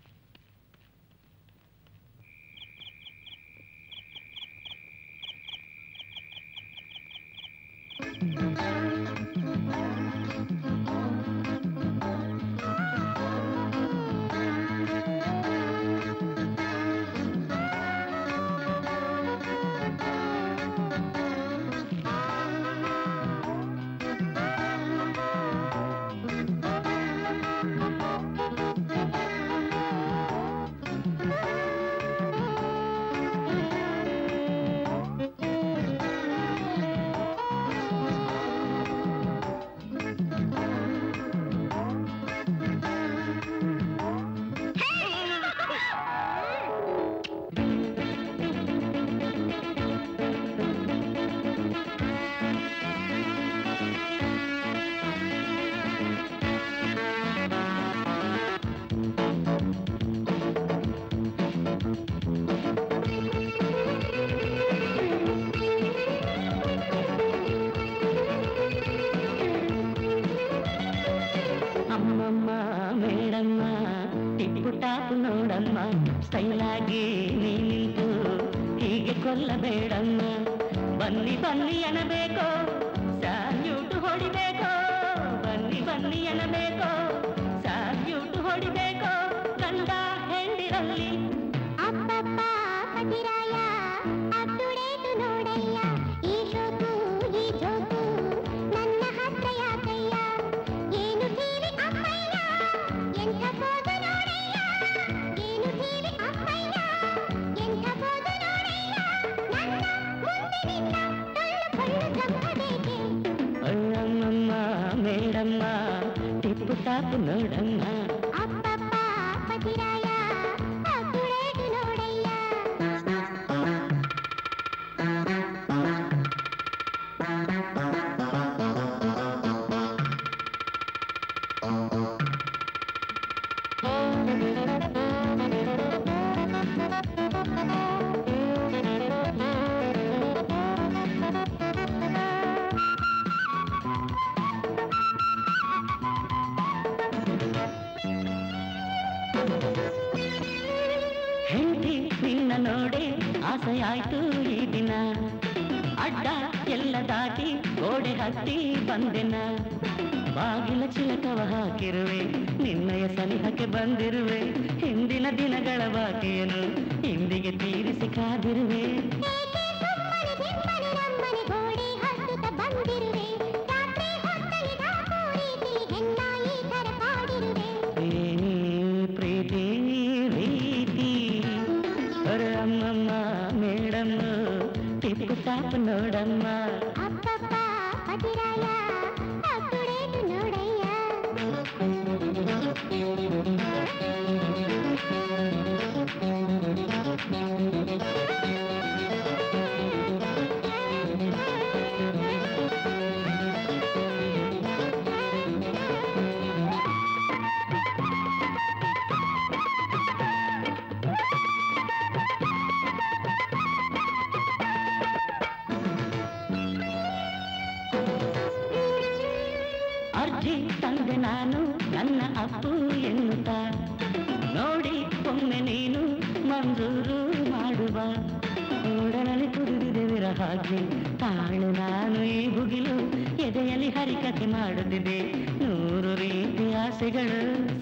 ಅಮ್ಮಮ್ಮ ಮೇಡಮ್ಮ ಟಿಪ್ಪು ಟಾಪು ನೋಡಮ್ಮ ಸ್ಟೈಲಾಗಿ ನೀ ನಿಂತು ಹೀಗೆ ಕೊಲ್ಲಬೇಡಮ್ಮ ಬನ್ನಿ ಬನ್ನಿ ಅನ್ನಬೇಕೋ ಸ್ಯಾಲ್ಯೂಟ್ ಹೊಡಿಬೇಕೋ ಬನ್ನಿ ಬನ್ನಿ ಅನ್ನಬೇಕೋ ಸ್ಯಾಲ್ಯೂಟ್ ಹೊಡಿಬೇಕೋ ಗಂಡ ಹೆಂಡಿರಲ್ಲಿ ಅಪ್ಪಪ್ಪ ಪತಿರಾಯ ಅದ್ದುಡೇದು ನೋಡಯ್ಯ ಈ ಶೋಕು ಈ ಜೋಕು ನನ್ನ ಹತ್ರ ಯಾಕಯ್ಯ ಏನು ಹೇಳಿ ಅಮ್ಮಯ್ಯ ಎಂಥ ಬೋದು ನೋಡಯ್ಯ ಏನು ಹೇಳಿ ಅಮ್ಮಯ್ಯ ಎಂಥ ಬೋದು ನೋಡಯ್ಯ ನನ್ನ ಮುಂದೆ ನಿನ್ನ ಟೊಳ್ಳು ಪೊಳ್ಳು ಜಂಪಬೇಕೆ ಅಮ್ಮಮ್ಮ ಮೇಡಮ್ಮ ಟಾಪ್ ನೋಡಮ್ಮ ಹೆಂಡತಿ ನಿನ್ನ ನೋಡಿ ಆಸೆಯಾಯ್ತು ಈ ದಿನ ಅಡ್ಡ ಎಲ್ಲ ದಾಟಿ ಗೋಡೆ ಹತ್ತಿ ಬಂದೆನ ಬಾಗಿಲ ಚಿಲಕವ ಹಾಕಿರುವೆ ನಿನ್ನಯ ಸನಿಹಕ್ಕೆ ಬಂದಿರುವೆ ಹಿಂದಿನ ದಿನಗಳ ಬಾಕಿಯನ್ನು ಇಂದಿಗೆ ತೀರಿಸಿ ಕಾದಿರುವೆ ಪ್ರೇಮಿ ಪ್ರೀತಿ ರೀತಿ ಅರೆ ಅಮ್ಮಮ್ಮ ಮೇಡಮ್ಮ ಟಿಪ್ಪು ಟಾಪ್ ನೋಡಮ್ಮ ಅರ್ಜಿ ತಂದೆ ನಾನು ನನ್ನ ಅಪ್ಪು ಎನ್ನುತ್ತ ನೋಡಿ ಒಮ್ಮೆ ನೀನು ಮಂಜೂರು ಮಾಡುವ ನೋಡನಲ್ಲಿ ಕುಡಿದಿದೆ ವಿರಹಾಗ್ನಿ ತಾಳು ನಾನು ಈ ಭುಗಿಲು ಎದೆಯಲ್ಲಿ ಹರಿಕತೆ ಮಾಡುತ್ತಿದೆ ನೂರು ರೀತಿ ಆಸೆಗಳು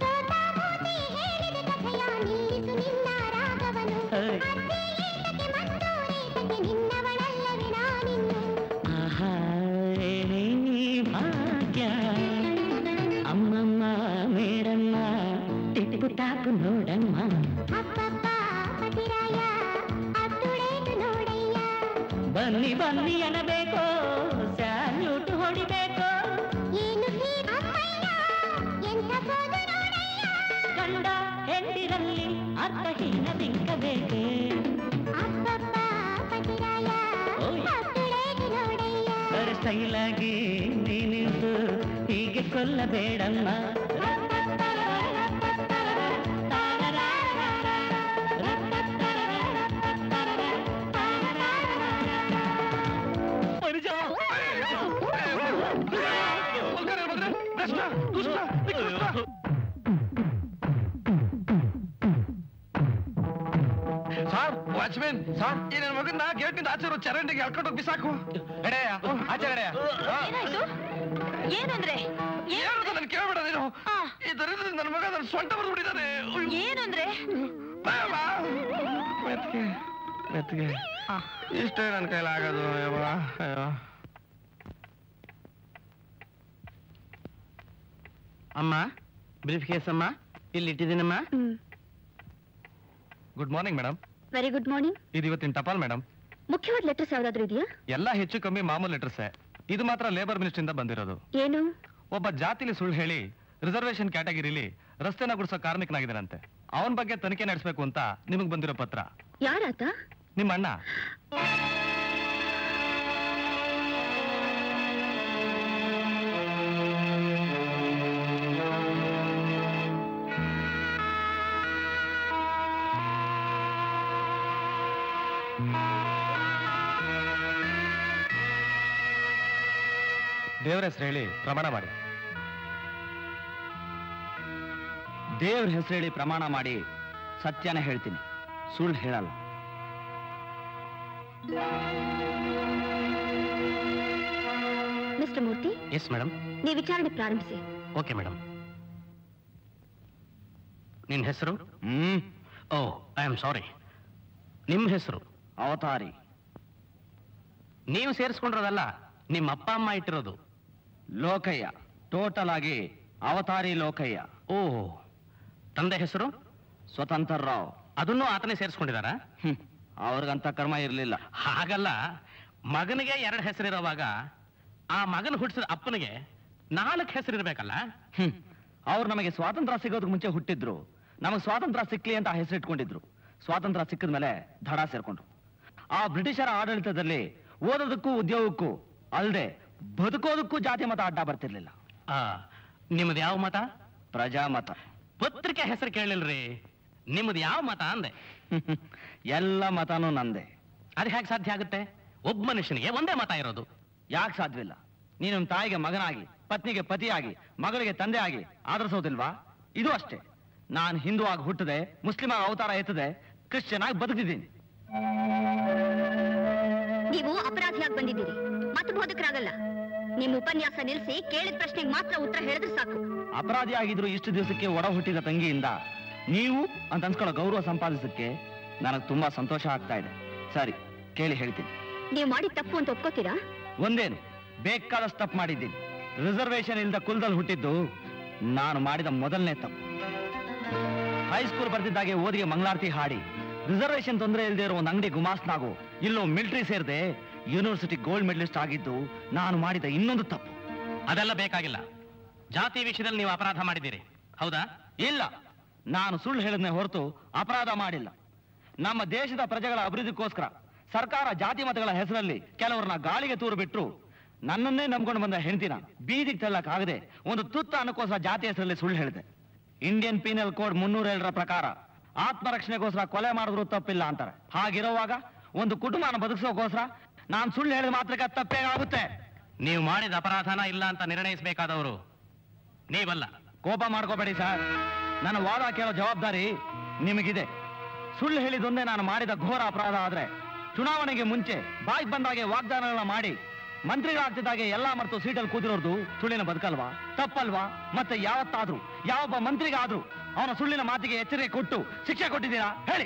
ಹೈ. ಆಹಾ ಏನೇ ಭಾಗ್ಯ ಅಮ್ಮಮ್ಮ ಮೇಡಮ್ಮ ಟಿಪ್ಪು ಟಾಪು ನೋಡಮ್ಮ ಬನ್ನಿ ಬನ್ನಿ ಅನ್ನಬೇಕು ಸ್ಯಾಲ್ಯೂಟ್ ಹೊಡಿಬೇಕು ಗಂಡ ಹೆಂಡಿರಲ್ಲಿ ಅರ್ಥಹೀನ ಬಿಂಕಬೇಕೆ ಬರ ಸ್ಟೈಲಾಗಿ ನೀನಿಂತು ಹೀಗೆ ಕೊಲ್ಲಬೇಡಮ್ಮ ಸರ್ ವಾಚ್ಮೆನ್ ಸರ್ ಈ ನನ್ನ ಮಗನ್ನ ಗೇಟ್ನಿಂದ ಆಚೆ ಇರೋ ಚರಂಡಿಗೆ ಎಳ್ಕೊಂಡು ಹೋಗಿ ಬಿಸಾಕು ಎಡೆಯ ಆಚೆ ಎಡೆಯ ಏನಾಯ್ತು ಏನು ಅಂದ್ರೆ ಏನು ನನ್ ಕೇಳ್ಬೇಡ ನೀನು ಇದರಿಂದ ನನ್ನ ಮಗ ನನ್ನ ಸೊಂಟ ಬರೆದು ಬಿಟ್ಟಿದ್ದಾನೆ ಏನು ಅಂದ್ರೆ ಮೆತ್ಗೆ ಮೆತ್ಗೆ ಇಷ್ಟೇ ನನ್ನ ಕೈಲಿ ಆಗೋದು ಯವ್ವ, ಅಯ್ಯೋ ಅಮ್ಮ ಬ್ರೀಫ್ ಕೇಸ್ ಅಮ್ಮ ಇಲ್ಲಿ ಇಟ್ಟಿದ್ದೀನಮ್ಮ good morning madam very good morning ಇದು ಇವತ್ತಿನ ಟಪಾಲ್ ಮೇಡಮ್ ಮುಖ್ಯವಾದ ಲೆಟರ್ಸ್ ಯಾವ್ದಾದ್ರು ಇದೆಯಾ ಎಲ್ಲ ಹೆಚ್ಚು ಕಮ್ಮಿ ಮಾಮೂಲು ಲೆಟರ್ಸೇ ಇದು ಮಾತ್ರ ಲೇಬರ್ ಮಿನಿಸ್ಟ್ರಿಂದ ಬಂದಿರೋದು ಏನು ಒಬ್ಬ ಜಾತಿಲಿ ಸುಳ್ಳು ಹೇಳಿ ರಿಸರ್ವೇಶನ್ ಕ್ಯಾಟಗಿರಿಲಿ ರಸ್ತೆನ ಗುಡಿಸೋ ಕಾರ್ಮಿಕನಾಗಿದ್ದಾನಂತೆ ಅವನ ಬಗ್ಗೆ ತನಿಖೆ ನಡೆಸಬೇಕು ಅಂತ ನಿಮಗೆ ಬಂದಿರೋ ಪತ್ರ ಯಾರಾತ ನಿಮ್ಮ ಅಣ್ಣ ದೇವರ ಹೆಸರು ಹೇಳಿ ಪ್ರಮಾಣ ಮಾಡಿ ದೇವ್ರ ಹೆಸರು ಹೇಳಿ ಪ್ರಮಾಣ ಮಾಡಿ ಸತ್ಯನೇ ಹೇಳ್ತೀನಿ ಸುಳ್ಳು ಹೇಳಲ್ಲ ಮಿಸ್ಟರ್ ಮೂರ್ತಿ ಎಸ್ ಮೇಡಮ್ ನೀವು ವಿಚಾರಣೆ ಪ್ರಾರಂಭಿಸಿ ಓಕೆ ಮೇಡಮ್ ನಿನ್ನ ಹೆಸರು ಹ್ಮ್ ಓ ಐ ಆಮ್ ಸಾರಿ ನಿಮ್ಮ ಹೆಸರು ಅವತಾರಿ ನೀವು ಸೇರಿಸ್ಕೊಂಡಿರೋದಲ್ಲ ನಿಮ್ಮ ಅಪ್ಪ ಅಮ್ಮ ಇಟ್ಟಿರೋದು ಲೋಕಯ್ಯ ಟೋಟಲ್ ಆಗಿ ಅವತಾರಿ ಲೋಕಯ್ಯ ಓ ತಂದೆ ಹೆಸರು ಸ್ವತಂತ್ರ ರಾವ್ ಅದನ್ನು ಆತನೇ ಸೇರಿಸ್ಕೊಂಡಿದಾರಾ ಹ್ಮ್ ಅವ್ರಿಗಂತ ಕರ್ಮ ಇರ್ಲಿಲ್ಲ ಹಾಗಲ್ಲ ಮಗನಿಗೆ ಎರಡು ಹೆಸರಿರುವಾಗ ಆ ಮಗನ ಹುಟ್ಟಿಸಿದ ಅಪ್ಪನಿಗೆ ನಾಲ್ಕು ಹೆಸರಿರ್ಬೇಕಲ್ಲ ಹ್ಮ್ ಅವ್ರು ನಮಗೆ ಸ್ವಾತಂತ್ರ್ಯ ಸಿಗೋದಕ್ಕೆ ಮುಂಚೆ ಹುಟ್ಟಿದ್ರು ನಮಗೆ ಸ್ವಾತಂತ್ರ್ಯ ಸಿಕ್ಲಿ ಅಂತ ಹೆಸರಿಟ್ಕೊಂಡಿದ್ರು ಸ್ವಾತಂತ್ರ್ಯ ಸಿಕ್ಕಿದ ಮೇಲೆ ದಡ ಸೇರ್ಕೊಂಡ್ರು ಆ ಬ್ರಿಟಿಷರ ಆಡಳಿತದಲ್ಲಿ ಓದೋದಕ್ಕೂ ಉದ್ಯೋಗಕ್ಕೂ ಅಲ್ಲದೆ ಬದುಕೋದಕ್ಕೂ ಜಾತಿ ಮತ ಅಡ್ಡ ಬರ್ತಿರ್ಲಿಲ್ಲ ಆ ನಿಮ್ದು ಯಾವ ಮತ ಪ್ರಜಾಮತ ಪತ್ರಿಕೆ ಹೆಸರು ಕೇಳಿಲ್ರಿ ನಿಮ್ದು ಯಾವ ಮತ ಅಂದೆ ಎಲ್ಲ ಮತನೂ ನಂದೆ ಅದು ಹೇಗೆ ಸಾಧ್ಯ ಆಗುತ್ತೆ ಒಬ್ಬ ಮನುಷ್ಯನಿಗೆ ಒಂದೇ ಮತ ಇರೋದು ಯಾಕೆ ಸಾಧ್ಯವಿಲ್ಲ ನೀನು ನಿಮ್ ತಾಯಿಗೆ ಮಗನಾಗಿ ಪತ್ನಿಗೆ ಪತಿಯಾಗಿ ಮಗಳಿಗೆ ತಂದೆ ಆಗಿ ಆದರಿಸೋದಿಲ್ವಾ ಇದು ಅಷ್ಟೇ ನಾನು ಹಿಂದೂ ಆಗಿ ಹುಟ್ಟದೆ ಮುಸ್ಲಿಂ ಆಗಿ ಅವತಾರ ಎತ್ತದೆ ಕ್ರಿಶ್ಚಿಯನ್ ಆಗಿ ಬದುಕಿದ್ದೀನಿ ನೀವು ಅಪರಾಧಿಯಾಗಿ ಬಂದಿದ್ದೀರಿ ಮತ್ತು ಬೋಧಕರಾಗಲ್ಲ ನಿಮ್ಮ ಉಪನ್ಯಾಸ ನಿಲ್ಲಿಸಿ ಕೇಳಿದ ಪ್ರಶ್ನೆಗೆ ಮಾತ್ರ ಉತ್ತರ ಹೇಳಿದ್ರೆ ಸಾಕು ಅಪರಾಧಿ ಆಗಿದ್ರು ಇಷ್ಟು ದಿವಸಕ್ಕೆ ಒಡ ಹುಟ್ಟಿದ ತಂಗಿಯಿಂದ ನೀವು ಅಂತ ಅನ್ಸ್ಕೊಳ್ಳೋ ಗೌರವ ಸಂಪಾದಿಸಕ್ಕೆ ನನಗೆ ತುಂಬಾ ಸಂತೋಷ ಆಗ್ತಾ ಇದೆ ಸರಿ ಕೇಳಿ ಹೇಳ್ತೀನಿ ನೀವು ಮಾಡಿದ ತಪ್ಪು ಅಂತ ಒಪ್ಕೋತೀರಾ ಒಂದೇನು ಬೇಕಾದಷ್ಟು ತಪ್ಪು ಮಾಡಿದ್ದೀನಿ ರಿಸರ್ವೇಶನ್ ಇಲ್ಲದ ಕುಲದಲ್ಲಿ ಹುಟ್ಟಿದ್ದು ನಾನು ಮಾಡಿದ ಮೊದಲನೇ ತಪ್ಪು ಹೈಸ್ಕೂಲ್ ಬರ್ತಿದ್ದಾಗೆ ಓದಿಗೆ ಮಂಗಳಾರತಿ ಹಾಡಿ ರಿಸರ್ವೇಶನ್ ತೊಂದರೆ ಇಲ್ಲದೆ ಇರೋ ಒಂದು ಅಂಗಡಿ ಗುಮಾಸ್ನಾಗು ಇಲ್ಲೋ ಮಿಲಿಟರಿ ಸೇರಿದೆ ಯೂನಿವರ್ಸಿಟಿ ಗೋಲ್ಡ್ ಮೆಡಲಿಸ್ಟ್ ಆಗಿದ್ದು ನಾನು ಮಾಡಿದ ಇನ್ನೊಂದು ತಪ್ಪು ಅದೆಲ್ಲ ಬೇಕಾಗಿಲ್ಲ ಜಾತಿ ವಿಷಯದಲ್ಲಿ ನೀವು ಅಪರಾಧ ಮಾಡಿದ್ದೀರಿ ಹೌದಾ ಇಲ್ಲ ನಾನು ಸುಳ್ಳು ಹೇಳಿದ್ನೆ ಹೊರತು ಅಪರಾಧ ಮಾಡಿಲ್ಲ ನಮ್ಮ ದೇಶದ ಪ್ರಜೆಗಳ ಅಭಿವೃದ್ಧಿಗೋಸ್ಕರ ಸರ್ಕಾರ ಜಾತಿ ಮತಗಳ ಹೆಸರಲ್ಲಿ ಕೆಲವರನ್ನ ಗಾಳಿಗೆ ತೂರು ಬಿಟ್ರು ನನ್ನನ್ನೇ ನಂಬ್ಕೊಂಡು ಬಂದ ಹೆಂಡತಿನ ಬೀದಿಗೆ ತಳ್ಳಕ್ಕಾಗದೆ ಒಂದು ತುತ್ತ ಅನ್ನಕ್ಕೋಸ್ಕರ ಜಾತಿ ಹೆಸರಲ್ಲಿ ಸುಳ್ಳು ಹೇಳಿದೆ ಇಂಡಿಯನ್ ಪೀನಲ್ ಕೋಡ್ ಮುನ್ನೂರ ಏಳರ ಪ್ರಕಾರ ಆತ್ಮರಕ್ಷಣೆಗೋಸ್ಕರ ಕೊಲೆ ಮಾಡಿದ್ರು ತಪ್ಪಿಲ್ಲ ಅಂತಾರೆ ಹಾಗಿರುವಾಗ ಒಂದು ಕುಟುಂಬನ ಬದುಕಿಸೋಕೋಸ್ಕರ ನಾನು ಸುಳ್ಳು ಹೇಳಿದ ಮಾತ್ರಕ್ಕೆ ಅದ್ ತಪ್ಪೇ ಆಗುತ್ತೆ ನೀವು ಮಾಡಿದ ಅಪರಾಧನ ಇಲ್ಲ ಅಂತ ನಿರ್ಣಯಿಸಬೇಕಾದವರು ನೀವಲ್ಲ ಕೋಪ ಮಾಡ್ಕೋಬೇಡಿ ಸರ್ ನನ್ನ ವಾದ ಕೇಳೋ ಜವಾಬ್ದಾರಿ ನಿಮಗಿದೆ ಸುಳ್ಳು ಹೇಳಿದೊಂದೇ ನಾನು ಮಾಡಿದ ಘೋರ ಅಪರಾಧ ಆದ್ರೆ ಚುನಾವಣೆಗೆ ಮುಂಚೆ ಬಾಯಿಗೆ ಬಂದಾಗೆ ವಾಗ್ದಾನಗಳನ್ನ ಮಾಡಿ ಮಂತ್ರಿಗಳಾಗ್ತಿದ್ದಾಗೆ ಎಲ್ಲಾ ಮರೆತು ಸೀಟಲ್ಲಿ ಕೂತಿರೋರ್ದು ಸುಳ್ಳಿನ ಬದುಕಲ್ವಾ ತಪ್ಪಲ್ವಾ ಮತ್ತೆ ಯಾವತ್ತಾದ್ರೂ ಯಾವೊಬ್ಬ ಮಂತ್ರಿಗಾದ್ರೂ ಅವನ ಸುಳ್ಳಿನ ಮಾತಿಗೆ ಎಚ್ಚರಿಕೆ ಕೊಟ್ಟು ಶಿಕ್ಷೆ ಕೊಟ್ಟಿದ್ದೀರಾ ಹೇಳಿ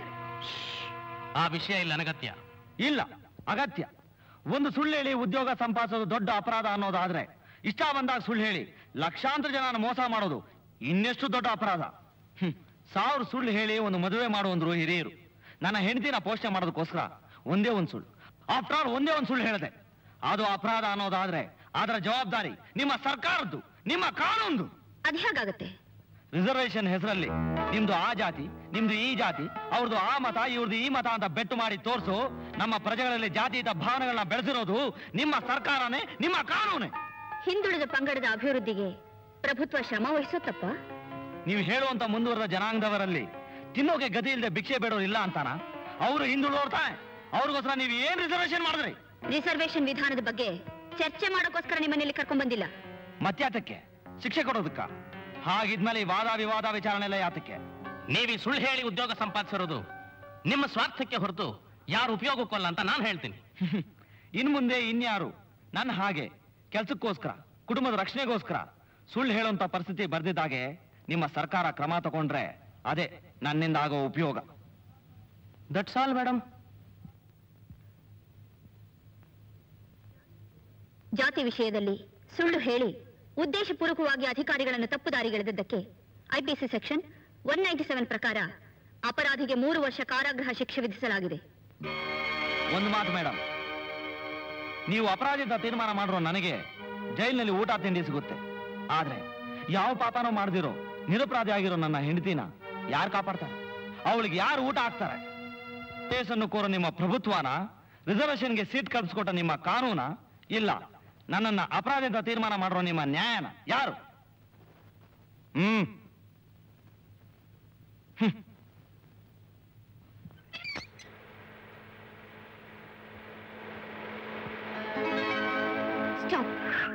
ಆ ವಿಷಯ ಇಲ್ಲ ಅನಗತ್ಯ ಇಲ್ಲ ಅಗತ್ಯ ಒಂದು ಸುಳ್ಳು ಹೇಳಿ ಉದ್ಯೋಗ ಸಂಪಾದಿಸೋದು ದೊಡ್ಡ ಅಪರಾಧ ಅನ್ನೋದಾದ್ರೆ ಇಷ್ಟ ಬಂದಾಗ ಸುಳ್ಳು ಹೇಳಿ ಲಕ್ಷಾಂತರ ಜನ ಮೋಸ ಮಾಡೋದು ಇನ್ನೆಷ್ಟು ದೊಡ್ಡ ಅಪರಾಧ ಹ್ಮ್. ಸಾವಿರ ಸುಳ್ಳು ಹೇಳಿ ಒಂದು ಮದುವೆ ಮಾಡುವಂದ್ರು ಹಿರಿಯರು ನನ್ನ ಹೆಂಡತಿನ ಪೋಷಣೆ ಮಾಡೋದಕ್ಕೋಸ್ಕರ ಒಂದೇ ಒಂದು ಸುಳ್ಳು ಆಫ್ಟರ್ ಆಲ್ ಒಂದೇ ಒಂದು ಸುಳ್ಳು ಹೇಳಿದೆ ಅದು ಅಪರಾಧ ಅನ್ನೋದಾದ್ರೆ ಅದರ ಜವಾಬ್ದಾರಿ ನಿಮ್ಮ ಸರ್ಕಾರದ್ದು ನಿಮ್ಮ ಕಾನೂನು ಅದ್ ಹೇಗಾಗತ್ತೆ ರಿಸರ್ವೇಶನ್ ಹೆಸರಲ್ಲಿ ನಿಮ್ದು ಆ ಜಾತಿ ನಿಮ್ದು ಈ ಜಾತಿ ಅವ್ರದ್ದು ಆ ಮತ ಇವ್ರದ್ದು ಈ ಮತ ಅಂತ ಬೆಟ್ಟು ಮಾಡಿ ತೋರಿಸು ನಮ್ಮ ಪ್ರಜೆಗಳಲ್ಲಿ ಜಾತಿಯುತ ಭಾವನೆಗಳನ್ನ ಬೆಳೆಸಿರೋದು ನಿಮ್ಮ ಸರ್ಕಾರನೇ ನಿಮ್ಮ ಕಾನೂನೇ ಹಿಂದುಳಿದ ಪಂಗಡದ ಅಭಿವೃದ್ಧಿಗೆ ಪ್ರಭುತ್ವ ಶ್ರಮ ವಹಿಸುತ್ತಪ್ಪ ನೀವು ಹೇಳುವಂತ ಮುಂದುವರೆದ ಜನಾಂಗದವರಲ್ಲಿ ತಿನ್ನೋಕೆ ಗತಿ ಇಲ್ಲದೆ ಭಿಕ್ಷೆ ಬೇಡೋರು ಇಲ್ಲ ಅಂತಾನ ಅವರು ಹಿಂದುಳಿದವ್ರು ತಾನೆ ಅವ್ರಿಗೋಸ್ಕರ ನೀವು ಏನ್ ರಿಸರ್ವೇಶನ್ ಮಾಡಿದ್ರಿ ರಿಸರ್ವೇಶನ್ ವಿಧಾನದ ಬಗ್ಗೆ ಚರ್ಚೆ ಮಾಡೋಕ್ಕೋಸ್ಕರ ನಿಮ್ಮನ್ನಿಲ್ಲಿ ಕರ್ಕೊಂಡ್ ಬಂದಿಲ್ಲ ಮತ್ಯಾತಕ್ಕೆ ಶಿಕ್ಷೆ ಕೊಡೋದಕ್ಕ ಹಾಗಿದ್ಮೇಲೆ ಈ ವಾದ ವಿವಾದ ವಿಚಾರಣೆ ಎಲ್ಲ ಯಾತಕ್ಕೆ ನೀವು ಈ ಸುಳ್ಳು ಹೇಳಿ ಉದ್ಯೋಗ ಸಂಪಾದಿಸಿರೋದು ನಿಮ್ಮ ಸ್ವಾರ್ಥಕ್ಕೆ ಹೊರತು ಯಾರು ಉಪಯೋಗಕ್ಕಲ್ಲ ಅಂತ ನಾನು ಹೇಳ್ತೀನಿ ಇನ್ ಮುಂದೆ ಇನ್ಯಾರು ನನ್ನ ಹಾಗೆ ಕೆಲ್ಸಕ್ಕೋಸ್ಕರ ಕುಟುಂಬದ ರಕ್ಷಣೆಗೋಸ್ಕರ ಸುಳ್ಳು ಹೇಳುವಂತ ಪರಿಸ್ಥಿತಿ ಬರ್ದಿದ್ದಾಗೆ ನಿಮ್ಮ ಸರ್ಕಾರ ಕ್ರಮ ತಗೊಂಡ್ರೆ ಅದೇ ನನ್ನಿಂದ ಆಗೋ ಉಪಯೋಗ ದಟ್ಸ್ ಆಲ್ ಮೇಡಮ್ ಜಾತಿ ವಿಷಯದಲ್ಲಿ ಸುಳ್ಳು ಹೇಳಿ ಉದ್ದೇಶಪೂರ್ವಕವಾಗಿ ಅಧಿಕಾರಿಗಳನ್ನು ತಪ್ಪು ದಾರಿಗೆಳೆದದ್ದಕ್ಕೆ IPC section one ninety seven ಪ್ರಕಾರ ಅಪರಾಧಿಗೆ ಮೂರು ವರ್ಷ ಕಾರಾಗೃಹ ಶಿಕ್ಷೆ ವಿಧಿಸಲಾಗಿದೆ ಒಂದು ಮಾತು ಮೇಡಮ್ ನೀವು ಅಪರಾಧಿತ ತೀರ್ಮಾನ ಮಾಡಿರೋ ನನಗೆ ಜೈಲಿನಲ್ಲಿ ಊಟ ತಿಂಡಿ ಸಿಗುತ್ತೆ ಆದ್ರೆ ಯಾವ ಪಾಪನೂ ಮಾಡ್ದಿರೋ ನಿರಪರಾಧಿ ಆಗಿರೋ ನನ್ನ ಹೆಂಡತಿನ ಯಾರು ಕಾಪಾಡ್ತಾರೆ ಅವಳಿಗೆ ಯಾರು ಊಟ ಹಾಕ್ತಾರೆ ಕೇಸನ್ನು ಕೋರೋ ನಿಮ್ಮ ಪ್ರಭುತ್ವನ ರಿಸರ್ವೇಶನ್ಗೆ ಸೀಟ್ ಕಲ್ಪಿಸ್ಕೊಟ್ಟ ನಿಮ್ಮ ಕಾನೂನ ಇಲ್ಲ ನನ್ನನ್ನ ಅಪರಾಧಿತ ತೀರ್ಮಾನ ಮಾಡಿರೋ ನಿಮ್ಮ ನ್ಯಾಯನ ಯಾರು ಹ್ಮ್ ಹ್ಮ್ ಸ್ಟಾಪ್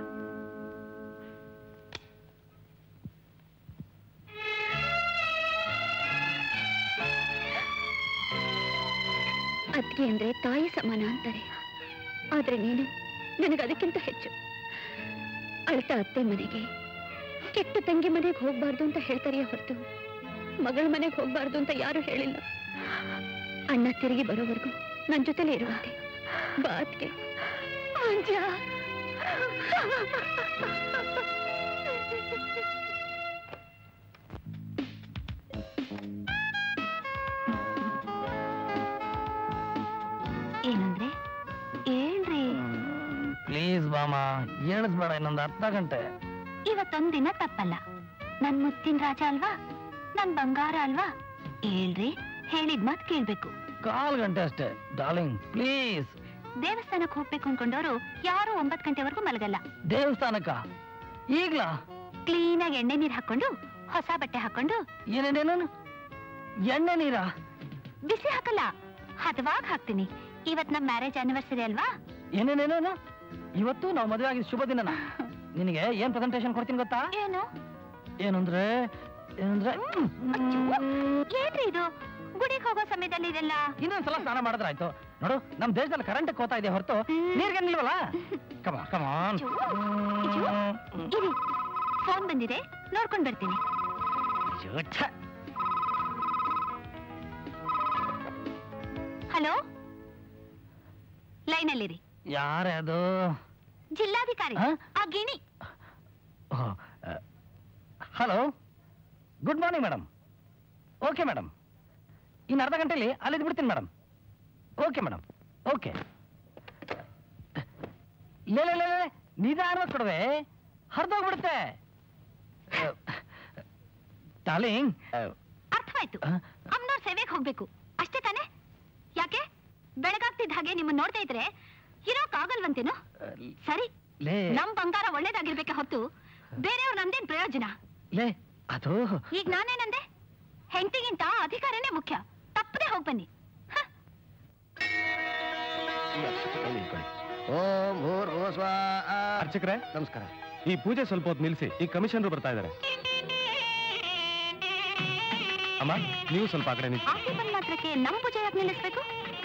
ಅದ್ಗೆ ಅಂದ್ರೆ ತಾಯಿ ಸಮಾನ ಅಂತಾರೆ ಆದ್ರೆ ನೀನು ನನಗೆ ಅದಕ್ಕಿಂತ ಹೆಚ್ಚು ಅಳ್ತಾ ಅತ್ತೆ ಮನೆಗೆ ಕೆಟ್ಟ ತಂಗಿ ಮನೆಗೆ ಹೋಗ್ಬಾರ್ದು ಅಂತ ಹೇಳ್ತಾರೆಯೇ ಹೊರತು ಮಗಳ ಮನೆಗೆ ಹೋಗ್ಬಾರ್ದು ಅಂತ ಯಾರು ಹೇಳಿಲ್ಲ ಅಣ್ಣ ತಿರುಗಿ ಬರೋವರೆಗೂ ನನ್ನ ಜೊತೆಲೇ ಇರುವಂತೆ ಬಾತ್ಗೆ ಅಂಜಾ ಏನಂದ್ರೆ ಹೇಳ್ರಿ ಪ್ಲೀಸ್ ಬಾಮ ಏಳಿಸ್ಬೇಡ ಇನ್ನೊಂದು ಅರ್ಧ ಗಂಟೆ ಇವತ್ತೊಂದಿನ ತಪ್ಪಲ್ಲ ನನ್ ಮುತ್ತಿನ ರಾಜ ಅಲ್ವಾ ನನ್ ಬಂಗಾರ ಅಲ್ವಾ ಹೇಳ್ರಿ ಹೇಳಿದ್ ಮಾತ್ ಕೇಳ್ಬೇಕು ಕಾಲ್ ಗಂಟೆ ಅಷ್ಟೇ ಡಾರ್ಲಿಂಗ್ ಪ್ಲೀಸ್ ದೇವಸ್ಥಾನಕ್ ಹೋಗ್ಬೇಕು ಅನ್ಕೊಂಡವ್ರು ಯಾರು ಒಂಬತ್ ಗಂಟೆವರೆಗೂ ಮಲಗಲ್ಲ ದೇವಸ್ಥಾನಕ್ಕ ಈಗ್ಲಾ ಕ್ಲೀನ್ ಆಗಿ ಎಣ್ಣೆ ನೀರ್ ಹಾಕೊಂಡು ಹೊಸ ಬಟ್ಟೆ ಹಾಕೊಂಡು ಏನೇನೇನು ಎಣ್ಣೆ ನೀರಾ ಬಿಸಿ ಹಾಕಲ್ಲ ಹದವಾಗ್ ಹಾಕ್ತೀನಿ ಇವತ್ ನಮ್ ಮ್ಯಾರೇಜ್ ಆನಿವರ್ಸರಿ ಅಲ್ವಾ ಏನೇನೇನೇನು ಇವತ್ತು ನಾವು ಮದುವೆ ಆಗಿದ್ ಶುಭ ದಿನನ ನಿನಗೆ ಏನ್ ಪ್ರೆಸೆಂಟೇಶನ್ ಕೊಡ್ತೀನಿ ಗೊತ್ತಾ ಏನು ಏನಂದ್ರೆ ಏನಂದ್ರೆ ಏನ್ರಿ ಇದು ಗುಡಿಗೆ ಹೋಗೋ ಸಮಯದಲ್ಲಿ ಇದೆಲ್ಲ ಇನ್ನೊಂದ್ಸಲ ಸ್ನಾನ ಮಾಡಿದ್ರಾಯ್ತು ನೋಡು ನಮ್ ದೇಶದಲ್ಲಿ ಕರೆಂಟ್ ಕೋತಾ ಇದೆ ಹೊರತು ನೀರ್ಗೆ ನಿಲ್ವಲ್ಲ ಕಮ ಕಮಾನ್ ಇರಿ ಫೋನ್ ಬಂದಿದೆ ನೋಡ್ಕೊಂಡ್ ಬರ್ತೀನಿ ಹಲೋ ಲೈನಲ್ಲಿರಿ ಯಾರದು ಜಿಲ್ಲಾಧಿಕಾರಿ ಆ? ಆ ಗಿಣಿ hello good morning madam okay madam ಇನ್ನು ಅರ್ಧ ಗಂಟೆಲಿ ಅಲ್ಲಿದ್ದು ಬಿಡ್ತೀನಿ ಮೇಡಮ್ ಓಕೆ ಮೇಡಮ್ ಓಕೆ ಲೇ ಲೇ, ಲೇ ಲೇ, ನಿಧಾನವಾಗಿ ಕೊಡುವೆ ಹರಿದೋಗ್ಬಿಡುತ್ತೆ ಡಾರ್ಲಿಂಗ್ ಅರ್ಥವಾಯ್ತು ಅಮ್ಮನವ್ರ ಸೇವೆಗೆ ಹೋಗ್ಬೇಕು ಅಷ್ಟೇ ತಾನೇ ಯಾಕೆ ಬೆಳಗಾಗ್ತಿದ್ದ ಹಾಗೆ ನಿಮ್ಮನ್ನ ನೋಡ್ತಾ ಇದ್ರೆ ಇರೋಕ್ ಆಗಲ್ವಂತೇನು ಸರಿ ಲೇ ನಮ್ ಬಂಗಾರ ಒಳ್ಳೇದಾಗಿರ್ಬೇಕೆ ಹೊತ್ತು ಬೇರೆಯವ್ರ ನಂದೇನ್ ಪ್ರಯೋಜನ ಲೇ ಅದು ಈಗ ನಾನೇನಂದೆ ಹೆಂಡತಿಗಿಂತ ಅಧಿಕಾರನೇ ಮುಖ್ಯ ತಪ್ಪದೆ ಹೋಗ್ ಬನ್ನಿ ಓಂ ಭೂರ್ಭುವಸ್ವ ಅರ್ಚಕ್ರೆ ನಮಸ್ಕಾರ ಈ ಪೂಜೆ ಸ್ವಲ್ಪ ಹೊತ್ತು ನಿಲ್ಲಿಸಿ ಈ ಕಮಿಷನರು ಬರ್ತಾ ಇದ್ದಾರೆ ಅಮ್ಮ ನೀವು ಸ್ವಲ್ಪ ಆ ಕಡೆ ನಿಂತು ಆಕೆ ಬಂದ್ ಮಾತ್ರಕ್ಕೆ ನಮ್ ಪೂಜೆ ಯಾಕೆ ನಿಲ್ಲಿಸ್ಬೇಕು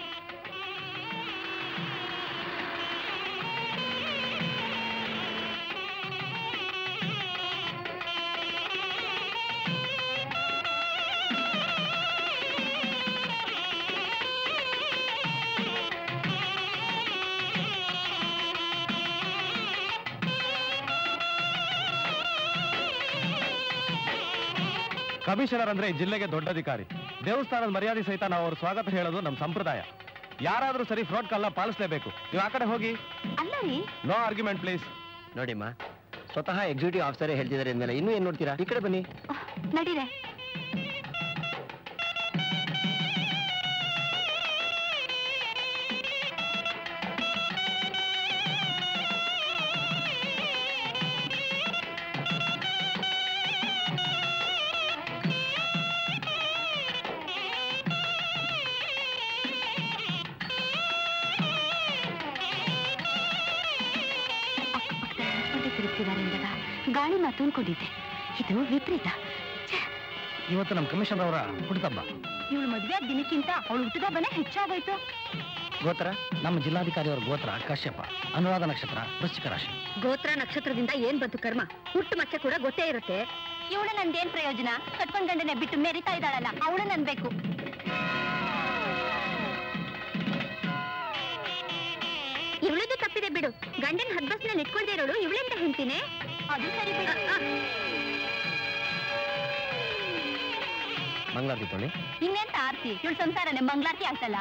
ಕಮಿಷನರ್ ಅಂದ್ರೆ ಈ ಜಿಲ್ಲೆಗೆ ದೊಡ್ಡ ಅಧಿಕಾರಿ ದೇವಸ್ಥಾನದ ಮರ್ಯಾದೆ ಸಹಿತ ನಾವು ಅವ್ರ ಸ್ವಾಗತ ಹೇಳೋದು ನಮ್ಮ ಸಂಪ್ರದಾಯ ಯಾರಾದ್ರೂ ಸರಿ ಫ್ರಾಡ್ ಕಾಲ್ನ ಪಾಲಿಸಲೇಬೇಕು ನೀವು ಆ ಕಡೆ ಹೋಗಿ ಅಲ್ಲ ರೀ ನೋ ಆರ್ಗ್ಯುಮೆಂಟ್ ಪ್ಲೀಸ್ ನೋಡಿಮ್ಮ ಸ್ವತಃ ಎಕ್ಸಿಕ್ಯೂಟಿವ್ ಆಫೀಸರೇ ಹೇಳ್ತಿದ್ದಾರೆ ಅಂದಮೇಲೆ ಇನ್ನೂ ಏನ್ ನೋಡ್ತೀರಾ ಈ ಕಡೆ ಬನ್ನಿ ನಡೀರೆ ಅಕ್ಕಪಕ್ಕದ ತಿರುಗ್ತಿದ್ದಾರೆ ಅಂದಾಗ ಗಾಳಿ ಮಾತು ಅನ್ಕೊಂಡಿದ್ದೆ ಇದು ವಿಪರೀತ ಇವತ್ತು ನಮ್ಮ ಕಮಿಷನರ್ ಅವರ ಹುಟ್ಟುಹಬ್ಬ ಇವಳು ಮದುವೆ ಆದ ದಿನಕ್ಕಿಂತ ಅವಳು ಹುಟ್ಟುದಬ್ಬನೇ ಹೆಚ್ಚಾಗೋಯ್ತು ಗೋತ್ರ ನಮ್ಮ ಜಿಲ್ಲಾಧಿಕಾರಿ ಅವರ ಗೋತ್ರ ಕಶ್ಯಪ ಅನುರಾಧ ನಕ್ಷತ್ರ ವೃಶ್ಚಿಕ ರಾಶಿ ಗೋತ್ರ ನಕ್ಷತ್ರದಿಂದ ಏನ್ ಬಂತು ಕರ್ಮ ಹುಟ್ಟು ಮಚ್ಚೆ ಕೂಡ ಗೊತ್ತೇ ಇರುತ್ತೆ ಇವಳು ನಂದೇನ್ ಪ್ರಯೋಜನ ಕಟ್ಕೊಂಡ್ ಗಂಡನೆ ಬಿಟ್ಟು ಮೆರಿತಾ ಇದ್ದಾಳಲ್ಲ ಅವಳು ನನ್ಬೇಕು ಇವಳದು ತಪ್ಪಿದೆ ಬಿಡು ಗಂಡನ ಹದ್ಬಸ್ನಲ್ಲಿ ಇಟ್ಕೊಳ್ದೇ ಇರೋಳು ಇವಳೆಂತ ಹೇಳ್ತೀನಿ ಅದು ಸರಿ ಬಿಡು ಮಂಗಳಾರತಿ ತೊಳಿ ಇನ್ನೆಂತ ಆರ್ತಿ ಇವಳು ಸಂಸಾರನೆ ಮಂಗ್ಲಾರ್ತಿ ಆಗ್ತಲ್ಲ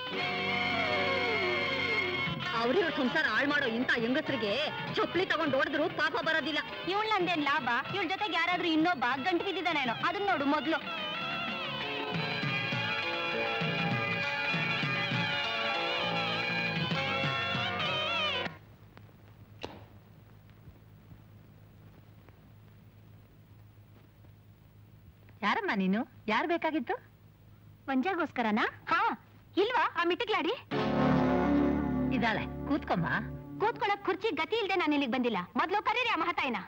ಅವ್ರಿವ್ರ ಸಂಸಾರ ಹಾಳ್ ಮಾಡೋ ಇಂಥ ಹೆಂಗಸರಿಗೆ ಚಪ್ಪಲಿ ತಗೊಂಡ್ ಓಡಿದ್ರು ಪಾಪ ಬರೋದಿಲ್ಲ ಇವಳು ನಂದೇನ್ ಲಾಭ ಇವಳ ಜೊತೆಗೆ ಯಾರಾದ್ರೂ ಇನ್ನೊಬ್ಬ ಗಂಟು ಬಿದ್ದಿದ್ದಾನೇನೋ ಅದನ್ನ ನೋಡು ಮೊದ್ಲು ಯಾರಮ್ಮ ನೀನು ಯಾರು ಬೇಕಾಗಿತ್ತು ಮಂಜಾಗೋಸ್ಕರನಾ ಹಾ ಇಲ್ವಾ ಆ ಮಿಟ್ಟಿಗ್ಲಾಡಿ ಇದ್ದಾಳೆ ಕೂತ್ಕೊಮ್ಮ ಕೂತ್ಕೊಳಕ್ ಕುರ್ಚಿ ಗತಿ ಇಲ್ದೆ ನಾನು ಇಲ್ಲಿಗೆ ಬಂದಿಲ್ಲ ಮೊದ್ಲು ಕರೀರಿ ಆ ಮಹತಾಯಿನ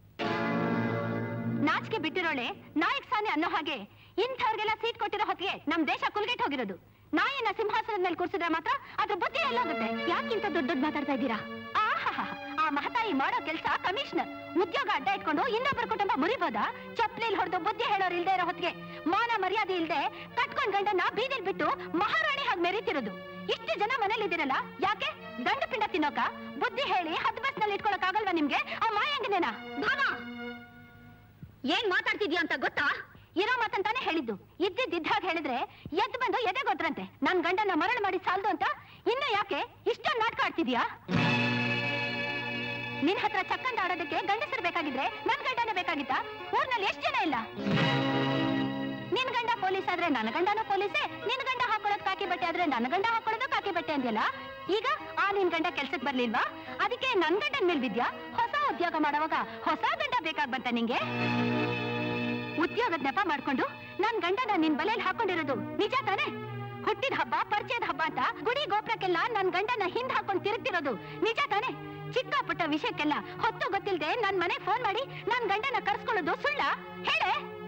ನಾಚಿಕೆ ಬಿಟ್ಟಿರೋಳೆ ನಾಯಕ್ ಸಾನೆ ಅನ್ನೋ ಹಾಗೆ ಇಂಥವ್ರಿಗೆಲ್ಲ ಸೀಟ್ ಕೊಟ್ಟಿರೋ ಹೊತ್ತಿಗೆ ನಮ್ ದೇಶ ಕುಲ್ಗೆಟ್ ಹೋಗಿರೋದು ನಾಯಿನ ಸಿಂಹಾಸನದ ಮೇಲೆ ಕೂರ್ಸಿದ್ರೆ ಮಾತ್ರ ಅದ್ರ ಬುದ್ಧಿ ಎಲ್ಲೋಗುತ್ತೆ ಯಾಕಿಂತ ದೊಡ್ಡ ದೊಡ್ಡ ಮಾತಾಡ್ತಾ ಇದ್ದೀರಾ ಆಹಾಹಾ ಆ ಮಹತಾಯಿ ಮಾಡೋ ಕೆಲ್ಸ ಕಮಿಷನರ್ ಉದ್ಯೋಗ ಅಡ್ಡ ಇಟ್ಕೊಂಡು ಇನ್ನೊಬ್ಬರ ಕುಟುಂಬ ಮುರಿಬೋದಾ ಚಪ್ಲಿಲ್ ಹೊಡೆದು ಬುದ್ಧಿ ಹೇಳೋರು ಇಲ್ದೇ ಇರೋ ಹೊತ್ತಿಗೆ ಮಾನ ಮರ್ಯಾದೆ ಇಲ್ದೆ ಕಟ್ಕೊಂಡ್ ಗಂಡನ ಬೀದಿಲ್ ಬಿಟ್ಟು ಮಹಾರಾಣಿ ಹಾಗೆ ಮೆರೀತಿರೋದು ಇಷ್ಟು ಜನ ಮನೇಲಿ ಇದ್ದೀರಲ್ಲ ಯಾಕೆ ದಂಡ ಪಿಂಡ ತಿನ್ನೋಕ ಬುದ್ಧಿ ಹೇಳಿ ಹತ್ತು ಬಸ್ ನಲ್ಲಿ ಇಟ್ಕೊಳಕ್ ಆಗಲ್ವಾ ನಿಮ್ಗೆ ಆ ಮಾಯಂಗನೇನ ಭಾವ ಏನ್ ಮಾತಾಡ್ತಿದ್ಯಾ ಅಂತ ಗೊತ್ತಾ ಇರೋ ಮಾತಂತಾನೆ ಹೇಳಿದ್ದು ಇದ್ದಿದ್ದ ಹಾಗೆ ಹೇಳಿದ್ರೆ ಎದ್ದು ಬಂದು ಎದೆ ಗೊತ್ತರಂತೆ ನನ್ ಗಂಡನ ಮರಳು ಮಾಡಿ ಸಾಲ್ದು ಅಂತ ಇನ್ನು ಯಾಕೆ ಇಷ್ಟೊಂದು ನಾಟಕ ಆಡ್ತಿದ್ಯಾ ನಿನ್ ಹತ್ರ ಚಕ್ಕಂದ ಆಡೋದಕ್ಕೆ ಗಂಡಸರು ಬೇಕಾಗಿದ್ರೆ ನನ್ ಗಂಡನೇ ಬೇಕಾಗಿತ್ತಾ ಊರ್ನಲ್ಲಿ ಎಷ್ಟ್ ಜನ ಇಲ್ಲ ನಿನ್ ಗಂಡ ಪೊಲೀಸ್ ಆದ್ರೆ ನನ್ನ ಗಂಡನೂ ಪೊಲೀಸೇ ನಿನ್ ಗಂಡ ಹಾಕೊಳ್ಳೋದ್ ಕಾಕಿ ಬಟ್ಟೆ ಆದ್ರೆ ನನ್ನ ಗಂಡ ಹಾಕೊಳ್ಳೋದು ಕಾಕಿ ಬಟ್ಟೆ ಅಂದ್ಯಲ್ಲ ಈಗ ಆ ನಿನ್ ಗಂಡ ಕೆಲ್ಸಕ್ ಬರ್ಲಿಲ್ವಾ ಅದಕ್ಕೆ ನನ್ ಗಂಡನ್ ಮೇಲ್ ಬಿದ್ಯಾ ಹೊಸ ಉದ್ಯೋಗ ಮಾಡೋವಾಗ ಹೊಸ ಗಂಡ ಬೇಕಾಗ್ ಬಂತ ನಿಂಗೆ ಉದ್ಯೋಗದ ನೆಪ ಮಾಡ್ಕೊಂಡು ನನ್ ಗಂಡನ ನಿನ್ ಬಲೆಯಲ್ಲಿ ಹಾಕೊಂಡಿರೋದು ನಿಜ ತಾನೇ ಹುಟ್ಟಿದ ಹಬ್ಬ ಪರಿಚಯದ ಹಬ್ಬ ಅಂತ ಗುಡಿ ಗೋಪುರಕ್ಕೆಲ್ಲ ನನ್ ಗಂಡನ ಹಿಂದ್ ಹಾಕೊಂಡ್ ತಿರುಗ್ತಿರೋದು ನಿಜ ತಾನೇ ಚಿಕ್ಕ ಪುಟ್ಟ ವಿಷಯಕ್ಕೆಲ್ಲ ಹೊತ್ತು ಗೊತ್ತಿಲ್ದೆ ನನ್ ಮನೆ ಫೋನ್ ಮಾಡಿ ನನ್ ಗಂಡನ ಕರ್ಸ್ಕೊಳ್ಳೋದು ಸುಳ್ಳ ಹೇಳೆ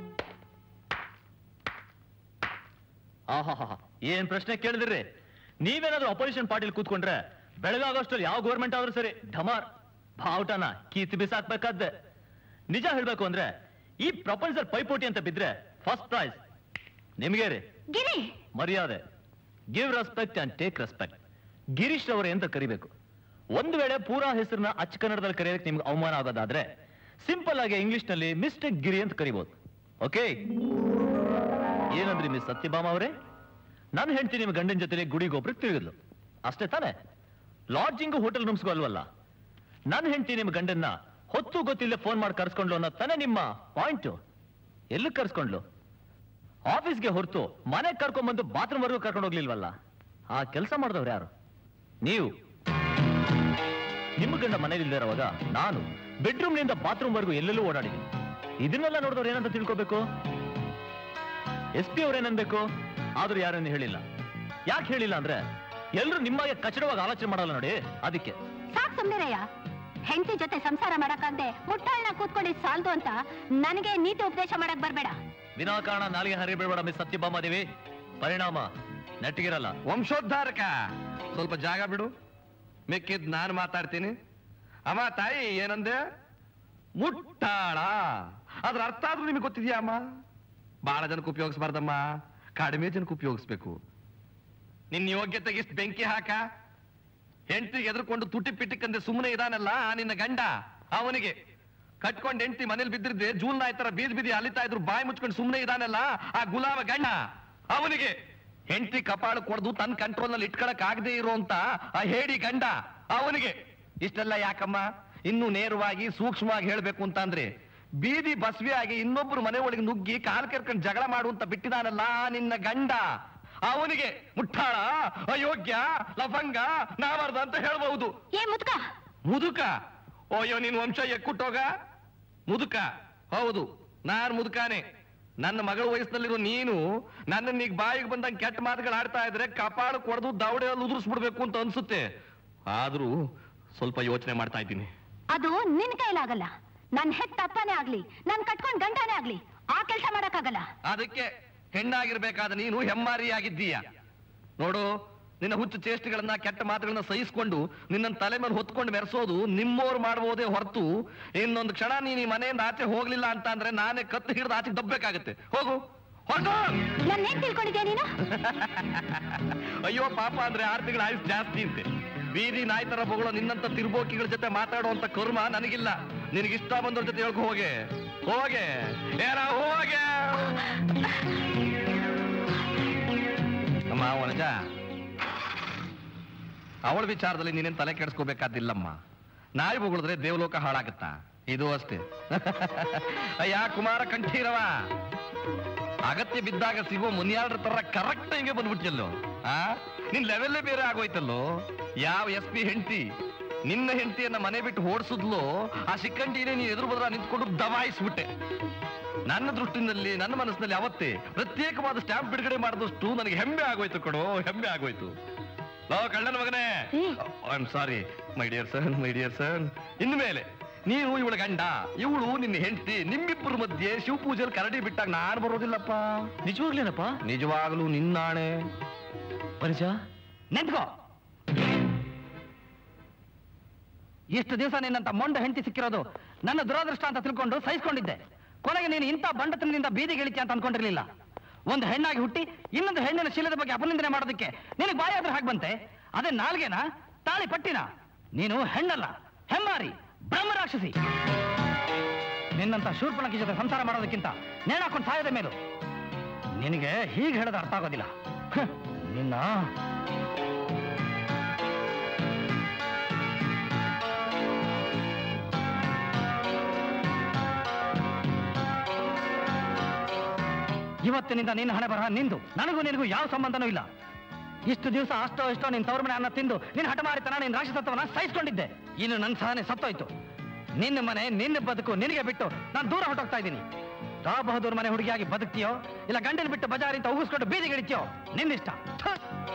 ಆಹಾಹಾ ಏನ್ ಪ್ರಶ್ನೆ ಕೇಳಿದ್ರಿ ನೀವೇನಾದ್ರೂ ಅಪೋಸಿಷನ್ ಪಾರ್ಟಿಲಿ ಕೂತ್ಕೊಂಡ್ರೆ ಬೆಳಗಾಗೋಷ್ಟಲ್ಲಿ ಯಾವ ಗೌರ್ಮೆಂಟ್ ಆದ್ರೂ ಸರಿ ಢಮಾರ್ ಬಾವುಟನ ಕೀತಿ ಬಿಸಾಕ್ಬೇಕಾದ್ದೆ ನಿಜ ಹೇಳ್ಬೇಕು ಅಂದ್ರೆ ಈ ಪ್ರಪಂಚದಲ್ಲಿ ಪೈಪೋಟಿ ಅಂತ ಬಿದ್ರೆ ಫಸ್ಟ್ ಪ್ರೈಸ್ ನಿಮ್ಗೆ ರೀ ಗಿರಿ ಮರ್ಯಾದೆ give respect and take respect Girish ಅವರೇ ಅಂತ ಕರಿಬೇಕು ಒಂದು ವೇಳೆ ಪೂರಾ ಹೆಸರನ್ನ ಅಚ್ಚ ಕನ್ನಡದಲ್ಲಿ ಕರೆಯೋದಕ್ಕೆ ನಿಮ್ಗೆ ಅವಮಾನ ಆಗೋದಾದ್ರೆ ಸಿಂಪಲ್ ಆಗಿ ಇಂಗ್ಲಿಷ್ ನಲ್ಲಿ ಮಿಸ್ಟೇಕ್ ಗಿರಿ ಅಂತ ಕರಿಬಹುದು ಓಕೆ ಏನಂದ್ರಿ ಮಿಸ್ ಸತ್ಯಭಾಮ ಅವರೇ ನಾನು ಹೇಳ್ತೀನಿ ನಿಮ್ಮ ಗಂಡನ ಜೊತೆ ಗುಡಿ ಗೋಪುರಕ್ಕೆ ತಿರುಗಿದ್ಲು ಅಷ್ಟೇ ತಾನೆ ಲಾಡ್ಜಿಂಗು ಹೋಟೆಲ್ ರೂಮ್ಸ್ಗೂ ಅಲ್ವಲ್ಲ ನನ್ನ ಹೆಂಡತಿ ನಿಮ್ಮ ಗಂಡನ್ನ ಹೊತ್ತು ಗೊತ್ತಿಲ್ಲದೆ ಫೋನ್ ಮಾಡಿ ಕರ್ಸ್ಕೊಂಡ್ಲು ಅನ್ನೋ ತಾನೇ ನಿಮ್ಮ ಪಾಯಿಂಟ್ ಎಲ್ಲಿ ಕರ್ಸ್ಕೊಂಡ್ಲು ಆಫೀಸ್ಗೆ ಹೊರತು ಮನೆ ಕರ್ಕೊಂಡ್ಬಂದು ಬಾತ್ರೂಮ್ ವರೆಗೂ ಕರ್ಕೊಂಡು ಹೋಗ್ಲಿಲ್ವಲ್ಲ ಆ ಕೆಲಸ ಮಾಡಿದವ್ರು ಯಾರು ನೀವು ನಿಮ್ಮ ಗಂಡ ಮನೇಲಿ ಇರೋವಾಗ ನಾನು ಬೆಡ್ರೂಮ್ ನಿಂದ ಬಾತ್ರೂಮ್ ವರೆಗೂ ಎಲ್ಲೆಲ್ಲೂ ಓಡಾಡಿದ್ದೀನಿ ಇದನ್ನೆಲ್ಲ ನೋಡಿದವ್ರು ಏನಂತ ತಿಳ್ಕೋಬೇಕು ಎಸ್ ಪಿ ಅವ್ರೇನನ್ಬೇಕು ಆದ್ರೂ ಯಾರನ್ನು ಹೇಳಿಲ್ಲ ಯಾಕೆ ಹೇಳಿಲ್ಲ ಅಂದ್ರೆ ಎಲ್ರು ನಿಮ್ಮಾಗೆ ಕಚಡವಾಗಿ ಆಲೋಚನೆ ಮಾಡಲ್ಲ ನೋಡಿ ಅದಕ್ಕೆ ಸಾಕ್ ಸುಮ್ನಿರಯ್ಯ ಹೆಂಡತಿ ಜೊತೆ ಸಂಸಾರ ಮಾಡಕ್ಕಾಗ್ದೆ ಮುಟ್ಟಾಳ್ನ ಕೂತ್ಕೊಂಡಿದ್ ಸಾಲ್ದು ಅಂತ ನನಗೆ ನೀತಿ ಉಪದೇಶ ಮಾಡಕ್ ಬರ್ಬೇಡ ವಿನಾಕಾರಣ ನಾಲಿಗೆ ಹರಿ ಬಿಡಬೇಡ ಮಿಸ್ ಸತ್ಯಭಾಮ ದೇವಿ ಪರಿಣಾಮ ನೆಟ್ಟಿಗಿರಲ್ಲ ವಂಶೋದ್ಧಾರಕ ಸ್ವಲ್ಪ ಜಾಗ ಬಿಡು ಮಿಕ್ಕಿದ್ ನಾನು ಮಾತಾಡ್ತೀನಿ ಅಮ್ಮ ತಾಯಿ ಏನಂದೆ ಮುಟ್ಟಾಳ ಅದ್ರ ಅರ್ಥ ಆದ್ರೂ ನಿಮಗೆ ಗೊತ್ತಿದ್ಯಾ ಅಮ್ಮ ಬಹಳ ಜನಕ್ಕೆ ಉಪಯೋಗಿಸ್ಬಾರ್ದಮ್ಮ ಕಡಿಮೆ ಜನಕ್ಕೆ ಉಪಯೋಗಿಸ್ಬೇಕು ನಿನ್ನ ಯೋಗ್ಯತೆಗೆ ಇಷ್ಟು ಬೆಂಕಿ ಹಾಕ ಹೆಂಡತಿಗೆ ಎದುರ್ಕೊಂಡು ತುಟಿ ಪಿಟಿಕಂದೆ ಸುಮ್ಮನೆ ಇದಾನಲ್ಲ ಆ ನಿನ್ನ ಗಂಡ ಅವನಿಗೆ ಕಟ್ಕೊಂಡು ಹೆಂಡತಿ ಮನೇಲಿ ಬಿದ್ದಿರ್ದೆ ಜೂನ್ ತರ ಬೀದಿ ಬೀದಿ ಅಲಿತಾ ಇದ್ರು ಬಾಯಿ ಮುಚ್ಕೊಂಡು ಸುಮ್ಮನೆ ಇದಾನಲ್ಲ ಆ ಗುಲಾಮ ಗಂಡ ಅವನಿಗೆ ಹೆಂಡತಿ ಕಪಾಳು ಕೊಡ್ದು ತನ್ನ ಕಂಟ್ರೋಲ್ ನಲ್ಲಿ ಇಟ್ಕೊಳಕ್ ಆಗದೆ ಇರುವಂತ ಆ ಹೇಡಿ ಗಂಡ ಅವನಿಗೆ ಇಷ್ಟೆಲ್ಲ ಯಾಕಮ್ಮ ಇನ್ನು ನೇರವಾಗಿ ಸೂಕ್ಷ್ಮವಾಗಿ ಹೇಳ್ಬೇಕು ಅಂತ ಅಂದ್ರೆ ಬೀದಿ ಬಸ್ವಿ ಆಗಿ ಇನ್ನೊಬ್ರು ಮನೆ ಒಳಗೆ ನುಗ್ಗಿ ಕಾಲ್ ಕೆರ್ಕೊಂಡು ಜಗಳ ಮಾಡುವಂತ ಬಿಟ್ಟಿದಾನಲ್ಲ ಆ ನಿನ್ನ ಗಂಡ ಅವನಿಗೆ ಮುಟ್ಟಾಳ ಅಯೋಗ್ಯ ಲಫಂಗ ನಾವರ್ದ ಅಂತ ಹೇಳ್ಬಹುದು ಏ ಮುದ್ಕ ಮುದುಕ ಓಯ್ಯೋ ನಿನ್ ವಂಶ ಎಕ್ಕುಟ್ಟೋಗ ಮುದುಕ ಹೌದು ನಾನ್ ಮುದುಕಾನೆ ನನ್ನ ಮಗಳ ವಯಸ್ಸಿನಲ್ಲಿರೋ ನೀನು ನನ್ನ ಈಗ ಬಾಯಿಗೆ ಬಂದಂಗೆ ಕೆಟ್ಟ ಮಾತುಗಳು ಆಡ್ತಾ ಇದ್ರೆ ಕಪಾಳು ಕೊಡ್ದು ದವಡೆಯಲ್ಲಿ ಉದುರಿಸ್ಬಿಡ್ಬೇಕು ಅಂತ ಅನ್ಸುತ್ತೆ ಆದ್ರೂ ಸ್ವಲ್ಪ ಯೋಚನೆ ಮಾಡ್ತಾ ಇದ್ದೀನಿ ಅದು ನಿನ್ ಕೈಲಾಗಲ್ಲ ನನ್ ಹೆತ್ತ ಅಪ್ಪನೇ ಆಗ್ಲಿ ನನ್ ಕಟ್ಕೊಂಡ್ ಗಂಡನೇ ಆಗ್ಲಿ ಆ ಕೆಲ್ಸ ಮಾಡಕ್ಕಾಗಲ್ಲ ಅದಕ್ಕೆ ಹೆಣ್ಣಾಗಿರ್ಬೇಕಾದ ನೀನು ಹೆಮ್ಮಾರಿ ಆಗಿದ್ದೀಯ ನೋಡು ನಿನ್ನ ಹುಚ್ಚು ಚೇಷ್ಟೆಗಳನ್ನ ಕೆಟ್ಟ ಮಾತುಗಳನ್ನ ಸಹಿಸ್ಕೊಂಡು ನಿನ್ನ ತಲೆ ಮೇಲೆ ಹೊತ್ಕೊಂಡು ಮೆರೆಸೋದು ನಿಮ್ಮೋರು ಮಾಡ್ಬೋದೇ ಹೊರತು ಇನ್ನೊಂದು ಕ್ಷಣ ನೀನು ಈ ಮನೆಯಿಂದ ಆಚೆ ಹೋಗ್ಲಿಲ್ಲ ಅಂತ ಅಂದ್ರೆ ನಾನೇ ಕತ್ತು ಹಿಡಿದು ಆಚೆ ದಬ್ಬಬೇಕಾಗತ್ತೆ ಹೋಗು ಹೊರಟು ನನ್ನೇನ್ ತಿಳ್ಕೊಂಡಿದ್ಯಾ ನೀನು ಅಯ್ಯೋ ಪಾಪ ಅಂದ್ರೆ ಆರು ತಿಂಗಳ ಆಯುಸ್ ಜಾಸ್ತಿ ಅಂತೆ ಬೀದಿ ನಾಯಿ ತರ ಬೊಗಳೋ ನಿನ್ನಂತ ತಿರುಬೋಕಿಗಳ ಜೊತೆ ಮಾತಾಡುವಂತ ಕರ್ಮ ನನಗಿಲ್ಲ ನಿನಗಿಷ್ಟ ಬಂದವ್ರ ಜೊತೆ ಹೇಳ್ಕೊ ಹೋಗೆ ಹೋಗೆ ಏನ ಹೋಗೆ ಅಮ್ಮ ವನಜ ಅವಳ ವಿಚಾರದಲ್ಲಿ ನೀನೇನ್ ತಲೆ ಕೆಡಿಸ್ಕೋಬೇಕಾದಿಲ್ಲಮ್ಮ ನಾಯಿ ಬೊಗಳಿದ್ರೆ ದೇವಲೋಕ ಹಾಳಾಗತ್ತಾ ಇದು ಅಷ್ಟೇ ಅಯ್ಯ ಕುಮಾರ ಕಂಠೀರವ ಅಗತ್ಯ ಬಿದ್ದಾಗ ಸಿಗೋ ಮುನಿಯಾಳ್ರ ತರ ಕರೆಕ್ಟ್ ಹಿಂಗೆ ಬಂದ್ಬಿಟ್ಟಿಯಲ್ಲೋ ಆ ನಿನ್ ಲೆವೆಲ್ಲೇ ಬೇರೆ ಆಗೋಯ್ತಲ್ಲೋ ಯಾವ ಎಸ್ ಪಿ ಹೆಂಡತಿ ನಿನ್ನ ಹೆಂಡತಿಯನ್ನ ಮನೆ ಬಿಟ್ಟು ಓಡಿಸಿದ್ಲು ಆ ಶಿಕ್ಕಂಡಿನೇ ನೀನ್ ಎದುರು ಬದ್ರ ನಿಂತ್ಕೊಂಡು ದಬಾಯಿಸ್ಬಿಟ್ಟೆ ನನ್ನ ದೃಷ್ಟಿನಲ್ಲಿ ನನ್ನ ಮನಸ್ಸಿನಲ್ಲಿ ಅವತ್ತೇ ಪ್ರತ್ಯೇಕವಾದ ಸ್ಟ್ಯಾಂಪ್ ಬಿಡುಗಡೆ ಮಾಡಿದಷ್ಟು ನನಗೆ ಹೆಮ್ಮೆ ಆಗೋಯ್ತು ಕಣೋ ಹೆಮ್ಮೆ ಆಗೋಯ್ತು ಲೋ ಕಳ್ಳನ ಮಗನೇ I am sorry my dear son my dear son ಇನ್ಮೇಲೆ ನೀನು ಇವಳ ಗಂಡ ಇವಳು ನಿನ್ನ ಹೆಂಡತಿ ನಿಮ್ಮಿಬ್ಬರ ಮಧ್ಯೆ ಶಿವ ಪೂಜೆಯಲ್ಲಿ ಕರಡಿ ಬಿಟ್ಟಾಗ ನಾನು ಬರೋದಿಲ್ಲಪ್ಪ ನಿಜವಾಗ್ಲೇನಪ್ಪ ನಿಜವಾಗ್ಲೂ ನಿನ್ನಾಣೆ ಪರಿಚ ನಿಂತ್ಕೋ ಇಷ್ಟು ದಿವಸ ನಿನ್ನಂತ ಮೊಂಡ ಹೆಂಡತಿ ಸಿಕ್ಕಿರೋದು ನನ್ನ ದುರಾದೃಷ್ಟ ಅಂತ ತಿಳ್ಕೊಂಡು ಸಹಿಸ್ಕೊಂಡಿದ್ದೆ ಕೊನೆಗೆ ನೀನು ಇಂಥ ಬಂಡತನದಿಂದ ಬೀದಿಗೆ ಇಳಿತಿ ಅಂತ ಅನ್ಕೊಂಡಿರ್ಲಿಲ್ಲ ಒಂದು ಹೆಣ್ಣಾಗಿ ಹುಟ್ಟಿ ಇನ್ನೊಂದು ಹೆಣ್ಣಿನ ಶೀಲದ ಬಗ್ಗೆ ಅಪನಿಂದನೆ ಮಾಡೋದಕ್ಕೆ ನಿನಗೆ ಬಾಯಿ ಆದ್ರೆ ಹಾಗೆ ಬಂತೆ ಅದೇ ನಾಲ್ಗೆನಾ ತಾಳಿ ಪಟ್ಟಿನ ನೀನು ಹೆಣ್ಣಲ್ಲ ಹೆಮ್ಮಾರಿ ಬ್ರಹ್ಮರಾಕ್ಷಸಿ ನಿನ್ನಂತ ಶೂರ್ಪಣಕಿ ಜೊತೆ ಸಂಸಾರ ಮಾಡೋದಕ್ಕಿಂತ ನೇಣಾಕೊಂಡು ಸಾಯದ ಮೇಲು ನಿನಗೆ ಹೀಗೆ ಹೇಳೋದು ಅರ್ಥ ಆಗೋದಿಲ್ಲ ಹ್, ನಿನ್ನ ಇವತ್ತಿನಿಂದ ನಿನ್ನ ಹಣೆ ಬರಹ ನಿಂದು ನನಗೂ ನಿನಗೂ ಯಾವ ಸಂಬಂಧನೂ ಇಲ್ಲ ಇಷ್ಟು ದಿವಸ ಅಷ್ಟೋ ಇಷ್ಟೋ ನಿನ್ ತವರ ಮನೆ ಅನ್ನ ತಿಂದು ನಿನ್ನ ಹಠಮಾರಿತನ ನಿನ್ನ ರಾಕ್ಷಸತ್ವನ ಸಹಿಸ್ಕೊಂಡಿದ್ದೆ ಇನ್ನು ನನ್ನ ಸಹನೆ ಸತ್ತೋಯ್ತು ನಿನ್ನ ಮನೆ ನಿನ್ನ ಬದುಕು ನಿನಗೆ ಬಿಟ್ಟು ನಾನು ದೂರ ಹೊರಟೋಗ್ತಾ ಇದ್ದೀನಿ ರಾ ಬಹದ್ದೂರ್ ಮನೆ ಹುಡುಗಿಯಾಗಿ ಬದುಕ್ತೀಯೋ ಇಲ್ಲ ಗಂಡನ ಬಿಟ್ಟು ಬಜಾರಿಂತ ಉಗಿಸ್ಕೊಂಡು ಬೀದಿಗೆ ಇಡ್ತೀಯೋ ನಿನ್ನಿಷ್ಟ ಥು.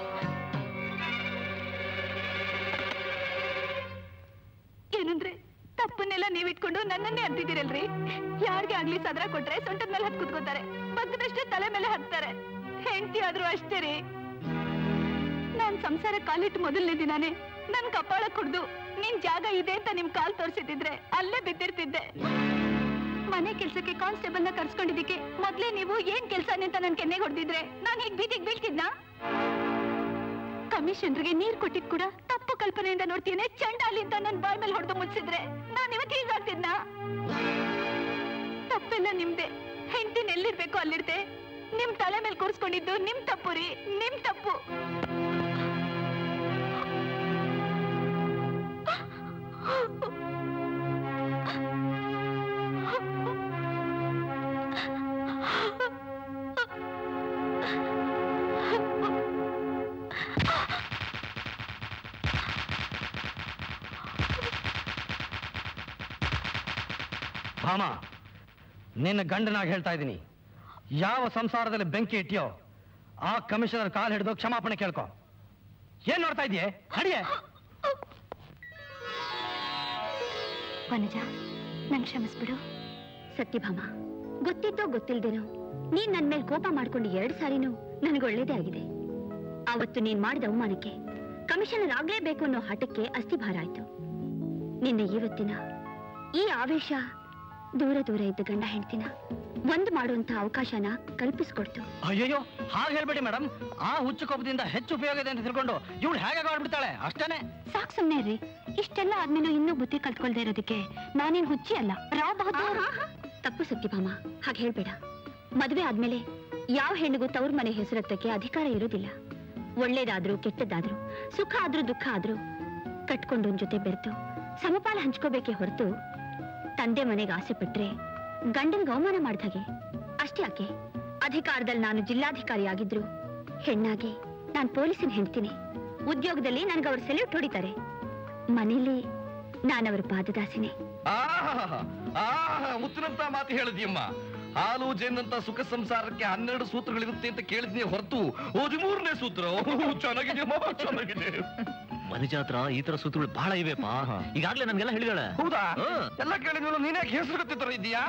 ಏನಂದ್ರೆ ತಪ್ಪನ್ನೆಲ್ಲ ನೀವಿಟ್ಕೊಂಡು ನನ್ನನ್ನೇ ಅಂತಿದ್ದೀರಲ್ರಿ ಯಾರಿಗೆ ಆಗ್ಲಿ ಸದರ ಕೊಟ್ರೆ ಸೊಂಟದ ಮೇಲೆ ಹತ್ ಕುತ್ಕೋತಾರೆ ಬಗ್ಗದಷ್ಟೇ ತಲೆ ಮೇಲೆ ಹತ್ತಾರೆ ಹೆಂಡತಿ ಆದ್ರೂ ಅಷ್ಟೇ ರೀ ನಾನ್ ಸಂಸಾರ ಕಾಲಿಟ್ಟು ಮೊದಲನೇ ದಿನಾನೇ ನನ್ ಕಪಾಳ ಕುಡ್ದು ನಿನ್ ಜಾಗ ಇದೆ ಅಂತ ನಿಮ್ ಕಾಲ್ ತೋರ್ಸಿದ್ರೆ ಅಲ್ಲೇ ಬಿದ್ದಿರ್ತಿದ್ದೆ ಮನೆ ಕೆಲ್ಸಕ್ಕೆ ಕಾನ್ಸ್ಟೇಬಲ್ ನ ಕರ್ಸ್ಕೊಂಡಿದ್ದಕ್ಕೆ ಮೊದ್ಲೇ ನೀವು ಏನ್ ಕೆಲ್ಸನೇ ಅಂತ ನನ್ ಕೆನ್ನೆಗೆ ಹೊಡೆದಿದ್ರೆ ನಾನ್ ಹೀಗ್ ಬೀದಿಗೆ ಬೀಳ್ತಿದ್ನಾ ಕಮಿಷನ್ರಿಗೆ ನೀರ್ ಕೊಟ್ಟಿದ್ ಕೂಡ ತಪ್ಪು ಕಲ್ಪನೆಯಿಂದ ನೋಡ್ತೀನಿ ಚಂಡಾಲಿ ಅಂತ ನನ್ ಬಾಯ್ ಮೇಲೆ ಹೊಡೆದು ಮುಚ್ಚಿದ್ರೆ ನಾನ್ ಇವತ್ತು ಹೀಗಾಗ್ತಿದ್ನ ತಪ್ಪೆಲ್ಲ ನಿಮ್ದೆ ಹೆಂಡತಿನ ಎಲ್ಲಿರ್ಬೇಕು ಅಲ್ಲಿರ್ದೆ ನಿಮ್ ತಲೆ ಮೇಲೆ ಕೂರ್ಸ್ಕೊಂಡಿದ್ದು ನಿಮ್ ತಪ್ಪು ರೀ ನಿಮ್ ತಪ್ಪು ಭಾಮ ನಿನ್ನ ಗಂಡನಾಗಿ ಹೇಳ್ತಾ ಇದ್ದೀನಿ ಯಾವ ಸಂಸಾರದಲ್ಲಿ ಬೆಂಕಿ ಇಟ್ಟಿಯೋ ಆ ಕಮಿಷನರ್ ಕಾಲ್ ಹಿಡಿದು ಕ್ಷಮಾಪಣೆ ಕೇಳ್ಕೊ ಏನ್ ನೋಡ್ತಾ ಇದೆಯೇ ಹಡಿಯೇ ವನಜ ನನ್ ಕ್ಷಮಿಸ್ಬಿಡು ಸತ್ಯಭಾಮ ಗೊತ್ತಿದ್ದೋ ಗೊತ್ತಿಲ್ದೇನೋ ನೀನ್ ನನ್ ಮೇಲೆ ಕೋಪ ಮಾಡ್ಕೊಂಡು ಎರಡ್ ಸಾರಿನೂ ನನಗೆ ಒಳ್ಳೇದೇ ಆಗಿದೆ ಆವತ್ತು ನೀನ್ ಮಾಡಿದ ಅವಮಾನಕ್ಕೆ ಕಮಿಷನರ್ ಆಗ್ಲೇಬೇಕು ಅನ್ನೋ ಹಠಕ್ಕೆ ಅಸ್ಥಿಭಾರ ಆಯ್ತು ನಿನ್ನೆ ಇವತ್ತಿನ ಈ ಆವೇಶ ದೂರ ದೂರ ಇದ್ದ ಗಂಡ ಹೆಂಡ್ತಿನ ಒಂದ್ ಮಾಡುವಂತ ಅವಕಾಶನ ಕಲ್ಪಿಸ್ಕೊಡ್ತು ಅಯ್ಯಯ್ಯೋ ಹಾಗೆ ಹೇಳ್ಬೇಡಿ ಮೇಡಮ್ ಆ ಹುಚ್ಚು ಕೋಪದಿಂದ ಹೆಚ್ಚು ಉಪಯೋಗ ಇದೆ ಅಂತ ತಿಳ್ಕೊಂಡು ಇವಳು ಹೇಗೆ ಆಡ್ಬಿಡ್ತಾಳೆ ಅಷ್ಟೇನೆ ಸಾಕ್ ಸುಮ್ನೆ ರೀ ಇಷ್ಟೆಲ್ಲ ಆದ್ಮೇಲೂ ಇನ್ನೂ ಬುದ್ಧಿ ಕಲ್ತ್ಕೊಳ್ದೇ ಇರೋದಕ್ಕೆ ನಾನೇನ್ ಹುಚ್ಚಿ ಅಲ್ಲ ರಾವ್ ಬಹದ್ದೂರ್ ತಪ್ಪು ಸತ್ಯಭಾಮ ಹಾಗೆ ಹೇಳ್ಬೇಡ ಮದ್ವೆ ಆದ್ಮೇಲೆ ಯಾವ ಹೆಣ್ಣಿಗೂ ತವ್ರ ಮನೆ ಹೆಸರತ್ತಕ್ಕೆ ಅಧಿಕಾರ ಇರೋದಿಲ್ಲ ಒಳ್ಳೇದಾದ್ರೂ ಕೆಟ್ಟದ್ದಾದ್ರೂ ಸುಖ ಆದ್ರೂ ದುಃಖ ಆದ್ರೂ ಕಟ್ಕೊಂಡೋನ್ ಜೊತೆ ಬೆರೆತು ಸಮಪಾಲ ಹಂಚ್ಕೋಬೇಕೇ ಹೊರತು ತಂದೆ ಮನೆಗೆ ಆಸೆ ಪಟ್ರೆ ಗಂಡನ್ಗೆ ಅವಮಾನ ಮಾಡ್ದಾಗೆ ಅಷ್ಟೇ ಯಾಕೆ ಅಧಿಕಾರದಲ್ಲಿ ನಾನು ಜಿಲ್ಲಾಧಿಕಾರಿ ಆಗಿದ್ರು ಹೆಣ್ಣಾಗಿ ನಾನ್ ಪೊಲೀಸಿನ ಹೆಂಡ್ತೀನಿ ಉದ್ಯೋಗದಲ್ಲಿ ನನ್ಗೆ ಅವ್ರು ಸೆಲ್ಯೂಟ್ ಹೊಡಿತಾರೆ ಮನೇಲಿ ನಾನವರ ಪಾದದಾಸಿನೇ ಆಹಾ ಆಹಾ ಮುತ್ತಿನಂತ ಮಾತು ಹೇಳಿದ್ಯಮ್ಮ ಹಾಲು ಜೇನಂತ ಸುಖ ಸಂಸಾರಕ್ಕೆ ಹನ್ನೆರಡು ಸೂತ್ರಗಳಿರುತ್ತೆ ಅಂತ ಕೇಳಿದ್ನಿ ಹೊರತು ಹದಿಮೂರನೇ ಸೂತ್ರ ಓಹ್, ಚೆನ್ನಾಗಿದೆಯಮ್ಮ ಚೆನ್ನಾಗಿದೆ ಮನುಜ ಹತ್ರ ಈ ತರ ಸೂತ್ರಗಳು ಬಹಳ ಇವೆಪ್ಪ ಈಗಾಗ್ಲೇ ನನ್ಗೆಲ್ಲ ಹೇಳಿದಾಳೆ ಹೌದಾ ಹಾ. ಎಲ್ಲ ಕೇಳಿದ್ಮೇಲೆ ನೀನೇ ಹೆಸರು ಗೊತ್ತಿತ್ತರ ಇದೆಯಾ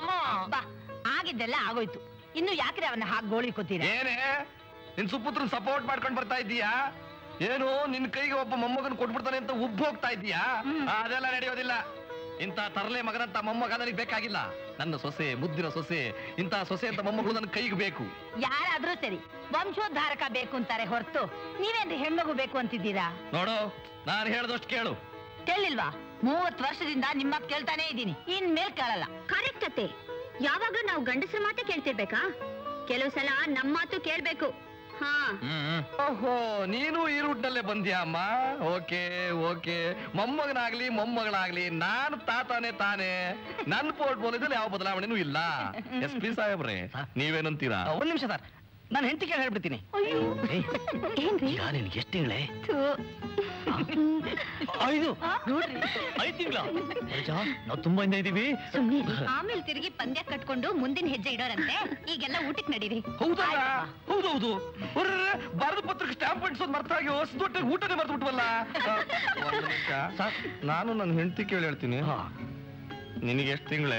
ಬಾ ಆಗಿದ್ದೆಲ್ಲ ಆಗೋಯ್ತು ಇನ್ನು ಯಾಕ್ರೆ ಅವನ್ನ ಹಾಗೆ ಗೋಳಿಕೋತೀರಾ ಏನೇ ನಿನ್ ಸುಪುತ್ರನ್ ಸಪೋರ್ಟ್ ಮಾಡ್ಕೊಂಡ್ ಬರ್ತಾ ಇದ್ದೀಯಾ ಏನು ನಿನ್ ಕೈಗೆ ಒಬ್ಬ ಮೊಮ್ಮಗನ್ ಕೊಟ್ಬಿಡ್ತಾನೆ ಅಂತ ಉಬ್ಬ್ ಹೋಗ್ತಾ ಇದ್ದೀಯಾ ಅದೆಲ್ಲ ನಡೆಯೋದಿಲ್ಲ ಇಂಥ ತರಲೆ ಮಗನಂತ ಮೊಮ್ಮಗ ನನಗೆ ಬೇಕಾಗಿಲ್ಲ ನನ್ನ ಸೊಸೆ ಮುದ್ದಿನ ಸೊಸೆ ಇಂಥ ಸೊಸೆ ಅಂತ ಮೊಮ್ಮಗಳು ನನ್ನ ಕೈಗೆ ಬೇಕು ಯಾರಾದ್ರೂ ಸರಿ ವಂಶೋದ್ಧಾರಕ ಬೇಕು ಅಂತಾರೆ ಹೊರತು ನೀವೇನ್ರಿ ಹೆಣ್ಮಗು ಬೇಕು ಅಂತಿದ್ದೀರಾ ನೋಡು ನಾನು ಹೇಳ್ದಷ್ಟು ಕೇಳು ಕೇಳಿಲ್ವಾ ಮೂವತ್ ವರ್ಷದಿಂದ ನಿಮ್ಮ ಮಾತ್ ಕೇಳ್ತಾನೆ ಇದ್ದೀನಿ ಇನ್ ಮೇಲ್ ಕೇಳಲ್ಲ ಕರೆಕ್ಟ್ ಅತ್ತೆ ಯಾವಾಗ್ಲೂ ನಾವು ಗಂಡಸರ ಮಾತೇ ಕೇಳ್ತಿರ್ಬೇಕಾ ಕೆಲವು ಸಲ ನಮ್ಮ ಮಾತು ಕೇಳ್ಬೇಕು ಹಾ ಓಹೋ ನೀನು ಈ ರೂಟ್ನಲ್ಲೇ ಬಂದ್ಯಾ ಅಮ್ಮ ಓಕೆ ಓಕೆ ಮೊಮ್ಮಗನಾಗ್ಲಿ ಮೊಮ್ಮಗಳಾಗ್ಲಿ ನಾನು ತಾತಾನೆ ತಾನೆ ನನ್ನ ಪೋರ್ಟ್ಫೋಲಿಯೋದಲ್ಲಿ ಯಾವ ಬದಲಾವಣೆನೂ ಇಲ್ಲ ಎಸ್ ಪಿ ಸಾಹೇಬ್ರೆ ನೀವೇನಂತೀರಾ ಒಂದ್ ನಿಮಿಷ ಸರ್ ನಾನು ಹೆಂಡತಿ ಕೇಳಿ ಹೇಳ್ಬಿಡ್ತೀನಿ ಏನ್ರಿ ಈಗ ನಿನ್ಗೆ ಎಷ್ಟು ತಿಂಗಳೇ ಥು. ಐದು ಐದ್ ತಿಂಗಳ ನಾವು ತುಂಬಾ ಹಿಂದೆ ಇದೀವಿ ಸುಮ್ನೆ ಇರಿ. ಆಮೇಲೆ ತಿರುಗಿ ಪಂದ್ಯ ಕಟ್ಕೊಂಡು ಮುಂದಿನ ಹೆಜ್ಜೆ ಇಡೋರಂತೆ ಈಗೆಲ್ಲ ಊಟಕ್ಕೆ ನಡೀರಿ ಹೌದಲ್ಲ ಹೌದೌದು ಬರೆದ ಪತ್ರಕ್ಕೆ ಸ್ಟಾಂಪ್ ಅಂಟಿಸೋದು ಮರ್ತಾಗಿ ಹೊಸದೊಟ್ಟೆ ಊಟನೇ ಮರ್ತು ಬಿಟ್ವಲ್ಲ ನಾನು ನನ್ನ ಹೆಂಡತಿ ಕೇಳಿ ಹೇಳ್ತೀನಿ ನಿನಗೆ ಎಷ್ಟು ತಿಂಗಳೇ